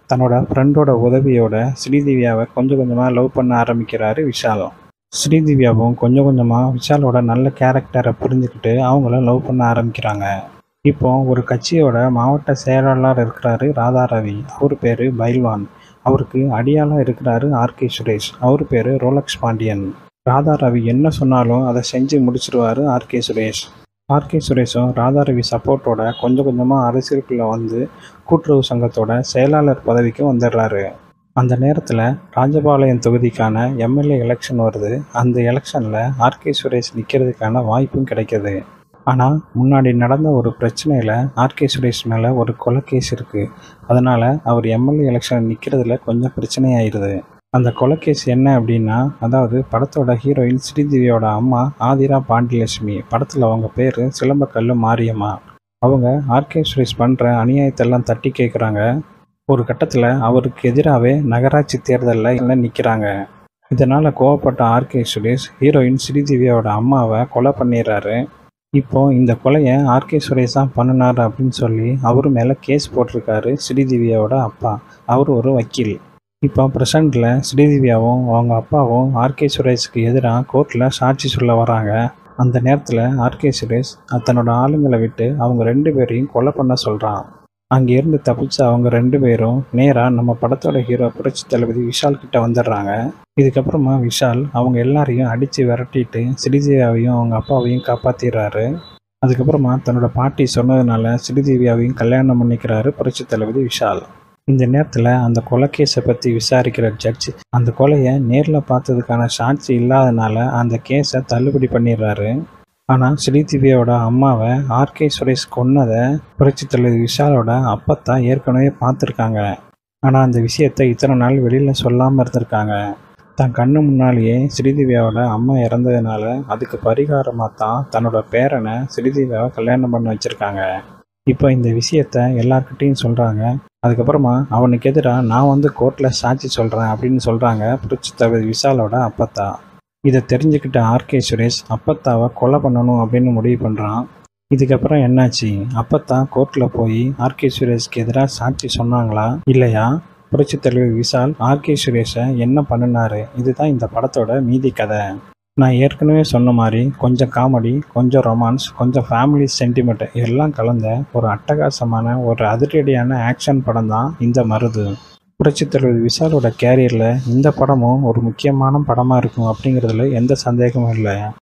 தன்னோட ஃப்ரெண்டோட உதவியோட ஸ்ரீதிவ்யாவை கொஞ்சம் கொஞ்சமாக லவ் பண்ண ஆரம்பிக்கிறாரு விஷால் ஸ்ரீதிவ்யாவும் கொஞ்சம் கொஞ்சமாக விஷாலோட நல்ல கேரக்டரை புரிஞ்சுக்கிட்டு அவங்கள லவ் பண்ண ஆரம்பிக்கிறாங்க இப்போ ஒரு கட்சியோட மாவட்ட செயலாளர் இருக்கிறாரு ராதா ரவி அவர் பேர் பைல்வான் அவருக்கு அடியாளாக இருக்கிறாரு ஆர்கே சுரேஷ் அவர் பேர் ரோலக்ஸ் பாண்டியன் ராதா ரவி என்ன சொன்னாலும் அதை செஞ்சு முடிச்சிருவாரு ஆர்கே சுரேஷ் ஆர்கே சுரேஷும் ராதா ரவி சப்போர்ட்டோட கொஞ்சம் கொஞ்சமாக அரசியலுக்குள்ளே வந்து கூட்டுறவு சங்கத்தோட செயலாளர் பதவிக்கு வந்துடுறாரு அந்த நேரத்தில் ராஜபாளையம் தொகுதிக்கான எம்எல்ஏ எலெக்ஷன் வருது அந்த எலெக்ஷனில் ஆர்கே சுரேஷ் நிற்கிறதுக்கான வாய்ப்பும் கிடைக்கிது ஆனால் முன்னாடி நடந்த ஒரு பிரச்சனையில் ஆர்கே சுரேஷ் மேலே ஒரு கொலை கேஸ் இருக்குது அதனால் அவர் எம்எல்ஏ எலெக்ஷன் நிற்கிறதுல கொஞ்சம் பிரச்சனையாயிருது அந்த கொலை கேஸ் என்ன அப்படின்னா அதாவது படத்தோட ஹீரோயின் ஸ்ரீதேவியோட அம்மா ஆதிரா பாண்டியலட்சுமி படத்தில் அவங்க பேர் சிலம்பக்கல்லு மாரியம்மா அவங்க ஆர்கே சுரேஷ் பண்ணுற அநியாயத்தெல்லாம் தட்டி கேட்குறாங்க ஒரு கட்டத்தில் அவருக்கு எதிராகவே நகராட்சி தேர்தலில் நிற்கிறாங்க இதனால் கோவப்பட்ட ஆர்கே சுரேஷ் ஹீரோயின் ஸ்ரீதேவியோட அம்மாவை கொலை பண்ணிடுறாரு இப்போ இந்த கொலையை ஆர்கே சுரேஷ் தான் பண்ணினார் அப்படின்னு சொல்லி அவர் மேலே கேஸ் போட்டிருக்காரு ஸ்ரீதிவ்யாவோட அப்பா அவர் ஒரு வக்கீல் இப்போ ப்ரெசண்டில் ஸ்ரீதிவ்யாவும் அவங்க அப்பாவும் ஆர்கே சுரேஷ்க்கு எதிராக கோர்ட்டில் சாட்சி சொல்ல வராங்க அந்த நேரத்தில் ஆர்கே சுரேஷ் தன்னோட ஆளுங்களை விட்டு அவங்க ரெண்டு பேரையும் கொலை பண்ண சொல்கிறான் அங்கேருந்து தப்பிச்ச அவங்க ரெண்டு பேரும் நேராக நம்ம படத்தோட ஹீரோ புரட்சி தளபதி விஷால் கிட்ட வந்துடுறாங்க இதுக்கப்புறமா விஷால் அவங்க எல்லாரையும் அடித்து விரட்டிட்டு ஸ்ரீதேவியாவையும் அவங்க அப்பாவையும் காப்பாற்றிடுறாரு அதுக்கப்புறமா தன்னோட பாட்டி சொன்னதுனால ஸ்ரீதேவியாவையும் கல்யாணம் பண்ணிக்கிறாரு புரட்சி தளபதி விஷால் இந்த நேரத்தில் அந்த கொலை கேஸை பற்றி விசாரிக்கிற ஜட்ஜ் அந்த கொலையை நேரில் பார்த்ததுக்கான சாட்சி இல்லாதனால அந்த கேஸை தள்ளுபடி பண்ணிடுறாரு ஆனால் ஸ்ரீதிவ்யாவோட அம்மாவை ஆர்கே சுரேஷ் கொன்னதை புரட்சி தலைவர் விஷாலோட அப்பத்தான் ஏற்கனவே பார்த்துருக்காங்க ஆனால் அந்த விஷயத்தை இத்தனை நாள் வெளியில் சொல்லாமல் இருந்திருக்காங்க தன் கண்ணு முன்னாலேயே ஸ்ரீதிவ்யாவோட அம்மா இறந்ததுனால அதுக்கு பரிகாரமாக தான் தன்னோட பேரனை ஸ்ரீதிவ்யாவை கல்யாணம் பண்ண வச்சுருக்காங்க இப்போ இந்த விஷயத்த எல்லார்கிட்டையும் சொல்கிறாங்க அதுக்கப்புறமா அவனுக்கு எதிராக நான் வந்து கோர்ட்டில் சாட்சி சொல்கிறேன் அப்படின்னு சொல்கிறாங்க புரட்சி தலைவர் விஷாலோட அப்பத்தா இதை தெரிஞ்சுக்கிட்ட ஆர்கே சுரேஷ் அப்பத்தாவை கொலை பண்ணணும் அப்படின்னு முடிவு பண்ணுறான் இதுக்கப்புறம் என்னாச்சு அப்பத்தா கோர்ட்டில் போய் ஆர்கே சுரேஷ்க்கு எதிராக சாட்சி சொன்னாங்களா இல்லையா புரட்சி தலைவர் விஷால் ஆர்கே சுரேஷை என்ன பண்ணினாரு இதுதான் இந்த படத்தோட மீதி கதை நான் ஏற்கனவே சொன்ன மாதிரி கொஞ்சம் காமெடி கொஞ்சம் ரொமான்ஸ் கொஞ்சம் ஃபேமிலி சென்டிமெண்ட் எல்லாம் கலந்த ஒரு அட்டகாசமான ஒரு அதிரடியான ஆக்ஷன் படம் தான் இந்த மருது புரட்சித் தலைவர் விஷாலோட கேரியரில் இந்த படமும் ஒரு முக்கியமான படமாக இருக்கும் அப்படிங்கிறதுல எந்த சந்தேகமும் இல்லை